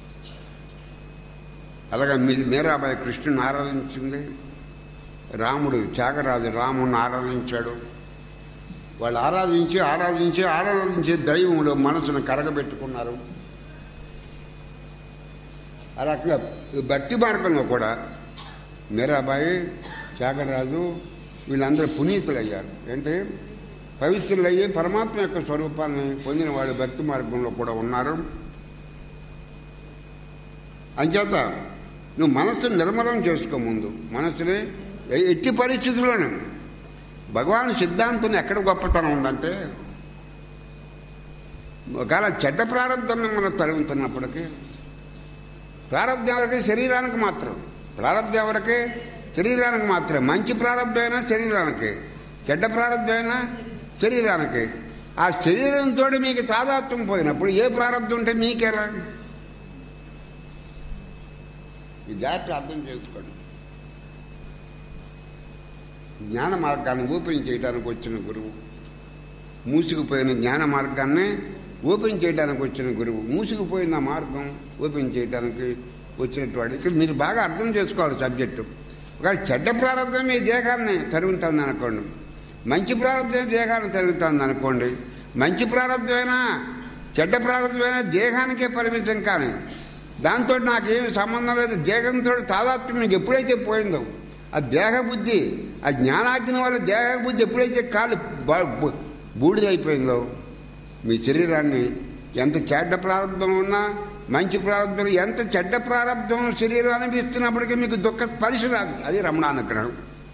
Speaker 1: అలాగే మీ- మీరాబాయి కృష్ణుని ఆరాధించింది రాముడు త్యాగరాజు రాముడిని ఆరాధించాడు వాళ్ళు ఆరాధించి ఆరాధించి ఆరాధించే దైవంలో మనసును కరగబెట్టుకున్నారు ఆ రకంగా ఈ భక్తి మార్గంలో కూడా మీరాబాయి త్యాగరాజు వీళ్ళందరూ పునీతులు అయ్యారు ఏంటి పవిత్రులయ్యి పరమాత్మ యొక్క స్వరూపాన్ని పొందిన వాళ్ళు భక్తి మార్గంలో కూడా ఉన్నారు అంచేత నువ్వు మనస్సును నిర్మలం చేసుకో ముందు మనస్సుని ఎ- ఎట్టి పరిస్థితుల్లోనూ భగవాన్ సిద్ధాంతం ఎక్కడ గొప్పతనం ఉందంటే ఒకవేళ చెడ్డ ప్రారంభం మిమ్మల్ని తరుగుతున్నప్పటికీ ప్రారంభం ఎవరికి శరీరానికి మాత్రం ప్రారంభం ఎవరికి శరీరానికి మాత్రం మంచి ప్రారంభమైనా శరీరానికి చెడ్డ ప్రారంభమైనా శరీరానికి ఆ శరీరంతో మీకు తాదాత్వం పోయినప్పుడు ఏ ప్రారంభం ఉంటే మీకెలా ఈ జాగ్రత్త అర్థం చేసుకోండి జ్ఞాన మార్గాన్ని ఓపెన్ చేయడానికి వచ్చిన గురువు మూసుకుపోయిన జ్ఞాన మార్గాన్ని ఓపెన్ చేయడానికి వచ్చిన గురువు మూసుకుపోయిన ఆ మార్గం ఓపెన్ చేయడానికి వచ్చినటువంటి ఇక్కడ మీరు బాగా అర్థం చేసుకోవాలి సబ్జెక్టు ఒక చెడ్డ ప్రారంభం మీ దేహాన్ని తరుగుతుంది అనుకోండి మంచి ప్రారంభం దేహాన్ని తరుగుతుంది అనుకోండి మంచి ప్రారంభమైనా చెడ్డ ప్రారంభమైనా దేహానికే పరిమితం కానీ దాంతో నాకేమి సంబంధం లేదు దేహంతో తాదాత్మ్యం మీకు ఎప్పుడైతే పోయిందో ఆ దేహ బుద్ధి ఆ జ్ఞానాగ్ని వల్ల దేహ బుద్ధి ఎప్పుడైతే కాలు బ- బు- బూడిదైపోయిందో మీ శరీరాన్ని ఎంత చెడ్డ ప్రారంభం ఉన్నా మంచి ప్రారంభం ఎంత చెడ్డ ప్రారంభం శరీరం అనిపిస్తున్నప్పటికీ మీకు దుఃఖ స్పర్శ రాదు అది రమణానుగ్రహం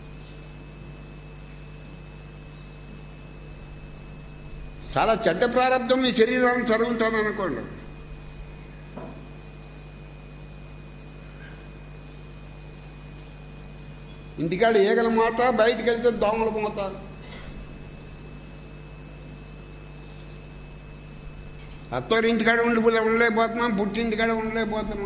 Speaker 1: చాలా చెడ్డ ప్రారంభం మీ శరీరాన్ని చదువుతాను అనుకోండి ఇంటికాడ ఈగల మోత బయటికి వెళ్తే దోమల మోత అత్తవారి ఇంటికాడ ఉండి ఉండలేకపోతున్నాం పుట్టింటికాడ ఉండలేకపోతున్నాం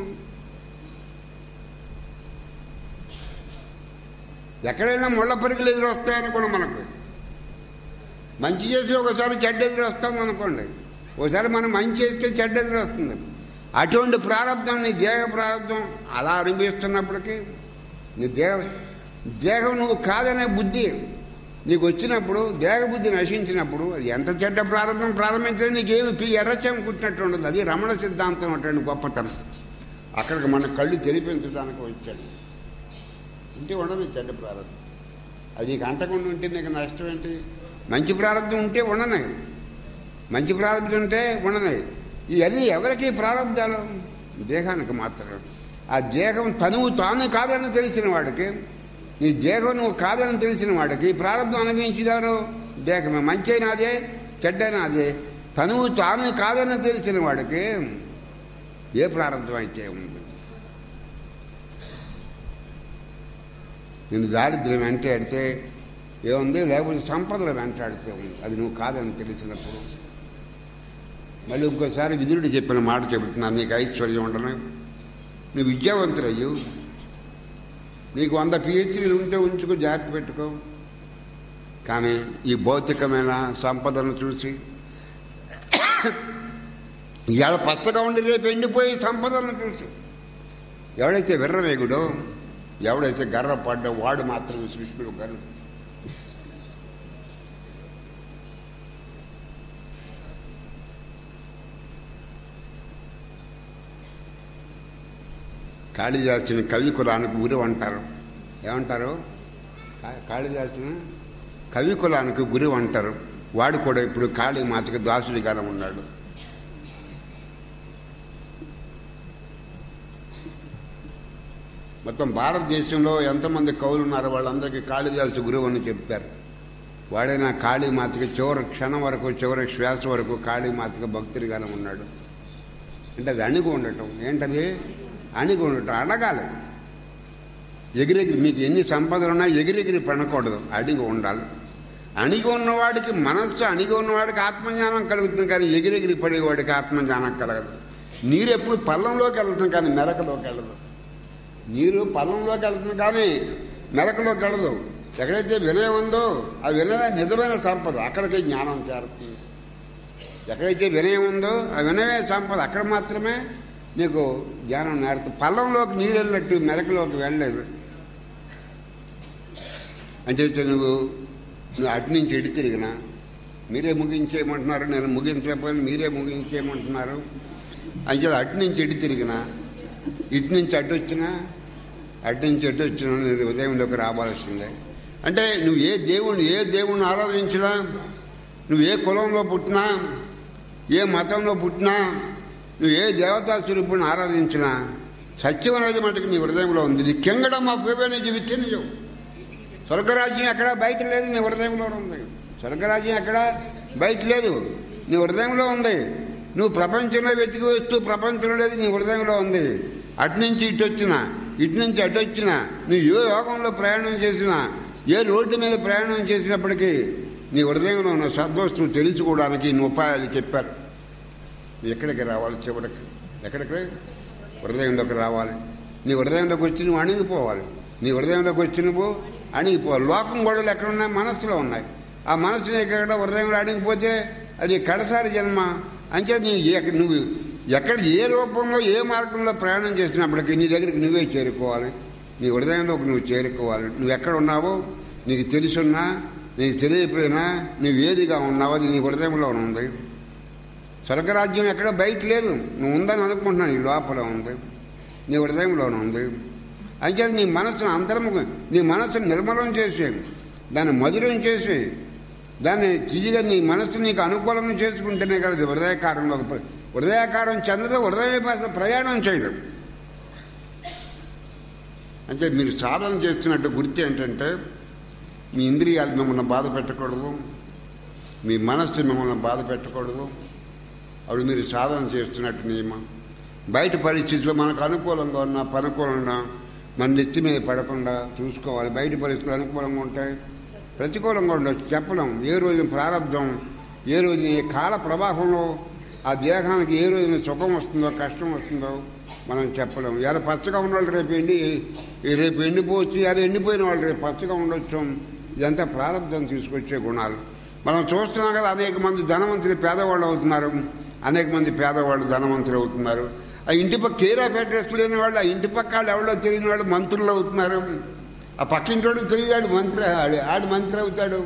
Speaker 1: ఎక్కడైనా ముళ్ళ పరికలు ఎదురు వస్తాయనుకోండి మనకు మంచి చేసి ఒకసారి చెడ్డ ఎదురు వస్తుంది అనుకోండి ఒకసారి మనం మంచి చేస్తే చెడ్డ ఎదురు వస్తుంది అటువంటి ప్రారంభం నీ దేహ ప్రారంభం అలా అనిపిస్తున్నప్పటికీ నీ దేహ దేహం నువ్వు కాదనే బుద్ధి నీకు వచ్చినప్పుడు దేహ బుద్ధి నశించినప్పుడు అది ఎంత చెడ్డ ప్రారంభం ప్రారంభించినా నీకేమి పి ఎర్రచం కుట్టినట్టు ఉండదు అది రమణ సిద్ధాంతం అటువంటి గొప్పతనం అక్కడికి మన కళ్ళు తెరిపించడానికి వచ్చాడు ఉంటే ఉండదు చెడ్డ ప్రారంభం అది నీకు అంటకుండా ఉంటే నీకు నష్టం ఏంటి మంచి ప్రారంభం ఉంటే ఉండనే మంచి ప్రారంభం ఉంటే ఉండనే ఇవన్నీ ఎవరికి ప్రారంభాలు దేహానికి మాత్రం ఆ దేహం తనువు తాను కాదని తెలిసిన వాడికి నీ దేహం నువ్వు కాదని తెలిసిన వాడికి ప్రారంభం అనుభవించేదారు దేహమే మంచి అయినా అదే చెడ్డైనా అదే తనువు తాను కాదని తెలిసిన వాడికి ఏ ప్రారంభం అయితే ఉంది నేను దారిద్ర్యం వెంటాడితే ఏముంది లేకపోతే సంపదలు వెంటాడితే ఉంది అది నువ్వు కాదని తెలిసినప్పుడు మళ్ళీ ఇంకోసారి విదురుడు చెప్పిన మాట చెబుతున్నాను నీకు ఐశ్వర్యం ఉండను నువ్వు విద్యావంతురయ్యు నీకు వంద పిహెచ్డీలు ఉంటే ఉంచుకో జాగ్రత్త పెట్టుకో కానీ ఈ భౌతికమైన సంపదను చూసి ఇవాళ పచ్చగా ఉండి రేపు ఎండిపోయి సంపదలను చూసి ఎవడైతే విర్రవేగుడో ఎవడైతే గర్రపడ్డో వాడు మాత్రమే సృష్టిలో గర్వ కాళిదాసుని కవి కులానికి గురువు అంటారు ఏమంటారు కా- కాళిదాసుని కవి కులానికి గురువు అంటారు వాడు కూడా ఇప్పుడు కాళీ మాతకి దాసుడిగానే ఉన్నాడు మొత్తం భారతదేశంలో ఎంతమంది కవులు ఉన్నారో వాళ్ళందరికీ కాళిదాసు గురువు అని చెప్తారు వాడే నా కాళీమాతకి చివరి క్షణం వరకు చివరి శ్వాస వరకు కాళీమాతకి భక్తుడిగానే ఉన్నాడు అంటే అది అణిగి ఉండటం ఏంటది అణిగి ఉండటం అడగాలి ఎగిరెగిరి మీకు ఎన్ని సంపదలు ఉన్నా ఎగిరెగిరి పడకూడదు అడిగి ఉండాలి అణిగి ఉన్నవాడికి మనస్సు అణిగి ఉన్నవాడికి ఆత్మజ్ఞానం కలుగుతుంది కానీ ఎగిరెగిరి పడేవాడికి ఆత్మజ్ఞానం కలగదు నీరు ఎప్పుడు పల్లంలోకి వెళ్తుంది కానీ మెరకలోకి వెళ్ళదు నీరు పల్లంలోకి వెళ్తుంది కానీ మెరకలోకి వెళ్ళదు ఎక్కడైతే వినయం ఉందో ఆ వినయమే నిజమైన సంపద అక్కడికి జ్ఞానం చేరుతుంది ఎక్కడైతే వినయం ఉందో ఆ వినయమే సంపద అక్కడ మాత్రమే నీకు జ్ఞానం నేరుతుంది పల్లంలోకి నీరు వెళ్ళినట్టు మెరకలోకి వెళ్ళలేదు అంటే నువ్వు నువ్వు అటు నుంచి ఎడి తిరిగినా మీరే ముగించేయమంటున్నారు నేను ముగించలేకపోయినా మీరే ముగించేయమంటున్నారు అంటే అటు నుంచి ఎడి తిరిగినా ఇటు నుంచి అటు వచ్చినా అటు నుంచి అటు వచ్చినా నేను ఉదయంలోకి రావాల్సిందే అంటే నువ్వు ఏ దేవుణ్ణి ఏ దేవుణ్ణి ఆరాధించినా నువ్వు ఏ కులంలో పుట్టినా ఏ మతంలో పుట్టినా నువ్వు ఏ దేవతా స్వరూపుని ఆరాధించినా సత్యం అనేది మటుకు నీ హృదయంలో ఉంది ఇది కింగడం మా పేపర్ జీవితే నిజం స్వర్గరాజ్యం ఎక్కడ బయట లేదు నీ హృదయంలో ఉంది స్వర్గరాజ్యం ఎక్కడ బయట లేదు నీ హృదయంలో ఉంది నువ్వు ప్రపంచంలో వెతికి వస్తూ ప్రపంచంలో లేదు నీ హృదయంలో ఉంది అటు నుంచి ఇటు వచ్చినా ఇటు నుంచి అటు వచ్చినా నువ్వు ఏ యోగంలో ప్రయాణం చేసినా ఏ రోడ్డు మీద ప్రయాణం చేసినప్పటికీ నీ హృదయంలో ఉన్న సద్వస్తువు తెలుసుకోవడానికి ఇన్ని ఉపాయాలు చెప్పారు నువ్వు ఎక్కడికి రావాలి చివరికి ఎక్కడికి హృదయంలోకి రావాలి నీ హృదయంలోకి వచ్చి నువ్వు అణిగిపోవాలి నీ హృదయంలోకి వచ్చి నువ్వు అణిగిపోవాలి లోకం గొడవలు ఎక్కడ ఉన్నాయి మనసులో ఉన్నాయి ఆ మనసుని ఎక్కడ హృదయంలో అణిగిపోతే అది కడసారి జన్మ అంతే నువ్వు ఎక్క- నువ్వు ఎక్కడ ఏ రూపంలో ఏ మార్గంలో ప్రయాణం చేసినప్పటికీ నీ దగ్గరికి నువ్వే చేరుకోవాలి నీ హృదయంలోకి నువ్వు చేరుకోవాలి నువ్వు ఎక్కడ ఉన్నావో నీకు తెలుసున్నా నీకు తెలియకపోయినా నువ్వు ఏదిగా ఉన్నావో అది నీ హృదయంలో ఉంది స్వర్గరాజ్యం ఎక్కడ బయట లేదు నువ్వు ఉందని అనుకుంటున్నాను నీ లోపల ఉంది నీ హృదయంలోనే ఉంది అయితే నీ మనసును అంతర్ముఖం నీ మనసును నిర్మలం చేసి దాన్ని మధురం చేసి దాన్ని చిజిగా నీ మనసు నీకు అనుకూలంగా చేసుకుంటేనే కదా ఇది హృదయకారంలో హృదయాకారం చెందదు హృదయ భాష ప్రయాణం చేయదు అంటే మీరు సాధన చేస్తున్నట్టు గుర్తు ఏంటంటే మీ ఇంద్రియాలు మిమ్మల్ని బాధ పెట్టకూడదు మీ మనస్సు మిమ్మల్ని బాధ పెట్టకూడదు అప్పుడు మీరు సాధన చేస్తున్నట్టు నియమం బయట పరిస్థితుల్లో మనకు అనుకూలంగా ఉన్నా ప్రతికూలంగా మన నెత్తి మీద పడకుండా చూసుకోవాలి బయట పరిస్థితులు అనుకూలంగా ఉంటాయి ప్రతికూలంగా ఉండొచ్చు చెప్పలేం ఏ రోజున ప్రారంభం ఏ రోజున ఏ కాల ప్రవాహంలో ఆ దేహానికి ఏ రోజున సుఖం వస్తుందో కష్టం వస్తుందో మనం చెప్పలేం ఇలా పచ్చగా ఉన్న వాళ్ళు రేపు ఎండి రేపు ఎండిపోవచ్చు ఇలా ఎండిపోయిన వాళ్ళు రేపు పచ్చగా ఉండొచ్చు ఇదంతా ప్రారంభం తీసుకొచ్చే గుణాలు మనం చూస్తున్నాం కదా అనేక మంది ధనవంతులు పేదవాళ్ళు అవుతున్నారు అనేక మంది పేదవాళ్ళు ధనవంతులు అవుతున్నారు ఆ ఇంటి పక్క కేర్ ఆఫ్ అడ్రస్ లేని వాళ్ళు ఆ ఇంటి పక్క వాళ్ళు ఎవరో తెలియని వాళ్ళు మంత్రులు అవుతున్నారు ఆ పక్కింటోడు తెలియదాడు మంత్రి ఆడు ఆడు మంత్రి అవుతాడు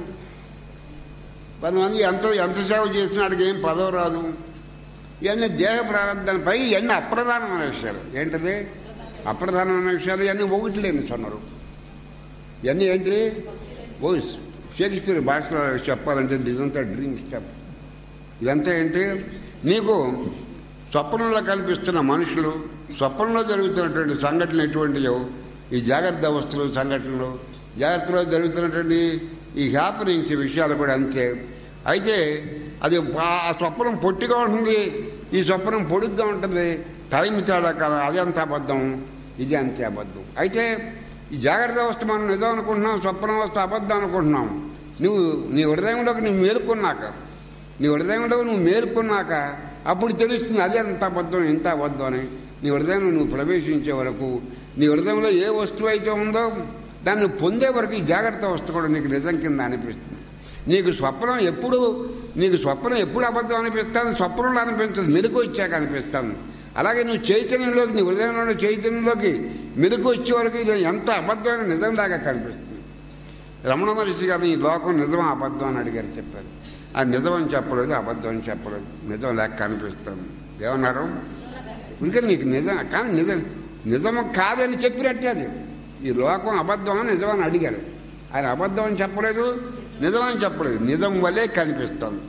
Speaker 1: కొంతమంది ఎంతో ఎంత సేవ చేసినా ఆడికి ఏం పదవి రాదు ఇవన్నీ దేహ ప్రారంభాలపై ఇవన్నీ అప్రధానమైన విషయాలు ఏంటది అప్రధానమైన విషయాలు ఇవన్నీ ఒకటి లేని సొన్నరు ఇవన్నీ ఏంటి ఓ షేక్స్పియర్ భాషలో చెప్పాలంటే ఇదంతా డ్రీమ్ స్టెప్ ఇదంతా ఏంటి నీకు స్వప్నంలో కనిపిస్తున్న మనుషులు స్వప్నంలో జరుగుతున్నటువంటి సంఘటనలు ఎటువంటివో ఈ జాగ్రత్త అవస్థలు సంఘటనలు జాగ్రత్తలో జరుగుతున్నటువంటి ఈ హ్యాపనింగ్స్ విషయాలు కూడా అంతే అయితే అది ఆ స్వప్నం పొట్టిగా ఉంటుంది ఈ స్వప్నం పొడుగ్గా ఉంటుంది టైం తేడా కాదు అది అంత అబద్ధం ఇది అంతే అబద్ధం అయితే ఈ జాగ్రత్త అవస్థ మనం నిజం అనుకుంటున్నాం స్వప్న అవస్థ అబద్ధం అనుకుంటున్నాం నువ్వు నీ హృదయంలోకి నువ్వు మేలుకున్నాక నీ హృదయంలో నువ్వు మేలుకున్నాక అప్పుడు తెలుస్తుంది అదే అంత అబద్ధం ఎంత అబద్ధం అని నీ హృదయంలో నువ్వు ప్రవేశించే వరకు నీ హృదయంలో ఏ వస్తువు అయితే ఉందో దాన్ని పొందే వరకు ఈ జాగ్రత్త వస్తువు కూడా నీకు నిజం కింద అనిపిస్తుంది నీకు స్వప్నం ఎప్పుడు నీకు స్వప్నం ఎప్పుడు అబద్ధం అనిపిస్తుంది స్వప్నంలో అనిపించదు మెరుగు వచ్చాక అనిపిస్తుంది అలాగే నువ్వు చైతన్యంలోకి నీ హృదయంలో చైతన్యంలోకి మెరుగు వచ్చే వరకు ఇది ఎంత అబద్ధమైన నిజం దాకా కనిపిస్తుంది రమణ మహర్షి గారిని ఈ లోకం నిజం అబద్ధం అని అడిగారు చెప్పారు ఆ నిజం అని చెప్పలేదు అబద్ధం అని చెప్పలేదు నిజం లేక కనిపిస్తుంది ఏమన్నారు ఇంకా నీకు నిజం కానీ నిజం నిజం కాదని చెప్పినట్టే అది ఈ లోకం అబద్ధం అని నిజం అని అడిగాడు ఆయన అబద్ధం అని చెప్పలేదు నిజం అని చెప్పలేదు నిజం వల్లే కనిపిస్తుంది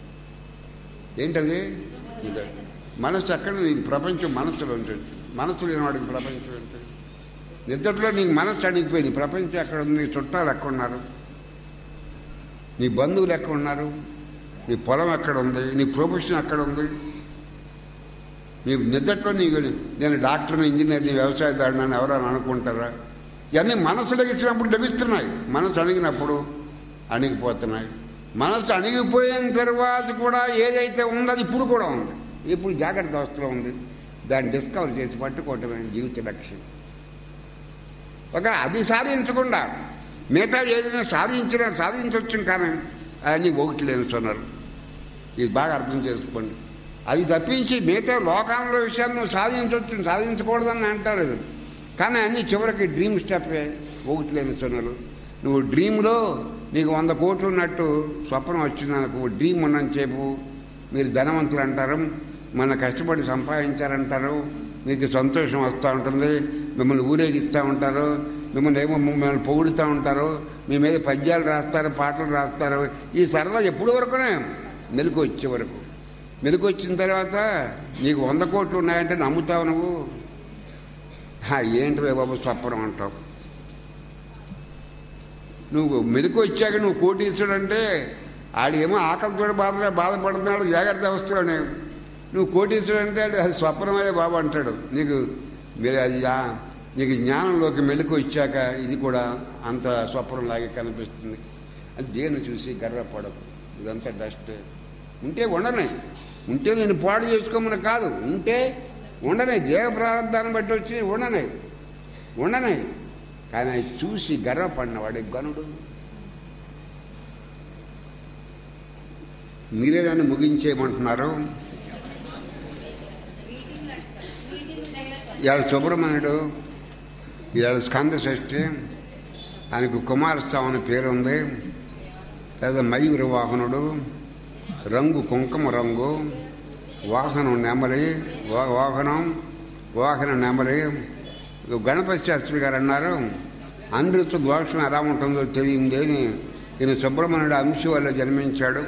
Speaker 1: ఏంటది నిజం మనసు అక్కడ ఈ ప్రపంచం మనసులో ఉంటుంది మనసు లేని వాడికి ప్రపంచం ఏంటి నిద్రలో నీకు మనస్సు అణిగిపోయింది ప్రపంచం ఎక్కడ ఉంది నీ చుట్టాలు ఎక్కడ ఉన్నారు నీ బంధువులు ఎక్కడ ఉన్నారు నీ పొలం ఎక్కడ ఉంది నీ ప్రొఫెషన్ ఎక్కడ ఉంది నీ నిద్రలో నీకు నేను డాక్టర్ని ఇంజనీర్ని వ్యవసాయదారుని ఎవరైనా అనుకుంటారా ఇవన్నీ మనసు లెగిసినప్పుడు లెగిస్తున్నాయి మనసు అణిగినప్పుడు అణిగిపోతున్నాయి మనసు అణిగిపోయిన తర్వాత కూడా ఏదైతే ఉందో అది ఇప్పుడు కూడా ఉంది ఇప్పుడు జాగ్రత్త అవస్థలో ఉంది దాన్ని డిస్కవర్ చేసి పట్టుకోవటమే జీవిత లక్ష్యం ఒక అది సాధించకుండా మిగతా ఏదైనా సాధించినా సాధించవచ్చు కానీ అవన్నీ ఒకటి లేనుస్తున్నారు ఇది బాగా అర్థం చేసుకోండి అది తప్పించి మిగతా లోకాలలో విషయాన్ని నువ్వు సాధించవచ్చు సాధించకూడదని అంటారు ఇది కానీ అన్ని చివరికి డ్రీమ్ స్టెప్పే ఒకటి లేనుస్తున్నారు నువ్వు డ్రీమ్లో నీకు వంద కోట్లు ఉన్నట్టు స్వప్నం వచ్చింది అనుకో డ్రీమ్ ఉన్నని చెప్పు మీరు ధనవంతులు అంటారు మన కష్టపడి సంపాదించారంటారు మీకు సంతోషం వస్తూ ఉంటుంది మిమ్మల్ని ఊరేగిస్తూ ఉంటారు మిమ్మల్ని ఏమో మిమ్మల్ని పొగుడుతూ ఉంటారు మీ మీద పద్యాలు రాస్తారు పాటలు రాస్తారు ఈ సరదా ఎప్పుడు వరకునే మెలకు వచ్చే వరకు మెలకు వచ్చిన తర్వాత నీకు వంద కోట్లు ఉన్నాయంటే నమ్ముతావు నువ్వు "హా, ఏంటి బాబు స్వప్నం అంటావు నువ్వు మెలకు వచ్చాక నువ్వు కోటీశ్వరుడు అంటే ఆడేమో ఆకలితో బాధ బాధపడుతున్నాడు జాగ్రత్త అవస్థలోనే నువ్వు కోటీశ్వరుడు అంటే అది అది స్వప్నమే బాబు అంటాడు నీకు మీరు అది ఆ- నీకు జ్ఞానంలోకి మెలకు వచ్చాక ఇది కూడా అంత స్వప్నంలాగే కనిపిస్తుంది అది దేన్ని చూసి గర్వపడకు ఇదంతా డస్ట్ ఉంటే ఉండనే ఉంటే నేను పాడు చేసుకోమని కాదు ఉంటే ఉండనే దేవ ప్రారంభాన్ని బట్టి వచ్చి ఉండనే ఉండనే కానీ అది చూసి గర్వపడినవాడే గనుడు మీరే నన్ను ముగించేయమంటున్నారు ఇవాళ సుబ్రహ్మణ్యుడు ఇవాళ స్కంద షష్ఠి ఆయనకు కుమారస్వామి అనే పేరు ఉంది లేదా మయూర వాహనుడు రంగు కుంకుమ రంగు వాహనం నెమలి వా- వాహనం వాహనం నెమలి గణపతి శాస్త్రి గారు అన్నారు అందరితో దోషం ఎలా ఉంటుందో తెలియంది అని ఈయన సుబ్రహ్మణ్యుడు అంశ వల్ల జన్మించాడు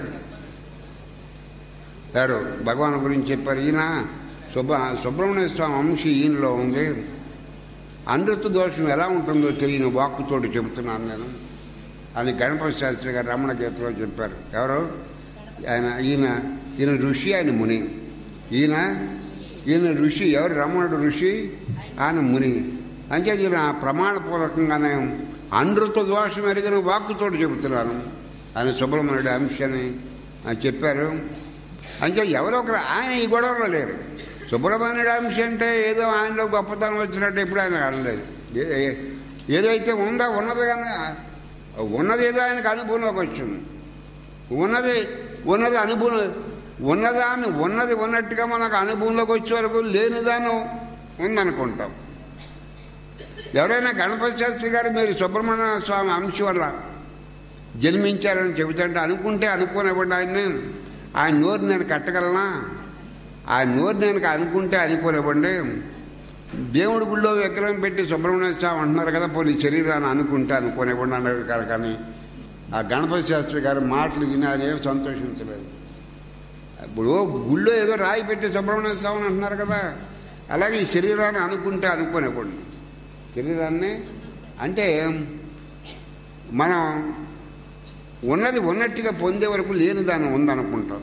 Speaker 1: గారు భగవాన్ గురించి చెప్పారు ఈయన సుబ్బ సుబ్రహ్మణ్య స్వామి అంశ ఈయనలో ఉంది అనృత దోషం ఎలా ఉంటుందో తెలియని వాక్కుతోటి చెబుతున్నాను నేను అని గణపతి శాస్త్రి గారు రమణ గీతలో చెప్పారు ఎవరు ఆయన ఈయన ఈయన ఋషి ఆయన ముని ఈయన ఈయన ఋషి ఎవరు రమణుడు ఋషి ఆయన ముని అంటే ఈయన ప్రమాణపూర్వకంగానే అనృత దోషం ఎరిగిన వాక్కుతోటి చెబుతున్నాను ఆయన సుబ్రహ్మణ్యుడి అంశాన్ని ఆయన చెప్పారు అంటే ఎవరో ఒకరు ఆయన ఈ గొడవలో లేరు సుబ్రహ్మణ్యుడి అంశ అంటే ఏదో ఆయనలో గొప్పతనం వచ్చినట్టు ఎప్పుడు ఆయన అనలేదు ఏ- ఏ- ఏదైతే ఉందో ఉన్నది కానీ ఉన్నది ఏదో ఆయనకు అనుభవంలోకి వచ్చింది ఉన్నది ఉన్నది అనుభవం ఉన్నదాన్ని ఉన్నది ఉన్నట్టుగా మనకు అనుభవంలోకి వచ్చే వరకు లేనిదాను ఉందనుకుంటాం ఎవరైనా గణపతి శాస్త్రి గారు మీరు సుబ్రహ్మణ్య స్వామి అంశ వల్ల జన్మించారని చెబుతుంటే అనుకుంటే అనుకోనివ్వండి ఆయన్ని ఆయన నోరు నేను కట్టగలనా ఆయన నోరు నేను అనుకుంటే అనుకోనివ్వండి దేవుడి గుళ్ళో విగ్రహం పెట్టి సుబ్రహ్మణ్య స్వామి అంటున్నారు కదా పోనీ శరీరాన్ని అనుకుంటే అనుకోనివ్వండి అన్నారు కాదు కానీ ఆ గణపతి శాస్త్రి గారి మాటలు వినాలి ఏం సంతోషించలేదు ఇప్పుడు గుళ్ళో ఏదో రాయి పెట్టి సుబ్రహ్మణ్య స్వామిని అంటున్నారు కదా అలాగే ఈ శరీరాన్ని అనుకుంటే అనుకోనివ్వండి శరీరాన్ని అంటే మనం ఉన్నది ఉన్నట్టుగా పొందే వరకు లేని దాన్ని ఉందనుకుంటాం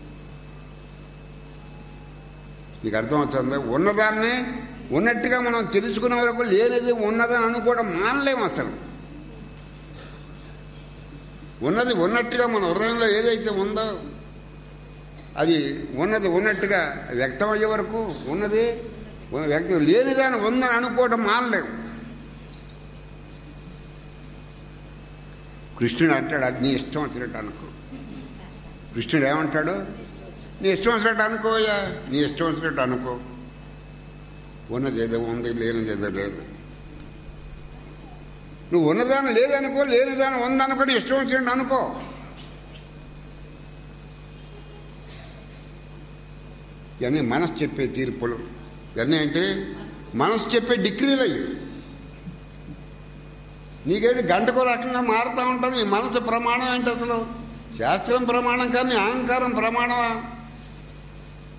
Speaker 1: నీకు అర్థమవుతుంది ఉన్నదాన్ని ఉన్నట్టుగా మనం తెలుసుకునే వరకు లేనిది ఉన్నదని అనుకోవడం మానలేము అసలు ఉన్నది ఉన్నట్టుగా మన హృదయంలో ఏదైతే ఉందో అది ఉన్నది ఉన్నట్టుగా వ్యక్తమయ్యే వరకు ఉన్నది వ్యక్తం లేనిదాన్ని ఉందని అనుకోవడం మానలేము కృష్ణుడు అంటాడు అది నీ ఇష్టం వచ్చినట్టు అనుకో కృష్ణుడు ఏమంటాడు నీ ఇష్టం వచ్చినట్టు అనుకోయా నీ ఇష్టం వచ్చినట్టు అనుకో ఉన్నది ఏదో ఉంది లేనిది ఏదో లేదు నువ్వు ఉన్నదాన్ని లేదనుకో లేనిదాన్ని ఉందనుకో నీ ఇష్టం వచ్చినట్టు అనుకో ఇవన్నీ మనసు చెప్పే తీర్పులు ఇవన్నీ అంటే మనసు చెప్పే డిగ్రీలు అయ్యి నీకేంటి గంటకో రకంగా మారుతూ ఉంటావు నీ మనసు ప్రమాణం ఏంటి అసలు శాస్త్రం ప్రమాణం కానీ అహంకారం ప్రమాణమా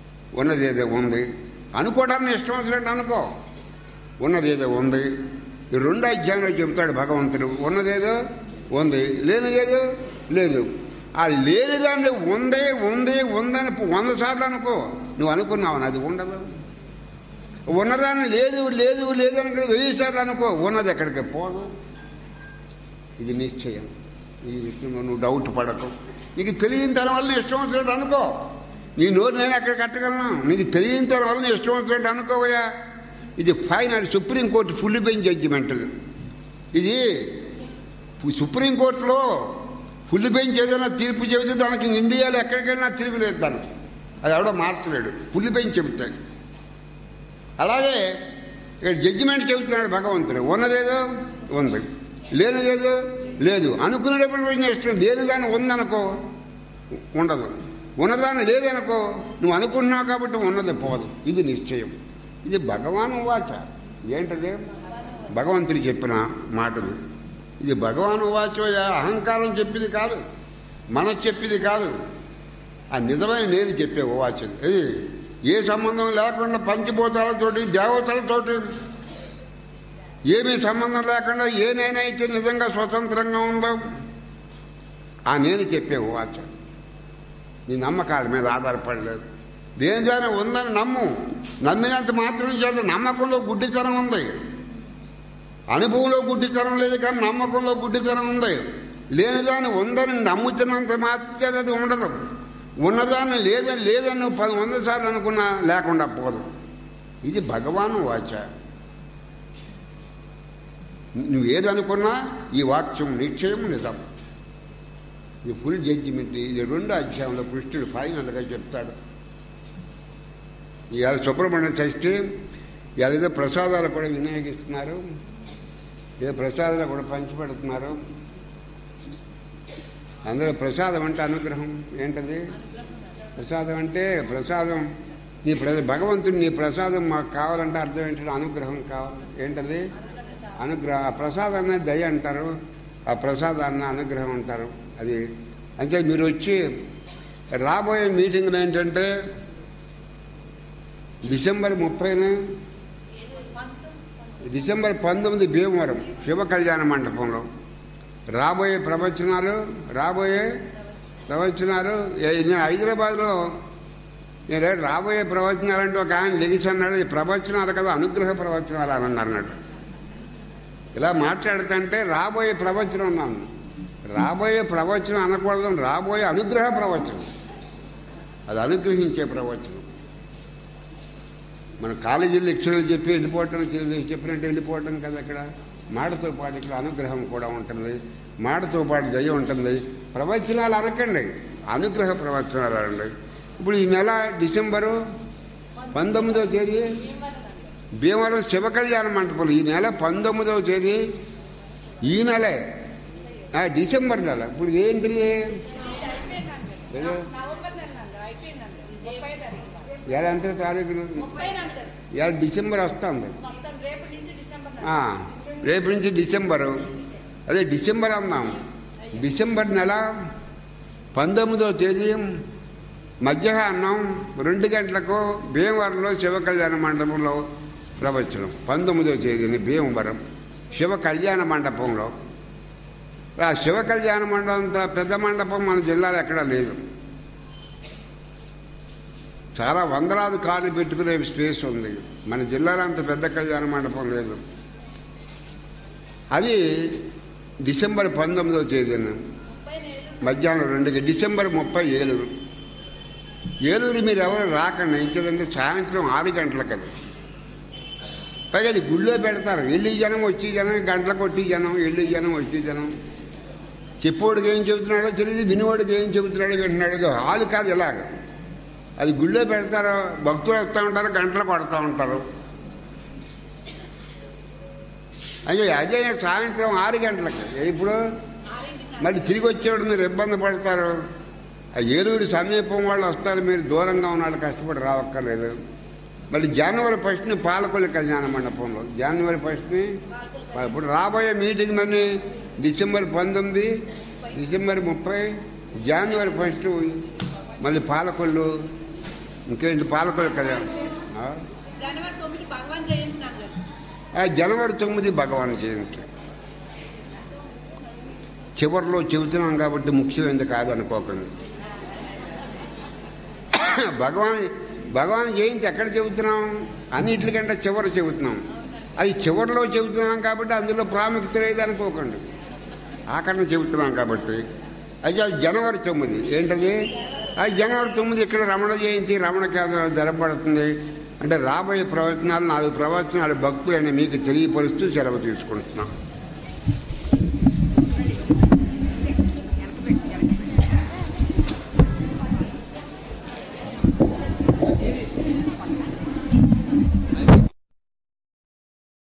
Speaker 1: ఉన్నది ఏదో ఉంది అనుకోవడానికి ఇష్టం వచ్చినట్టు అనుకో ఉన్నది ఏదో ఉంది ఈ రెండు అధ్యాయంలో చెబుతాడు భగవంతుడు ఉన్నదేదో ఉంది లేనిదేదో లేదు ఆ లేని దాన్ని ఉందే ఉంది ఉందని వంద సార్లు అనుకో నువ్వు అనుకున్నావు అది ఉండదు ఉన్నదాన్ని లేదు లేదు లేదు అని వెయ్యి సార్లు అనుకో ఉన్నది ఎక్కడికి పోదు ఇది నిశ్చయం ఈ విషయంలో నువ్వు డౌట్ పడకు నీకు తెలియని తన వల్ల ఇష్టం వచ్చినట్టు అనుకో నీ నోరు నేను ఎక్కడ కట్టగలను నీకు తెలియని తన వల్ల ఇష్టం వచ్చినట్టు అనుకోవయ్యా ఇది final supreme court full bench judgement ఇది సుప్రీంకోర్టులో ఫుల్ బెంచ్ ఏదైనా తీర్పు చెబితే దానికి ఇండియాలో ఎక్కడికి వెళ్ళినా తిరుగులేదు దానికి అది ఎవడో మార్చలేడు ఫుల్ బెంచ్ చెబుతాడు అలాగే ఇక్కడ జడ్జిమెంట్ చెబుతున్నాడు భగవంతుడు ఉన్నదేదో ఉంది లేనిదేదో లేదు అనుకునేటప్పుడు పోయిన ఇష్టం లేని దాన్ని ఉందనుకో ఉండదు ఉన్నదాన్ని లేదనుకో నువ్వు అనుకున్నావు కాబట్టి ఉన్నది పోదు ఇది నిశ్చయం ఇది భగవాను వాచ ఏంటది భగవంతుడు చెప్పిన మాటలు ఇది భగవాను వాచోయ అహంకారం చెప్పింది కాదు మనసు చెప్పింది కాదు ఆ నిజమైన నేను చెప్పే వాచది ఇది ఏ సంబంధం లేకుండా పంచభూతాలతోటి దేవతలతోటి ఏమీ సంబంధం లేకుండా ఏ నేనైతే నిజంగా స్వతంత్రంగా ఉందో ఆ నేను చెప్పే వాచ నీ నమ్మకాల మీద ఆధారపడలేదు దేనిదైనా ఉందని నమ్ము నమ్మినంత మాత్రం చేత నమ్మకంలో గుడ్డితనం ఉంది అనుభవంలో గుడ్డితనం లేదు కానీ నమ్మకంలో గుడ్డితనం ఉంది లేనిదాన్ని ఉందని నమ్ముతున్నంత మాత్రం అది ఉండదు ఉన్నదాన్ని లేదని లేదని నువ్వు పది వంద సార్లు అనుకున్నా లేకుండా పోదు ఇది భగవాను వాచ నువ్వు ఏదనుకున్నా ఈ వాక్యం నిశ్చయం నిజం ఇది ఫుల్ జడ్జిమెంట్ ఇది రెండు అధ్యాయంలో కృష్ణుడు ఫైనల్గా చెప్తాడు ఇవాళ సుబ్రహ్మణ్య షష్ఠి ఇవాళ ఏదో ప్రసాదాలు కూడా వినియోగిస్తున్నారు ఏదో ప్రసాదాలు కూడా పంచిపెడుతున్నారు అందులో ప్రసాదం అంటే అనుగ్రహం ఏంటది ప్రసాదం అంటే ప్రసాదం నీ ప్ర భగవంతుడు నీ ప్రసాదం మాకు కావాలంటే అర్థం ఏంటంటే అనుగ్రహం కావాలి ఏంటది అనుగ్రహం ఆ ప్రసాదాన్ని దయ అంటారు ఆ ప్రసాదాన్ని అనుగ్రహం అంటారు అది అంటే మీరు వచ్చి రాబోయే మీటింగ్లో ఏంటంటే డిసెంబర్ ముప్పైన డిసెంబర్ పంతొమ్మిది భీమవరం శివ కళ్యాణ మండపంలో రాబోయే ప్రవచనాలు రాబోయే ప్రవచనాలు ఏ- నేను హైదరాబాద్లో నేను రాబోయే ప్రవచనాలు అంటే ఒక ఆయన లెగిసి అన్నాడు "ఈ ప్రవచనాలు కదా అనుగ్రహ ప్రవచనాలు అని అన్నారు అన్నాడు ఇలా మాట్లాడుతుంటే రాబోయే ప్రవచనం అన్నాను రాబోయే ప్రవచనం అనకూడదు రాబోయే అనుగ్రహ ప్రవచనం అది అనుగ్రహించే ప్రవచనం మన కాలేజీ లెక్చర్లు చెప్పి వెళ్ళిపోవటం చెప్పినట్టు వెళ్ళిపోవటం కదా అక్కడ మాటతో పాటు ఇక్కడ అనుగ్రహం కూడా ఉంటుంది మాటతో పాటు దయ ఉంటుంది ప్రవచనాలు అనకండి అనుగ్రహ ప్రవచనాలు అనండి ఇప్పుడు ఈ నెల డిసెంబరు పంతొమ్మిదవ తేదీ భీమవరం శివ కళ్యాణ మంటపంలో ఈ నెల పంతొమ్మిదవ తేదీ ఈ నెలే ఆ, డిసెంబర్ నెల ఇప్పుడు ఏంటిది ఏదో
Speaker 2: నవంబర్ నెల అండి అయిపోయిందండి ముప్పై తారీఖు
Speaker 1: ఎలా ఎంత తారీఖులు
Speaker 2: ముప్పై అంటారు
Speaker 1: ఇలా డిసెంబర్ వస్తుంది
Speaker 2: వస్తాం రేపు నుంచి డిసెంబర్ నెల.
Speaker 1: ఆ, రేపు నుంచి డిసెంబరు అదే డిసెంబర్ అన్నాం డిసెంబర్ నెల పంతొమ్మిదవ తేదీ మధ్యాహ్నం రెండు గంటలకు భీమవరంలో శివ కళ్యాణ మండపంలో ప్రవచనం పంతొమ్మిదవ తేదీని భీమవరం శివ కళ్యాణ మండపంలో ఆ శివ కళ్యాణ మండపం అంత పెద్ద మండపం మన జిల్లాలో ఎక్కడా లేదు చాలా వందలాది కార్లు పెట్టుకునే స్పేస్ ఉంది మన జిల్లాలో అంత పెద్ద కళ్యాణ మండపం లేదు అది డిసెంబర్ పంతొమ్మిదవ తేదీన
Speaker 2: ముప్పై నెలలు
Speaker 1: మధ్యాహ్నం రెండుకి డిసెంబర్ ముప్పై ఏలూరు ఏలూరు మీరు ఎవరు రాకండి ఎంచేదంటే సాయంత్రం ఆరు గంటలకు అది పైగా అది గుళ్ళో పెడతారు వెళ్ళి జనం వచ్చి జనం గంటలు కొట్టి జనం వెళ్ళి జనం వచ్చి జనం చెప్పోడికి ఏం చెబుతున్నాడో తెలియదు వినివాడికి ఏం చెబుతున్నాడో వింటున్నాడు ఇది హాలు కాదు ఇలాగ అది గుళ్ళో పెడతారు భక్తులు వస్తూ ఉంటారు గంటలు కొడతా ఉంటారు అదే అదే సాయంత్రం ఆరు గంటలకి ఇప్పుడు మళ్ళీ తిరిగి వచ్చేవాడు మీరు ఇబ్బంది పడతారు ఆ ఏలూరు సమీపం వాళ్ళు వస్తారు మీరు దూరంగా ఉన్న వాళ్ళు కష్టపడి రావక్కర్లేదు మళ్ళీ జనవరి ఫస్ట్ని పాలకొల్లి కళ్యాణ మండపంలో జనవరి ఫస్ట్ని ఇప్పుడు రాబోయే మీటింగ్ అన్ని డిసెంబర్ పంతొమ్మిది డిసెంబర్ ముప్పై జనవరి ఫస్ట్ మళ్ళీ పాలకొల్లు ఇంకేంటి పాలకొల్లు కళ్యాణం ఆ?
Speaker 2: జనవరి తొమ్మిది భగవాన్ జయంతి నాన్న గారు
Speaker 1: ఆ జనవరి తొమ్మిది భగవాన్ జయంతి చివరిలో చెబుతున్నాం కాబట్టి ముఖ్యమైనది కాదనుకోకండి భగవాన్ భగవాన్ జయంతి ఎక్కడ చెబుతున్నాం అన్నిటికంటే చివరి చెబుతున్నాం అది చివరిలో చెబుతున్నాం కాబట్టి అందులో ప్రాముఖ్యత లేదనుకోకండి ఆఖరణ చెబుతున్నాం కాబట్టి అయితే అది జనవరి తొమ్మిది ఏంటది అది జనవరి తొమ్మిది ఇక్కడ రమణ జయంతి రమణ కేంద్రాలు జరపబడుతుంది అంటే రాబోయే ప్రవచనాలు నాలుగు ప్రవచనాలు భక్తులని మీకు తెలియపరుస్తూ సెలవు తీసుకుంటున్నాం